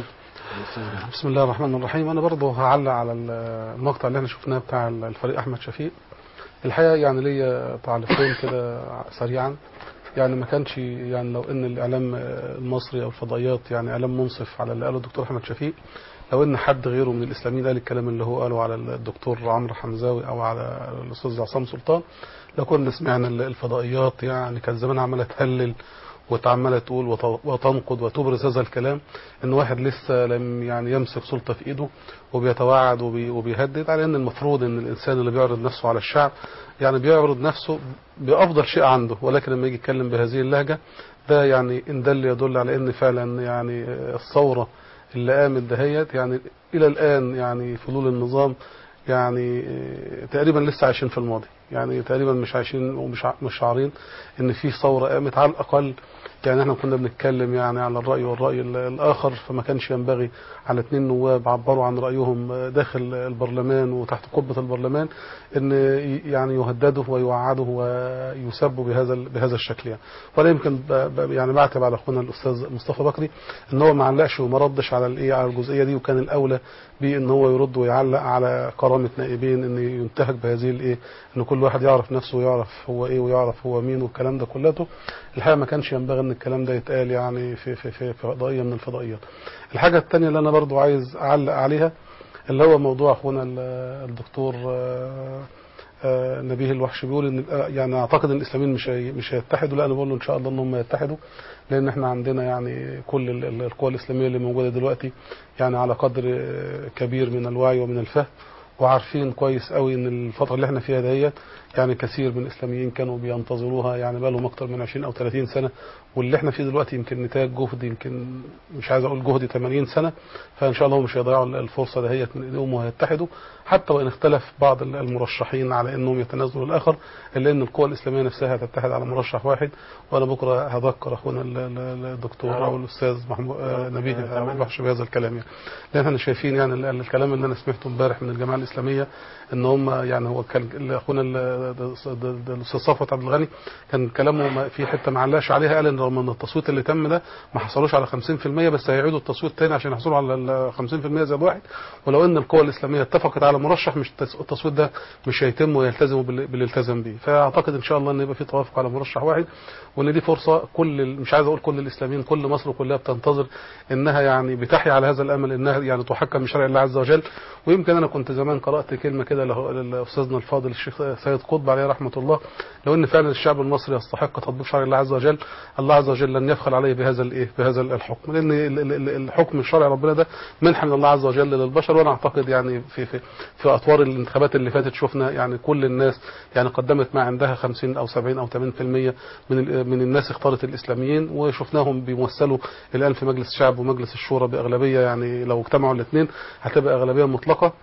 بسم الله الرحمن الرحيم انا برضه هعلق على المقطع اللي احنا شفناه بتاع الفريق احمد شفيق الحقيقه يعني ليا تعليقين كده سريعا يعني ما كانش يعني لو ان الاعلام المصري او الفضائيات يعني اعلام منصف على اللي قاله الدكتور احمد شفيق لو ان حد غيره من الاسلاميين قال الكلام اللي هو قاله على الدكتور عمرو حمزاوي او على الاستاذ عصام سلطان لكنا سمعنا الفضائيات يعني كان زمان عماله تهلل وتعمله تقول وت- وتنقد وتبرز هذا الكلام ان واحد لسه لم يعني يمسك سلطه في ايده وبيتوعد وبي وبيهدد على ان المفروض ان الانسان اللي بيعرض نفسه على الشعب يعني بيعرض نفسه بافضل شيء عنده ولكن لما يجي يتكلم بهذه اللهجه ده يعني ان دل يدل على ان فعلا يعني الثوره اللي قامت دهيت يعني الى الان يعني فضول النظام يعني تقريبا لسه عايشين في الماضي يعني تقريبا مش عايشين ومش ع- مش شعارين ان في ثوره قامت على الاقل يعني احنا كنا بنتكلم يعني على الراي والراي ال- الاخر فما كانش ينبغي على اثنين نواب عبروا عن رايهم داخل البرلمان وتحت قبه البرلمان ان ي- يعني يهددوا ويوعدوا ويسبوا بهذا ال- بهذا الشكل يعني ولا يمكن ب- ب- يعني بعتب على اخونا الاستاذ مصطفى بكري ان هو ما علقش وما ردش على الايه على الجزئيه دي وكان الاولى بان هو يرد ويعلق على كرامه نائبين ان ينتهك بهذه الايه ان كل واحد يعرف نفسه ويعرف هو ايه ويعرف هو مين والكلام ده كلته الحقيقه ما كانش ينبغي ان الكلام ده يتقال يعني في في في, في فضائيه من الفضائيات الحاجه الثانيه اللي انا برضو عايز اعلق عليها اللي هو موضوع اخونا ال- الدكتور آه، آه، نبيه الوحش بيقول ان آه، يعني اعتقد ان الاسلاميين مش هي- مش هيتحدوا لا انا بقول له ان شاء الله ان هم يتحدوا لان احنا عندنا يعني كل ال- ال- القوى الاسلاميه اللي موجوده دلوقتي يعني على قدر آه، كبير من الوعي ومن الفهم وعارفين كويس قوي ان الفتره اللي احنا فيها ديت يعني كثير من الاسلاميين كانوا بينتظروها يعني بقى لهم اكتر من 20 او 30 سنه واللي احنا فيه دلوقتي يمكن نتاج جهد يمكن مش عايز اقول جهد 80 سنه فان شاء الله مش هيضيعوا الفرصه دهيت من ايديهم وهيتحدوا حتى وان اختلف بعض المرشحين على انهم يتنازلوا الاخر الا ان القوى الاسلاميه نفسها هتتحد على مرشح واحد وانا بكره هذكر اخونا ال- ال- الدكتور او الاستاذ محمود آه، نبيه الوحش بهذا الكلام يعني لان احنا شايفين يعني ال- الكلام اللي انا سمعته امبارح من الجماعه الاسلاميه ان هم يعني هو كان ال- اخونا ال- ده- ده- ده الاستاذ صفوت عبد الغني كان كلامه ما- في حته ما علقش عليها قال ان رغم ان التصويت اللي تم ده ما حصلوش على 50% بس هيعيدوا التصويت تاني عشان يحصلوا على ال 50% زائد واحد ولو ان القوى الاسلاميه اتفقت على مرشح مش التس- التصويت ده مش هيتم ويلتزموا بال- باللي التزم بيه فاعتقد ان شاء الله ان يبقى في توافق على مرشح واحد وان دي فرصه كل ال- مش عايز اقول كل الاسلاميين كل مصر كلها بتنتظر انها يعني بتحيا على هذا الامل انها يعني تحكم بشرع الله عز وجل ويمكن انا كنت زمان قرات كلمه كده له- لاستاذنا الفاضل الشيخ سيد قطب عليه رحمه الله لو ان فعلا الشعب المصري يستحق تطبيق شرع الله عز وجل الله عز وجل لن يبخل عليه بهذا الايه بهذا الحكم لان ال- ال- ال- الحكم الشرعي ربنا ده منحه من الله عز وجل للبشر وانا اعتقد يعني في في في اطوار الانتخابات اللي فاتت شفنا يعني كل الناس يعني قدمت ما عندها 50 او 70 او 80% من ال- من الناس اختارت الاسلاميين وشفناهم بيمثلوا الان في مجلس الشعب ومجلس الشورى باغلبيه يعني لو اجتمعوا الاثنين هتبقى اغلبيه مطلقه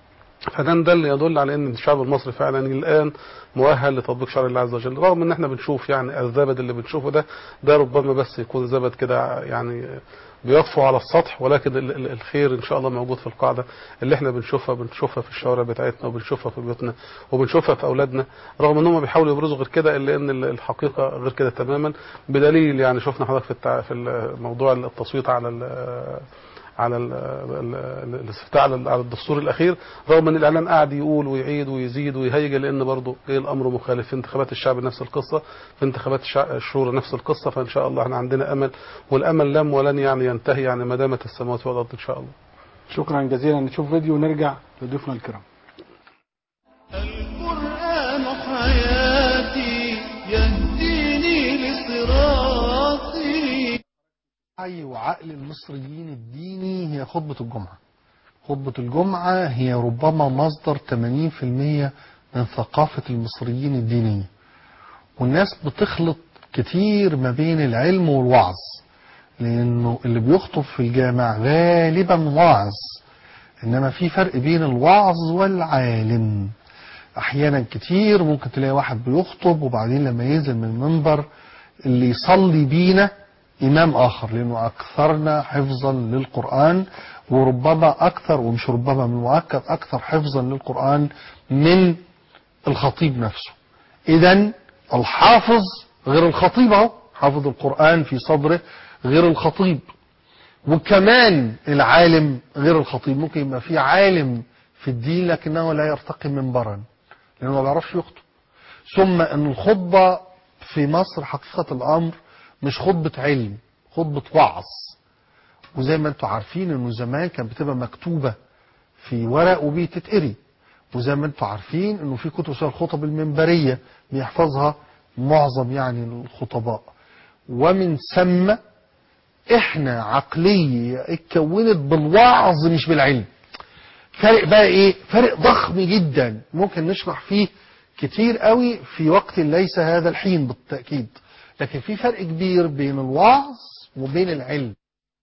فده ده اللي يدل على ان الشعب المصري فعلا الان مؤهل لتطبيق شرع الله عز وجل رغم ان احنا بنشوف يعني الزبد اللي بنشوفه ده ده ربما بس يكون زبد كده يعني بيطفو على السطح ولكن ال- ال- الخير ان شاء الله موجود في القاعده اللي احنا بنشوفها بنشوفها في الشوارع بتاعتنا وبنشوفها في بيوتنا وبنشوفها في اولادنا رغم ان هم بيحاولوا يبرزوا غير كده الا ان ال- الحقيقه غير كده تماما بدليل يعني شفنا حضرتك في التع... في ال- موضوع التصويت على ال- على ال- ال- ال- الاستفتاء على على الدستور الاخير رغم ان الاعلام قاعد يقول ويعيد ويزيد ويهيج لان برضه ايه الامر مخالف في انتخابات الشعب نفس القصه في انتخابات الشع- الشورى نفس القصه فان شاء الله احنا عندنا امل والامل لم ولن يعني ينتهي يعني ما دامت السماوات والارض ان شاء الله شكرا جزيلا نشوف فيديو ونرجع لضيوفنا الكرام القرآن حياتي يهديني لصراطي وعي وعقل المصريين الديني هي خطبة الجمعة خطبة الجمعة هي ربما مصدر 80% من ثقافة المصريين الدينية والناس بتخلط كتير ما بين العلم والوعظ لأنه اللي بيخطب في الجامع غالبا واعظ إنما في فرق بين الوعظ والعالم أحيانا كتير ممكن تلاقي واحد بيخطب وبعدين لما ينزل من المنبر اللي يصلي بينا إمام آخر لأنه أكثرنا حفظا للقرآن وربما أكثر ومش ربما من مؤكد أكثر حفظا للقرآن من الخطيب نفسه إذا الحافظ غير الخطيب أهو حافظ القرآن في صدره غير الخطيب وكمان العالم غير الخطيب ممكن يبقى في عالم في الدين لكنه لا يرتقي منبرا لأنه ما بيعرفش يخطب ثم أن الخطبة في مصر حقيقة الأمر مش خطبة علم خطبة وعظ وزي ما انتم عارفين انه زمان كانت بتبقى مكتوبة في ورق وبتتقري وزي ما انتم عارفين انه في كتب اسمها الخطب المنبرية بيحفظها معظم يعني الخطباء ومن ثم احنا عقلية اتكونت بالوعظ مش بالعلم فرق بقى ايه فرق ضخم جدا ممكن نشرح فيه كتير قوي في وقت ليس هذا الحين بالتأكيد لكن في فرق كبير بين الوعظ وبين العلم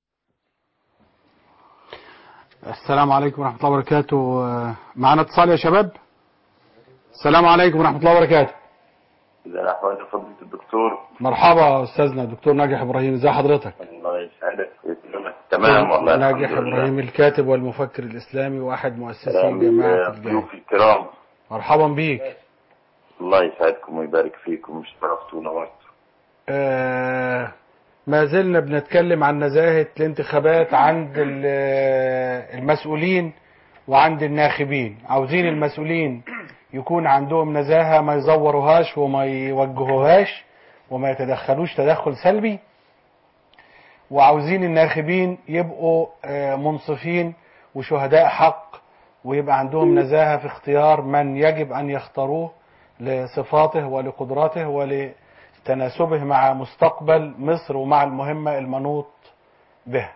السلام عليكم ورحمة الله وبركاته آه، معنا اتصال يا شباب السلام عليكم ورحمة الله وبركاته إذا الأحوال فضيلة الدكتور مرحبا أستاذنا الدكتور ناجح إبراهيم ازي حضرتك الله يسعدك ويسلمك تمام والله ناجح الحمد لله. إبراهيم الكاتب والمفكر الإسلامي وأحد مؤسسي سلام جماعة الجامعة للضيوف الكرام مرحبا بيك الله يسعدكم ويبارك فيكم شرفتوا ونورتوا آه ما زلنا بنتكلم عن نزاهة الانتخابات عند ال- آه، المسؤولين وعند الناخبين عاوزين المسؤولين يكون عندهم نزاهة ما يزوروهاش وما يوجهوهاش وما يتدخلوش تدخل سلبي وعاوزين الناخبين يبقوا آه، منصفين وشهداء حق ويبقى عندهم نزاهة في اختيار من يجب أن يختاروه لصفاته ولقدراته ولتناسبه مع مستقبل مصر ومع المهمة المنوط به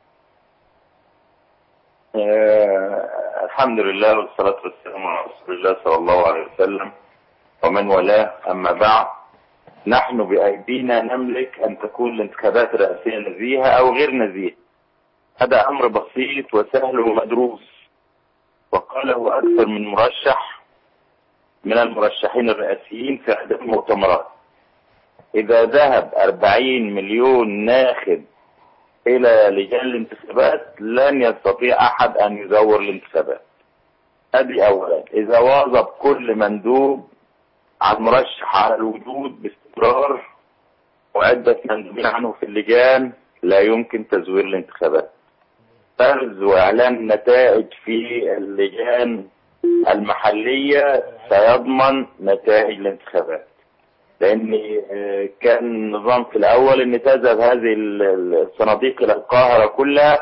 آه الحمد لله والصلاة والسلام على رسول الله صلى الله عليه وسلم ومن والاه أما بعد نحن بأيدينا نملك أن تكون الانتخابات الرئاسية نزيهة أو غير نزيهة هذا أمر بسيط وسهل ومدروس وقاله أكثر من مرشح من المرشحين الرئاسيين في عدة مؤتمرات إذا ذهب 40 مليون ناخب إلى لجان الانتخابات لن يستطيع أحد أن يزور الانتخابات هذه أولا إذا واظب كل مندوب على المرشح على الوجود باستمرار وعدة مندوبين عنه في اللجان لا يمكن تزوير الانتخابات فرز وإعلان نتائج في اللجان المحلية سيضمن نتائج الانتخابات لأن آه، كان النظام في الأول أن تذهب هذه ال- الصناديق إلى القاهرة كلها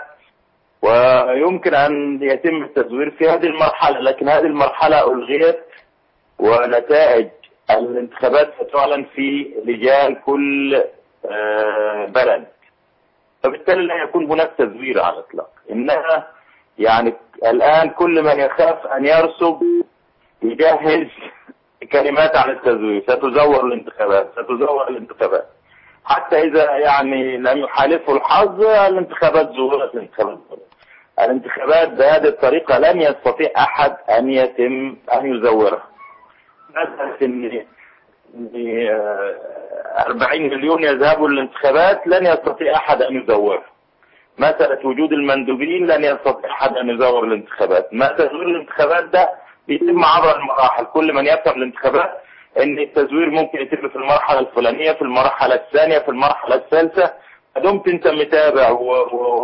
ويمكن أن يتم التزوير في هذه المرحلة لكن هذه المرحلة ألغيت ونتائج الانتخابات ستعلن في لجان كل آه، بلد فبالتالي لا يكون هناك تزوير على الإطلاق إنها يعني الآن كل من يخاف أن يرسب يجهز كلمات عن التزوير ستزور الانتخابات ستزور الانتخابات حتى إذا يعني لم يحالفه الحظ الانتخابات زورت الانتخابات زورت الانتخابات بهذه الطريقة لن يستطيع أحد أن يتم أن يزورها مسألة إن إن، آه، 40 مليون يذهبوا للانتخابات لن يستطيع أحد أن يزورها مسألة وجود المندوبين لن يستطيع أحد أن يزور الانتخابات ما تزوير الانتخابات ده بيتم عبر المراحل كل من يفهم الانتخابات ان التزوير ممكن يتم في المرحلة الفلانية في المرحلة الثانية في المرحلة الثالثة ما دمت انت متابع و... و...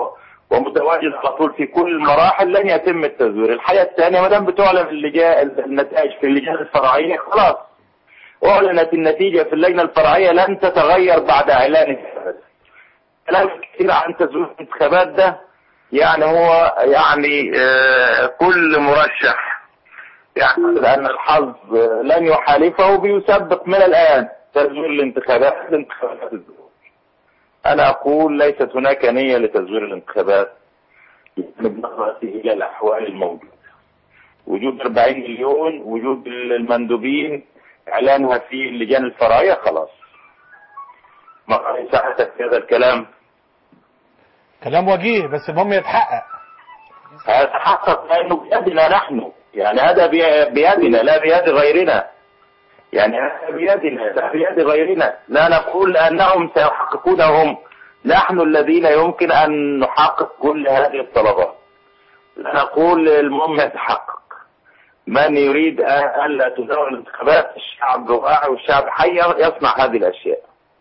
ومتواجد على طول في كل المراحل لن يتم التزوير الحاجة الثانية ما دام بتعلن اللجان النتائج في اللجان الفرعية خلاص أعلنت النتيجة في اللجنة الفرعية لن تتغير بعد إعلان الانتخابات كلام كثير عن تزوير الانتخابات ده يعني هو يعني آه، كل مرشح يعتقد أن الحظ آه، لن يحالفه بيسبق من الآن تزوير الانتخابات الانتخابات الزور أنا أقول ليست هناك نية لتزوير الانتخابات بالنظرة إلى الأحوال الموجودة وجود 40 مليون وجود المندوبين إعلانها في اللجان الفرعية خلاص ما رأي ساعتك في هذا الكلام كلام وجيه بس المهم يتحقق هيتحقق لأنه بيدنا نحن يعني هذا بي- بيدنا لا بيد غيرنا يعني هذا بيدنا لا بيد غيرنا لا نقول أنهم سيحققونهم نحن الذين يمكن أن نحقق كل هذه الطلبات لا نقول المهم يتحقق من يريد أن- ألا تزور الانتخابات الشعب واعي والشعب حي يصنع هذه الأشياء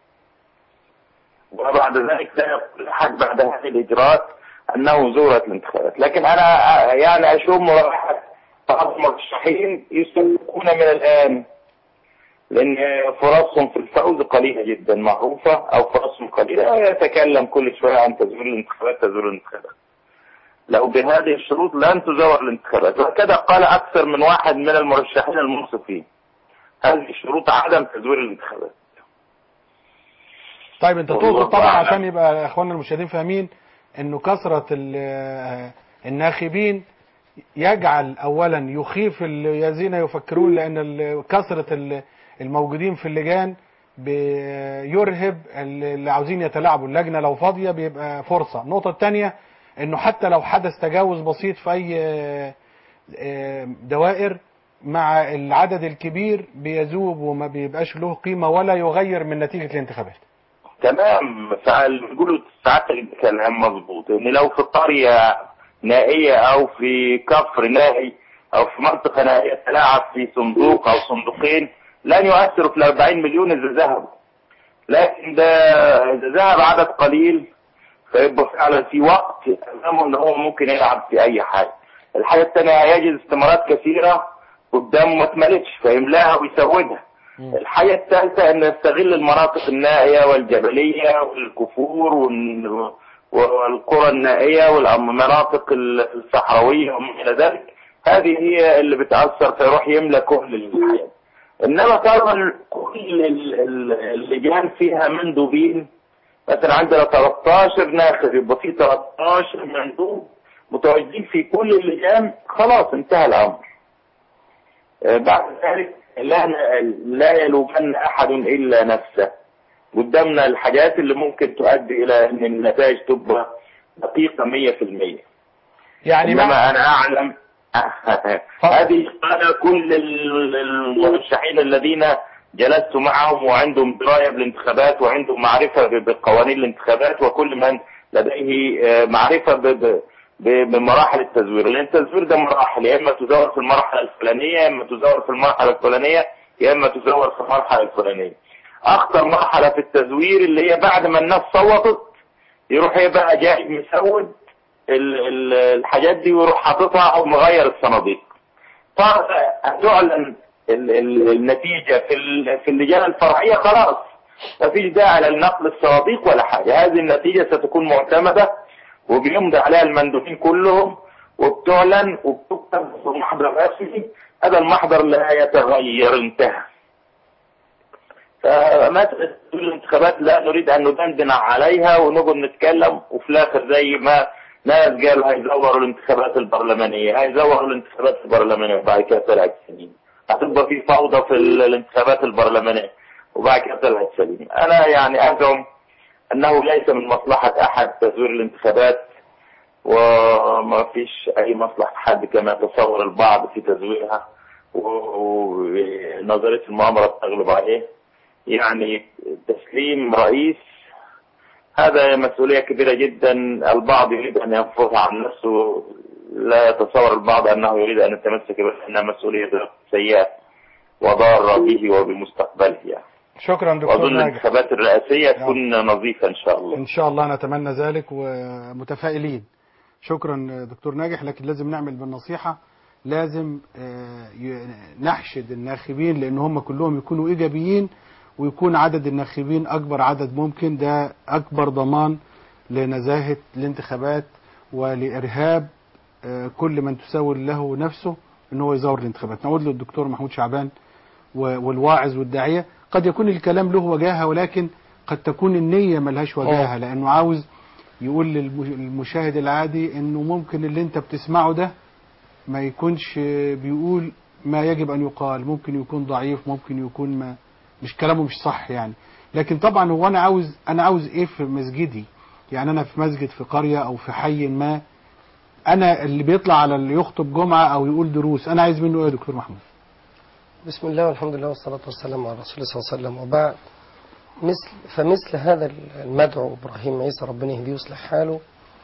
وبعد ذلك لا يقول أحد بعد هذه الإجراءات أنه زورت الانتخابات لكن أنا آه، يعني أشوف مراحل بعض المرشحين يسبقون من الآن لأن فرصهم في الفوز قليلة جدا معروفة أو فرصهم قليلة يتكلم كل شوية عن تزوير الانتخابات تزوير الانتخابات لو بهذه الشروط لن تزور الانتخابات وكذا قال أكثر من واحد من المرشحين المنصفين هذه شروط عدم تزوير الانتخابات طيب انت والله تقصد طبعا أعلم. عشان يبقى اخواننا المشاهدين فاهمين انه كثرة ال- الناخبين يجعل اولا يخيف الذين يفكرون لان ال- كثرة ال- الموجودين في اللجان بيرهب اللي عاوزين يتلاعبوا اللجنة لو فاضية بيبقى فرصة النقطة الثانية انه حتى لو حدث تجاوز بسيط في اي آه، آه، دوائر مع العدد الكبير بيذوب وما بيبقاش له قيمة ولا يغير من نتيجة الانتخابات تمام فبيقولوا ساعات الكلام مظبوط ان لو في قرية نائية او في كفر نائي او في منطقة نائية تلاعب في صندوق او صندوقين لن يؤثروا في ال 40 مليون اذا ذهبوا لكن ده اذا ذهب عدد قليل فيبقى فعلا في وقت امامه ان هو ممكن يلعب في اي حاجة الحاجة الثانية هيجد استمارات كثيرة قدامه ما اتملتش فيملاها ويسودها الحاجة الثالثة أن نستغل المناطق النائية والجبلية والكفور وال- والقرى النائية والمناطق الصحراوية وما إلى ذلك هذه هي اللي بتأثر فيروح يملى كل الحياة إنما طبعا كل ال- ال- اللجان فيها مندوبين مثلا عندنا 13 ناخب يبقى في 13 مندوب متواجدين في كل اللجان خلاص انتهى الأمر آه، بعد ذلك لا لا يلومن احد الا نفسه قدامنا الحاجات اللي ممكن تؤدي الى ان النتائج تبقى دقيقه 100% يعني انما مع- انا اعلم هذه قال كل ال- المرشحين الذين جلست معهم وعندهم درايه بالانتخابات وعندهم معرفه ب- بقوانين الانتخابات وكل من لديه آه، معرفه ب- ب- ب- بمراحل التزوير لان التزوير ده مراحل يا اما تزور في المرحله الفلانيه يا اما تزور في المرحله الفلانيه يا اما تزور في المرحله الفلانيه اخطر مرحله في التزوير اللي هي بعد ما الناس صوتت يروح يبقى جاي مسود ال- ال- الحاجات دي ويروح حاططها او مغير الصناديق فهتعلن ال- ال- النتيجة في ال- في اللجان الفرعية خلاص مفيش داعي للنقل الصناديق ولا حاجة هذه النتيجة ستكون معتمدة وبيمضي عليها المندوبين كلهم وبتعلن وبتكتب في محضر رسمي هذا المحضر لا يتغير انتهى فمسألة الانتخابات لا نريد أن ندندن عليها ونقعد نتكلم وفي الآخر زي ما ناس قال هيزوروا الانتخابات البرلمانية هيزوروا الانتخابات البرلمانية وبعد كده طلعت سليم هتبقى في فوضى في ال- الانتخابات البرلمانية وبعد كده طلعت سليم أنا يعني أزعم أنه ليس من مصلحة أحد تزوير الانتخابات وما فيش أي مصلحة حد كما يتصور البعض في تزويرها و- ونظرية المؤامرة تغلب عليه يعني تسليم رئيس هذا مسؤولية كبيرة جدا البعض يريد أن ينفضها عن نفسه لا يتصور البعض أنه يريد أن يتمسك بها أنها مسؤولية سيئة وضارة به وبمستقبله يعني. شكرا دكتور وأظن ناجح الانتخابات الرئاسية تكون نظيفة إن شاء الله ان شاء الله نتمنى ذلك ومتفائلين شكرا دكتور ناجح لكن لازم نعمل بالنصيحة لازم آه، ي- نحشد الناخبين لأن هم كلهم يكونوا إيجابيين ويكون عدد الناخبين أكبر عدد ممكن ده أكبر ضمان لنزاهة الانتخابات ولإرهاب آه، كل من تساوي له نفسه ان هو يزور الانتخابات نعود للدكتور محمود شعبان و- والواعظ والداعية قد يكون الكلام له وجاهة ولكن قد تكون النية ملهاش وجاهة لأنه عاوز يقول للمشاهد العادي انه ممكن اللي انت بتسمعه ده ما يكونش بيقول ما يجب ان يقال ممكن يكون ضعيف ممكن يكون ما مش كلامه مش صح يعني لكن طبعا هو انا عاوز انا عاوز ايه في مسجدي يعني انا في مسجد في قرية او في حي ما انا اللي بيطلع على اللي يخطب جمعة او يقول دروس انا عايز منه ايه يا دكتور محمود بسم الله والحمد لله والصلاة والسلام على رسول الله صلى الله عليه وسلم وبعد مثل فمثل هذا المدعو إبراهيم عيسى ربنا يهديه ويصلح حاله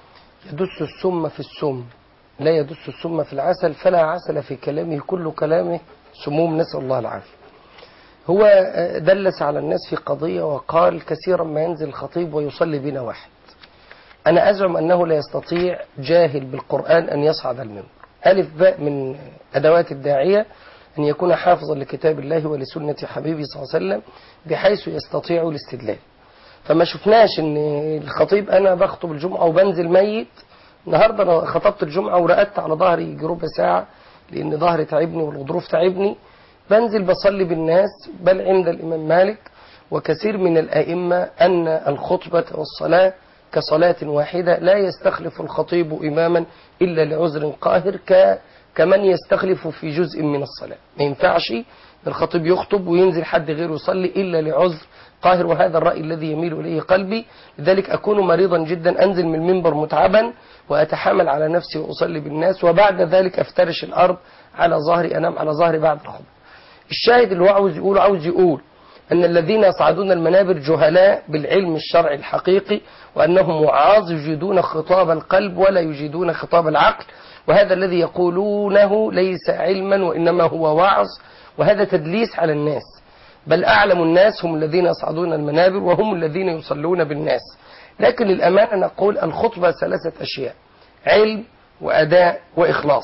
يدس السم في السم لا يدس السم في العسل فلا عسل في كلامه كل كلامه سموم نسأل الله العافية هو آه، دلس على الناس في قضية وقال كثيرا ما ينزل الخطيب ويصلي بنا واحد أنا أزعم أنه لا يستطيع جاهل بالقرآن أن يصعد المنبر ألف باء من أدوات الداعية أن يكون حافظا لكتاب الله ولسنة حبيبه صلى الله عليه وسلم بحيث يستطيع الاستدلال فما شفناش ان الخطيب انا بخطب الجمعه وبنزل ميت النهارده انا خطبت الجمعه ورقدت على ظهري يجي ربع ساعه لان ظهري تعبني والغضروف تعبني بنزل بصلي بالناس بل عند الامام مالك وكثير من الائمه ان الخطبه والصلاه كصلاه واحده لا يستخلف الخطيب اماما الا لعذر قاهر ك كمن يستخلف في جزء من الصلاه ما ينفعش الخطيب يخطب وينزل حد غيره يصلي الا لعذر قاهر وهذا الرأي الذي يميل إليه قلبي لذلك أكون مريضا جدا أنزل من المنبر متعبا وأتحامل على نفسي وأصلي بالناس وبعد ذلك أفترش الأرض على ظهري أنام على ظهري بعد الخطبة الشاهد اللي هو عاوز يقول عاوز يقول أن الذين يصعدون المنابر جهلاء بالعلم الشرعي الحقيقي وأنهم وعاظ يجيدون خطاب القلب ولا يجيدون خطاب العقل وهذا الذي يقولونه ليس علما وإنما هو وعظ وهذا تدليس على الناس بل أعلم الناس هم الذين يصعدون المنابر وهم الذين يصلون بالناس لكن للأمانة نقول الخطبة ثلاثة أشياء علم وأداء وإخلاص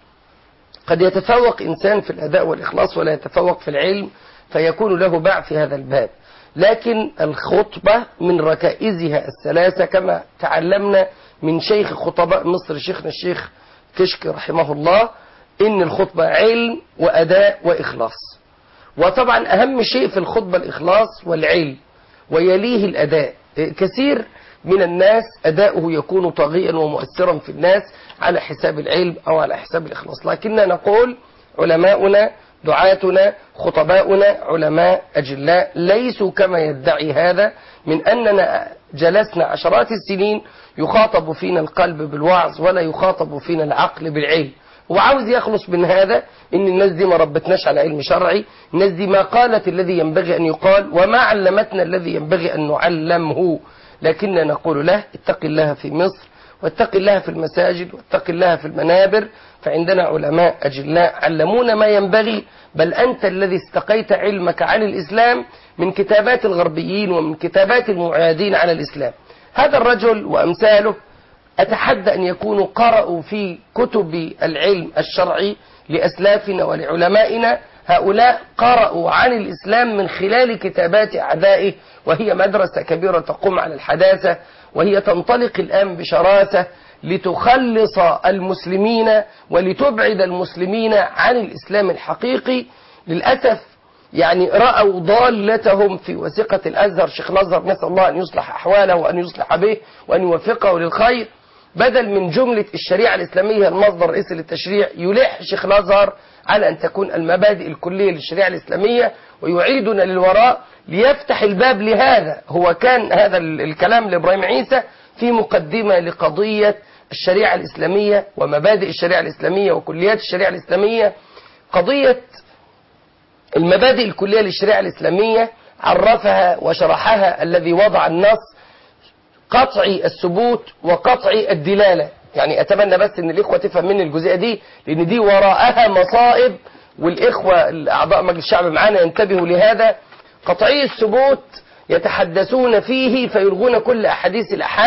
قد يتفوق إنسان في الأداء والإخلاص ولا يتفوق في العلم فيكون له باع في هذا الباب لكن الخطبة من ركائزها الثلاثة كما تعلمنا من شيخ خطباء مصر شيخنا الشيخ كشك رحمه الله إن الخطبة علم وأداء وإخلاص وطبعا أهم شيء في الخطبة الإخلاص والعلم ويليه الأداء كثير من الناس أداؤه يكون طاغيا ومؤثرا في الناس على حساب العلم أو على حساب الإخلاص لكننا نقول علماؤنا دعاتنا خطباؤنا علماء أجلاء ليسوا كما يدعي هذا من أننا جلسنا عشرات السنين يخاطب فينا القلب بالوعظ ولا يخاطب فينا العقل بالعلم وعاوز يخلص من هذا ان الناس دي ما ربتناش على علم شرعي الناس دي ما قالت الذي ينبغي ان يقال وما علمتنا الذي ينبغي ان نعلمه لكننا نقول له اتق الله في مصر واتق الله في المساجد واتق الله في المنابر فعندنا علماء أجلاء علمونا ما ينبغي بل أنت الذي استقيت علمك عن الإسلام من كتابات الغربيين ومن كتابات المعادين على الإسلام هذا الرجل وأمثاله أتحدى أن يكونوا قرأوا في كتب العلم الشرعي لأسلافنا ولعلمائنا هؤلاء قرأوا عن الإسلام من خلال كتابات أعدائه وهي مدرسة كبيرة تقوم على الحداثة وهي تنطلق الآن بشراسة لتخلص المسلمين ولتبعد المسلمين عن الإسلام الحقيقي للأسف يعني رأوا ضالتهم في وثيقة الأزهر شيخ الأزهر نسأل الله أن يصلح أحواله وأن يصلح به وأن يوفقه للخير بدل من جملة الشريعة الإسلامية المصدر الرئيسي للتشريع يلح شيخ الأزهر على أن تكون المبادئ الكلية للشريعة الإسلامية ويعيدنا للوراء ليفتح الباب لهذا هو كان هذا الكلام لإبراهيم عيسى في مقدمة لقضية الشريعة الإسلامية ومبادئ الشريعة الإسلامية وكليات الشريعة الإسلامية قضية المبادئ الكلية للشريعة الإسلامية عرفها وشرحها الذي وضع النص قطعي الثبوت وقطعي الدلالة يعني أتمنى بس أن الإخوة تفهم مني الجزئية دي لأن دي وراءها مصائب والإخوة الأعضاء مجلس الشعب معانا ينتبهوا لهذا قطعي الثبوت يتحدثون فيه فيلغون كل أحاديث الأحاد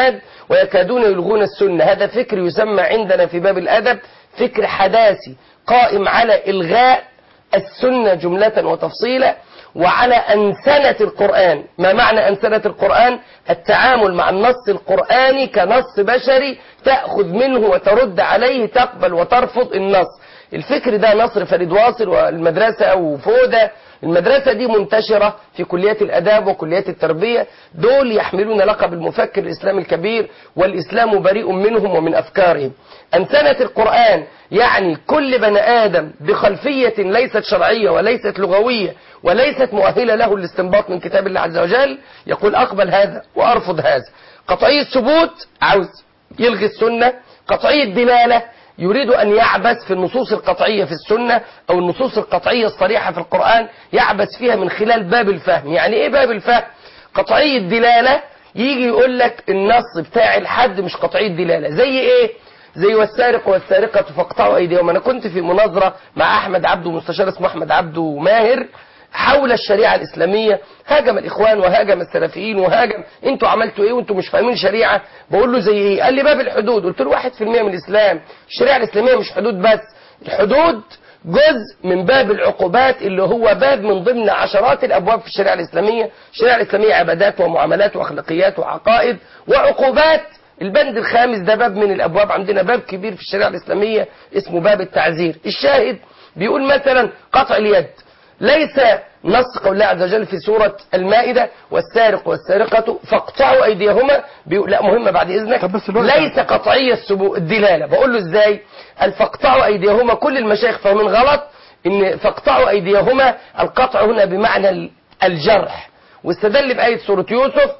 ويكادون يلغون السنة هذا فكر يسمى عندنا في باب الأدب فكر حداثي قائم على إلغاء السنة جملة وتفصيلا وعلى أنسنة القرآن ما معنى أنسنة القرآن التعامل مع النص القرآني كنص بشري تأخذ منه وترد عليه تقبل وترفض النص الفكر ده نصر فريد واصل والمدرسة وفودة المدرسة دي منتشرة في كليات الأداب وكليات التربية دول يحملون لقب المفكر الإسلامي الكبير والإسلام بريء منهم ومن أفكارهم أنسنة القرآن يعني كل بني آدم بخلفية ليست شرعية وليست لغوية وليست مؤهلة له الاستنباط من كتاب الله عز وجل يقول أقبل هذا وأرفض هذا قطعية ثبوت عاوز يلغي السنة قطعية دلالة يريد أن يعبث في النصوص القطعية في السنة أو النصوص القطعية الصريحة في القرآن يعبث فيها من خلال باب الفهم يعني إيه باب الفهم قطعية دلالة يجي يقول لك النص بتاع الحد مش قطعية دلالة زي إيه زي والسارق والسارقة فاقطعوا أيديهم أنا كنت في مناظرة مع أحمد عبده مستشار اسمه أحمد عبده ماهر حول الشريعة الإسلامية هاجم الإخوان وهاجم السلفيين وهاجم انتوا عملتوا ايه وانتوا مش فاهمين شريعة بقول له زي ايه قال لي باب الحدود قلت له واحد في المية من الإسلام الشريعة الإسلامية مش حدود بس الحدود جزء من باب العقوبات اللي هو باب من ضمن عشرات الأبواب في الشريعة الإسلامية الشريعة الإسلامية عبادات ومعاملات وأخلاقيات وعقائد وعقوبات البند الخامس ده باب من الأبواب عندنا باب كبير في الشريعة الإسلامية اسمه باب التعزير الشاهد بيقول مثلا قطع اليد ليس نص قول الله عز وجل في سورة المائدة والسارق والسارقة فاقطعوا أيديهما بيقول لا مهمة بعد إذنك ليس قطعية السبو الدلالة بقول له إزاي قال فاقطعوا أيديهما كل المشايخ فاهمين غلط إن فاقطعوا أيديهما القطع هنا بمعنى الجرح واستدل بآية سورة يوسف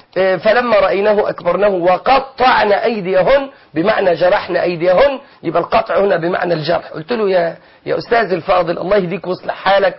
فلما رأيناه أكبرناه وقطعنا أيديهن بمعنى جرحنا أيديهن يبقى القطع هنا بمعنى الجرح قلت له يا يا أستاذ الفاضل الله يهديك ويصلح حالك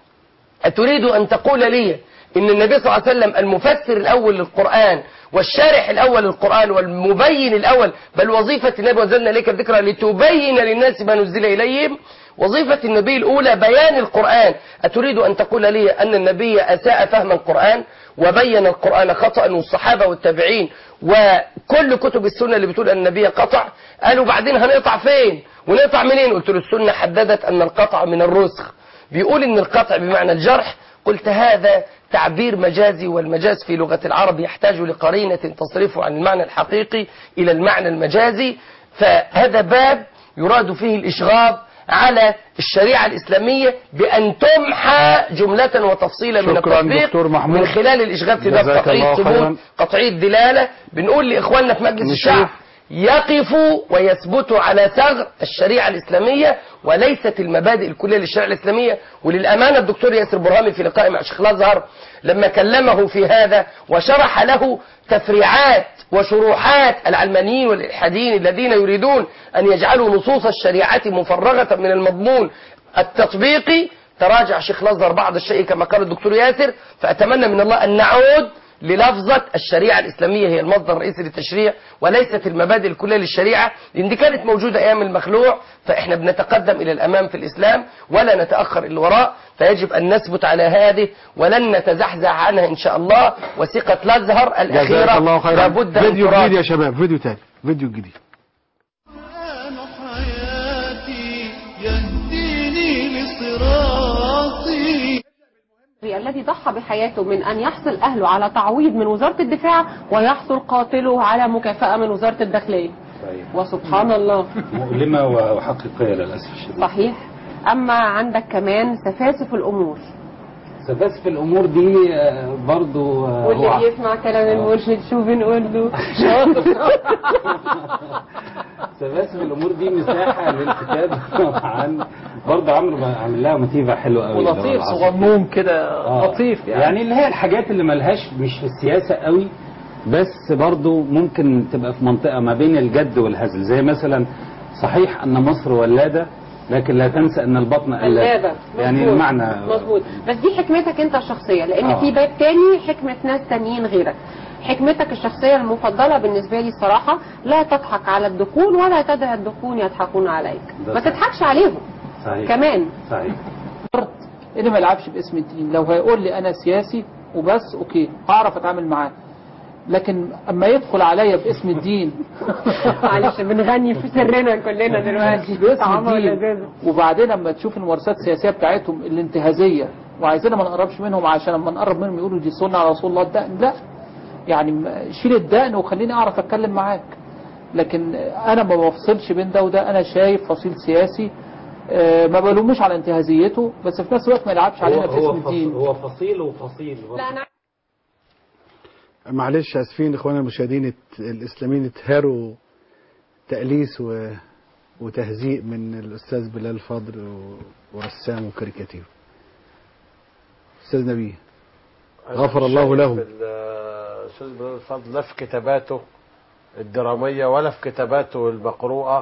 أتريد أن تقول لي إن النبي صلى الله عليه وسلم المفسر الأول للقرآن والشارح الأول للقرآن والمبين الأول بل وظيفة النبي وزلنا إليك الذكرى لتبين للناس ما نزل إليهم وظيفة النبي الأولى بيان القرآن أتريد أن تقول لي أن النبي أساء فهم القرآن وبين القرآن خطأ والصحابة والتابعين وكل كتب السنة اللي بتقول أن النبي قطع قالوا بعدين هنقطع فين ونقطع منين قلت له السنة حددت أن القطع من الرسخ بيقول أن القطع بمعنى الجرح قلت هذا تعبير مجازي والمجاز في لغة العرب يحتاج لقرينة تصرفه عن المعنى الحقيقي إلى المعنى المجازي فهذا باب يراد فيه الإشغاب على الشريعة الإسلامية بأن تمحى جملة وتفصيلا من شكراً التطبيق دكتور محمود. من خلال الإشغاب في باب جزاك قطعية الله ثبوت خيراً. قطعية دلالة بنقول لإخواننا في مجلس نشوف. الشعب يقفوا ويثبتوا على ثغر الشريعة الإسلامية وليست المبادئ الكلية للشريعة الإسلامية وللأمانة الدكتور ياسر برهامي في لقاء مع شيخ الأزهر لما كلمه في هذا وشرح له تفريعات وشروحات العلمانيين والإلحاديين الذين يريدون أن يجعلوا نصوص الشريعة مفرغة من المضمون التطبيقي تراجع شيخ الأزهر بعض الشيء كما قال الدكتور ياسر فأتمنى من الله أن نعود للفظة الشريعة الإسلامية هي المصدر الرئيسي للتشريع وليست المبادئ الكلية للشريعة لأن دي كانت موجودة أيام المخلوع فإحنا بنتقدم إلى الأمام في الإسلام ولا نتأخر إلى الوراء فيجب أن نثبت على هذه ولن نتزحزح عنها إن شاء الله وثيقة الأزهر جزاك الأخيرة الله خيرا لابد أن فيديو تراجع. جديد يا شباب فيديو تاني فيديو جديد حياتي يهديني لصراطي الذي ضحى بحياته من أن يحصل أهله على تعويض من وزارة الدفاع ويحصل قاتله على مكافأة من وزارة الداخلية وسبحان الله مؤلمة وحقيقية للأسف الشديد صحيح أما عندك كمان سفاسف الأمور سفاسف الأمور دي آه، برضو آه، هو واللي بيسمع كلام المرشد شو بنقول له شاطر سفاسف الأمور دي مساحة للكتاب عن برضه عمرو ما عامل لها موتيفة حلوة قوي اللي هو ولطيف العصر. صغنون كده آه. لطيف يعني, يعني اللي هي الحاجات اللي ملهاش مش في السياسة قوي بس برضو ممكن تبقى في منطقة ما بين الجد والهزل زي مثلا صحيح أن مصر ولادة لكن لا تنسى أن البطن قلابة قلابة يعني مظبوط. المعنى مظبوط بس دي حكمتك انت الشخصية لان آه. في باب تاني حكمة ناس تانيين غيرك حكمتك الشخصية المفضلة بالنسبة لي الصراحة لا تضحك على الدخول ولا تدع الدخول يضحكون عليك ده ما صحيح. تضحكش عليهم صحيح. كمان صحيح اللي ما يلعبش باسم الدين لو هيقول لي انا سياسي وبس اوكي هعرف اتعامل معاه لكن اما يدخل عليا باسم الدين معلش بنغني في سرنا كلنا دلوقتي باسم طعامة الدين ولذاذة. وبعدين اما تشوف الممارسات السياسيه بتاعتهم الانتهازيه وعايزيننا ما نقربش منهم عشان لما نقرب منهم يقولوا دي سنه على رسول الله الدقن لا يعني م- شيل الدقن وخليني اعرف اتكلم معاك لكن انا ما بفصلش بين ده وده انا شايف فصيل سياسي آه، ما بلومش على انتهازيته بس في نفس الوقت ما يلعبش علينا هو, هو, باسم الدين فصيل هو فصيل وفصيل لا انا معلش اسفين اخواننا المشاهدين ات- الاسلاميين اتهاروا تأليس و... وتهزيء من الاستاذ بلال فضل و... ورسام وكاريكاتير استاذ نبيه غفر الله له الاستاذ بلال الفضل لا في كتاباته الدراميه ولا في كتاباته المقروءه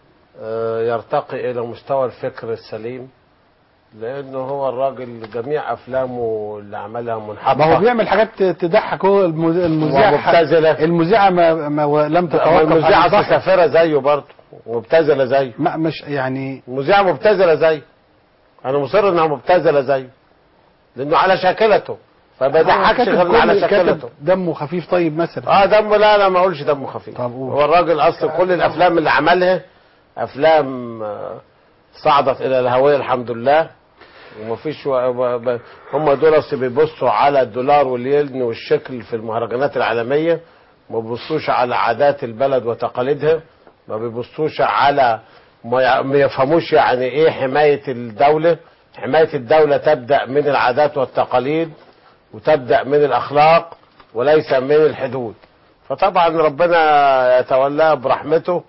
آه، يرتقي الى مستوى الفكر السليم لانه هو الراجل جميع افلامه اللي عملها منحطه ما هو بيعمل حاجات تضحك هو المذ- المذيع ومبتذلة. المذيعة ما, ما لم تتوقف عن المذيعة أصل الضحك. سافرة زيه برضه مبتذلة زيه ما مش يعني المذيعة مبتذلة زيه أنا مصر إنها مبتذلة زيه لأنه على شاكلته فما هو يضحكش كاتب غير على كل- كاتب شاكلته دمه خفيف طيب مثلا اه دمه لا لا ما اقولش دمه خفيف هو الراجل اصل كل الافلام اللي عملها افلام آه، صعدت الى الهوية الحمد لله ومفيش و... ب- ب- هم دول أصل بيبصوا على الدولار والين والشكل في المهرجانات العالمية ما بيبصوش على عادات البلد وتقاليدها ما بيبصوش على ما ي- ما يفهموش يعني ايه حماية الدولة حماية الدولة تبدأ من العادات والتقاليد وتبدأ من الأخلاق وليس من الحدود فطبعا ربنا يتولاه برحمته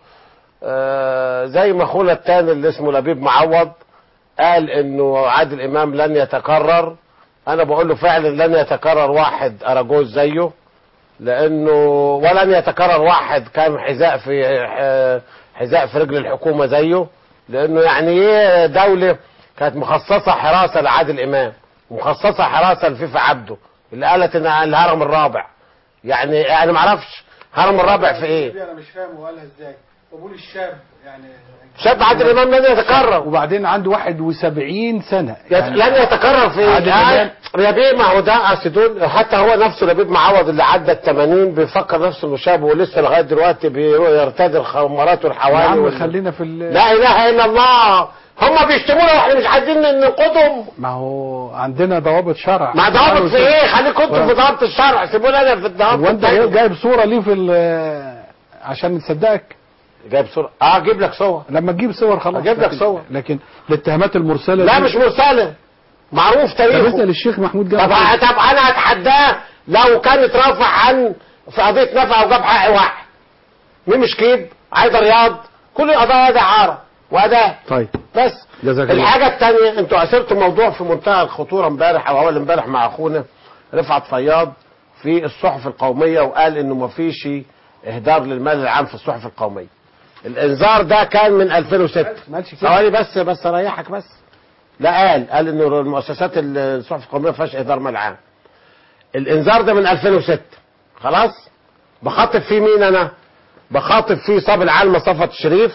آه، زي ما اخونا التاني اللي اسمه لبيب معوض قال انه عادل امام لن يتكرر انا بقول له فعلا لن يتكرر واحد اراجوز زيه لانه ولن يتكرر واحد كان حذاء في آه، حذاء في رجل الحكومه زيه لانه يعني ايه دوله كانت مخصصه حراسه لعادل امام مخصصه حراسه لفيفي عبده اللي قالت ان الهرم الرابع يعني انا ما اعرفش هرم الرابع في ايه انا مش فاهم هو قالها ازاي بقول الشاب يعني شاب عادل امام لن يتكرر وبعدين عنده 71 سنه يعني لن يتكرر في عادل آه، إمام. ربيع ما هو ده اصل دول حتى هو نفسه لبيب معوض اللي عدى ال 80 بيفكر نفسه انه شاب ولسه لغايه دلوقتي بيرتدي الخمارات يا والحوالي عم وال- خلينا في ال- لا اله الا الله هم بيشتمونا واحنا مش عايزين ننقضهم ما هو عندنا ضوابط شرع ما ضابط في ايه خليكم انتوا في ضابط الشرع سيبونا انا في الضابط هو انت التاني. جايب صوره ليه في ال- عشان نصدقك جايب صوره اه اجيب لك صور لما تجيب صور خلاص أجيب لك لكن- صور. لكن الاتهامات المرسله لا دي- مش مرسله معروف طب تاريخه اسال الشيخ محمود طب جابر طب انا اتحداه لو كان اترافع عن في قضيه نفع وجاب حق واحد مين مش كيد عايده رياض كل القضايا دي عاره واداه طيب بس جزاك الله الحاجه الثانيه انتوا اثرتوا موضوع في منتهى الخطوره امبارح او اول امبارح مع اخونا رفعت فياض في الصحف القوميه وقال انه ما فيش اهدار للمال العام في الصحف القوميه الانذار ده كان من 2006 مالش كده. ثواني بس بس اريحك بس لا قال قال انه المؤسسات الصحف القوميه ما فيهاش اهدار مال عام الانذار ده من 2006 خلاص بخاطب فيه مين انا بخاطب فيه صاب العالمة صفت الشريف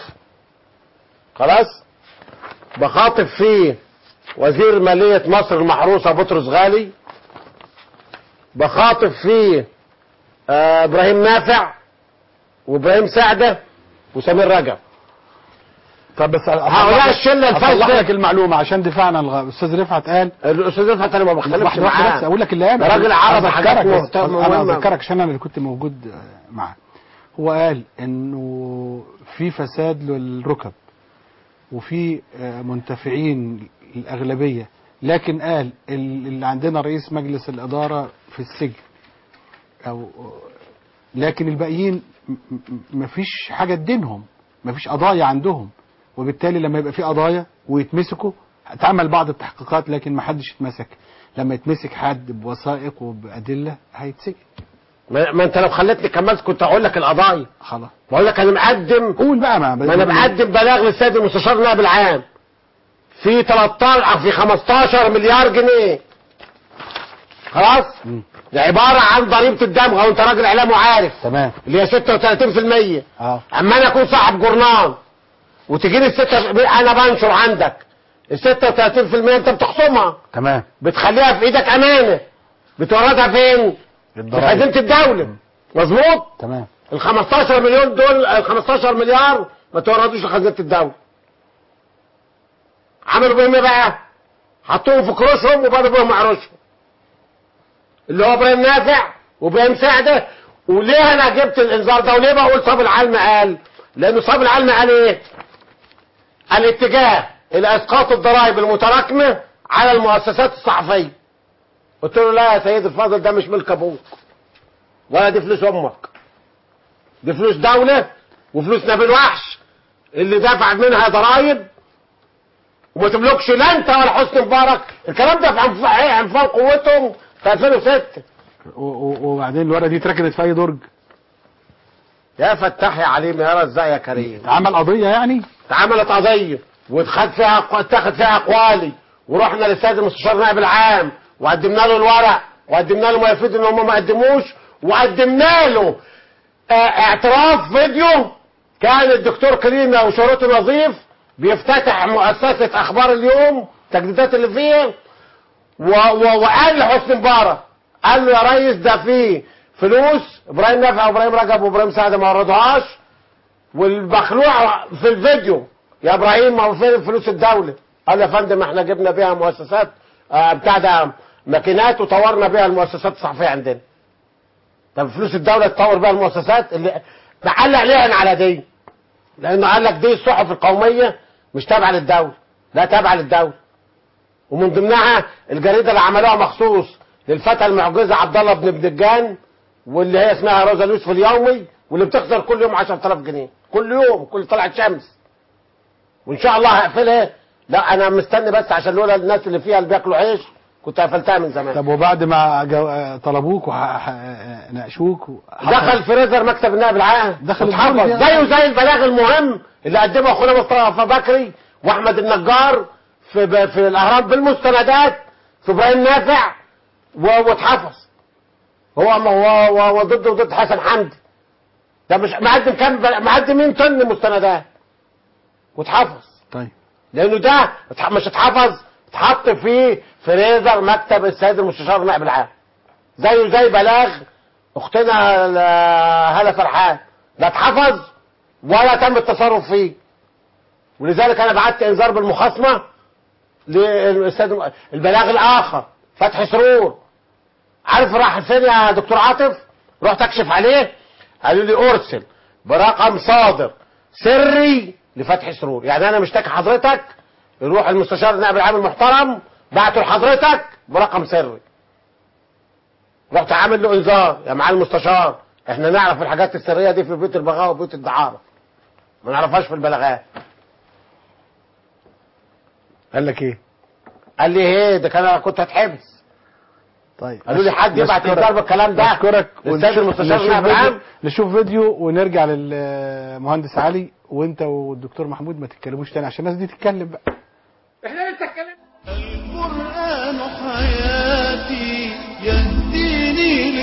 خلاص بخاطب فيه وزير مالية مصر المحروسة بطرس غالي بخاطب فيه آه ابراهيم نافع وابراهيم سعدة وسمير رجب طب بس هؤلاء الشلة اصلح الفاسدة لك المعلومه عشان دفاعنا الغ... الاستاذ رفعت قال الاستاذ رفعت انا ما بختلفش واحده واحده معاه بس اقول لك اللي قال ده راجل عرض حاجات أذكرك بس. مهتم- انا مهمة. اذكرك عشان انا اللي كنت موجود آه، معاه هو قال انه في فساد للركب وفي آه، منتفعين الاغلبيه لكن قال ال- اللي عندنا رئيس مجلس الاداره في السجن او لكن الباقيين م- م- مفيش حاجه تدينهم مفيش قضايا عندهم وبالتالي لما يبقى في قضايا ويتمسكوا اتعمل بعض التحقيقات لكن ما حدش اتمسك لما يتمسك حد بوثائق وبادله هيتسجن ما, ما انت لو خلتني كملت كنت اقول لك القضايا خلاص بقول لك انا مقدم قول بقى ما, ما انا مقدم بلاغ للسيد المستشار نائب العام في 13 أو في 15 مليار جنيه خلاص ده عباره عن ضريبه الدمغه وانت راجل اعلام وعارف تمام اللي هي 36% اه اما انا اكون صاحب جورنال وتجيني الستة انا بنشر عندك ال 36% انت بتخصمها تمام بتخليها في ايدك امانه بتوردها فين؟ في الضرايب. خزينه الدوله مظبوط تمام ال 15 مليون دول ال 15 مليار ما توردوش لخزينه الدوله عملوا بيهم ايه بقى؟ حطوهم في كروشهم وبدأوا بيهم معروشهم اللي هو ابراهيم نافع وابراهيم سعده وليه انا جبت الانذار ده وليه بقول صاب العلم قال؟ لانه صاب العلم قال ايه؟ الاتجاه الى اسقاط الضرائب المتراكمه على المؤسسات الصحفيه قلت له لا يا سيدي الفاضل ده مش ملك ابوك ولا دي فلوس امك دي فلوس دوله وفلوس نبيل وحش اللي دفع منها ضرائب وما تملكش لا انت ولا حسني مبارك الكلام ده في عنف- عنفان قوتهم في 2006 و- و- وبعدين الورقه دي اتركنت في اي درج يا فتاح يا عليم يا ازاي يا كريم اتعمل قضيه يعني اتعملت قضيه واتخذ فيها اتخذ فيها اقوالي ورحنا للسيد المستشار نائب العام وقدمنا له الورق وقدمنا له ما يفيد ان هم ما قدموش وقدمنا له اه، اعتراف فيديو كان الدكتور كريم او شروط نظيف بيفتتح مؤسسه اخبار اليوم التجديدات اللي فيها و و وقال لحسني مبارك قال له يا ريس ده فيه فلوس ابراهيم نافع وابراهيم رجب وابراهيم سعد ما وردوهاش والمخلوع في الفيديو يا ابراهيم ما هو فين فلوس الدوله قال يا فندم احنا جبنا بيها مؤسسات آه بتاع ده ماكينات وطورنا بيها المؤسسات الصحفيه عندنا طب فلوس الدوله تطور بيها المؤسسات اللي بعلق ليه انا على دي لانه قال لك دي الصحف القوميه مش تابعه للدوله لا تابعه للدوله ومن ضمنها الجريده اللي عملوها مخصوص للفتى المعجزه عبد الله بن بدجان واللي هي اسمها روزا اليوسف اليومي واللي بتخسر كل يوم 10000 جنيه كل يوم كل طلعت شمس وان شاء الله هقفلها لا انا مستني بس عشان لولا الناس اللي فيها اللي بياكلوا عيش كنت قفلتها من زمان طب وبعد ما جو... آه، طلبوك وناقشوك دخل فريزر مكتب النائب العام دخل واتحفظ الدوري زيه يعني. زي البلاغ المهم اللي قدمه اخونا مصطفى بكري واحمد النجار في ب- في الاهرام بالمستندات في ابراهيم نافع و- واتحفظ هو ما هو هو- هو ضده وضد حسن حمدي ده مش مقدم كام بل- مقدم 100 طن مستندات واتحفظ طيب لانه ده اتح- مش اتحفظ اتحط في فريزر مكتب السيد المستشار النائب العام زيه زي بلاغ اختنا ال- هاله فرحان لا اتحفظ ولا تم التصرف فيه ولذلك انا بعت انذار بالمخاصمه للاستاذ الم- البلاغ الاخر فتحي سرور عارف راح فين يا دكتور عاطف رحت اكشف عليه قالوا لي ارسل برقم صادر سري لفتحي سرور يعني انا مشتكي حضرتك يروح المستشار النائب العام المحترم بعته لحضرتك برقم سري رحت عامل له انذار يا معالي المستشار احنا نعرف الحاجات السريه دي في بيوت البغاء وبيوت الدعاره ما نعرفهاش في البلاغات قال لك ايه قال لي ايه ده كان كنت هتحبس طيب قالوا لي حد يبعت نشكرك- انذار بالكلام ده نشكرك للسيد ونشوف- المستشار نشوف النائب فيديو- العام نشوف فيديو ونرجع للمهندس علي وانت والدكتور محمود ما تتكلموش تاني عشان الناس دي تتكلم بقى احنا لسه اتكلمنا القرآن حياتي يهديني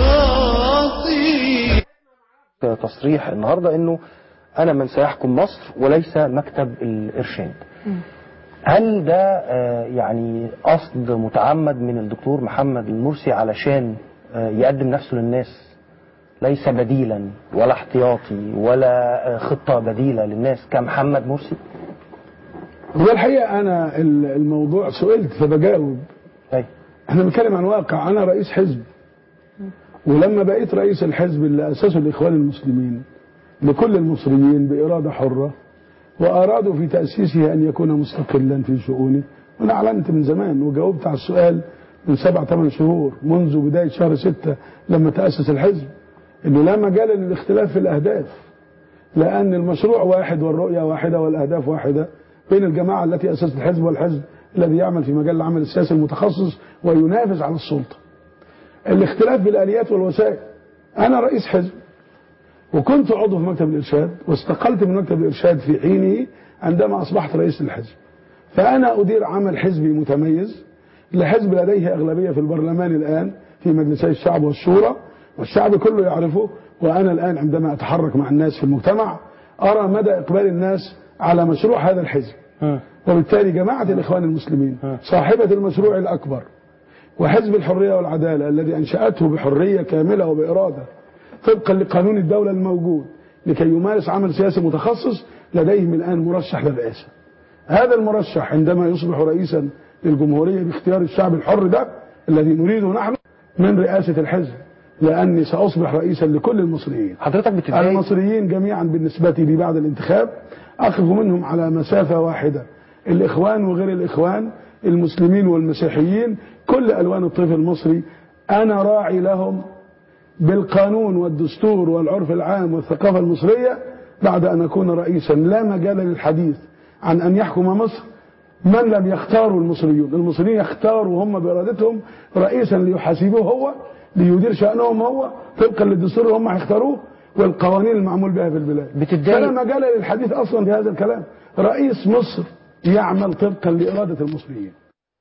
لصراطي تصريح النهارده انه انا من سيحكم مصر وليس مكتب الارشاد هل ده آه، يعني قصد متعمد من الدكتور محمد المرسي علشان آه، يقدم نفسه للناس ليس بديلا ولا احتياطي ولا آه، خطة بديلة للناس كمحمد مرسي هو الحقيقة أنا ال- الموضوع سئلت فبجاوب احنا بنتكلم عن واقع أنا رئيس حزب ولما بقيت رئيس الحزب اللي أسسه الإخوان المسلمين لكل المصريين بإرادة حرة وأرادوا في تأسيسه أن يكون مستقلا في شؤونه وأنا أعلنت من زمان وجاوبت على السؤال من سبع ثمان شهور منذ بداية شهر ستة لما تأسس الحزب إنه لا مجال للاختلاف في الأهداف لأن المشروع واحد والرؤية واحدة والأهداف واحدة بين الجماعة التي أسست الحزب والحزب الذي يعمل في مجال العمل السياسي المتخصص وينافس على السلطة الاختلاف بالآليات والوسائل أنا رئيس حزب وكنت عضو في مكتب الإرشاد واستقلت من مكتب الإرشاد في حينه عندما أصبحت رئيس الحزب فأنا أدير عمل حزبي متميز لحزب لديه أغلبية في البرلمان الآن في مجلسي الشعب والشورى والشعب كله يعرفه وأنا الآن عندما أتحرك مع الناس في المجتمع أرى مدى إقبال الناس على مشروع هذا الحزب وبالتالي جماعة الإخوان المسلمين صاحبة المشروع الأكبر وحزب الحرية والعدالة الذي أنشأته بحرية كاملة وبإرادة طبقا لقانون الدولة الموجود لكي يمارس عمل سياسي متخصص لديهم الآن مرشح للرئاسة هذا المرشح عندما يصبح رئيسا للجمهورية باختيار الشعب الحر ده الذي نريده نحن من رئاسة الحزب لأني سأصبح رئيسا لكل المصريين حضرتك بتدعي المصريين جميعا بالنسبة لي بعد الانتخاب أقف منهم على مسافة واحدة الإخوان وغير الإخوان المسلمين والمسيحيين كل ألوان الطيف المصري أنا راعي لهم بالقانون والدستور والعرف العام والثقافة المصرية بعد أن أكون رئيسا لا مجال للحديث عن أن يحكم مصر من لم يختاروا المصريون المصريين يختاروا هم بإرادتهم رئيسا ليحاسبوه هو ليدير شأنهم هو طبقا للدستور اللي هم هيختاروه والقوانين المعمول بها في البلاد بتدعي- فلا مجال للحديث أصلا في هذا الكلام رئيس مصر يعمل طبقا لإرادة المصريين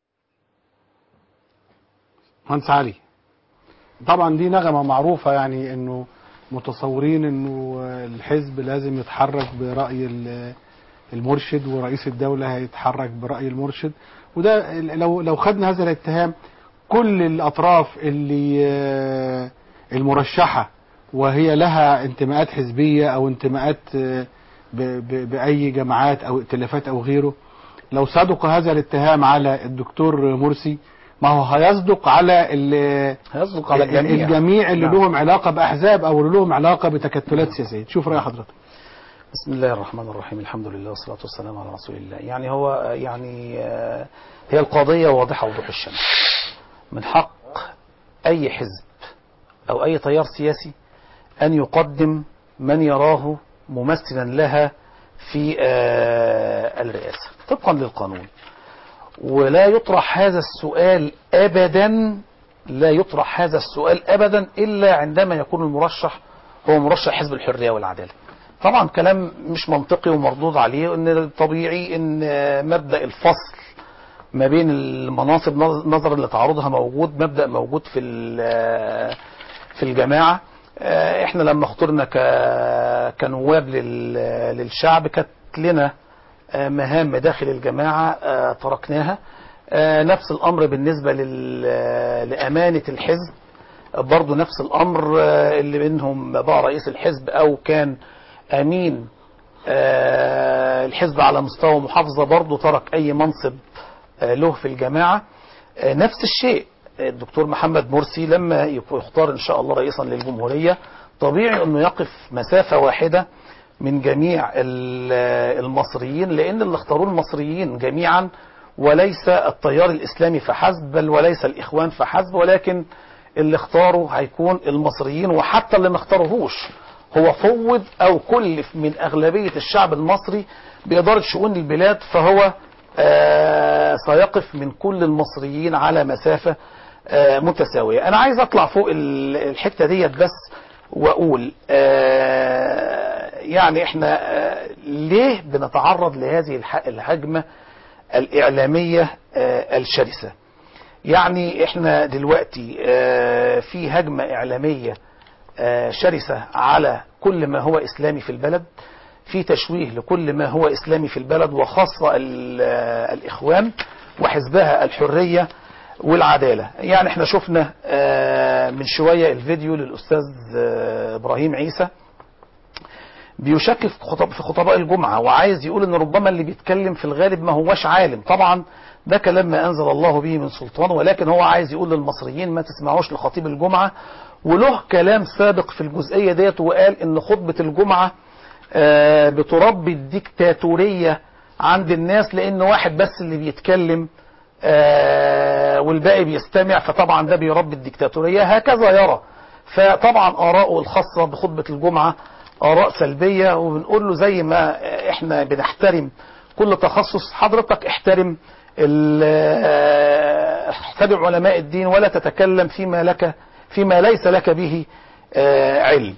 مهندس علي طبعا دي نغمة معروفة يعني انه متصورين انه الحزب لازم يتحرك برأي ال- المرشد ورئيس الدولة هيتحرك برأي المرشد وده لو لو خدنا هذا الاتهام كل الأطراف اللي آه، المرشحة وهي لها انتماءات حزبية أو انتماءات آه، ب- ب- بأي جماعات أو ائتلافات أو غيره لو صدق هذا الاتهام على الدكتور مرسي ما هو هيصدق على ال- هيصدق على الجميع. الجميع اللي نعم. لهم علاقة بأحزاب أو اللي لهم علاقة بتكتلات سياسية شوف رأي حضرتك بسم الله الرحمن الرحيم الحمد لله والصلاة والسلام على رسول الله يعني هو آه، يعني آه، هي القضية واضحة وضوح الشمس من حق أي حزب أو أي تيار سياسي أن يقدم من يراه ممثلا لها في آه، الرئاسة طبقا للقانون ولا يطرح هذا السؤال أبدا لا يطرح هذا السؤال أبدا إلا عندما يكون المرشح هو مرشح حزب الحرية والعدالة طبعا كلام مش منطقي ومردود عليه ان الطبيعي ان مبدا الفصل ما بين المناصب نظرا لتعارضها موجود مبدا موجود في ال- في الجماعه آه، احنا لما اخترنا ك- كنواب لل- للشعب كانت لنا آه، مهام داخل الجماعه آه، تركناها آه، نفس الامر بالنسبه لل- لامانه الحزب برضه نفس الامر آه، اللي منهم بقى رئيس الحزب او كان امين آه، الحزب على مستوى محافظه برضه ترك اي منصب آه، له في الجماعه آه، نفس الشيء الدكتور محمد مرسي لما يكون- يختار ان شاء الله رئيسا للجمهوريه طبيعي انه يقف مسافه واحده من جميع ال- المصريين لان اللي اختاروه المصريين جميعا وليس التيار الاسلامي فحسب بل وليس الاخوان فحسب ولكن اللي اختاروا هيكون المصريين وحتى اللي ما اختاروهوش هو فوض او كلف من اغلبيه الشعب المصري باداره شؤون البلاد فهو آه سيقف من كل المصريين على مسافه آه متساويه انا عايز اطلع فوق ال- الحته ديت بس واقول آه يعني احنا آه ليه بنتعرض لهذه الح- الهجمه الاعلاميه آه الشرسه يعني احنا دلوقتي آه في هجمه اعلاميه آه شرسه على كل ما هو اسلامي في البلد في تشويه لكل ما هو اسلامي في البلد وخاصه ال- آه الاخوان وحزبها الحريه والعداله يعني احنا شفنا آه من شويه الفيديو للاستاذ آه ابراهيم عيسى بيشكك في خطب في خطباء الجمعة وعايز يقول ان ربما اللي بيتكلم في الغالب ما هوش عالم طبعا ده كلام ما انزل الله به من سلطان ولكن هو عايز يقول للمصريين ما تسمعوش لخطيب الجمعة وله كلام سابق في الجزئية ديت وقال ان خطبة الجمعة آه، بتربي الديكتاتورية عند الناس لان واحد بس اللي بيتكلم آه، والباقي بيستمع فطبعا ده بيربي الديكتاتورية هكذا يرى فطبعا آراءه الخاصة بخطبة الجمعة آراء سلبية وبنقول له زي ما احنا بنحترم كل تخصص حضرتك احترم ال- آه، احترم علماء الدين ولا تتكلم فيما لك فيما ليس لك به آه، علم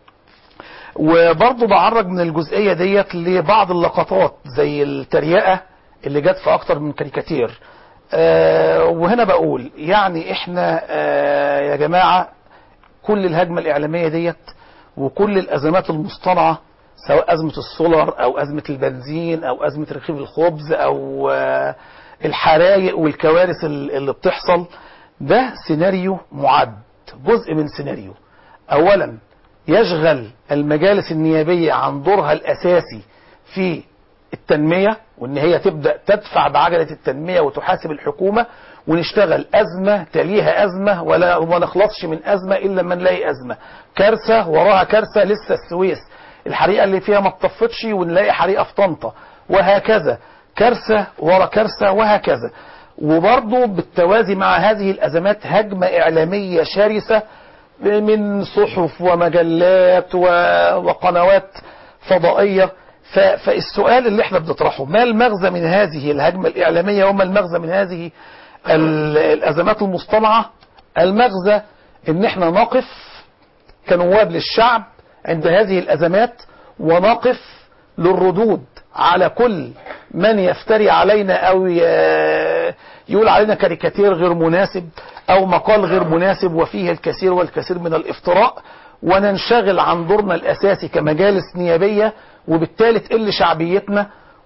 وبرضه بعرج من الجزئية ديت لبعض اللقطات زي التريقة اللي جت في أكتر من كاريكاتير آه، وهنا بقول يعني احنا آه، يا جماعة كل الهجمة الإعلامية ديت وكل الأزمات المصطنعة سواء أزمة السولر أو أزمة البنزين أو أزمة رغيف الخبز أو آه، الحرايق والكوارث ال- اللي بتحصل ده سيناريو معد جزء من سيناريو أولا يشغل المجالس النيابية عن دورها الأساسي في التنمية وإن هي تبدأ تدفع بعجلة التنمية وتحاسب الحكومة ونشتغل أزمة تليها أزمة ولا وما نخلصش من أزمة إلا من نلاقي أزمة كارثة وراها كارثة لسه السويس الحريقة اللي فيها ما اتطفتش ونلاقي حريقة في طنطا وهكذا كارثة ورا كارثة وهكذا وبرضه بالتوازي مع هذه الأزمات هجمة إعلامية شرسة من صحف ومجلات و- وقنوات فضائية ف- فالسؤال اللي احنا بنطرحه ما المغزى من هذه الهجمة الإعلامية وما المغزى من هذه ال- الأزمات المصطنعة المغزى ان احنا نقف كنواب للشعب عند هذه الأزمات ونقف للردود على كل من يفتري علينا أو ي- يقول علينا كاريكاتير غير مناسب أو مقال غير مناسب وفيه الكثير والكثير من الافتراء وننشغل عن دورنا الأساسي كمجالس نيابية وبالتالي تقل شعبيتنا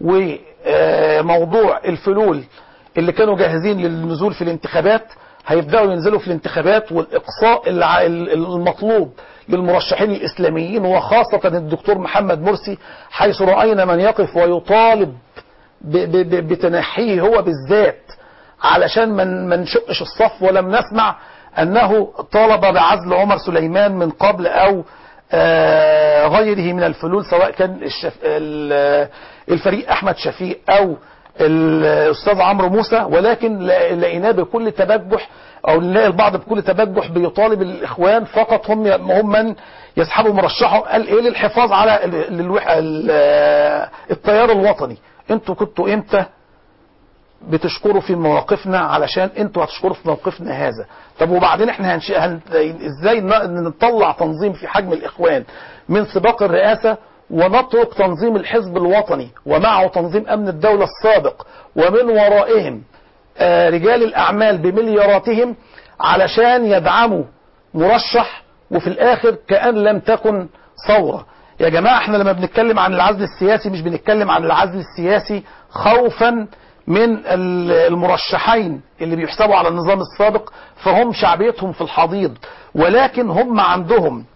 وموضوع الفلول اللي كانوا جاهزين للنزول في الانتخابات هيبدأوا ينزلوا في الانتخابات والإقصاء الع- المطلوب للمرشحين الإسلاميين وخاصة الدكتور محمد مرسي حيث رأينا من يقف ويطالب ب- ب- ب- بتنحيه هو بالذات علشان من ما نشقش الصف ولم نسمع أنه طالب بعزل عمر سليمان من قبل أو آه، غيره من الفلول سواء كان الشف... ال- الفريق أحمد شفيق أو الأستاذ عمرو موسى ولكن لا- لقيناه بكل تبجح أو نلاقي البعض بكل تبجح بيطالب الإخوان فقط هم هم من يسحبوا مرشحه قال إيه للحفاظ على ال- الوح... ال- التيار الوطني انتوا كنتوا امتى بتشكروا في مواقفنا علشان انتوا هتشكروا في موقفنا هذا طب وبعدين احنا هنش... هن... ازاي ن- نطلع تنظيم في حجم الاخوان من سباق الرئاسة ونترك تنظيم الحزب الوطني ومعه تنظيم امن الدولة السابق ومن ورائهم آه، رجال الاعمال بملياراتهم علشان يدعموا مرشح وفي الاخر كأن لم تكن ثورة يا جماعة احنا لما بنتكلم عن العزل السياسي مش بنتكلم عن العزل السياسي خوفا من ال- المرشحين اللي بيحسبوا على النظام السابق فهم شعبيتهم في الحضيض ولكن هم عندهم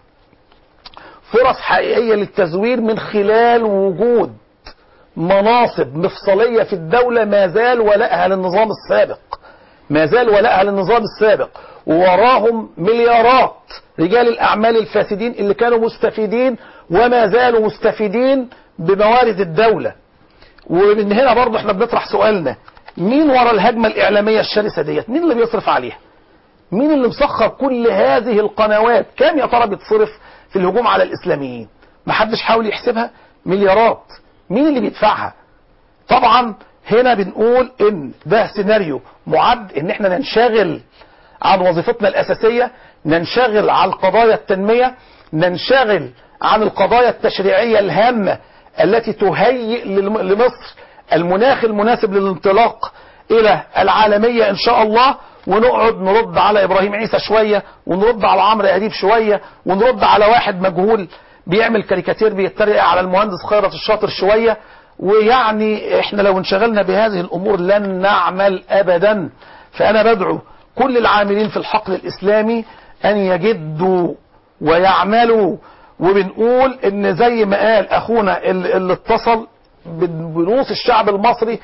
فرص حقيقية للتزوير من خلال وجود مناصب مفصلية في الدولة ما زال ولائها للنظام السابق ما زال ولائها للنظام السابق ووراهم مليارات رجال الأعمال الفاسدين اللي كانوا مستفيدين وما زالوا مستفيدين بموارد الدولة ومن هنا برضه احنا بنطرح سؤالنا مين ورا الهجمة الإعلامية الشرسة ديت مين اللي بيصرف عليها مين اللي مسخر كل هذه القنوات كام يا ترى بيتصرف في الهجوم على الإسلاميين محدش حاول يحسبها مليارات مين اللي بيدفعها طبعا هنا بنقول ان ده سيناريو معد ان احنا ننشغل عن وظيفتنا الأساسية ننشغل عن قضايا التنمية ننشغل عن القضايا التشريعية الهامة التي تهيئ للم- لمصر المناخ المناسب للانطلاق إلى العالمية إن شاء الله ونقعد نرد على إبراهيم عيسى شوية ونرد على عمرو أديب شوية ونرد على واحد مجهول بيعمل كاريكاتير بيتريق على المهندس خيرت الشاطر شوية ويعني احنا لو انشغلنا بهذه الأمور لن نعمل أبدا فأنا بدعو كل العاملين في الحقل الإسلامي أن يجدوا ويعملوا وبنقول ان زي ما قال اخونا اللي اللي اتصل بن- بنص الشعب المصري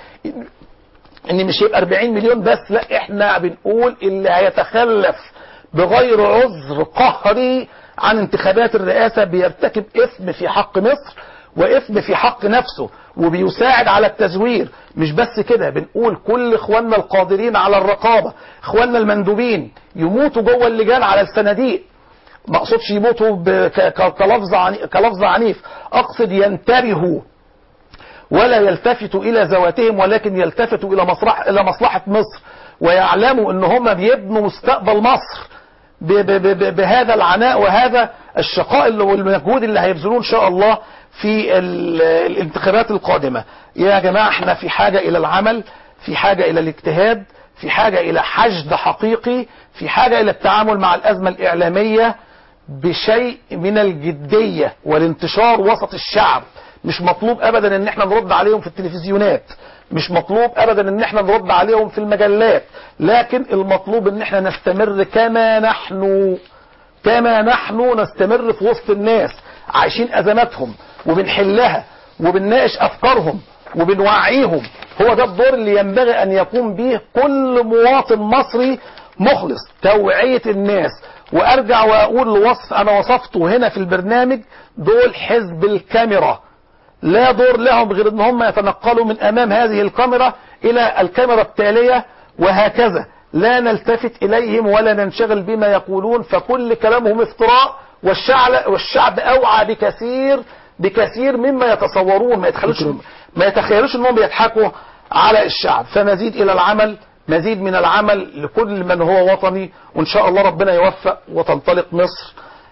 ان مش يبقى 40 مليون بس لا احنا بنقول اللي هيتخلف بغير عذر قهري عن انتخابات الرئاسة بيرتكب اثم في حق مصر واثم في حق نفسه وبيساعد على التزوير مش بس كده بنقول كل اخواننا القادرين على الرقابة اخواننا المندوبين يموتوا جوه اللجان على الصناديق ما اقصدش يموتوا ب- ك- ك- كلفظ عني- كلفظ عنيف اقصد ينتبهوا ولا يلتفتوا الى ذواتهم ولكن يلتفتوا الى مصلحة الى مصلحة مصر ويعلموا ان هم بيبنوا مستقبل مصر ب- ب- ب- بهذا العناء وهذا الشقاء اللي- والمجهود اللي هيبذلوه ان شاء الله في ال- الانتخابات القادمة يا جماعة احنا في حاجة الى العمل في حاجة الى الاجتهاد في حاجة الى حشد حقيقي في حاجة الى التعامل مع الازمة الاعلامية بشيء من الجدية والانتشار وسط الشعب مش مطلوب ابدا ان احنا نرد عليهم في التلفزيونات مش مطلوب ابدا ان احنا نرد عليهم في المجلات لكن المطلوب ان احنا نستمر كما نحن كما نحن نستمر في وسط الناس عايشين ازماتهم وبنحلها وبنناقش افكارهم وبنوعيهم هو ده الدور اللي ينبغي ان يقوم به كل مواطن مصري مخلص توعية الناس وارجع واقول لوصف انا وصفته هنا في البرنامج دول حزب الكاميرا لا دور لهم غير ان هم يتنقلوا من امام هذه الكاميرا الى الكاميرا التالية وهكذا لا نلتفت اليهم ولا ننشغل بما يقولون فكل كلامهم افتراء والشعب والشعب اوعى بكثير بكثير مما يتصورون ما يتخيلوش ما يتخيلوش انهم بيضحكوا على الشعب فمزيد الى العمل مزيد من العمل لكل من هو وطني وان شاء الله ربنا يوفق وتنطلق مصر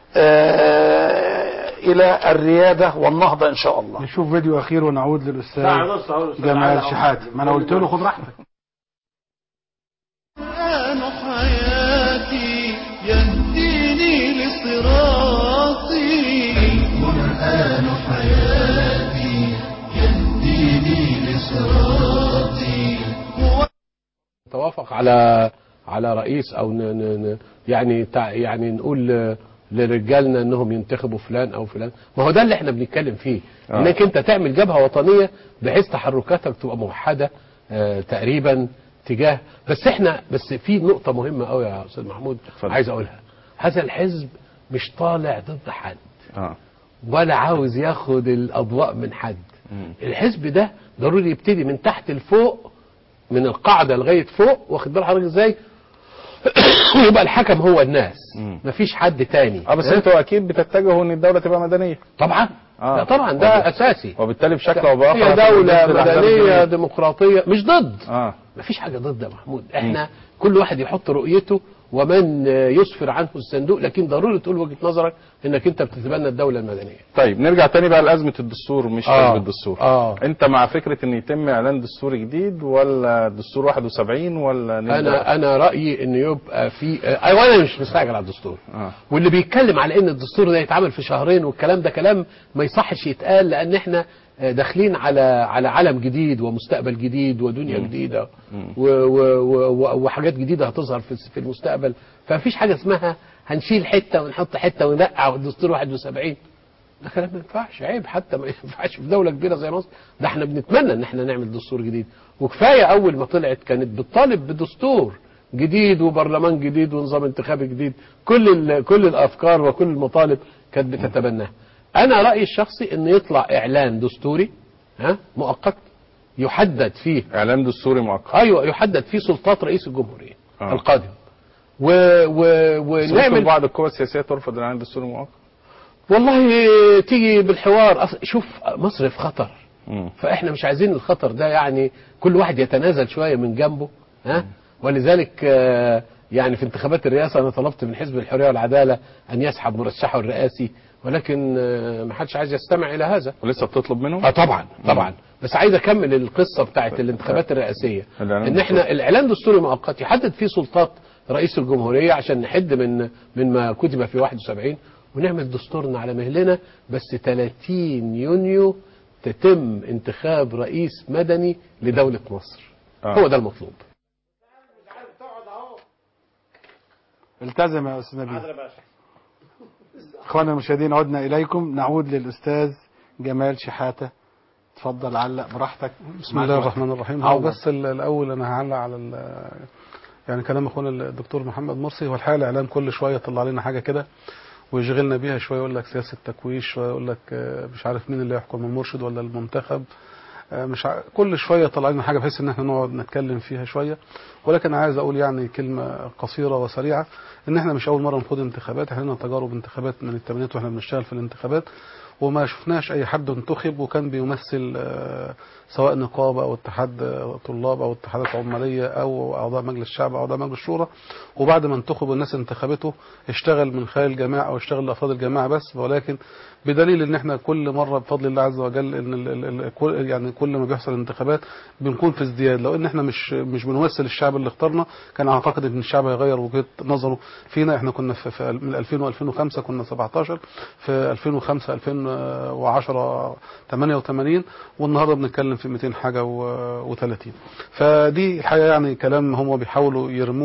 آه الى الرياده والنهضه ان شاء الله نشوف فيديو اخير ونعود للاستاذ ساعة ونص أهو الأستاذ جمال علي شحاتة عمر. ما انا قلت له خد راحتك القرآن حياتي يهديني لصراطي القرآن حياتي يهديني لصراطي توافق على على رئيس او ن ن ن يعني تع يعني نقول ل- لرجالنا انهم ينتخبوا فلان او فلان ما هو ده اللي احنا بنتكلم فيه آه. انك انت تعمل جبهه وطنيه بحيث تحركاتك تبقى موحده آه تقريبا تجاه بس احنا بس في نقطه مهمه قوي يا استاذ محمود عايز اقولها هذا الحزب مش طالع ضد حد اه ولا عاوز ياخد الاضواء من حد الحزب ده ضروري يبتدي من تحت لفوق من القاعده لغايه فوق واخد بال حضرتك ازاي يبقى الحكم هو الناس مفيش حد تاني اه بس انتوا اكيد بتتجهوا ان الدوله تبقى مدنيه طبعا آه. لا طبعا ده وب- اساسي وبالتالي بشكل او باخر هي هتبقى دولة ضد الأحزاب مدنية الدينية. ديمقراطية مش ضد اه مفيش حاجة ضد يا محمود احنا كل واحد يحط رؤيته ومن يسفر عنه الصندوق لكن ضروري تقول وجهة نظرك انك انت بتتبنى الدولة المدنية طيب نرجع تاني بقى لأزمة الدستور مش آه. حزب الدستور آه. انت مع فكرة ان يتم اعلان دستور جديد ولا دستور 71 ولا نبدأ انا انا رايي ان يبقى في ايوه انا مش مستعجل على الدستور آه. واللي بيتكلم على ان الدستور ده يتعمل في شهرين والكلام ده كلام ما يصحش يتقال لان احنا داخلين على على عالم جديد ومستقبل جديد ودنيا مم. جديده و و و وحاجات جديده هتظهر في في المستقبل فمفيش حاجه اسمها هنشيل حته ونحط حته ونقع والدستور 71 ده كلام ما ينفعش عيب حتى ما ينفعش في دوله كبيره زي مصر ده احنا بنتمنى ان احنا نعمل دستور جديد وكفايه اول ما طلعت كانت بتطالب بدستور جديد وبرلمان جديد ونظام انتخابي جديد كل ال- كل الافكار وكل المطالب كانت بتتبناها انا رايي الشخصي ان يطلع اعلان دستوري ها مؤقت يحدد فيه اعلان دستوري مؤقت ايوه يحدد فيه سلطات رئيس الجمهوريه آه. القادم و و ونعمل ونعمل بعض القوى السياسية ترفض الاعلان الدستوري المؤقت والله تيجي بالحوار أص- شوف مصر في خطر مم. فاحنا مش عايزين الخطر ده يعني كل واحد يتنازل شويه من جنبه ها ولذلك آه، يعني في انتخابات الرئاسه انا طلبت من حزب الحريه والعداله ان يسحب مرشحه الرئاسي ولكن آه، ما حدش عايز يستمع الى هذا ولسه بتطلب منهم اه طبعا طبعا بس عايز اكمل القصه بتاعت الانتخابات الرئاسيه الإعلان ان احنا الاعلان دستوري مؤقت يحدد فيه سلطات رئيس الجمهوريه عشان نحد من من ما كتب في 71 ونعمل دستورنا على مهلنا بس 30 يونيو تتم انتخاب رئيس مدني لدوله مصر آه. هو ده المطلوب التزم يا استاذ نبيل اخوانا المشاهدين عدنا اليكم نعود للاستاذ جمال شحاته اتفضل علق براحتك بسم الله الرحمن الرحيم هو عوض. بس ال- الاول انا هعلق على ال- يعني كلام اخونا الدكتور محمد مرسي هو الحقيقه الاعلام كل شويه يطلع لنا حاجه كده ويشغلنا بيها شويه يقول لك سياسه تكويش شويه يقول لك آه، مش عارف مين اللي يحكم المرشد ولا المنتخب آه، مش ع... كل شويه يطلع لنا حاجه بحيث ان احنا نقعد نتكلم فيها شويه ولكن عايز اقول يعني كلمه قصيره وسريعه ان احنا مش اول مره نخوض انتخابات احنا لنا تجارب انتخابات من الثمانينات واحنا بنشتغل في الانتخابات وما شفناش اي حد انتخب وكان بيمثل آه، سواء نقابه او اتحاد آه، طلاب او اتحادات عماليه او اعضاء مجلس الشعب او اعضاء مجلس الشورى وبعد ما انتخب والناس انتخبته اشتغل من خلال الجماعه او اشتغل لافراد الجماعه بس ولكن بدليل ان احنا كل مره بفضل الله عز وجل ان ال ال ال كل يعني كل ما بيحصل انتخابات بنكون في ازدياد لو ان احنا مش مش بنمثل الشعب اللي اختارنا كان اعتقد ان الشعب هيغير وجهه نظره فينا احنا كنا في, في من 2000 و2005 كنا 17 في 2005 2010 88 والنهارده بنتكلم في 200 حاجه و30 فدي الحقيقه يعني كلام هم بيحاولوا يرموه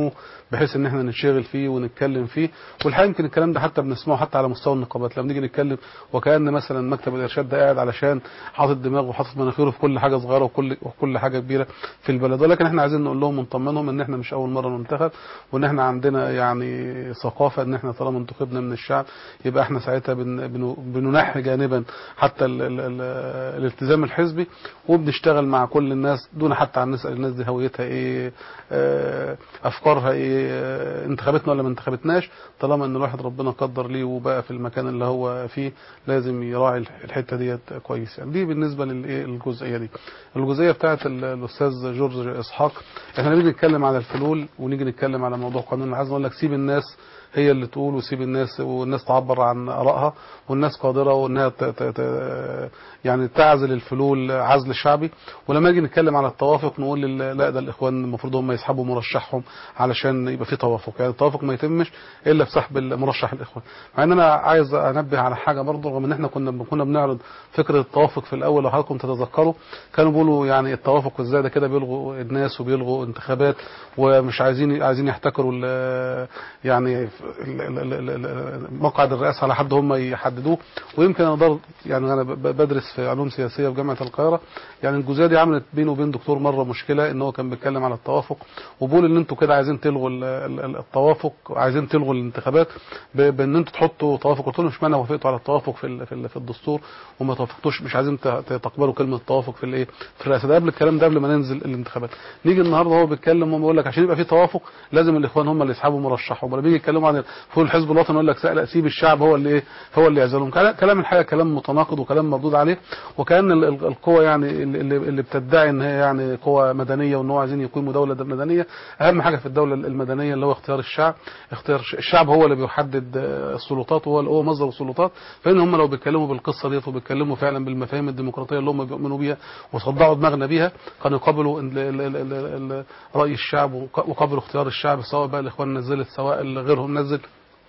بحيث ان احنا ننشغل فيه ونتكلم فيه والحقيقه يمكن الكلام ده حتى بنسمعه حتى على مستوى النقابات لما نيجي نتكلم وكان مثلا مكتب الارشاد ده قاعد علشان حاطط دماغه وحاطط مناخيره في كل حاجه صغيره وكل وكل حاجه كبيره في البلد ولكن احنا عايزين نقول لهم ونطمنهم ان احنا مش اول مره ننتخب وان احنا عندنا يعني ثقافه ان احنا طالما انتخبنا من الشعب يبقى احنا ساعتها بن بن بننحي جانبا حتى ال ال ال الالتزام الحزبي وبنشتغل مع كل الناس دون حتى عن نسال الناس دي هويتها ايه آه، افكارها ايه آه، انتخبتنا ولا ما انتخبتناش طالما ان الواحد ربنا قدر ليه وبقى في المكان اللي هو فيه لازم يراعي الحته ديت كويس يعني دي بالنسبه للايه الجزئيه دي الجزئيه بتاعت ال- الاستاذ جورج اسحاق احنا نيجي نتكلم على الفلول ونيجي نتكلم على موضوع قانون عايز اقول لك سيب الناس هي اللي تقول وسيب الناس والناس تعبر عن ارائها والناس قادره وانها ت- ت- ت- يعني تعزل الفلول عزل شعبي ولما نيجي نتكلم على التوافق نقول لل- لا ده الاخوان المفروض هم يسحبوا مرشحهم علشان يبقى في توافق يعني التوافق ما يتمش الا بسحب المرشح الاخوان مع ان انا عايز انبه على حاجه برضه رغم ان احنا كنا كنا بنعرض فكره التوافق في الاول لو حضراتكم تتذكروا كانوا بيقولوا يعني التوافق ازاي ده كده بيلغوا الناس وبيلغوا انتخابات ومش عايزين عايزين يحتكروا ال- يعني ال- ال- ال- ال- مقعد الرئاسه على حد هم يحددوه ويمكن انا برضه يعني انا ب- بدرس في علوم سياسيه في جامعه القاهره يعني الجزئيه دي عملت بينه وبين دكتور مره مشكله ان هو كان بيتكلم على التوافق وبيقول ان انتوا كده عايزين تلغوا ال- ال- ال- التوافق عايزين تلغوا الانتخابات ب- بان انتوا تحطوا توافق قلت لهم اشمعنى وافقتوا على التوافق في ال- في ال- في الدستور وما توافقتوش مش عايزين ت- ت- تقبلوا كلمه التوافق في الايه في الرئاسه ده قبل الكلام ده قبل ما ننزل الانتخابات نيجي النهارده هو بيتكلم وبيقول لك عشان يبقى في توافق لازم الاخوان هم اللي يسحبوا مرشحهم ولما بيجي يتكلموا عن فوق الحزب الوطني يقول لك لا سيب الشعب هو اللي ايه هو اللي يعزلهم كلام كلام الحقيقه كلام متناقض وكلام مردود عليه وكان ال- ال- القوى يعني اللي, اللي اللي بتدعي ان هي يعني قوى مدنيه وان هو عايزين يقيموا دوله مدنيه اهم حاجه في الدوله المدنيه اللي هو اختيار الشعب اختيار الش- الشعب هو اللي بيحدد آه، السلطات وهو هو مصدر السلطات فان هم لو بيتكلموا بالقصه ديت وبيتكلموا فعلا بالمفاهيم الديمقراطيه اللي هم بيؤمنوا بيها وصدعوا دماغنا بيها كانوا يقبلوا ال- ال- ال- ال- ال- راي الشعب وق- وقبلوا اختيار الشعب سواء بقى الاخوان نزلت سواء اللي غيرهم نزل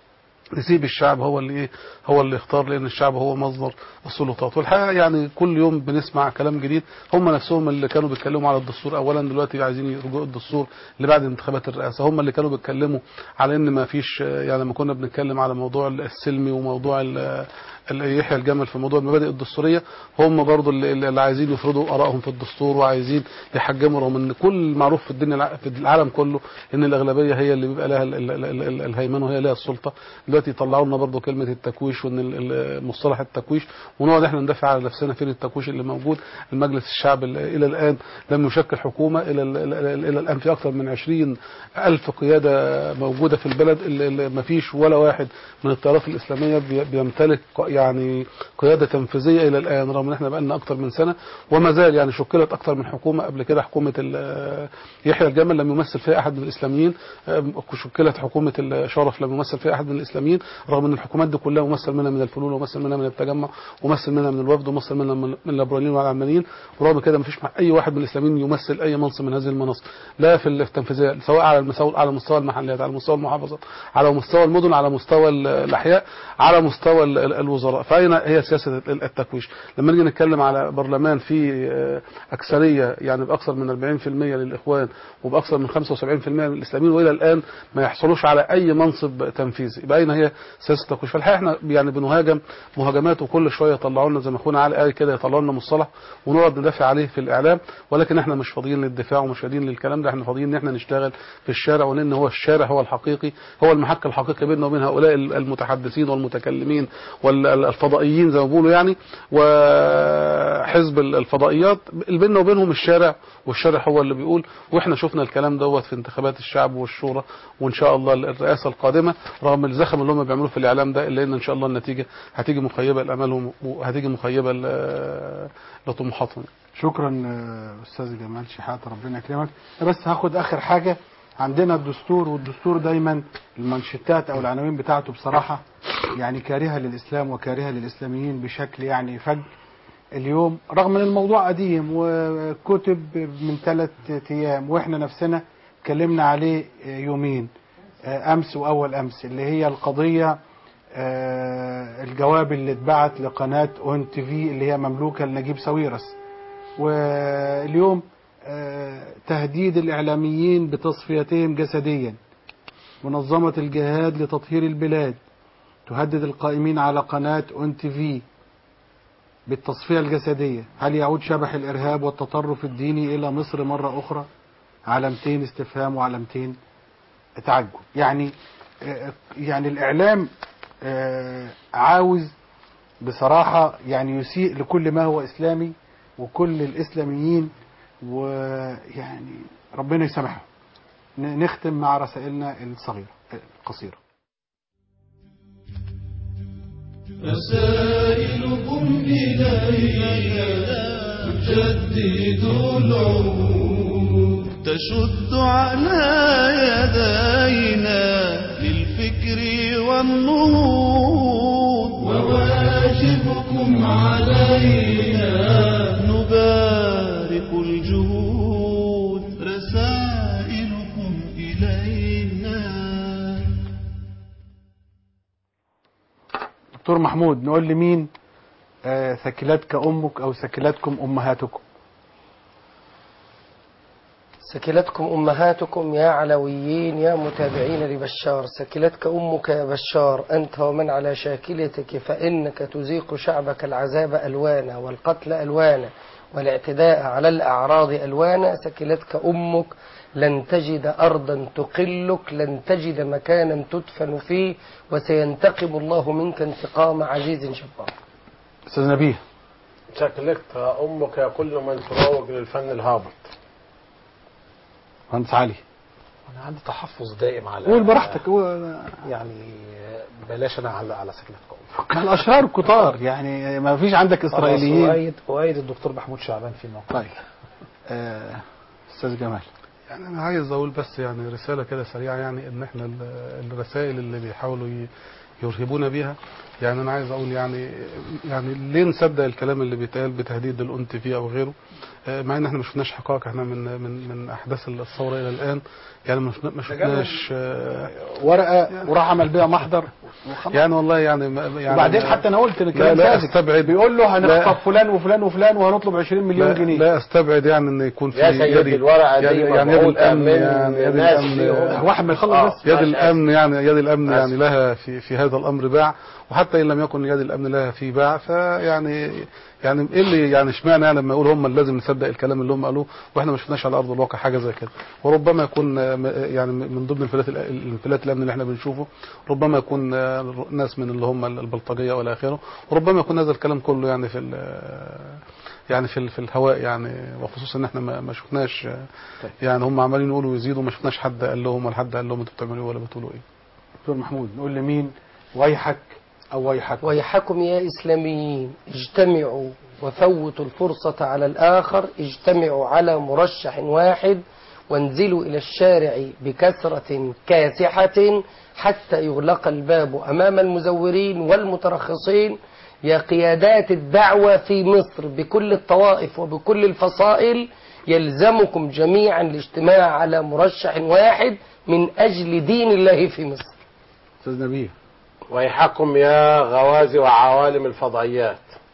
نسيب الشعب هو اللي ايه هو اللي يختار لان الشعب هو مصدر السلطات والحقيقه يعني كل يوم بنسمع كلام جديد هم نفسهم اللي كانوا بيتكلموا على الدستور اولا دلوقتي عايزين يرجعوا الدستور اللي بعد انتخابات الرئاسه هم اللي كانوا بيتكلموا على ان ما فيش يعني لما كنا بنتكلم على موضوع السلمي وموضوع ال- ال- يحيى الجمل في موضوع المبادئ الدستوريه هم برضو اللي, اللي عايزين يفرضوا ارائهم في الدستور وعايزين يحجموا رغم ان كل معروف في الدنيا الع- في العالم كله ان الاغلبيه هي اللي بيبقى لها ال- ال- ال- ال- الهيمنه وهي لها السلطه دلوقتي يطلعوا لنا برضو كلمه التكويش وان ال- ال- مصطلح التكويش ونقعد احنا ندافع على نفسنا فين التكويش اللي موجود المجلس الشعب ال- الى الان لم يشكل حكومه الى ال- ال- ال- الى الان في اكثر من 20 الف قياده موجوده في البلد اللي- اللي ما فيش ولا واحد من التيارات الاسلاميه بي- بيمتلك ق- يعني قياده تنفيذيه الى الان رغم ان احنا بقى لنا اكثر من سنه وما زال يعني شكلت اكثر من حكومه قبل كده حكومه ال- يحيى الجمل لم يمثل فيها احد من الاسلاميين أم، شكلت حكومه الشرف لم يمثل فيها احد من الاسلاميين رغم ان الحكومات دي كلها ممثل منها من الفلول وممثل منها من التجمع وممثل منها من الوفد وممثل منها من من الليبراليين والعلمانيين ورغم كده ما فيش مع اي واحد من الاسلاميين يمثل اي منصب من هذه المناصب لا في التنفيذيه سواء على المساو... على مستوى المحليات على مستوى المحافظات على مستوى المدن على مستوى ال- الاحياء على مستوى ال- ال- الوزراء فاين هي سياسه ال- التكويش لما نيجي نتكلم على برلمان فيه آه، اكثريه يعني باكثر من 40% للاخوان وباكثر من 75% من الاسلاميين والى الان ما يحصلوش على اي منصب تنفيذي يبقى اين هي سياسه التكويش فالحقيقه احنا يعني بنهاجم مهاجمات وكل شويه يطلعوا لنا زي ما اخونا علي قال كده يطلعوا لنا مصطلح ونقعد ندافع عليه في الاعلام ولكن احنا مش فاضيين للدفاع ومش فاضيين للكلام ده احنا فاضيين ان احنا نشتغل في الشارع ولان هو الشارع هو الحقيقي هو المحك الحقيقي بيننا وبين هؤلاء المتحدثين والمتكلمين والفضائيين زي ما بيقولوا يعني وحزب الفضائيات اللي بيننا وبينهم الشارع والشارع هو اللي بيقول واحنا شفنا الكلام دوت في انتخابات الشعب والشورى وان شاء الله الرئاسه القادمه رغم الزخم اللي هم بيعملوه في الاعلام ده الا ان ان شاء الله النتيجه هتيجي مخيبه لامالهم وهتيجي مخيبه ل- لطموحاتهم شكرا آه، استاذ جمال شحات ربنا يكرمك بس هاخد اخر حاجه عندنا الدستور والدستور دايما المنشطات او العناوين بتاعته بصراحه يعني كارهه للاسلام وكارهه للاسلاميين بشكل يعني فج اليوم رغم ان الموضوع قديم وكتب من ثلاث ايام واحنا نفسنا اتكلمنا عليه يومين آه، امس واول امس اللي هي القضيه آه، الجواب اللي اتبعت لقناه اون تي في اللي هي مملوكه لنجيب ساويرس واليوم آه، تهديد الاعلاميين بتصفيتهم جسديا منظمة الجهاد لتطهير البلاد تهدد القائمين على قناة اون تي في بالتصفية الجسدية هل يعود شبح الإرهاب والتطرف الديني إلى مصر مرة أخرى علامتين استفهام وعلامتين تعجب يعني آه، يعني الإعلام آه، عاوز بصراحة يعني يسيء لكل ما هو إسلامي وكل الإسلاميين ويعني ربنا يسامحهم ن- نختم مع رسائلنا الصغيرة القصيرة رسائلكم إلينا تجدد العهود تشد على يدينا للفكر والنهوض وواجبكم علينا نبارك الجهود رسائلكم إلينا دكتور محمود نقول لمين آه، ثكلتك أمك أو ثكلتكم أمهاتكم سكلتكم أمهاتكم يا علويين يا متابعين لبشار سكلتك أمك يا بشار أنت ومن على شاكلتك فإنك تزيق شعبك العذاب ألوانا والقتل ألوانا والاعتداء على الأعراض ألوانا سكلتك أمك لن تجد أرضا تقلك لن تجد مكانا تدفن فيه وسينتقم الله منك انتقام عزيز جبار أستاذ نبيه شكلك امك يا كل من تروج للفن الهابط مهندس علي انا عندي تحفظ دائم على قول براحتك قول. يعني بلاش انا اعلق على سكنتكم ما الأشرار كتار يعني ما فيش عندك إسرائيليين أؤيد أؤيد الدكتور محمود شعبان في موقف طيب آه، أستاذ جمال يعني انا عايز اقول بس يعني رساله كده سريعه يعني ان احنا ال- الرسائل اللي بيحاولوا ي- يرهبونا بيها يعني انا عايز اقول يعني يعني ليه نصدق الكلام اللي بيتقال بتهديد الانت فيه او غيره آه، مع ان احنا ما شفناش حقائق احنا من من من احداث الثوره الى الان يعني ما شفنا- ما شفناش آه، ورقة وراح عمل بيها محضر يعني والله يعني, ما- يعني وبعدين حتى انا قلت ان لا الكلام لا ساذج استبعد بيقول له لا. هنخطف فلان وفلان وفلان وهنطلب 20 مليون لا, جنيه لا استبعد يعني ان يكون في يا سيدي الورقة دي يعني يعني يد مبعوثة الامن من يعني يد ناس الامن فيهم. واحد ما يخلص آه. بس يد ماشي، الامن يعني يد الامن آسف. يعني لها في في هذا الامر باع وحتى ان لم يكن يد الامن لها في باع فيعني يعني ايه اللي يعني اشمعنى يعني لما يقول هم اللي لازم نصدق الكلام اللي هم قالوه واحنا ما شفناش على ارض الواقع حاجه زي كده وربما يكون آه، م- يعني من ضمن الانفلات الانفلات الامن اللي احنا بنشوفه ربما يكون آه، ناس من اللي هم البلطجيه والى اخره وربما يكون هذا الكلام كله يعني في ال- يعني في ال- في الهواء يعني وخصوصا ان احنا ما ما شفناش آه، يعني هم عمالين يقولوا ويزيدوا ما شفناش حد قال لهم ولا حد قال لهم انتوا بتعملوا ايه ولا بتقولوا ايه دكتور محمود نقول لمين ويحك او ويحك ويحكم يا إسلاميين اجتمعوا وفوتوا الفرصة على الآخر اجتمعوا على مرشح واحد وانزلوا إلى الشارع بكثرة كاسحة حتى يغلق الباب أمام المزورين والمترخصين يا قيادات الدعوة في مصر بكل الطوائف وبكل الفصائل يلزمكم جميعا الاجتماع على مرشح واحد من أجل دين الله في مصر استاذ نبيه ويحكم يا غوازي وعوالم الفضائيات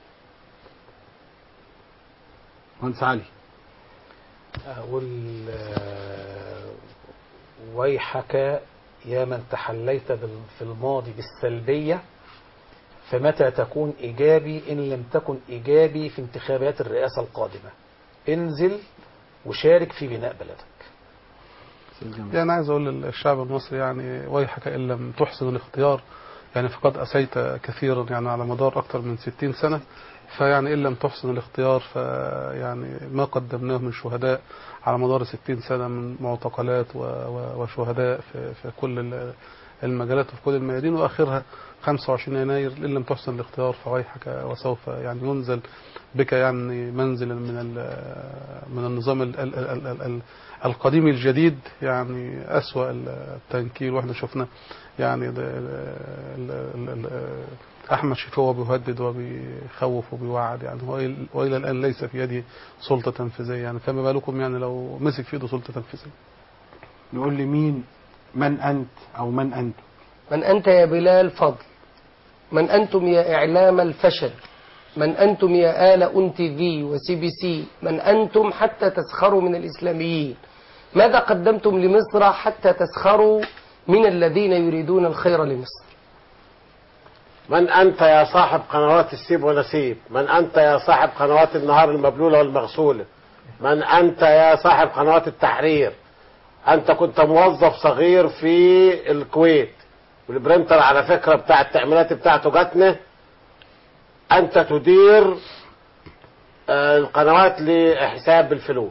مهندس علي أقول آه، ويحك يا من تحليت بال- في الماضي بالسلبية فمتى تكون إيجابي إن لم تكن إيجابي في انتخابات الرئاسة القادمة انزل وشارك في بناء بلدك يعني عايز اقول للشعب المصري يعني ويحك ان لم تحسن الاختيار يعني فقد اسيت كثيرا يعني على مدار اكثر من 60 سنه فيعني ان لم تحسن الاختيار فيعني ما قدمناه من شهداء على مدار 60 سنه من معتقلات و- و- وشهداء في, في كل ال- المجالات وفي كل الميادين واخرها 25 يناير ان لم تحسن الاختيار فويحك وسوف يعني ينزل بك يعني منزلا من ال- من النظام ال ال ال ال ال القديم الجديد يعني أسوأ التنكيل واحنا شفنا يعني ده- ال- ال- ال- أحمد شفيق هو بيهدد وبيخوف وبيوعد يعني وإل- وإلى الآن ليس في يده سلطة تنفيذية يعني فما بالكم يعني لو مسك في يده سلطة تنفيذية نقول لمين من انت او من انت من أنت يا بلال فضل من أنتم يا إعلام الفشل من أنتم يا آل أون تي في وسي بي سي من أنتم حتى تسخروا من الإسلاميين ماذا قدمتم لمصر حتى تسخروا من الذين يريدون الخير لمصر من أنت يا صاحب قنوات السيب ونسيب من أنت يا صاحب قنوات النهار المبلولة والمغسولة من أنت يا صاحب قنوات التحرير أنت كنت موظف صغير في الكويت والبرنتر على فكرة بتاع التأمينات بتاعته جاتنا أنت تدير آه، القنوات لحساب الفلول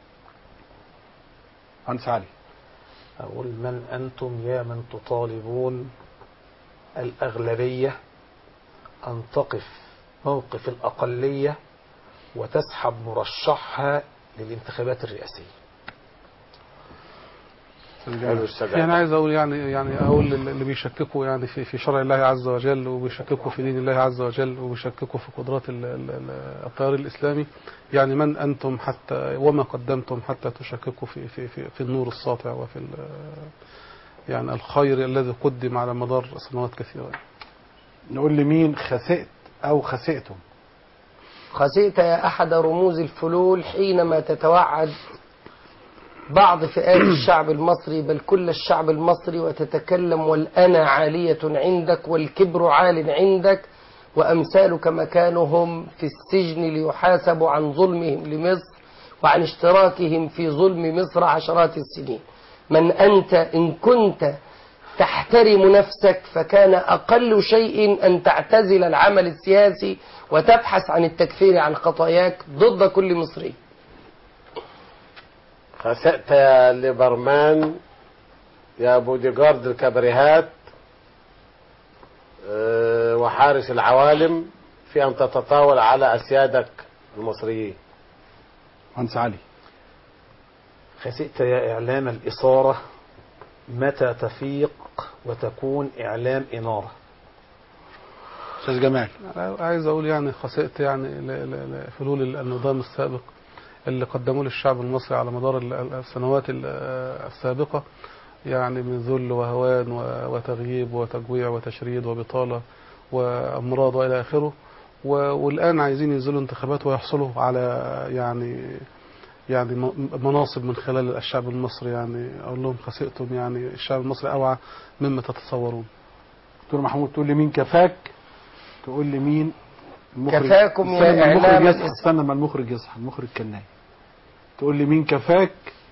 مهندس علي أقول من أنتم يا من تطالبون الأغلبية أن تقف موقف الأقلية وتسحب مرشحها للانتخابات الرئاسية يعني عايز اقول يعني يعني اقول اللي بيشككوا يعني في في شرع الله عز وجل وبيشككوا في دين الله عز وجل وبيشككوا في قدرات ال- ال- ال- التيار الاسلامي يعني من انتم حتى وما قدمتم حتى تشككوا في في في, في النور الساطع وفي ال- يعني الخير الذي قدم على مدار سنوات كثيره نقول لمين خسئت او خسئتم خسئت يا أحد رموز الفلول حينما تتوعد بعض فئات الشعب المصري بل كل الشعب المصري وتتكلم والأنا عالية عندك والكبر عال عندك وأمثالك مكانهم في السجن ليحاسبوا عن ظلمهم لمصر وعن اشتراكهم في ظلم مصر عشرات السنين من أنت إن كنت تحترم نفسك فكان أقل شيء أن تعتزل العمل السياسي وتبحث عن التكفير عن خطاياك ضد كل مصري خسأت يا ليبرمان يا بوديجارد الكبريهات آه، وحارس العوالم في أن تتطاول على أسيادك المصريين مهندس علي خسئت يا إعلام الإثارة متى تفيق وتكون إعلام إنارة استاذ جمال أنا عايز اقول يعني خسئت يعني ل- ل- لفلول النظام السابق اللي قدموه للشعب المصري على مدار ال- ال- السنوات ال- السابقة يعني من ذل وهوان و- وتغييب وتجويع وتشريد وبطالة وأمراض وإلى آخره و- والآن عايزين ينزلوا انتخابات ويحصلوا على يعني يعني م- مناصب من خلال الشعب المصري يعني أقول لهم خسئتم يعني الشعب المصري أوعى مما تتصورون دكتور محمود تقول لي مين كفاك تقول لي مين المخرج كفاكم يا استنى المخرج إعلام يصحى الإس- استنى ما المخرج يصحى المخرج كان نايم تقول لي مين كفاك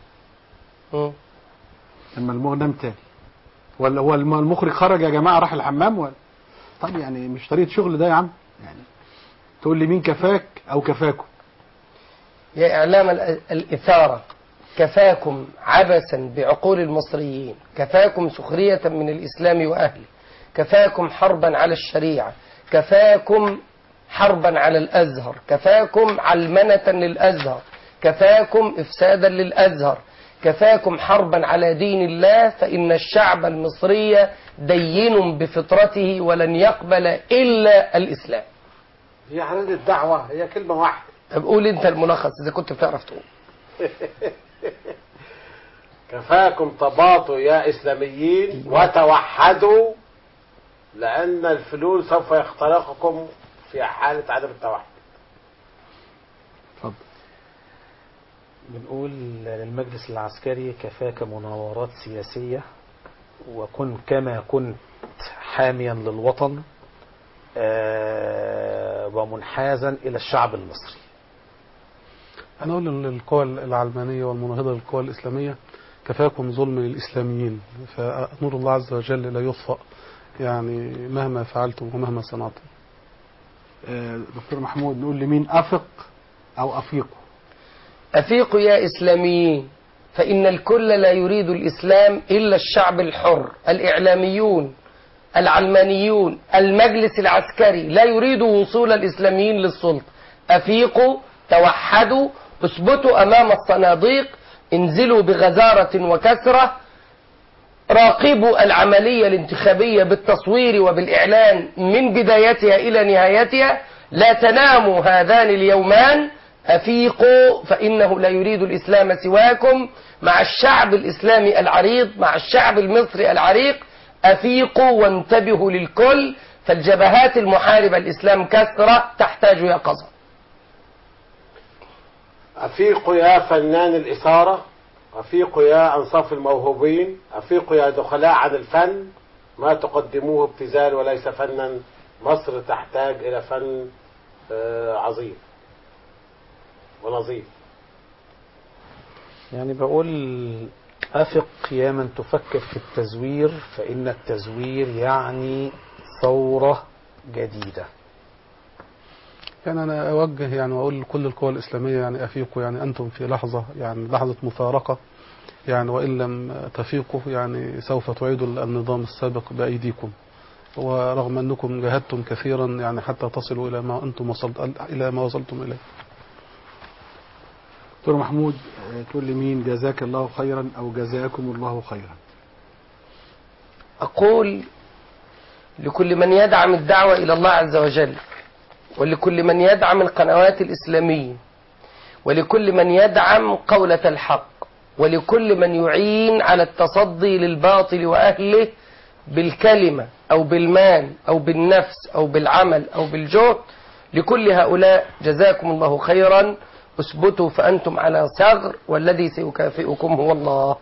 لما المخرج نام تاني ولا هو الم- المخرج خرج يا جماعه راح الحمام ولا طب يعني مش طريقه شغل ده يا عم يعني تقول لي مين كفاك او كفاكم يا إعلام ال- الإثارة كفاكم عبثا بعقول المصريين كفاكم سخرية من الإسلام وأهله كفاكم حربا على الشريعة كفاكم حربا على الأزهر كفاكم علمنة للأزهر كفاكم إفسادا للأزهر كفاكم حربا على دين الله فإن الشعب المصري دين بفطرته ولن يقبل إلا الإسلام هي حالة الدعوة هي كلمة واحدة طب قول انت الملخص اذا كنت بتعرف تقول كفاكم تباطؤ يا إسلاميين وتوحدوا لأن الفلول سوف يخترقكم في حالة عدم التوحد بنقول للمجلس العسكري كفاك مناورات سياسية وكن كما كنت حاميا للوطن آه، ومنحازا إلى الشعب المصري أنا أقول للقوى العلمانية والمناهضة للقوى الإسلامية كفاكم ظلم للإسلاميين فنور الله عز وجل لا يطفأ يعني مهما فعلتم ومهما صنعتم آه، دكتور محمود نقول لمين افق او افيقوا أفيقوا يا إسلاميين فإن الكل لا يريد الإسلام إلا الشعب الحر الإعلاميون العلمانيون المجلس العسكري لا يريد وصول الإسلاميين للسلطة أفيقوا توحدوا اثبتوا أمام الصناديق انزلوا بغزارة وكثرة راقبوا العملية الانتخابية بالتصوير وبالإعلان من بدايتها إلى نهايتها لا تناموا هذان اليومان أفيقوا فإنه لا يريد الإسلام سواكم مع الشعب الإسلامي العريض مع الشعب المصري العريق أفيقوا وانتبهوا للكل فالجبهات المحاربة الإسلام كثرة تحتاج يقظة أفيقوا يا فنان الإثارة أفيقوا يا أنصاف الموهوبين أفيقوا يا دخلاء عن الفن ما تقدموه ابتذال وليس فنا مصر تحتاج إلى فن آه، عظيم ونظيف يعني بقول أفق يا من تفكر في التزوير فإن التزوير يعني ثورة جديدة يعني أنا أوجه يعني وأقول لكل القوى الإسلامية يعني أفيقوا يعني أنتم في لحظة يعني لحظة مفارقة يعني وإن لم تفيقوا يعني سوف تعيدوا النظام السابق بأيديكم ورغم أنكم جاهدتم كثيرا يعني حتى تصلوا إلى ما أنتم وصلت إلى ما وصلتم إليه دكتور محمود آه، تقول لي مين جزاك الله خيرا أو جزاكم الله خيرا أقول لكل من يدعم الدعوة إلى الله عز وجل ولكل من يدعم القنوات الإسلامية ولكل من يدعم قولة الحق ولكل من يعين على التصدي للباطل وأهله بالكلمة أو بالمال أو بالنفس أو بالعمل أو بالجهد لكل هؤلاء جزاكم الله خيرا اثبتوا فأنتم على ثغر والذي سيكافئكم هو الله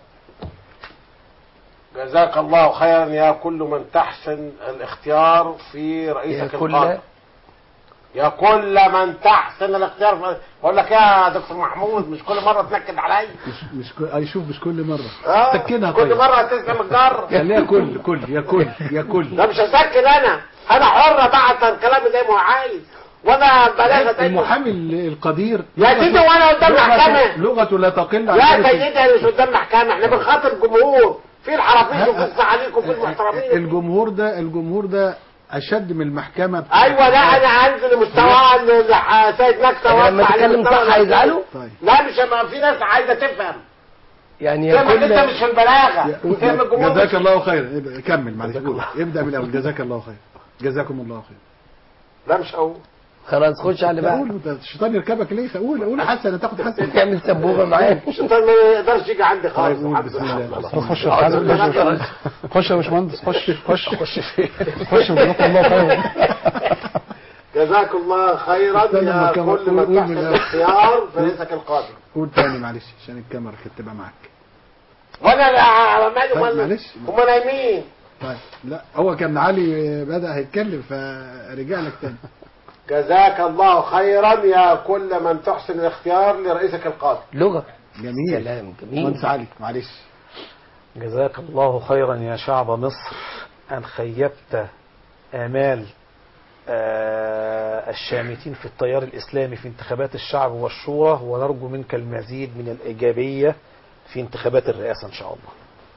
جزاك الله خيرا يا كل من تحسن الاختيار في يا رئيسك كل القادم يا كل من تحسن الاختيار في... بقول لك يا دكتور محمود مش كل مره تنكد عليا مش مش كل أي شوف مش كل مرة اه سكنها كل طيب مره هتسلم الجر خليها كل كل يا كل يا كل ده مش هسكن انا انا حر بعت كلامي زي ما هو عايز وانا بلاغه المحامي ال- القدير يا سيدي وانا قدام لغته- محكمه لغته لا تقل عن يا لغة- سيدي انا مش قدام محكمه احنا بنخاطب جمهور في الحرافيش وفي الزعاليك وفي المحترمين الجمهور ده الجمهور ده اشد من المحكمة ايوه لا انا انزل لمستوى اللي سيد نكته يعني لما وقع عليه تتكلم مستوى صح هيزعلوا؟ طيب لا مش هيبقى في ناس عايزه تفهم يعني فهمك يا انت كل مش في البلاغه فهم الجمهور جزاك مش- الله خيرا ابدأ- كمل معلش قول. ابدأ من الأول جزاك الله خير جزاكم الله خير لا مش هقول خلاص خش على اللي بعد قول انت الشيطان يركبك ليه قول قول حسن تاخد حسن تعمل سبوبة معايا الشيطان ما يقدرش يجي عندي خالص طيب قول الحمد بسم لله. الله خش يا باشمهندس خش يا باشمهندس خش خش خش خش جزاكم الله خيرا جزاك الله خيرا استنى يا ما كمل. كل قول- من قول تحسن من الأول. الاختيار في رئيسك القادم قول تاني معلش عشان الكاميرا كانت تبقى معاك وانا لا مالي طيب ومال معلش هم نايمين طيب لا هو كان علي بدأ هيتكلم فرجع لك تاني جزاك الله خيرا يا كل من تحسن الاختيار لرئيسك القادم لغة جميل سلام جميل مهندس علي معلش جزاك الله خيرا يا شعب مصر أن خيبت آمال آه، الشامتين في التيار الإسلامي في انتخابات الشعب والشورى ونرجو منك المزيد من الإيجابية في انتخابات الرئاسة إن شاء الله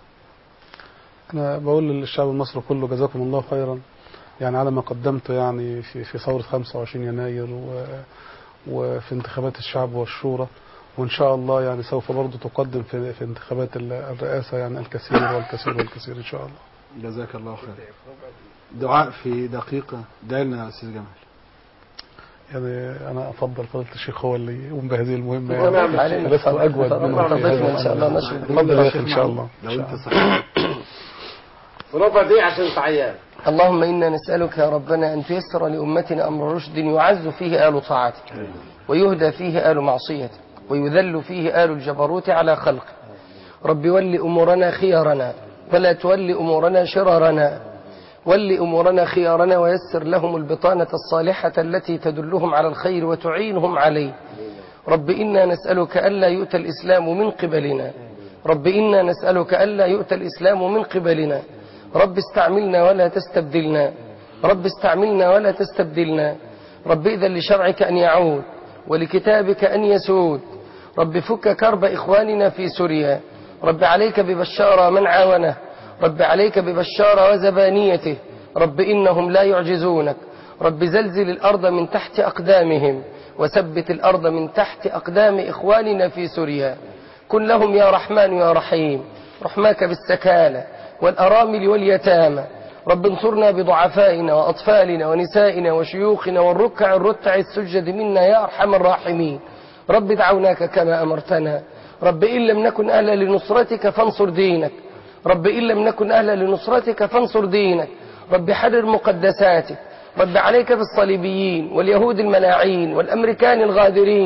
أنا بقول للشعب المصري كله جزاكم الله خيرا يعني على ما قدمته يعني في في ثورة 25 يناير و وفي انتخابات الشعب والشورى وإن شاء الله يعني سوف برضه تقدم في في انتخابات ال- الرئاسة يعني الكثير والكثير والكثير إن شاء الله جزاك الله خير دعاء في دقيقة دعنا يا أستاذ جمال يعني أنا أفضل فضيلة الشيخ هو اللي يقوم بهذه المهمة ونعم يعني علينا. لست أجود طبعاً منه في ربنا هذا إن شاء الله الأمر. نشر اتفضل يا شيخ إن شاء الله لو أنت صحيح ربع دي عشان تعيان اللهم إنا نسألك يا ربنا أن تيسر لأمتنا أمر رشد يعز فيه آل طاعتك ويهدى فيه آل معصيتك ويذل فيه آل الجبروت على خلقك رب ول أمورنا خيارنا ولا تول أمورنا شرارنا ول أمورنا خيارنا ويسر لهم البطانة الصالحة التي تدلهم على الخير وتعينهم عليه رب إنا نسألك ألا يؤتى الإسلام من قبلنا رب إنا نسألك ألا يؤتى الإسلام من قبلنا رب استعملنا ولا تستبدلنا رب استعملنا ولا تستبدلنا رب إذا لشرعك أن يعود ولكتابك أن يسود رب فك كرب إخواننا في سوريا رب عليك ببشار من عاونه رب عليك ببشار وزبانيته رب إنهم لا يعجزونك رب زلزل الأرض من تحت أقدامهم وثبت الأرض من تحت أقدام إخواننا في سوريا كن لهم يا رحمن يا رحيم رحماك بالسكالة والأرامل واليتامى رب انصرنا بضعفائنا وأطفالنا ونسائنا وشيوخنا والركع الرتع السجد منا يا أرحم الراحمين رب دعوناك كما أمرتنا رب إن لم نكن أهلا لنصرتك فانصر دينك رب إن لم نكن أهلا لنصرتك فانصر دينك رب حرر مقدساتك رب عليك بالصليبيين واليهود الملاعين والأمريكان الغادرين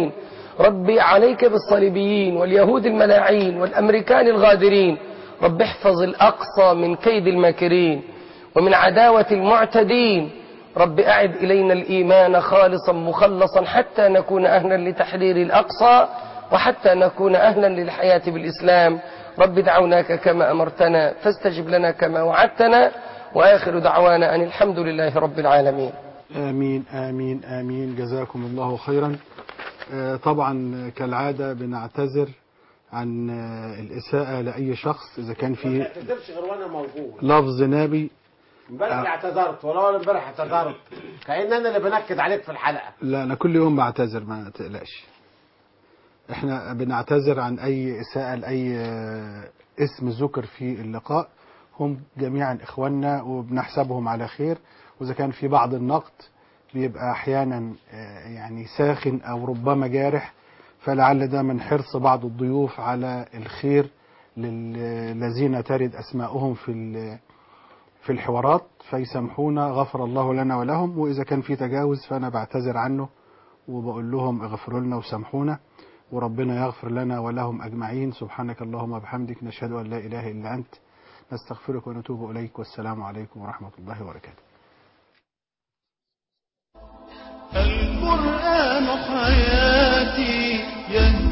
ربي عليك بالصليبيين واليهود الملاعين والأمريكان الغادرين رب احفظ الأقصى من كيد الماكرين ومن عداوة المعتدين رب أعد إلينا الإيمان خالصا مخلصا حتى نكون أهلا لتحرير الأقصى وحتى نكون أهلا للحياة بالإسلام رب دعوناك كما أمرتنا فاستجب لنا كما وعدتنا وآخر دعوانا أن الحمد لله رب العالمين آمين آمين آمين جزاكم الله خيرا آه، طبعا كالعادة بنعتذر عن آه، الإساءة لأي شخص إذا كان ما في تعتذرش غير وانا موجود لفظ نابي امبارح آه. اعتذرت ولا انا امبارح اعتذرت كأن انا اللي بنكد عليك في الحلقه لا أنا كل يوم بعتذر ما تقلقش احنا بنعتذر عن أي إساءة لأي آه، اسم ذكر في اللقاء هم جميعا إخواننا وبنحسبهم على خير وإذا كان في بعض النقد بيبقى أحيانا آه، يعني ساخن أو ربما جارح فلعل ده من حرص بعض الضيوف على الخير للذين ترد أسماؤهم في ال- في الحوارات فيسامحونا غفر الله لنا ولهم وإذا كان في تجاوز فأنا بعتذر عنه وبقول لهم اغفروا لنا وسامحونا وربنا يغفر لنا ولهم أجمعين سبحانك اللهم وبحمدك نشهد أن لا إله إلا أنت نستغفرك ونتوب إليك والسلام عليكم ورحمة الله وبركاته القرآن حياتي يهدي